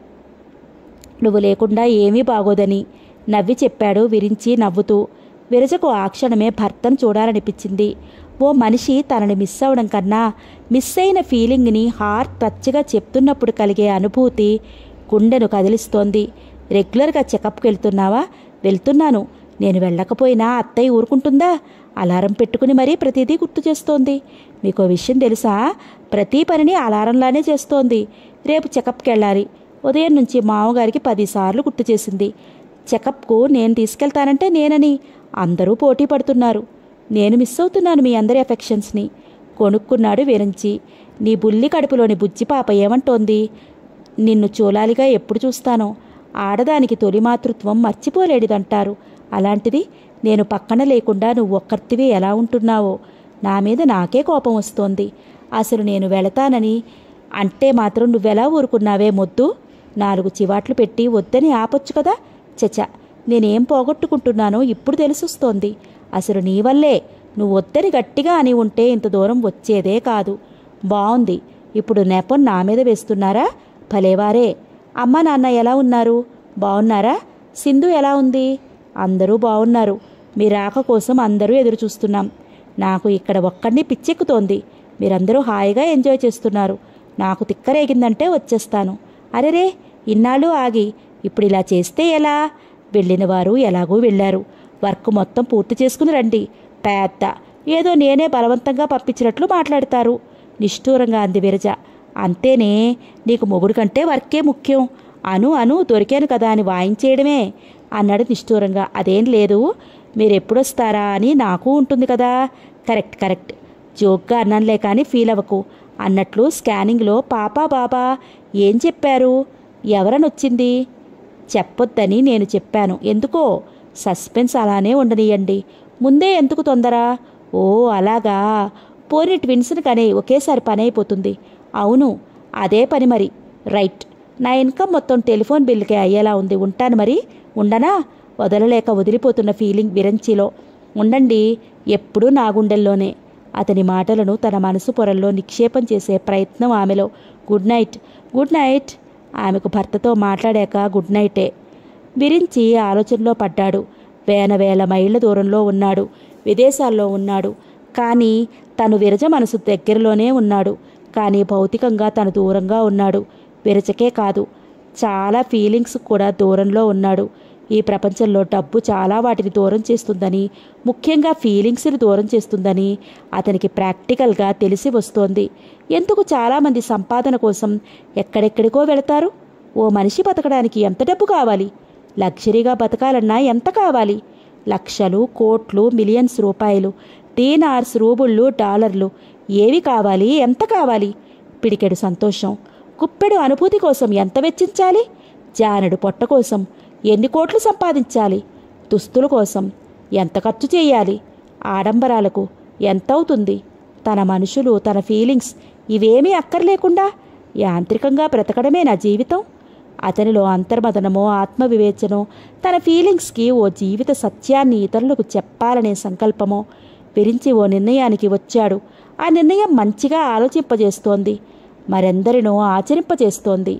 నువ్వు లేకుండా ఏమీ బాగోదని నవ్వి చెప్పాడు విరించి నవ్వుతూ విరజకు ఆ క్షణమే భర్తను చూడాలనిపించింది ఓ మనిషి తనని మిస్ అవడం కన్నా మిస్ అయిన ఫీలింగ్ని హార్ట్ టచ్గా చెప్తున్నప్పుడు కలిగే అనుభూతి గుండెను కదిలిస్తోంది రెగ్యులర్గా చెకప్కి వెళ్తున్నావా వెళ్తున్నాను నేను వెళ్ళకపోయినా అత్తయ్య ఊరుకుంటుందా అలారం పెట్టుకుని మరీ ప్రతిదీ గుర్తు చేస్తోంది మీకు విషయం తెలుసా ప్రతి పనిని అలారంలానే చేస్తోంది రేపు చెకప్కి వెళ్ళాలి ఉదయం నుంచి మామగారికి పదిసార్లు గుర్తు చేసింది చెకప్కు నేను తీసుకెళ్తానంటే నేనని అందరూ పోటీ పడుతున్నారు నేను మిస్ అవుతున్నాను మీ అందరి ఎఫెక్షన్స్ని కొనుక్కున్నాడు విరంచి నీ బుల్లి కడుపులోని బుజ్జి పాప ఏమంటోంది నిన్ను చూలాలిగా ఎప్పుడు చూస్తానో ఆడదానికి తొలి మాతృత్వం మర్చిపోలేడిదంటారు అలాంటిది నేను పక్కన లేకుండా నువ్వు ఒక్కర్తివి ఎలా ఉంటున్నావో నా మీద నాకే కోపం వస్తోంది అసలు నేను వెళతానని అంటే మాత్రం నువ్వెలా ఊరుకున్నావే మొద్దు నాలుగు చివాట్లు పెట్టి వద్దని ఆపొచ్చు కదా చచ నేనేం పోగొట్టుకుంటున్నానో ఇప్పుడు తెలిసొస్తోంది అసలు నీ వల్లే నువ్వు వద్దని గట్టిగా అని ఉంటే ఇంత దూరం వచ్చేదే కాదు బావుంది ఇప్పుడు నెపం నా మీద వేస్తున్నారా భలేవారే అమ్మ నాన్న ఎలా ఉన్నారు బాగున్నారా సింధు ఎలా ఉంది అందరూ బాగున్నారు మీ రాక కోసం అందరూ ఎదురు చూస్తున్నాం నాకు ఇక్కడ ఒక్కడిని పిచ్చెక్కుతోంది మీరందరూ హాయిగా ఎంజాయ్ చేస్తున్నారు నాకు తిక్కరేగిందంటే వచ్చేస్తాను అరెరే ఇన్నాళ్ళు ఆగి ఇప్పుడు ఇలా చేస్తే ఎలా వెళ్ళిన వారు ఎలాగూ వెళ్ళారు వర్క్ మొత్తం పూర్తి చేసుకుని రండి పెద్ద ఏదో నేనే బలవంతంగా పంపించినట్లు మాట్లాడతారు నిష్ఠూరంగా అంది విరజ అంతేనే నీకు మొగుడు కంటే వర్కే ముఖ్యం అను అను దొరికాను కదా అని వాయించేయడమే అన్నాడు నిష్ఠూరంగా అదేం లేదు మీరెప్పుడొస్తారా అని నాకు ఉంటుంది కదా కరెక్ట్ కరెక్ట్ జోక్గా అన్నానులే కానీ ఫీల్ అవ్వకు అన్నట్లు స్కానింగ్లో పాపా బాబా ఏం చెప్పారు ఎవరనొచ్చింది చెప్పొద్దని నేను చెప్పాను ఎందుకో సస్పెన్స్ అలానే ఉండనియండి ముందే ఎందుకు తొందర ఓ అలాగా పోనీ ట్విన్స్ని కనే ఒకేసారి పని అయిపోతుంది అవును అదే పని మరి రైట్ నా ఇన్కమ్ మొత్తం టెలిఫోన్ బిల్లుకే అయ్యేలా ఉంది ఉంటాను మరి ఉండనా వదలలేక వదిలిపోతున్న ఫీలింగ్ విరంచిలో ఉండండి ఎప్పుడూ నా గుండెల్లోనే అతని మాటలను తన మనసు పొరల్లో నిక్షేపం చేసే ప్రయత్నం ఆమెలో గుడ్ నైట్ గుడ్ నైట్ ఆమెకు భర్తతో మాట్లాడాక గుడ్ నైటే విరించి ఆలోచనలో పడ్డాడు వేల వేల మైళ్ళ దూరంలో ఉన్నాడు విదేశాల్లో ఉన్నాడు కానీ తను విరజ మనసు దగ్గరలోనే ఉన్నాడు కానీ భౌతికంగా తను దూరంగా ఉన్నాడు విరజకే కాదు చాలా ఫీలింగ్స్ కూడా దూరంలో ఉన్నాడు ఈ ప్రపంచంలో డబ్బు చాలా వాటిని దూరం చేస్తుందని ముఖ్యంగా ఫీలింగ్స్ని దూరం చేస్తుందని అతనికి ప్రాక్టికల్గా తెలిసి వస్తోంది ఎందుకు చాలామంది సంపాదన కోసం ఎక్కడెక్కడికో వెళతారు ఓ మనిషి బతకడానికి ఎంత డబ్బు కావాలి లగ్జరీగా బతకాలన్నా ఎంత కావాలి లక్షలు కోట్లు మిలియన్స్ రూపాయలు డీనార్స్ రూబుళ్ళు డాలర్లు ఏవి కావాలి ఎంత కావాలి పిడికెడు సంతోషం కుప్పెడు అనుభూతి కోసం ఎంత వెచ్చించాలి జానడు పొట్ట కోసం ఎన్ని కోట్లు సంపాదించాలి దుస్తుల కోసం ఎంత ఖర్చు చేయాలి ఆడంబరాలకు ఎంత అవుతుంది తన మనుషులు తన ఫీలింగ్స్ ఇవేమీ అక్కర్లేకుండా యాంత్రికంగా బ్రతకడమే నా జీవితం అతనిలో అంతర్మదనమో ఆత్మవివేచనో తన ఫీలింగ్స్కి ఓ జీవిత సత్యాన్ని ఇతరులకు చెప్పాలనే సంకల్పమో విరించి ఓ నిర్ణయానికి వచ్చాడు ఆ నిర్ణయం మంచిగా ఆలోచింపజేస్తోంది మరెందరినో ఆచరింపజేస్తోంది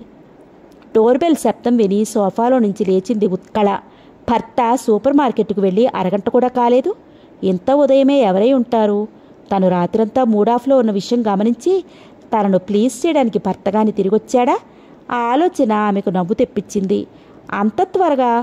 డోర్ బెల్ శబ్దం విని సోఫాలో నుంచి లేచింది ఉత్కళ భర్త సూపర్ మార్కెట్కు వెళ్ళి అరగంట కూడా కాలేదు ఇంత ఉదయమే ఎవరై ఉంటారు తను రాత్రంతా మూడాఫ్లో ఉన్న విషయం గమనించి తనను ప్లీజ్ చేయడానికి భర్తగాని తిరిగొచ్చాడా ఆ ఆలోచన ఆమెకు నవ్వు తెప్పించింది అంత త్వరగా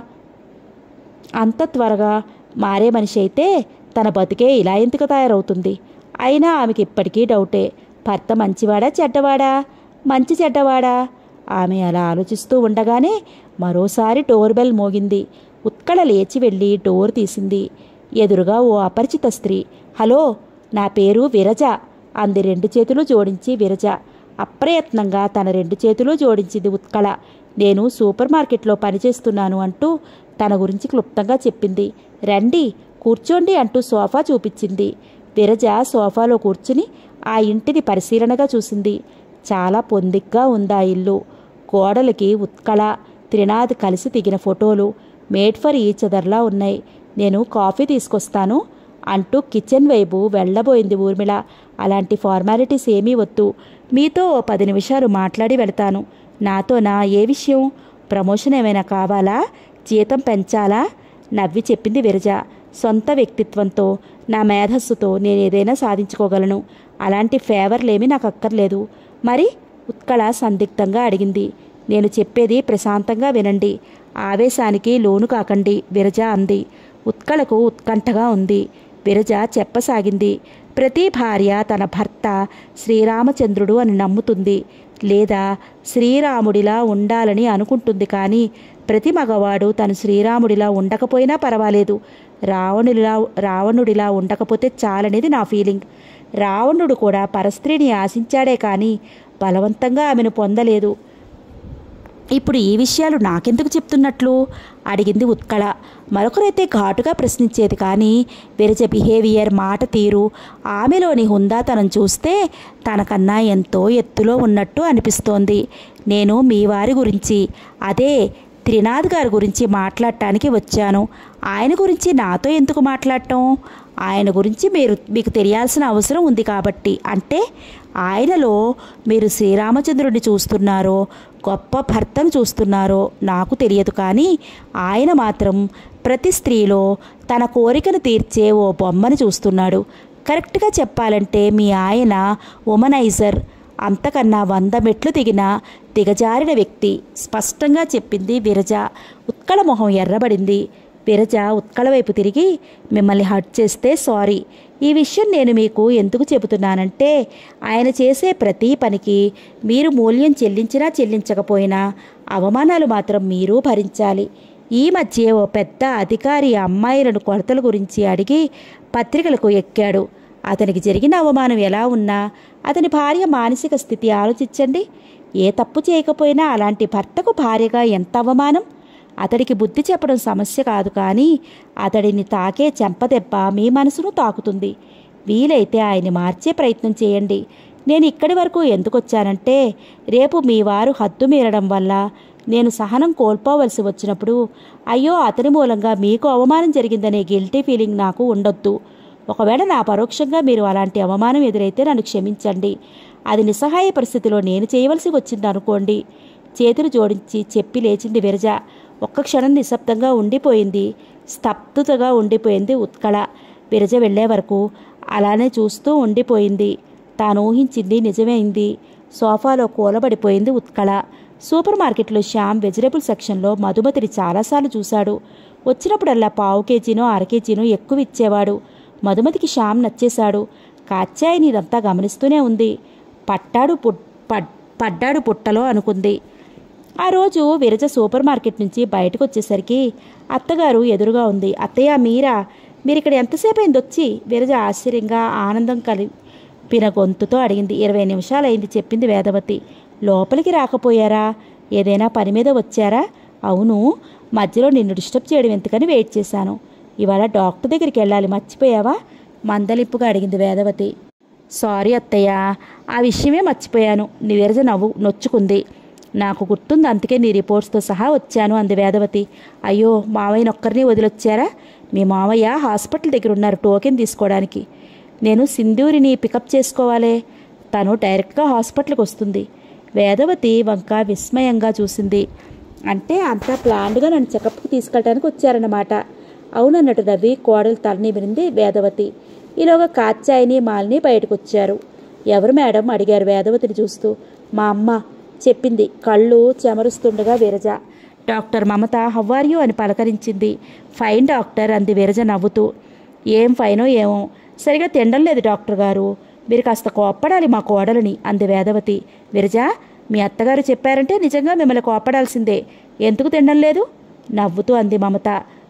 అంత త్వరగా మారే మనిషి అయితే తన బతికే ఇలా ఎందుకు తయారవుతుంది అయినా ఆమెకి ఇప్పటికీ డౌటే భర్త మంచివాడా చెడ్డవాడా మంచి చెడ్డవాడా ఆమె అలా ఆలోచిస్తూ ఉండగానే మరోసారి డోర్ బెల్ మోగింది ఉత్కళ లేచి వెళ్ళి డోర్ తీసింది ఎదురుగా ఓ అపరిచిత స్త్రీ హలో నా పేరు విరజ అంది రెండు చేతులు జోడించి విరజ అప్రయత్నంగా తన రెండు చేతులు జోడించింది ఉత్కళ నేను సూపర్ మార్కెట్లో పనిచేస్తున్నాను అంటూ తన గురించి క్లుప్తంగా చెప్పింది రండి కూర్చోండి అంటూ సోఫా చూపించింది విరజ సోఫాలో కూర్చుని ఆ ఇంటిని పరిశీలనగా చూసింది చాలా పొందిగ్గా ఉంది ఆ ఇల్లు గోడలకి ఉత్కళ త్రినాథ్ కలిసి దిగిన ఫోటోలు మేడ్ ఫర్ ఈచ్ అదర్లా ఉన్నాయి నేను కాఫీ తీసుకొస్తాను అంటూ కిచెన్ వైపు వెళ్ళబోయింది ఊర్మిళ అలాంటి ఫార్మాలిటీస్ ఏమీ వద్దు మీతో ఓ పది నిమిషాలు మాట్లాడి వెళతాను నాతోనా ఏ విషయం ప్రమోషన్ ఏమైనా కావాలా జీతం పెంచాలా నవ్వి చెప్పింది విరజ సొంత వ్యక్తిత్వంతో నా మేధస్సుతో నేను ఏదైనా సాధించుకోగలను అలాంటి ఫేవర్లేమీ నాకు అక్కర్లేదు మరి ఉత్కళ సందిగ్ధంగా అడిగింది నేను చెప్పేది ప్రశాంతంగా వినండి ఆవేశానికి లోను కాకండి విరజ అంది ఉత్కళకు ఉత్కంఠగా ఉంది విరజ చెప్పసాగింది ప్రతి భార్య తన భర్త శ్రీరామచంద్రుడు అని నమ్ముతుంది లేదా శ్రీరాముడిలా ఉండాలని అనుకుంటుంది కానీ ప్రతి మగవాడు తను శ్రీరాముడిలా ఉండకపోయినా పర్వాలేదు రావణుడిలా రావణుడిలా ఉండకపోతే చాలనేది నా ఫీలింగ్ రావణుడు కూడా పరస్త్రీని ఆశించాడే కానీ బలవంతంగా ఆమెను పొందలేదు ఇప్పుడు ఈ విషయాలు నాకెందుకు చెప్తున్నట్లు అడిగింది ఉత్కళ మరొకరైతే ఘాటుగా ప్రశ్నించేది కానీ విరజ బిహేవియర్ మాట తీరు ఆమెలోని హుందాతనం చూస్తే తనకన్నా ఎంతో ఎత్తులో ఉన్నట్టు అనిపిస్తోంది నేను మీ వారి గురించి అదే త్రినాథ్ గారి గురించి మాట్లాడటానికి వచ్చాను ఆయన గురించి నాతో ఎందుకు మాట్లాడటం ఆయన గురించి మీరు మీకు తెలియాల్సిన అవసరం ఉంది కాబట్టి అంటే ఆయనలో మీరు శ్రీరామచంద్రుడిని చూస్తున్నారో గొప్ప భర్తను చూస్తున్నారో నాకు తెలియదు కానీ ఆయన మాత్రం ప్రతి స్త్రీలో తన కోరికను తీర్చే ఓ బొమ్మను చూస్తున్నాడు కరెక్ట్గా చెప్పాలంటే మీ ఆయన ఉమనైజర్ అంతకన్నా వంద మెట్లు దిగిన దిగజారిన వ్యక్తి స్పష్టంగా చెప్పింది విరజ ఉత్కళ మొహం ఎర్రబడింది విరజ ఉత్కళ వైపు తిరిగి మిమ్మల్ని హర్ట్ చేస్తే సారీ ఈ విషయం నేను మీకు ఎందుకు చెబుతున్నానంటే ఆయన చేసే ప్రతి పనికి మీరు మూల్యం చెల్లించినా చెల్లించకపోయినా అవమానాలు మాత్రం మీరు భరించాలి ఈ మధ్య ఓ పెద్ద అధికారి అమ్మాయిలను కొలతల గురించి అడిగి పత్రికలకు ఎక్కాడు అతనికి జరిగిన అవమానం ఎలా ఉన్నా అతని భార్య మానసిక స్థితి ఆలోచించండి ఏ తప్పు చేయకపోయినా అలాంటి భర్తకు భార్యగా ఎంత అవమానం అతడికి బుద్ధి చెప్పడం సమస్య కాదు కానీ అతడిని తాకే చెంపదెబ్బ మీ మనసును తాకుతుంది వీలైతే ఆయన్ని మార్చే ప్రయత్నం చేయండి నేను ఇక్కడి వరకు ఎందుకు వచ్చానంటే రేపు మీ వారు హద్దు మీరడం వల్ల నేను సహనం కోల్పోవలసి వచ్చినప్పుడు అయ్యో అతని మూలంగా మీకు అవమానం జరిగిందనే గిల్టీ ఫీలింగ్ నాకు ఉండొద్దు ఒకవేళ నా పరోక్షంగా మీరు అలాంటి అవమానం ఎదురైతే నన్ను క్షమించండి అది నిస్సహాయ పరిస్థితిలో నేను చేయవలసి వచ్చింది అనుకోండి చేతులు జోడించి చెప్పి లేచింది విరజ ఒక్క క్షణం నిశ్శబ్దంగా ఉండిపోయింది స్తబ్దుతగా ఉండిపోయింది ఉత్కళ విరజ వెళ్లే వరకు అలానే చూస్తూ ఉండిపోయింది తాను ఊహించింది నిజమైంది సోఫాలో కూలబడిపోయింది ఉత్కళ సూపర్ మార్కెట్లో శ్యామ్ వెజిటబుల్ సెక్షన్లో మధుమతిని చాలాసార్లు చూశాడు వచ్చినప్పుడల్లా పావు కేజీనో అర కేజీనో ఎక్కువ ఇచ్చేవాడు మధుమతికి శ్యామ్ నచ్చేశాడు కాత్యాయని ఇదంతా గమనిస్తూనే ఉంది పట్టాడు పుట్ పడ్- పడ్డాడు పుట్టలో అనుకుంది ఆ రోజు విరజ సూపర్ మార్కెట్ నుంచి బయటకు వచ్చేసరికి అత్తగారు ఎదురుగా ఉంది అత్తయ్య మీరా మీరు ఇక్కడ ఎంతసేపు అయింది వచ్చి విరజ ఆశ్చర్యంగా ఆనందం కలిపిన గొంతుతో అడిగింది ఇరవై నిమిషాలైంది చెప్పింది వేదవతి లోపలికి రాకపోయారా ఏదైనా పని మీద వచ్చారా అవును మధ్యలో నిన్ను డిస్టర్బ్ చేయడం ఎందుకని వెయిట్ చేశాను ఇవాళ డాక్టర్ దగ్గరికి వెళ్ళాలి మర్చిపోయావా మందలింపుగా అడిగింది వేదవతి సారీ అత్తయ్య ఆ విషయమే మర్చిపోయాను నీ విరజ నవ్వు నొచ్చుకుంది నాకు గుర్తుంది అందుకే నీ రిపోర్ట్స్తో సహా వచ్చాను అంది వేదవతి అయ్యో మావయ్యని ఒక్కరిని వదిలొచ్చారా మీ మావయ్య హాస్పిటల్ దగ్గర ఉన్నారు టోకెన్ తీసుకోవడానికి నేను సింధూరిని పికప్ చేసుకోవాలే తను డైరెక్ట్గా హాస్పిటల్కి వస్తుంది వేదవతి వంక విస్మయంగా చూసింది అంటే అంతా ప్లాన్డ్గా నన్ను చెకప్కి తీసుకెళ్ళడానికి వచ్చారన్నమాట అవునన్నట్టు నవ్వి కోడలు తలనిమిరింది వేదవతి ఈలోగా కాత్యాయని మాలిని బయటకు వచ్చారు ఎవరు మేడం అడిగారు వేదవతిని చూస్తూ మా అమ్మ చెప్పింది కళ్ళు చెమరుస్తుండగా విరజ డాక్టర్ మమత హవ్వార్యు అని పలకరించింది ఫైన్ డాక్టర్ అంది విరజ నవ్వుతూ ఏం ఫైనో ఏమో సరిగా తినడం లేదు డాక్టర్ గారు మీరు కాస్త కోప్పడాలి మా కోడలని అంది వేదవతి విరజ మీ అత్తగారు చెప్పారంటే నిజంగా మిమ్మల్ని కోప్పడాల్సిందే ఎందుకు తినడం లేదు నవ్వుతూ అంది మమత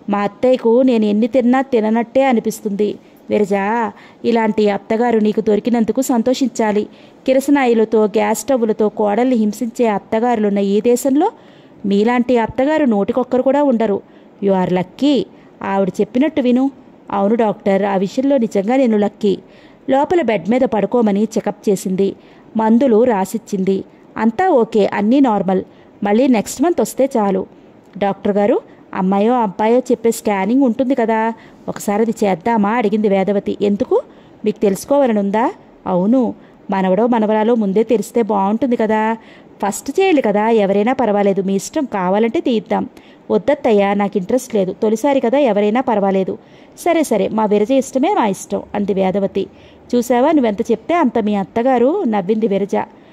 మా అత్తయ్యకు నేను ఎన్ని తిన్నా తిననట్టే అనిపిస్తుంది విరజా ఇలాంటి అత్తగారు నీకు దొరికినందుకు సంతోషించాలి కిరసనాయిలతో గ్యాస్ స్టవ్లతో కోడల్ని హింసించే అత్తగారులున్న ఈ దేశంలో మీలాంటి అత్తగారు నోటికొక్కరు కూడా ఉండరు యు ఆర్ లక్కీ ఆవిడ చెప్పినట్టు విను అవును డాక్టర్ ఆ విషయంలో నిజంగా నేను లక్కీ లోపల బెడ్ మీద పడుకోమని చెకప్ చేసింది మందులు రాసిచ్చింది అంతా ఓకే అన్నీ నార్మల్ మళ్ళీ నెక్స్ట్ మంత్ వస్తే చాలు డాక్టర్ గారు అమ్మాయో అబ్బాయో చెప్పే స్కానింగ్ ఉంటుంది కదా ఒకసారి అది చేద్దామా అడిగింది వేదవతి ఎందుకు మీకు తెలుసుకోవాలని ఉందా అవును మనవడో మనవరాలో ముందే తెలిస్తే బాగుంటుంది కదా ఫస్ట్ చేయాలి కదా ఎవరైనా పర్వాలేదు మీ ఇష్టం కావాలంటే తీద్దాం వద్దత్తయ్యా నాకు ఇంట్రెస్ట్ లేదు తొలిసారి కదా ఎవరైనా పర్వాలేదు సరే సరే మా విరజ ఇష్టమే మా ఇష్టం అంది వేదవతి చూసావా నువ్వెంత చెప్తే అంత మీ అత్తగారు నవ్వింది విరజ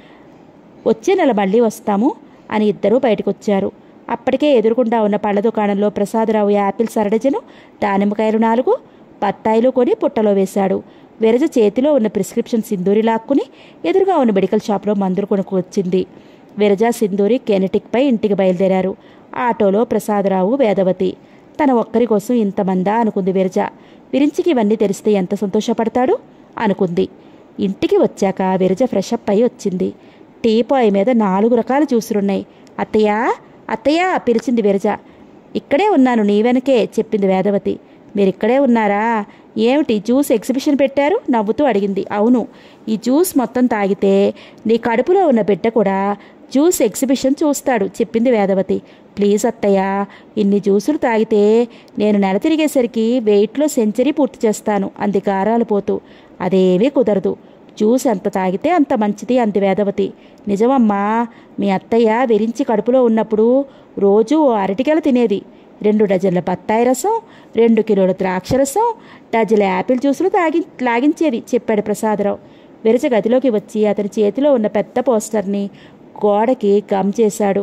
వచ్చే నెల మళ్ళీ వస్తాము అని ఇద్దరూ బయటకొచ్చారు అప్పటికే ఎదురుగుండా ఉన్న పళ్ళ దుకాణంలో ప్రసాదరావు యాపిల్స్ అరడజను దానిమ్మకాయలు నాలుగు బత్తాయిలు కొని పుట్టలో వేశాడు విరజ చేతిలో ఉన్న ప్రిస్క్రిప్షన్ సింధూరి లాక్కుని ఎదురుగా ఉన్న మెడికల్ షాప్లో మందులు కొనుక్కొచ్చింది విరజ సింధూరి కెనెటిక్పై ఇంటికి బయలుదేరారు ఆటోలో ప్రసాదరావు వేదవతి తన ఒక్కరి కోసం ఇంతమందా అనుకుంది విరజ విరించికి ఇవన్నీ తెలిస్తే ఎంత సంతోషపడతాడు అనుకుంది ఇంటికి వచ్చాక విరజ ఫ్రెష్ అప్ అయి వచ్చింది టీపాయ్ మీద నాలుగు రకాల జ్యూసులున్నాయి అత్తయ్యా అత్తయ్యా పిలిచింది విరజ ఇక్కడే ఉన్నాను నీ వెనకే చెప్పింది వేదవతి మీరు ఇక్కడే ఉన్నారా ఏమిటి జ్యూస్ ఎగ్జిబిషన్ పెట్టారు నవ్వుతూ అడిగింది అవును ఈ జ్యూస్ మొత్తం తాగితే నీ కడుపులో ఉన్న బిడ్డ కూడా జ్యూస్ ఎగ్జిబిషన్ చూస్తాడు చెప్పింది వేదవతి ప్లీజ్ అత్తయ్య ఇన్ని జ్యూసులు తాగితే నేను నెల తిరిగేసరికి వెయిట్లో సెంచరీ పూర్తి చేస్తాను అంది గారాలు పోతూ అదేమీ కుదరదు జ్యూస్ ఎంత తాగితే అంత మంచిది అంది వేదవతి నిజమమ్మా మీ అత్తయ్య వెరించి కడుపులో ఉన్నప్పుడు రోజు ఓ అరటికెల తినేది రెండు డజన్ల బత్తాయి రసం రెండు కిలోల ద్రాక్ష రసం డజన్ల యాపిల్ జ్యూసులు తాగి లాగించేది చెప్పాడు ప్రసాదరావు విరచ గదిలోకి వచ్చి అతని చేతిలో ఉన్న పెద్ద పోస్టర్ని గోడకి గమ్ చేశాడు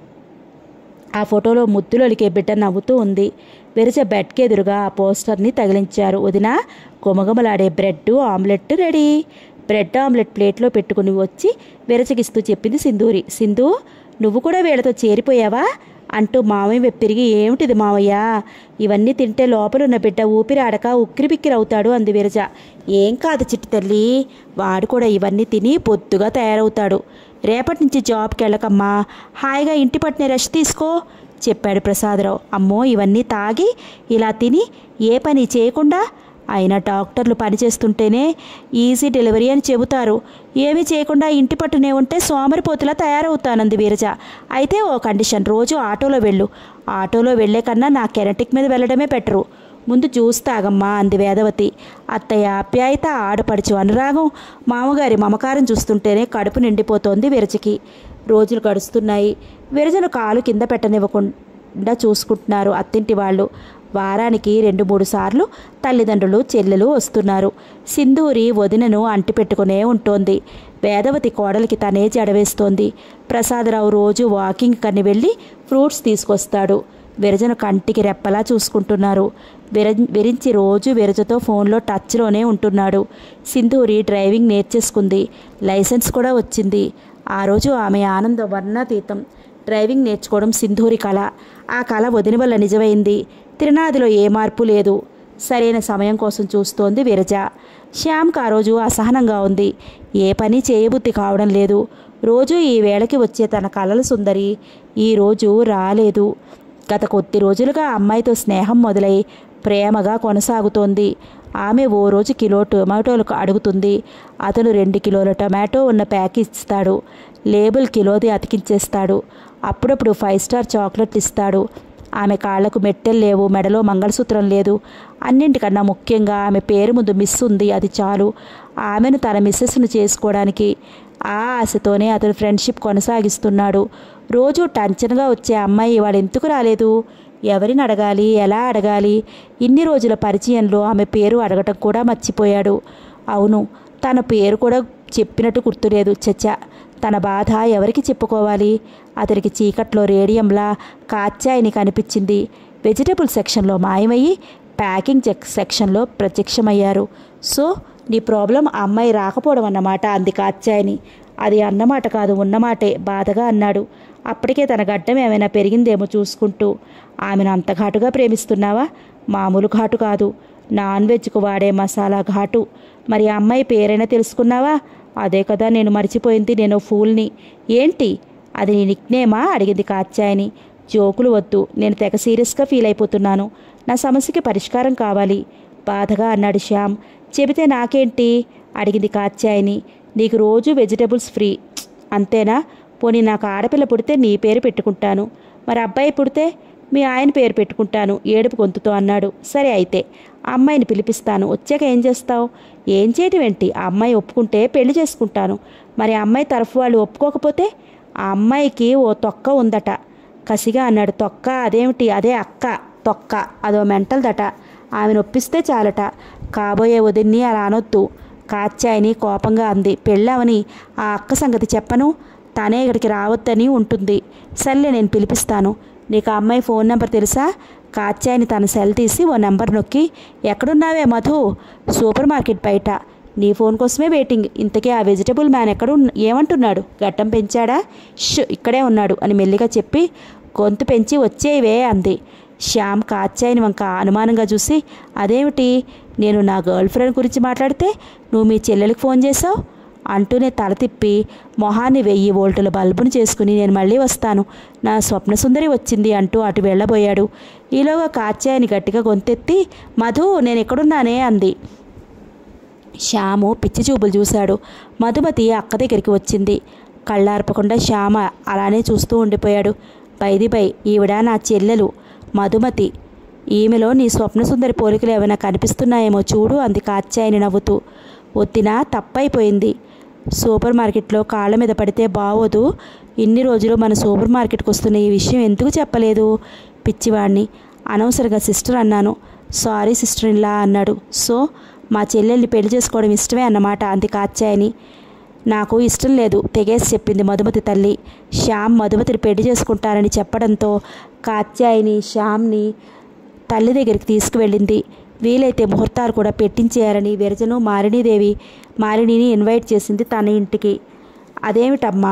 ఆ ఫోటోలో ముద్దులొలికే బిడ్డ నవ్వుతూ ఉంది విరచ బెడ్కి ఎదురుగా ఆ పోస్టర్ని తగిలించారు వదిన గుమగుమలాడే bread omelette ready bread omelette ప్లేట్లో పెట్టుకుని వచ్చి విరచగిస్తూ చెప్పింది సింధూరి సింధు నువ్వు కూడా వీళ్ళతో చేరిపోయావా అంటూ మామయ్య వైపు తిరిగి ఏమిటిది మావయ్య ఇవన్నీ తింటే లోపలున్న బిడ్డ ఊపిరి ఆడక ఉక్కిరి బిక్కిరవుతాడు అంది విరజ ఏం కాదు చిట్టి తల్లి వాడు కూడా ఇవన్నీ తిని పొద్దుగా తయారవుతాడు రేపటి నుంచి జాబ్కి వెళ్ళకమ్మా హాయిగా ఇంటి పట్టిన రెస్ట్ తీసుకో చెప్పాడు ప్రసాదరావు అమ్మో ఇవన్నీ తాగి ఇలా తిని ఏ పని చేయకుండా అయినా డాక్టర్లు పనిచేస్తుంటేనే ఈజీ డెలివరీ అని చెబుతారు ఏమీ చేయకుండా ఇంటి పట్టునే ఉంటే సోమరిపోతులా తయారవుతానంది వీరజ అయితే ఓ కండిషన్ రోజు ఆటోలో వెళ్ళు ఆటోలో వెళ్లే కన్నా నా కెనటిక్ మీద వెళ్ళడమే బెటరు ముందు జ్యూస్ తాగమ్మా అంది వేదవతి అత్తయ్య ఆప్యాయత ఆడపడుచు అనురాగం మామగారి మమకారం చూస్తుంటేనే కడుపు నిండిపోతోంది విరజకి రోజులు గడుస్తున్నాయి విరజను కాలు కింద పెట్టనివ్వకుండా చూసుకుంటున్నారు అత్తింటి వాళ్ళు వారానికి రెండు మూడు సార్లు తల్లిదండ్రులు చెల్లెలు వస్తున్నారు సింధూరి వదినను అంటిపెట్టుకునే ఉంటోంది వేదవతి కోడలికి తనే జడవేస్తోంది ప్రసాదరావు రోజు వాకింగ్ కని వెళ్ళి ఫ్రూట్స్ తీసుకొస్తాడు విరజను కంటికి రెప్పలా చూసుకుంటున్నారు విర విరించి రోజు విరజతో ఫోన్లో టచ్లోనే ఉంటున్నాడు సింధూరి డ్రైవింగ్ నేర్చేసుకుంది లైసెన్స్ కూడా వచ్చింది ఆ రోజు ఆమె ఆనంద వర్ణాతీతం డ్రైవింగ్ నేర్చుకోవడం సింధూరి కళ ఆ కళ వదిన వల్ల నిజమైంది త్రినాదిలో ఏ మార్పు లేదు సరైన సమయం కోసం చూస్తోంది విరజ శ్యామ్కి ఆ రోజు అసహనంగా ఉంది ఏ పని చేయబుద్ధి కావడం లేదు రోజు ఈ వేళకి వచ్చే తన కలల సుందరి ఈరోజు రాలేదు గత కొద్ది రోజులుగా అమ్మాయితో స్నేహం మొదలై ప్రేమగా కొనసాగుతోంది ఆమె ఓ రోజు కిలో టొమాటోలకు అడుగుతుంది అతను రెండు కిలోల టొమాటో ఉన్న ప్యాక్ ఇస్తాడు లేబుల్ కిలోది అతికించేస్తాడు అప్పుడప్పుడు ఫైవ్ స్టార్ చాక్లెట్లు ఇస్తాడు ఆమె కాళ్లకు మెట్టెలు లేవు మెడలో మంగళసూత్రం లేదు అన్నింటికన్నా ముఖ్యంగా ఆమె పేరు ముందు మిస్ ఉంది అది చాలు ఆమెను తన మిస్సెస్ను చేసుకోవడానికి ఆ ఆశతోనే అతను ఫ్రెండ్షిప్ కొనసాగిస్తున్నాడు రోజు టెన్షన్గా వచ్చే అమ్మాయి ఇవాళ ఎందుకు రాలేదు ఎవరిని అడగాలి ఎలా అడగాలి ఇన్ని రోజుల పరిచయంలో ఆమె పేరు అడగటం కూడా మర్చిపోయాడు అవును తన పేరు కూడా చెప్పినట్టు గుర్తులేదు చచ్చ తన బాధ ఎవరికి చెప్పుకోవాలి అతనికి చీకట్లో రేడియంలా కాచాయిని కనిపించింది వెజిటబుల్ సెక్షన్లో మాయమయ్యి ప్యాకింగ్ చెక్ సెక్షన్లో ప్రత్యక్షమయ్యారు సో నీ ప్రాబ్లం ఆ అమ్మాయి రాకపోవడం అన్నమాట అంది కాచాయిని అది అన్నమాట కాదు ఉన్నమాటే బాధగా అన్నాడు అప్పటికే తన గడ్డం ఏమైనా పెరిగిందేమో చూసుకుంటూ ఆమెను అంత ఘాటుగా ప్రేమిస్తున్నావా మామూలు ఘాటు కాదు నాన్ వెజ్కు వాడే మసాలా ఘాటు మరి ఆ అమ్మాయి పేరైనా తెలుసుకున్నావా అదే కదా నేను మర్చిపోయింది నేను ఫూల్ని ఏంటి అది నీ నిక్నేమా అడిగింది కాత్యాయని జోకులు వద్దు నేను తెగ సీరియస్గా ఫీల్ అయిపోతున్నాను నా సమస్యకి పరిష్కారం కావాలి బాధగా అన్నాడు శ్యామ్ చెబితే నాకేంటి అడిగింది కాత్యాయని నీకు రోజు వెజిటబుల్స్ ఫ్రీ "ప్చ్! అంతేనా పోనీ నాకు ఆడపిల్ల పుడితే నీ పేరు పెట్టుకుంటాను మరి అబ్బాయి పుడితే మీ ఆయన పేరు పెట్టుకుంటాను ఏడుపు గొంతుతో అన్నాడు సరే అయితే ఆ అమ్మాయిని పిలిపిస్తాను వచ్చాక ఏం చేస్తావు ఏం చేయటం ఏంటి ఆ అమ్మాయి ఒప్పుకుంటే పెళ్లి చేసుకుంటాను మరి ఆ అమ్మాయి తరఫు వాళ్ళు ఒప్పుకోకపోతే ఆ అమ్మాయికి ఓ తొక్క ఉందట కసిగా అన్నాడు తొక్క అదేమిటి అదే అక్క తొక్క అదో మెంటల్ దట ఆమెను ఒప్పిస్తే చాలట కాబోయే వదిన్ని అలా అనొద్దు కాత్యాయని కోపంగా అంది పెళ్ళావని ఆ అక్క సంగతి చెప్పను తనే ఇక్కడికి రావద్దని ఉంటుంది సర్లే నేను పిలిపిస్తాను నీకు ఆ అమ్మాయి ఫోన్ నెంబర్ తెలుసా కాత్యాయని తన సెల్ తీసి ఓ నెంబర్ నొక్కి ఎక్కడున్నావే మధు సూపర్ మార్కెట్ బయట నీ ఫోన్ కోసమే వెయిటింగ్ ఇంతకీ ఆ వెజిటబుల్ మ్యాన్ ఎక్కడు ఏమంటున్నాడు గడ్డం పెంచాడా ష్ ఇక్కడే ఉన్నాడు అని మెల్లిగా చెప్పి గొంతు పెంచి వచ్చేవే అంది శ్యామ్ కాత్యాయని వంక అనుమానంగా చూసి అదేమిటి నేను నా గర్ల్ ఫ్రెండ్ గురించి మాట్లాడితే నువ్వు మీ చెల్లెలకు ఫోన్ చేసావు అంటూనే తల తిప్పి మొహాన్ని వెయ్యి వోల్టుల బల్బును చేసుకుని నేను మళ్ళీ వస్తాను నా స్వప్న సుందరి వచ్చింది అంటూ అటు వెళ్ళబోయాడు ఈలోగా కాత్యాయని గట్టిగా గొంతెత్తి మధు నేను ఎక్కడున్నానే అంది శ్యాము పిచ్చి చూపులు చూశాడు మధుమతి అక్క దగ్గరికి వచ్చింది కళ్ళార్పకుండా శ్యామ అలానే చూస్తూ ఉండిపోయాడు బైది బై ఈవిడ నా చెల్లెలు మధుమతి ఈమెలో నీ స్వప్నసుందరి పోలికలు ఏమైనా కనిపిస్తున్నాయేమో చూడు అంది కాత్యాయని నవ్వుతూ వద్దినా తప్పైపోయింది సూపర్ మార్కెట్లో కాళ్ళ మీద పడితే బాగోదు ఇన్ని రోజులు మన సూపర్ మార్కెట్కి వస్తున్న ఈ విషయం ఎందుకు చెప్పలేదు పిచ్చివాడిని అనవసరంగా సిస్టర్ అన్నాను సారీ సిస్టర్ ఇలా అన్నాడు సో మా చెల్లెల్ని పెళ్లి చేసుకోవడం ఇష్టమే అన్నమాట అంది కాత్యాయని నాకు ఇష్టం లేదు తెగేసి చెప్పింది మధుమతి తల్లి శ్యామ్ మధుమతిని పెళ్లి చేసుకుంటానని చెప్పడంతో కాత్యాయని శ్యామ్ని తల్లి దగ్గరికి తీసుకువెళ్ళింది వీలైతే ముహూర్తాలు కూడా పెట్టించేయాలని విరజను మారిణీదేవి మారిణిని ఇన్వైట్ చేసింది తన ఇంటికి అదేమిటమ్మా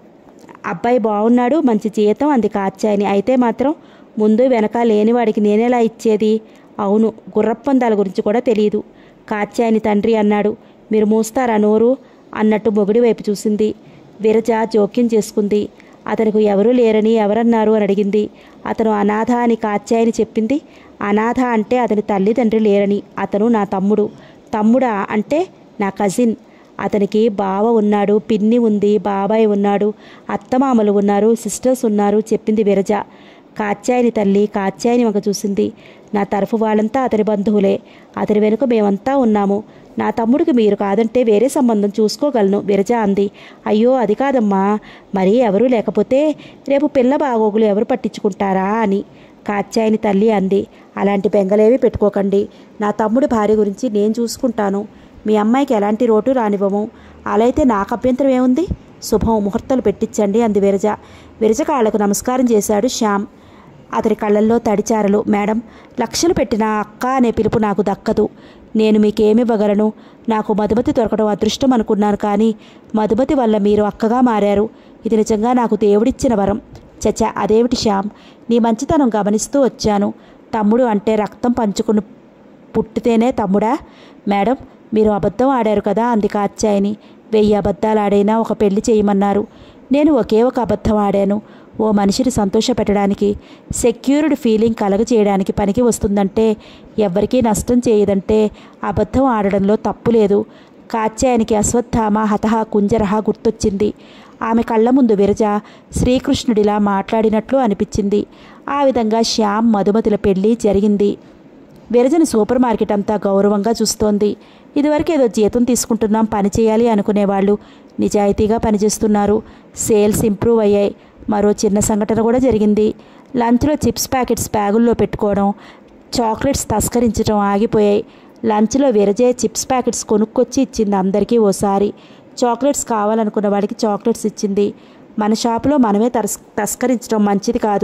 అబ్బాయి బాగున్నాడు మంచి జీతం అంది కాత్యాయని అయితే మాత్రం ముందు వెనక లేనివాడికి నేనెలా ఇచ్చేది అవును గుర్రప్పందాల గురించి కూడా తెలియదు కాత్యాయని తండ్రి అన్నాడు మీరు మూస్తారా నోరు అన్నట్టు మొగుడి వైపు చూసింది విరజ జోక్యం చేసుకుంది అతనికి ఎవరూ లేరని ఎవరన్నారు అని అడిగింది అతను అనాథ అని కాత్యాయని చెప్పింది అనాథ అంటే అతని తల్లిదండ్రి లేరని అతను నా తమ్ముడు తమ్ముడా అంటే నా కజిన్ అతనికి బావ ఉన్నాడు పిన్ని ఉంది బాబాయ్ ఉన్నాడు అత్తమామలు ఉన్నారు సిస్టర్స్ ఉన్నారు చెప్పింది విరజ కాత్యాయని తల్లి కాత్యాయని వంక చూసింది నా తరఫు వాళ్ళంతా అతని బంధువులే అతని వెనుక మేమంతా ఉన్నాము నా తమ్ముడికి మీరు కాదంటే వేరే సంబంధం చూసుకోగలను విరజ అంది అయ్యో అది కాదమ్మా మరి ఎవరూ లేకపోతే రేపు పిల్ల బాగోగులు ఎవరు పట్టించుకుంటారా అని కాత్యాయని తల్లి అంది అలాంటి బెంగలేవి పెట్టుకోకండి నా తమ్ముడి భార్య గురించి నేను చూసుకుంటాను మీ అమ్మాయికి ఎలాంటి రోటు రానివ్వము అలా అయితే నాకు అభ్యంతరం ఏముంది శుభం ముహూర్తాలు పెట్టించండి అంది విరజ విరజ కాళ్లకు నమస్కారం చేశాడు శ్యామ్ అతని కళ్ళల్లో తడిచారలు మేడం లక్షలు పెట్టిన అక్క అనే పిలుపు నాకు దక్కదు నేను మీకేమివ్వగలను నాకు మధుమతి దొరకడం అదృష్టం అనుకున్నాను కానీ మధుమతి వల్ల మీరు అక్కగా మారారు ఇది నిజంగా నాకు దేవుడిచ్చిన వరం చచ అదేమిటి శ్యామ్ నీ మంచితనం గమనిస్తూ వచ్చాను తమ్ముడు అంటే రక్తం పంచుకుని పుట్టితేనే తమ్ముడా మేడం మీరు అబద్ధం ఆడారు కదా అంది కాత్యాయని వెయ్యి అబద్ధాలు ఆడైనా ఒక పెళ్లి చేయమన్నారు నేను ఒకే ఒక అబద్ధం ఆడాను ఓ మనిషిని సంతోషపెట్టడానికి సెక్యూర్డ్ ఫీలింగ్ కలగచేయడానికి పనికి వస్తుందంటే ఎవ్వరికీ నష్టం చేయదంటే అబద్ధం ఆడడంలో తప్పు లేదు కాత్యాయనికి అశ్వత్థామ హతహ కుంజరహ గుర్తొచ్చింది ఆమె కళ్ళ ముందు విరజ శ్రీకృష్ణుడిలా మాట్లాడినట్లు అనిపించింది ఆ విధంగా శ్యామ్ మధుమతుల పెళ్లి జరిగింది విరజని సూపర్ మార్కెట్ అంతా గౌరవంగా చూస్తోంది ఇదివరకు ఏదో జీతం తీసుకుంటున్నాం పని చేయాలి అనుకునేవాళ్ళు నిజాయితీగా పనిచేస్తున్నారు సేల్స్ ఇంప్రూవ్ అయ్యాయి మరో చిన్న సంఘటన కూడా జరిగింది లంచ్లో చిప్స్ ప్యాకెట్స్ బ్యాగుల్లో పెట్టుకోవడం చాక్లెట్స్ తస్కరించడం ఆగిపోయాయి లంచ్లో విరజే చిప్స్ ప్యాకెట్స్ కొనుక్కొచ్చి ఇచ్చింది అందరికీ ఓసారి చాక్లెట్స్ కావాలనుకున్న వాడికి చాక్లెట్స్ ఇచ్చింది మన షాపులో మనమే తస్ తస్కరించడం మంచిది కాదు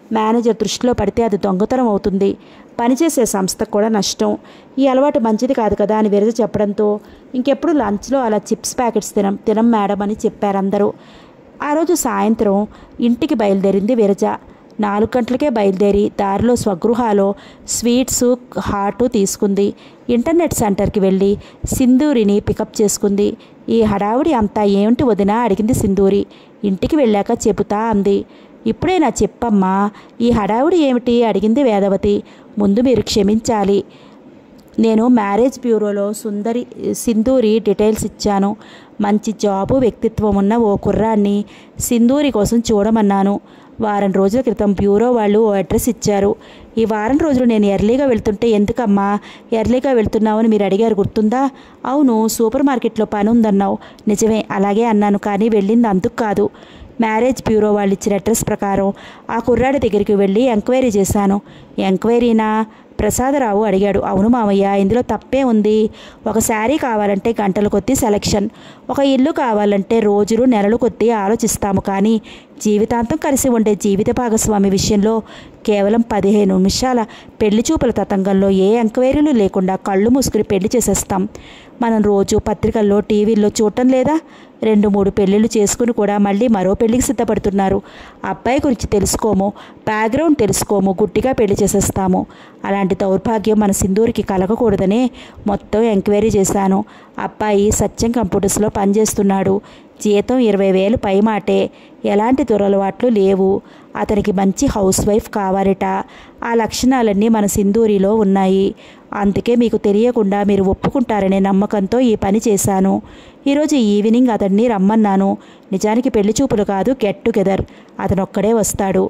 మేనేజర్ దృష్టిలో పడితే అది దొంగతనం అవుతుంది పనిచేసే సంస్థకు కూడా నష్టం ఈ అలవాటు మంచిది కాదు కదా అని విరజ చెప్పడంతో ఇంకెప్పుడు లంచ్లో అలా చిప్స్ ప్యాకెట్స్ తినం తినం మేడం అని చెప్పారు అందరూ ఆ రోజు సాయంత్రం ఇంటికి బయలుదేరింది విరజ నాలుగు గంటలకే బయలుదేరి దారిలో స్వగృహాలో స్వీట్స్ హాటు తీసుకుంది ఇంటర్నెట్ సెంటర్కి వెళ్ళి సింధూరిని పికప్ చేసుకుంది ఈ హడావుడి అంతా ఏమిటి వదినా అడిగింది సింధూరి ఇంటికి వెళ్ళాక చెబుతా అంది ఇప్పుడే నా చెప్పమ్మా ఈ హడావుడి ఏమిటి అడిగింది వేదవతి ముందు మీరు క్షమించాలి నేను మ్యారేజ్ బ్యూరోలో సుందరి సింధూరి డీటెయిల్స్ ఇచ్చాను మంచి జాబు వ్యక్తిత్వం ఉన్న ఓ కుర్రాన్ని సింధూరి కోసం చూడమన్నాను వారం రోజుల క్రితం బ్యూరో వాళ్ళు ఓ అడ్రస్ ఇచ్చారు ఈ వారం రోజులు నేను ఎర్లీగా వెళ్తుంటే ఎందుకమ్మా ఎర్లీగా వెళ్తున్నావని మీరు అడిగారు గుర్తుందా అవును సూపర్ మార్కెట్లో పని ఉందన్నావు నిజమే అలాగే అన్నాను కానీ వెళ్ళింది అందుకు కాదు మ్యారేజ్ బ్యూరో వాళ్ళు ఇచ్చిన అడ్రస్ ప్రకారం ఆ కుర్రాడి దగ్గరికి వెళ్ళి ఎంక్వైరీ చేశాను ఎంక్వైరీనా ప్రసాదరావు అడిగాడు అవును మామయ్య ఇందులో తప్పే ఉంది ఒక శారీ కావాలంటే గంటల కొద్దీ సెలక్షన్ ఒక ఇల్లు కావాలంటే రోజులు నెలలు కొద్దీ ఆలోచిస్తాము కానీ జీవితాంతం కలిసి ఉండే జీవిత భాగస్వామి విషయంలో కేవలం పదిహేను నిమిషాల పెళ్లి చూపుల తతంగంలో ఏ ఎంక్వైరీలు లేకుండా కళ్ళు మూసుకుని పెళ్లి చేసేస్తాం మనం రోజు పత్రికల్లో టీవీల్లో చూడటం లేదా రెండు మూడు పెళ్ళిళ్ళు చేసుకుని కూడా మళ్ళీ మరో పెళ్లికి సిద్ధపడుతున్నారు అబ్బాయి గురించి తెలుసుకోము బ్యాక్గ్రౌండ్ తెలుసుకోము గుడ్డిగా పెళ్లి చేసేస్తాము అలాంటి దౌర్భాగ్యం మన సింధూరికి కలగకూడదనే మొత్తం ఎంక్వైరీ చేశాను అబ్బాయి సత్యం కంప్యూటర్స్లో పనిచేస్తున్నాడు జీతం ఇరవై వేలు పై మాటే ఎలాంటి దురలవాట్లు లేవు అతనికి మంచి హౌస్ వైఫ్ కావాలట ఆ లక్షణాలన్నీ మన సింధూరిలో ఉన్నాయి అందుకే మీకు తెలియకుండా మీరు ఒప్పుకుంటారనే నమ్మకంతో ఈ పని చేశాను ఈరోజు ఈవినింగ్ అతన్ని రమ్మన్నాను నిజానికి పెళ్లి చూపులు కాదు గెట్ టుగెదర్ అతనొక్కడే వస్తాడు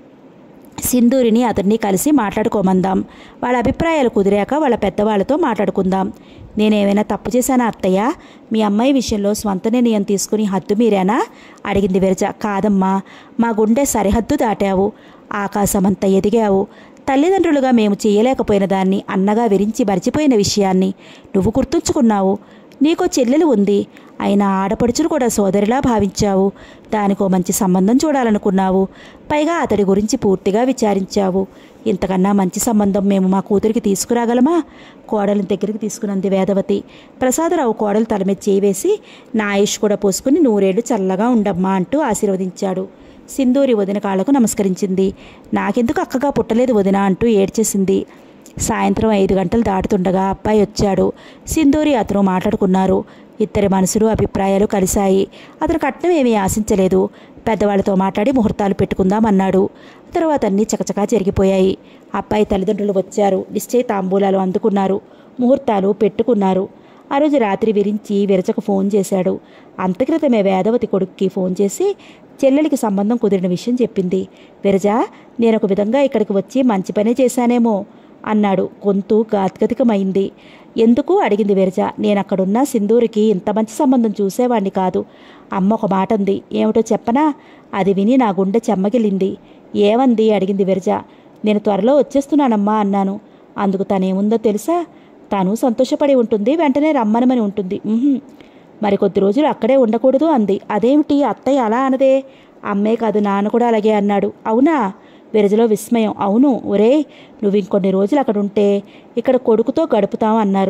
సింధూరిని అతన్ని కలిసి మాట్లాడుకోమందాం వాళ్ళ అభిప్రాయాలు కుదిరాక వాళ్ళ పెద్దవాళ్ళతో మాట్లాడుకుందాం నేనేమైనా తప్పు చేశానా అత్తయ్య మీ అమ్మాయి విషయంలో స్వంత నిర్ణయం తీసుకుని హద్దు మీరేనా అడిగింది విరజ కాదమ్మా మా గుండె సరిహద్దు దాటావు ఆకాశమంత ఎదిగావు తల్లిదండ్రులుగా మేము చేయలేకపోయిన దాన్ని అన్నగా విరించి మరిచిపోయిన విషయాన్ని నువ్వు గుర్తుంచుకున్నావు నీకో చెల్లెలు ఉంది అయినా ఆడపడుచును కూడా సోదరిలా భావించావు దానికో మంచి సంబంధం చూడాలనుకున్నావు పైగా అతడి గురించి పూర్తిగా విచారించావు ఇంతకన్నా మంచి సంబంధం మేము మా కూతురికి తీసుకురాగలమా కోడలిని దగ్గరికి తీసుకున్నది వేదవతి ప్రసాదరావు కోడలు తల మీద చేయి వేసి నా ఆయుష్ కూడా పోసుకుని నూరేళ్లు చల్లగా ఉండమ్మా అంటూ ఆశీర్వదించాడు సింధూరి వదిన కాళ్లకు నమస్కరించింది నాకెందుకు అక్కగా పుట్టలేదు వదిన అంటూ ఏడ్చేసింది సాయంత్రం ఐదు గంటలు దాటుతుండగా అబ్బాయి వచ్చాడు సింధూరి అతను మాట్లాడుకున్నారు ఇద్దరి మనసులు అభిప్రాయాలు కలిశాయి అతను కట్నం ఏమీ ఆశించలేదు పెద్దవాళ్ళతో మాట్లాడి ముహూర్తాలు పెట్టుకుందామన్నాడు తర్వాత అన్నీ చకచకా జరిగిపోయాయి అబ్బాయి తల్లిదండ్రులు వచ్చారు నిశ్చయ తాంబూలాలు అందుకున్నారు ముహూర్తాలు పెట్టుకున్నారు ఆ రోజు రాత్రి విరించి విరచకు ఫోన్ చేశాడు అంతక్రితమే వేదవతి కొడుక్కి ఫోన్ చేసి చెల్లెలికి సంబంధం కుదిరిన విషయం చెప్పింది విరజ నేను ఒక విధంగా ఇక్కడికి వచ్చి మంచి పనే చేశానేమో అన్నాడు గొంతు గాద్గదికమైంది ఎందుకు అడిగింది విరజ నేను అక్కడున్న సింధూరికి ఇంత మంచి సంబంధం చూసేవాణ్ణి కాదు అమ్మ ఒక మాట అంది ఏమిటో చెప్పనా అది విని నా గుండె చెమ్మగిలింది ఏమంది అడిగింది విరజ నేను త్వరలో వచ్చేస్తున్నానమ్మా అన్నాను అందుకు తనేముందో తెలుసా తాను సంతోషపడి ఉంటుంది వెంటనే రమ్మనమని ఉంటుంది ఉహుం. మరి కొద్ది రోజులు అక్కడే ఉండకూడదు అంది అదేమిటి అత్తయ్య అలా అనదే అమ్మే కాదు నాన్న కూడా అలాగే అన్నాడు అవునా విరజలో విస్మయం అవును ఒరే నువ్వు ఇంకొన్ని రోజులు అక్కడ ఉంటే ఇక్కడ కొడుకుతో గడుపుతాం అన్నారు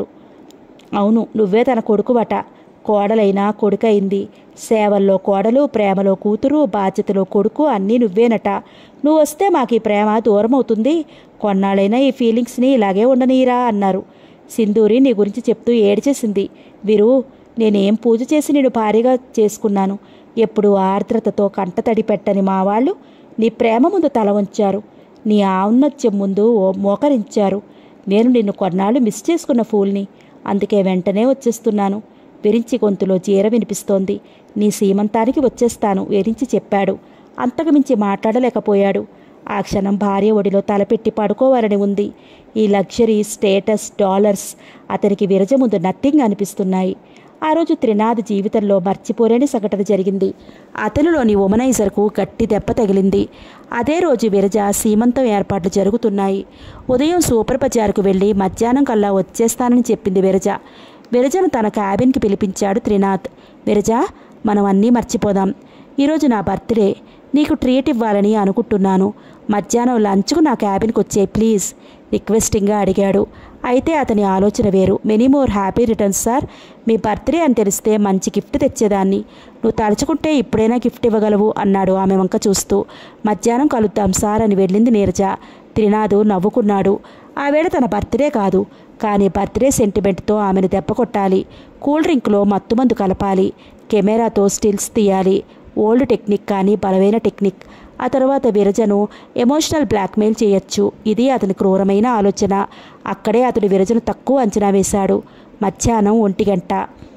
అవును నువ్వే తన కొడుకువట కోడలైనా కొడుకయింది సేవల్లో కోడలు ప్రేమలో కూతురు బాధ్యతలో కొడుకు అన్నీ నువ్వేనట నువ్వు వస్తే మాకు ఈ ప్రేమ దూరం అవుతుంది కొన్నాళ్ళైనా ఈ ఫీలింగ్స్ని ఇలాగే ఉండనీరా అన్నారు సింధూరి నీ గురించి చెప్తూ ఏడ్చేసింది వీరు నేనేం పూజ చేసి నేను భారీగా చేసుకున్నాను ఎప్పుడు ఆర్ద్రతతో కంటతడి పెట్టని మా వాళ్ళు నీ ప్రేమ ముందు తల వంచారు నీ ఔన్నత్యం ముందు ఓ మోకరించారు నేను నిన్ను కొన్నాళ్ళు మిస్ చేసుకున్న ఫూల్ని అందుకే వెంటనే వచ్చేస్తున్నాను విరించి గొంతులో జీర వినిపిస్తోంది నీ సీమంతానికి వచ్చేస్తాను విరించి చెప్పాడు అంతకు మించి మాట్లాడలేకపోయాడు ఆ క్షణం భార్య ఒడిలో తలపెట్టి పడుకోవాలని ఉంది ఈ లగ్జరీ స్టేటస్ డాలర్స్ అతనికి విరజ ముందు నథింగ్ అనిపిస్తున్నాయి ఆ రోజు త్రినాథ్ జీవితంలో మర్చిపోలేని సంఘటన జరిగింది అతనిలోని ఉమనైజర్కు గట్టి దెబ్బ తగిలింది అదే రోజు విరజ సీమంతం ఏర్పాట్లు జరుగుతున్నాయి ఉదయం సూపర్ బజార్కు వెళ్ళి మధ్యాహ్నం కల్లా వచ్చేస్తానని చెప్పింది విరజ విరజను తన క్యాబిన్కి పిలిపించాడు త్రినాథ్ విరజ మనం అన్నీ మర్చిపోదాం ఈరోజు నా బర్త్డే నీకు ట్రీట్ ఇవ్వాలని అనుకుంటున్నాను మధ్యాహ్నం లంచ్కు నా క్యాబిన్కి వచ్చే ప్లీజ్ రిక్వెస్టింగ్గా అడిగాడు అయితే అతని ఆలోచన వేరు many more happy returns sir మీ బర్త్డే అని తెలిస్తే మంచి గిఫ్ట్ తెచ్చేదాన్ని నువ్వు తలుచుకుంటే ఇప్పుడైనా గిఫ్ట్ ఇవ్వగలవు అన్నాడు ఆమె వంక చూస్తూ మధ్యాహ్నం కలుద్దాం సార్ అని వెళ్ళింది నీరజ త్రినాథు నవ్వుకున్నాడు ఆ వేళ తన బర్త్డే కాదు కానీ బర్త్డే సెంటిమెంట్తో ఆమెను దెబ్బ కొట్టాలి కూల్ డ్రింక్లో మత్తుమందు కలపాలి కెమెరాతో స్టిల్స్ తీయాలి ఓల్డ్ టెక్నిక్ కానీ బలమైన టెక్నిక్ ఆ తర్వాత విరజను ఎమోషనల్ బ్లాక్మెయిల్ చేయొచ్చు ఇది అతని క్రూరమైన ఆలోచన అక్కడే అతడు విరజను తక్కువ అంచనా వేశాడు మధ్యాహ్నం ఒంటి గంట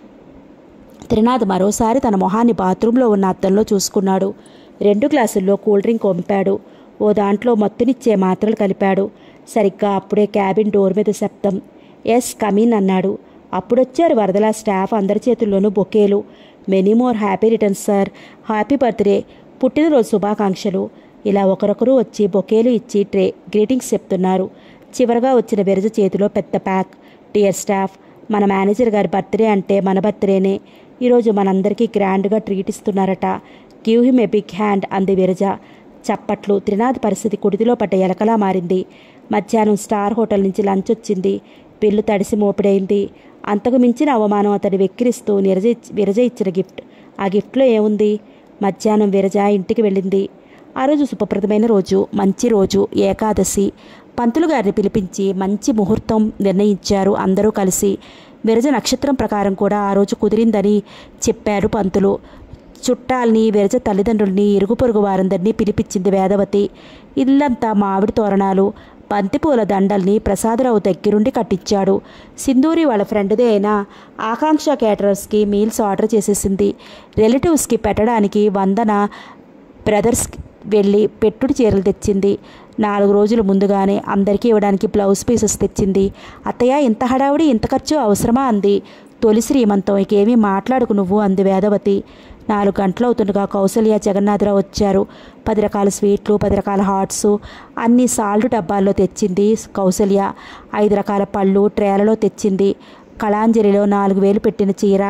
త్రినాథ్ మరోసారి తన మొహాన్ని బాత్రూంలో ఉన్న అద్దంలో చూసుకున్నాడు రెండు గ్లాసుల్లో కూల్ డ్రింక్ వంపాడు ఓ దాంట్లో మత్తునిచ్చే మాత్రలు కలిపాడు సరిగ్గా అప్పుడే క్యాబిన్ డోర్ మీద శబ్దం ఎస్ కమీన్ అన్నాడు అప్పుడొచ్చారు వరదల స్టాఫ్ అందరి చేతుల్లోనూ బొకేలు many more happy returns sir happy birthday పుట్టినరోజు శుభాకాంక్షలు ఇలా ఒకరొకరు వచ్చి బొకేలు ఇచ్చి ట్రే గ్రీటింగ్స్ చెప్తున్నారు చివరగా వచ్చిన విరజ చేతిలో పెద్ద ప్యాక్ డియర్ స్టాఫ్ మన మేనేజర్ గారి బర్త్డే అంటే మన బర్త్డేనే ఈరోజు మనందరికీ గ్రాండ్గా ట్రీట్ ఇస్తున్నారట give him a big hand అంది విరజ చప్పట్లు త్రినాథ్ పరిస్థితి కుడితిలో పడ్డ ఎలకలా మారింది మధ్యాహ్నం స్టార్ హోటల్ నుంచి లంచ్ వచ్చింది బిల్లు తడిసి మోపిడైంది అంతకు మించిన అవమానం అతన్ని వెక్కిరిస్తూ నిరజ ఇచ్- విరజ ఇచ్చిన గిఫ్ట్ ఆ గిఫ్ట్లో ఏముంది మధ్యాహ్నం విరజ ఇంటికి వెళ్ళింది ఆ రోజు శుభప్రదమైన రోజు మంచి రోజు ఏకాదశి పంతులు గారిని పిలిపించి మంచి ముహూర్తం నిర్ణయించారు అందరూ కలిసి విరజ నక్షత్రం ప్రకారం కూడా ఆ రోజు కుదిరిందని చెప్పారు పంతులు చుట్టాల్ని విరజ తల్లిదండ్రుల్ని ఇరుగు పొరుగు వారందరినీ పిలిపించింది వేదవతి ఇల్లంతా మామిడి తోరణాలు బంతిపూల దండల్ని ప్రసాదరావు దగ్గరుండి కట్టించాడు సింధూరి వాళ్ళ ఫ్రెండ్దే అయిన ఆకాంక్ష కేటరర్స్కి మీల్స్ ఆర్డర్ చేసేసింది రిలేటివ్స్కి పెట్టడానికి వందన బ్రదర్స్ వెళ్ళి పెట్టుడు చీరలు తెచ్చింది నాలుగు రోజులు ముందుగానే అందరికీ ఇవ్వడానికి బ్లౌజ్ పీసెస్ తెచ్చింది అత్తయ్య ఇంత హడావుడి ఇంత ఖర్చు అవసరమా అంది తొలి శ్రీమంతం ఇకేమీ మాట్లాడుకు నువ్వు అంది వేదవతి నాలుగు గంటలు అవుతుండగా కౌసల్య జగన్నాథరావు వచ్చారు పది రకాల స్వీట్లు పది రకాల హాట్స్ అన్ని సాల్ట్ డబ్బాల్లో తెచ్చింది కౌసల్య ఐదు రకాల పళ్ళు ట్రేలలో తెచ్చింది కళాంజలిలో నాలుగు వేలు పెట్టిన చీర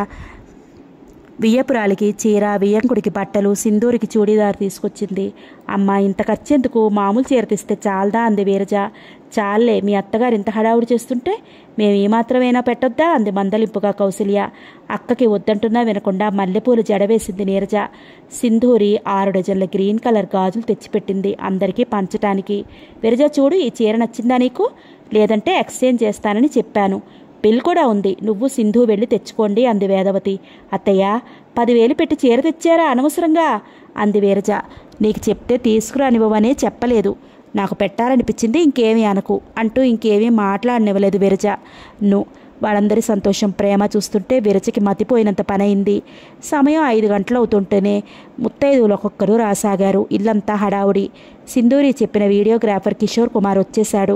వియ్యపురాలికి చీర వియ్యంకుడికి బట్టలు సింధూరికి చూడీదార్ తీసుకొచ్చింది అమ్మ ఇంత ఖర్చెందుకు మామూలు చీర తెస్తే చాలదా అంది వీరజ చాలే మీ అత్తగారు ఇంత హడావుడి చేస్తుంటే మేము ఈ మాత్రమేనా పెట్టొద్దా అంది మందలింపుగా కౌసల్య అక్కకి వద్దంటున్నా వినకుండా మల్లెపూలు జడవేసింది నీరజ సింధూరి ఆరు డజన్ల గ్రీన్ కలర్ గాజులు తెచ్చిపెట్టింది అందరికీ పంచటానికి విరజ చూడు ఈ చీర నచ్చిందా నీకు లేదంటే ఎక్స్చేంజ్ చేస్తానని చెప్పాను బిల్ కూడా ఉంది నువ్వు సింధు వెళ్ళి తెచ్చుకోండి అంది వేదవతి అత్తయ్య పదివేలు పెట్టి చీర తెచ్చారా అనవసరంగా అంది వీరజ నీకు చెప్తే తీసుకురానివ్వమనే చెప్పలేదు నాకు పెట్టాలనిపించింది ఇంకేమీ అనకు అంటూ ఇంకేమీ మాట్లాడనివ్వలేదు విరజ ను వాళ్ళందరి సంతోషం ప్రేమ చూస్తుంటే విరజకి మతిపోయినంత పనైంది సమయం ఐదు గంటలు అవుతుంటేనే ముత్తైదువులు ఒక్కొక్కరు రాసాగారు ఇల్లంతా హడావుడి సింధూరి చెప్పిన వీడియోగ్రాఫర్ కిషోర్ కుమార్ వచ్చేశాడు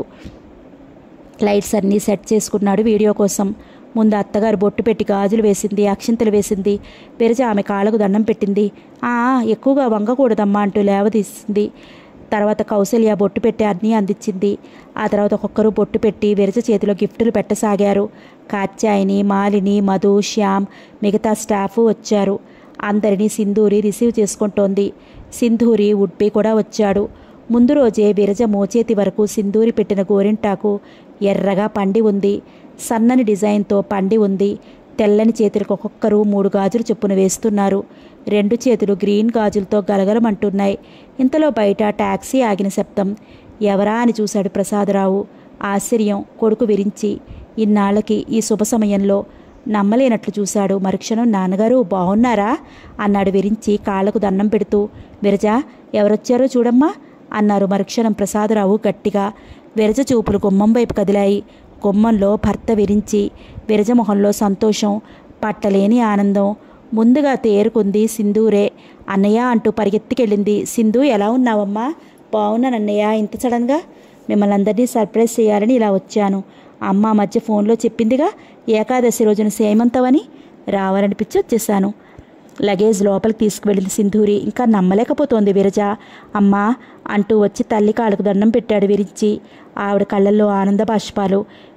లైట్స్ అన్నీ సెట్ చేసుకున్నాడు వీడియో కోసం ముందు అత్తగారు బొట్టు పెట్టి గాజులు వేసింది అక్షింతలు వేసింది విరజ ఆమె కాళ్ళకు దండం పెట్టింది ఆ ఎక్కువగా వంగకూడదమ్మా అంటూ లేవదీసింది తర్వాత కౌశల్య బొట్టు పెట్టి అన్నీ అందించింది ఆ తర్వాత ఒక్కొక్కరు బొట్టు పెట్టి విరజ చేతిలో గిఫ్టులు పెట్టసాగారు కాత్యాయిని మాలిని మధు శ్యామ్ మిగతా స్టాఫ్ వచ్చారు అందరినీ సింధూరి రిసీవ్ చేసుకుంటోంది సింధూరి ఉడ్పి కూడా వచ్చాడు ముందు రోజే విరజ మోచేతి వరకు సింధూరి పెట్టిన గోరింటాకు ఎర్రగా పండి ఉంది సన్నని డిజైన్తో పండి ఉంది తెల్లని చేతులకు ఒక్కొక్కరు మూడు గాజులు చొప్పున వేస్తున్నారు రెండు చేతులు గ్రీన్ గాజులతో గలగలమంటున్నాయి ఇంతలో బయట టాక్సీ ఆగిన శబ్దం ఎవరా అని చూశాడు ప్రసాదరావు ఆశ్చర్యం కొడుకు విరించి ఇన్నాళ్ళకి ఈ శుభ సమయంలో నమ్మలేనట్లు చూశాడు మరుక్షణం నాన్నగారు బాగున్నారా అన్నాడు విరించి కాళ్లకు దండం పెడుతూ విరజ ఎవరొచ్చారో చూడమ్మా అన్నారు మరుక్షణం ప్రసాదరావు గట్టిగా విరజ చూపులు గుమ్మం వైపు కదిలాయి గుమ్మంలో భర్త విరించి విరజ మొహంలో సంతోషం పట్టలేని ఆనందం ముందుగా తేరుకుంది సింధూరే అన్నయ్య అంటూ పరిగెత్తికెళ్ళింది సింధు ఎలా ఉన్నావమ్మా బాగున్నానన్నయ్య ఇంత సడన్గా మిమ్మల్ని అందరినీ సర్ప్రైజ్ చేయాలని ఇలా వచ్చాను అమ్మ ఆ మధ్య ఫోన్లో చెప్పిందిగా ఏకాదశి రోజున సేమంతవని రావాలనిపించి వచ్చేసాను లగేజ్ లోపలికి తీసుకువెళ్ళింది సింధూరి ఇంకా నమ్మలేకపోతోంది విరజ అమ్మా అంటూ వచ్చి తల్లి కాళ్ళకు దండం పెట్టాడు విరించి ఆవిడ కళ్ళల్లో ఆనంద బాష్పాలు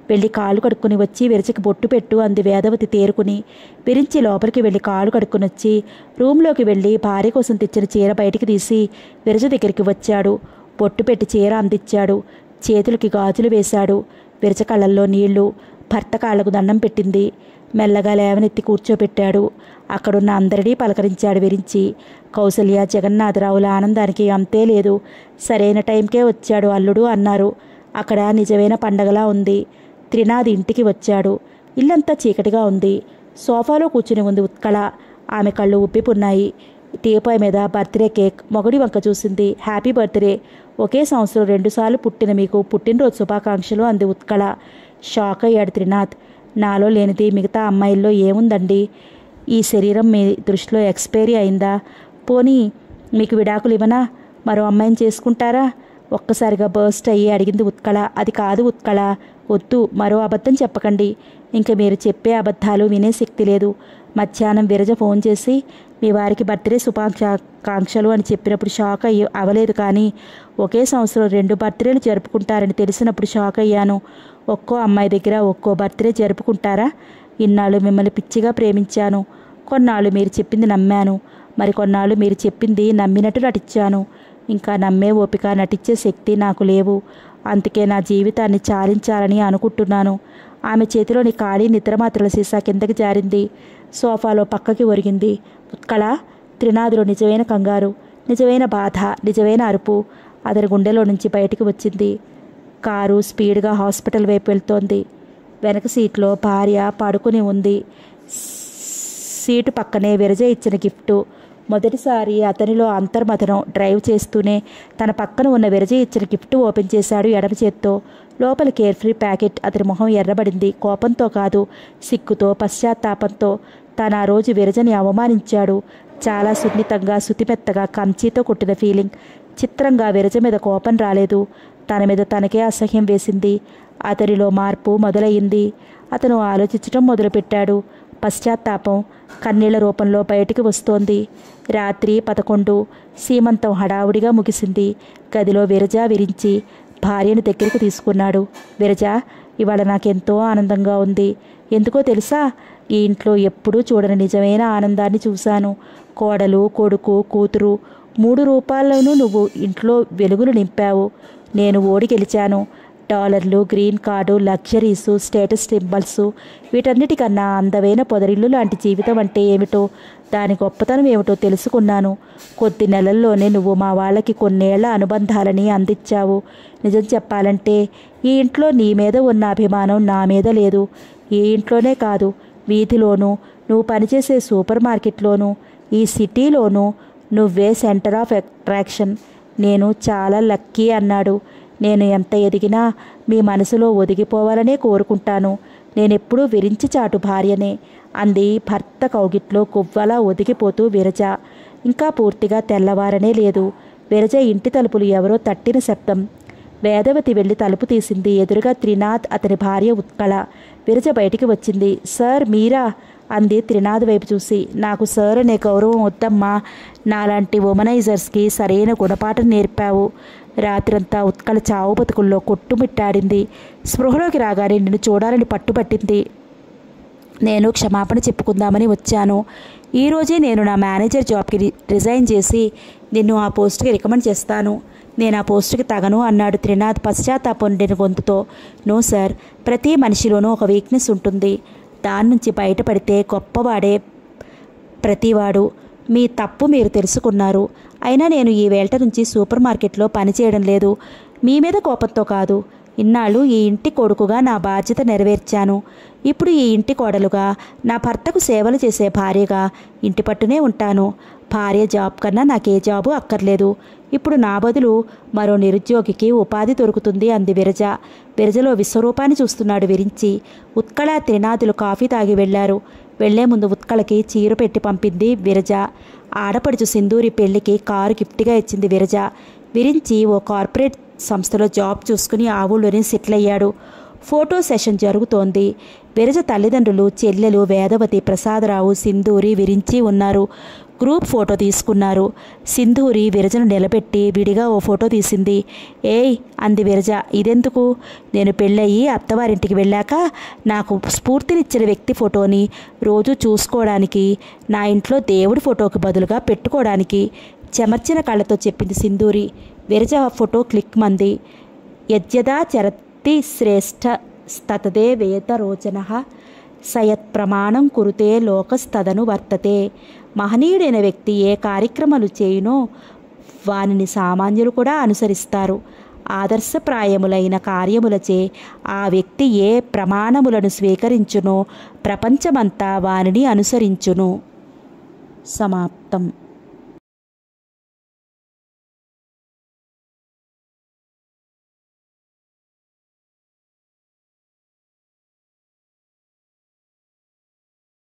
వెళ్ళి కాళ్ళు కడుక్కుని వచ్చి విరచకి బొట్టు పెట్టు అంది వేదవతి తేరుకుని విరించి లోపలికి వెళ్ళి కాళ్ళు కడుక్కుని వచ్చి రూమ్లోకి వెళ్ళి భార్య కోసం తెచ్చిన చీర బయటికి తీసి విరజ దగ్గరికి వచ్చాడు బొట్టు పెట్టి చీర అందించాడు చేతులకి గాజులు వేశాడు విరచ కళ్ళల్లో నీళ్లు భర్త కాళ్లకు దండం పెట్టింది మెల్లగా లేవనెత్తి కూర్చోబెట్టాడు అక్కడున్న అందరినీ పలకరించాడు విరించి కౌసల్య జగన్నాథరావుల ఆనందానికి అంతే లేదు సరైన టైంకే వచ్చాడు అల్లుడు అన్నారు అక్కడ నిజమైన పండగలా ఉంది త్రినాథ్ ఇంటికి వచ్చాడు ఇల్లంతా చీకటిగా ఉంది సోఫాలో కూర్చుని ఉంది ఉత్కళ ఆమె కళ్ళు ఉబ్బిపున్నాయి టీపాయ్ మీద బర్త్డే కేక్ మొగడి వంక చూసింది హ్యాపీ బర్త్డే ఒకే సంవత్సరం రెండుసార్లు పుట్టిన మీకు పుట్టినరోజు శుభాకాంక్షలు అంది ఉత్కళ షాక్ అయ్యాడు త్రినాథ్ నాలో లేనిది మిగతా అమ్మాయిల్లో ఏముందండి ఈ శరీరం మీ దృష్టిలో ఎక్స్పైరీ అయిందా పోనీ మీకు విడాకులు ఇవ్వనా మరో అమ్మాయిని చేసుకుంటారా ఒక్కసారిగా బర్స్ట్ అయ్యి అడిగింది ఉత్కళ అది కాదు ఉత్కళ వద్దు మరో అబద్ధం చెప్పకండి ఇంక మీరు చెప్పే అబద్ధాలు వినే శక్తి లేదు మధ్యాహ్నం విరజ ఫోన్ చేసి మీ వారికి బర్త్డే శుభాకాంక్షలు అని చెప్పినప్పుడు షాక్ అయ్యి అవలేదు కానీ ఒకే సంవత్సరం రెండు బర్త్డేలు జరుపుకుంటారని తెలిసినప్పుడు షాక్ అయ్యాను ఒక్కో అమ్మాయి దగ్గర ఒక్కో బర్త్డే జరుపుకుంటారా ఇన్నాళ్ళు మిమ్మల్ని పిచ్చిగా ప్రేమించాను కొన్నాళ్ళు మీరు చెప్పింది నమ్మాను మరి కొన్నాళ్ళు మీరు చెప్పింది నమ్మినట్టు నటించాను ఇంకా నమ్మే ఓపిక నటించే శక్తి నాకు లేవు అందుకే నా జీవితాన్ని చాలించాలని అనుకుంటున్నాను ఆమె చేతిలోని ఖాళీ నిద్రమాత్రల సీసా కిందకి జారింది సోఫాలో పక్కకి ఒరిగింది ఉత్కళ త్రినాథులో నిజమైన కంగారు నిజమైన బాధ నిజమైన అరుపు అతని గుండెలో నుంచి బయటికి వచ్చింది కారు స్పీడ్గా హాస్పిటల్ వైపు వెళ్తోంది వెనక సీట్లో భార్య పడుకుని ఉంది సీటు పక్కనే విరజ ఇచ్చిన గిఫ్టు మొదటిసారి అతనిలో అంతర్మథనం డ్రైవ్ చేస్తూనే తన పక్కన ఉన్న విరజ ఇచ్చిన గిఫ్ట్ ఓపెన్ చేశాడు ఎడమ చేత్తో లోపల కేర్ఫ్రీ ప్యాకెట్ అతని మొహం ఎర్రబడింది కోపంతో కాదు సిగ్గుతో పశ్చాత్తాపంతో తాను ఆ రోజు విరజని అవమానించాడు చాలా సున్నితంగా శుతిమెత్తగా కంచీతో కొట్టిన ఫీలింగ్ చిత్రంగా విరజ మీద కోపం రాలేదు తన మీద తనకే అసహ్యం వేసింది అతనిలో మార్పు మొదలయ్యింది అతను ఆలోచించటం మొదలుపెట్టాడు పశ్చాత్తాపం కన్నీళ్ల రూపంలో బయటికి వస్తోంది రాత్రి పదకొండు సీమంతం హడావుడిగా ముగిసింది గదిలో విరజ విరించి భార్యను దగ్గరికి తీసుకున్నాడు విరజ ఇవాళ నాకెంతో ఆనందంగా ఉంది ఎందుకో తెలుసా ఈ ఇంట్లో ఎప్పుడూ చూడని నిజమైన ఆనందాన్ని చూశాను కోడలు కొడుకు కూతురు మూడు రూపాయలను నువ్వు ఇంట్లో వెలుగులు నింపావు నేను ఓడి గెలిచాను డాలర్లు గ్రీన్ కార్డు లగ్జరీసు స్టేటస్ సింబల్స్ వీటన్నిటికన్నా అందమైన పొదరిల్లు లాంటి జీవితం అంటే ఏమిటో దాని గొప్పతనం ఏమిటో తెలుసుకున్నాను కొద్ది నెలల్లోనే నువ్వు మా వాళ్ళకి కొన్నేళ్ల అనుబంధాలని అందించావు నిజం చెప్పాలంటే ఈ ఇంట్లో నీ మీద ఉన్న అభిమానం నా మీద లేదు ఈ ఇంట్లోనే కాదు వీధిలోనూ నువ్వు పనిచేసే సూపర్ మార్కెట్లోనూ ఈ సిటీలోనూ నువ్వే సెంటర్ ఆఫ్ అట్రాక్షన్ నేను చాలా లక్కీ అన్నాడు నేను ఎంత ఎదిగినా మీ మనసులో ఒదిగిపోవాలనే కోరుకుంటాను నేనెప్పుడూ విరించి చాటు భార్యనే అంది భర్త కౌగిట్లో కొవ్వలా ఒదిగిపోతూ విరజ ఇంకా పూర్తిగా తెల్లవారనే లేదు విరజ ఇంటి తలుపులు ఎవరో తట్టిన శబ్దం వేదవతి వెళ్ళి తలుపు తీసింది ఎదురుగా త్రినాథ్ అతని భార్య ఉత్కళ విరజ బయటికి వచ్చింది సార్ మీరా అంది త్రినాథ్ వైపు చూసి నాకు సార్ అనే గౌరవం వద్దమ్మా నాలాంటి ఉమనైజర్స్కి సరైన గుణపాఠం నేర్పావు రాత్రంతా ఉత్కళ చావు బతుకుల్లో కొట్టుమిట్టాడింది స్పృహలోకి రాగానే నిన్ను చూడాలని పట్టుబట్టింది నేను క్షమాపణ చెప్పుకుందామని వచ్చాను ఈరోజే నేను నా మేనేజర్ జాబ్కి రి- రిజైన్ చేసి నిన్ను ఆ పోస్ట్కి రికమెండ్ చేస్తాను నేను ఆ పోస్టుకి తగను అన్నాడు త్రినాథ్ పశ్చాత్తాపం నిండిన గొంతుతో నో సార్ ప్రతి మనిషిలోనూ ఒక వీక్నెస్ ఉంటుంది దాని నుంచి బయటపడితే గొప్పవాడే ప్రతివాడు మీ తప్పు మీరు తెలుసుకున్నారు అయినా నేను ఈ వేళ నుంచి సూపర్ మార్కెట్లో పనిచేయడం లేదు మీ మీద కోపంతో కాదు ఇన్నాళ్ళు ఈ ఇంటి కొడుకుగా నా బాధ్యత నెరవేర్చాను ఇప్పుడు ఈ ఇంటి కోడలుగా నా భర్తకు సేవలు చేసే భార్యగా ఇంటి పట్టునే ఉంటాను భార్య జాబ్ కన్నా నాకే జాబు అక్కర్లేదు ఇప్పుడు నా బదులు మరో నిరుద్యోగికి ఉపాధి దొరుకుతుంది అంది విరజ విరజలో విశ్వరూపాన్ని చూస్తున్నాడు విరించి ఉత్కళ త్రినాథులు కాఫీ తాగి వెళ్లారు వెళ్లే ముందు ఉత్కళకి చీర పెట్టి పంపింది విరజ ఆడపడుచు సింధూరి పెళ్లికి కారు గిఫ్ట్గా ఇచ్చింది విరజ విరించి ఓ కార్పొరేట్ సంస్థలో జాబ్ చూసుకుని ఆ ఊళ్ళోనే సెటిల్ అయ్యాడు ఫోటో సెషన్ జరుగుతోంది విరజ తల్లిదండ్రులు చెల్లెలు వేదవతి ప్రసాదరావు సింధూరి విరించి ఉన్నారు గ్రూప్ ఫోటో తీసుకున్నారు సింధూరి విరజను నిలబెట్టి విడిగా ఓ ఫోటో తీసింది ఏయ్ అంది విరజ ఇదెందుకు నేను పెళ్ళయి అత్తవారింటికి వెళ్ళాక నాకు స్ఫూర్తినిచ్చిన వ్యక్తి ఫోటోని రోజు చూసుకోవడానికి నా ఇంట్లో దేవుడి ఫోటోకి బదులుగా పెట్టుకోవడానికి చెమర్చిన కళ్ళతో చెప్పింది సింధూరి విరజ ఫోటో క్లిక్ మంది యజ్యదా చరతి శ్రేష్ఠ స్తతదే వేద రోచన సయత్ ప్రమాణం కురుతే లోకస్తదను వర్తతే మహనీయుడైన వ్యక్తి ఏ కార్యక్రమాలు చేయునో వానిని సామాన్యులు కూడా అనుసరిస్తారు ఆదర్శప్రాయములైన కార్యములచే ఆ వ్యక్తి ఏ ప్రమాణములను స్వీకరించునో ప్రపంచమంతా వానిని అనుసరించును సమాప్తం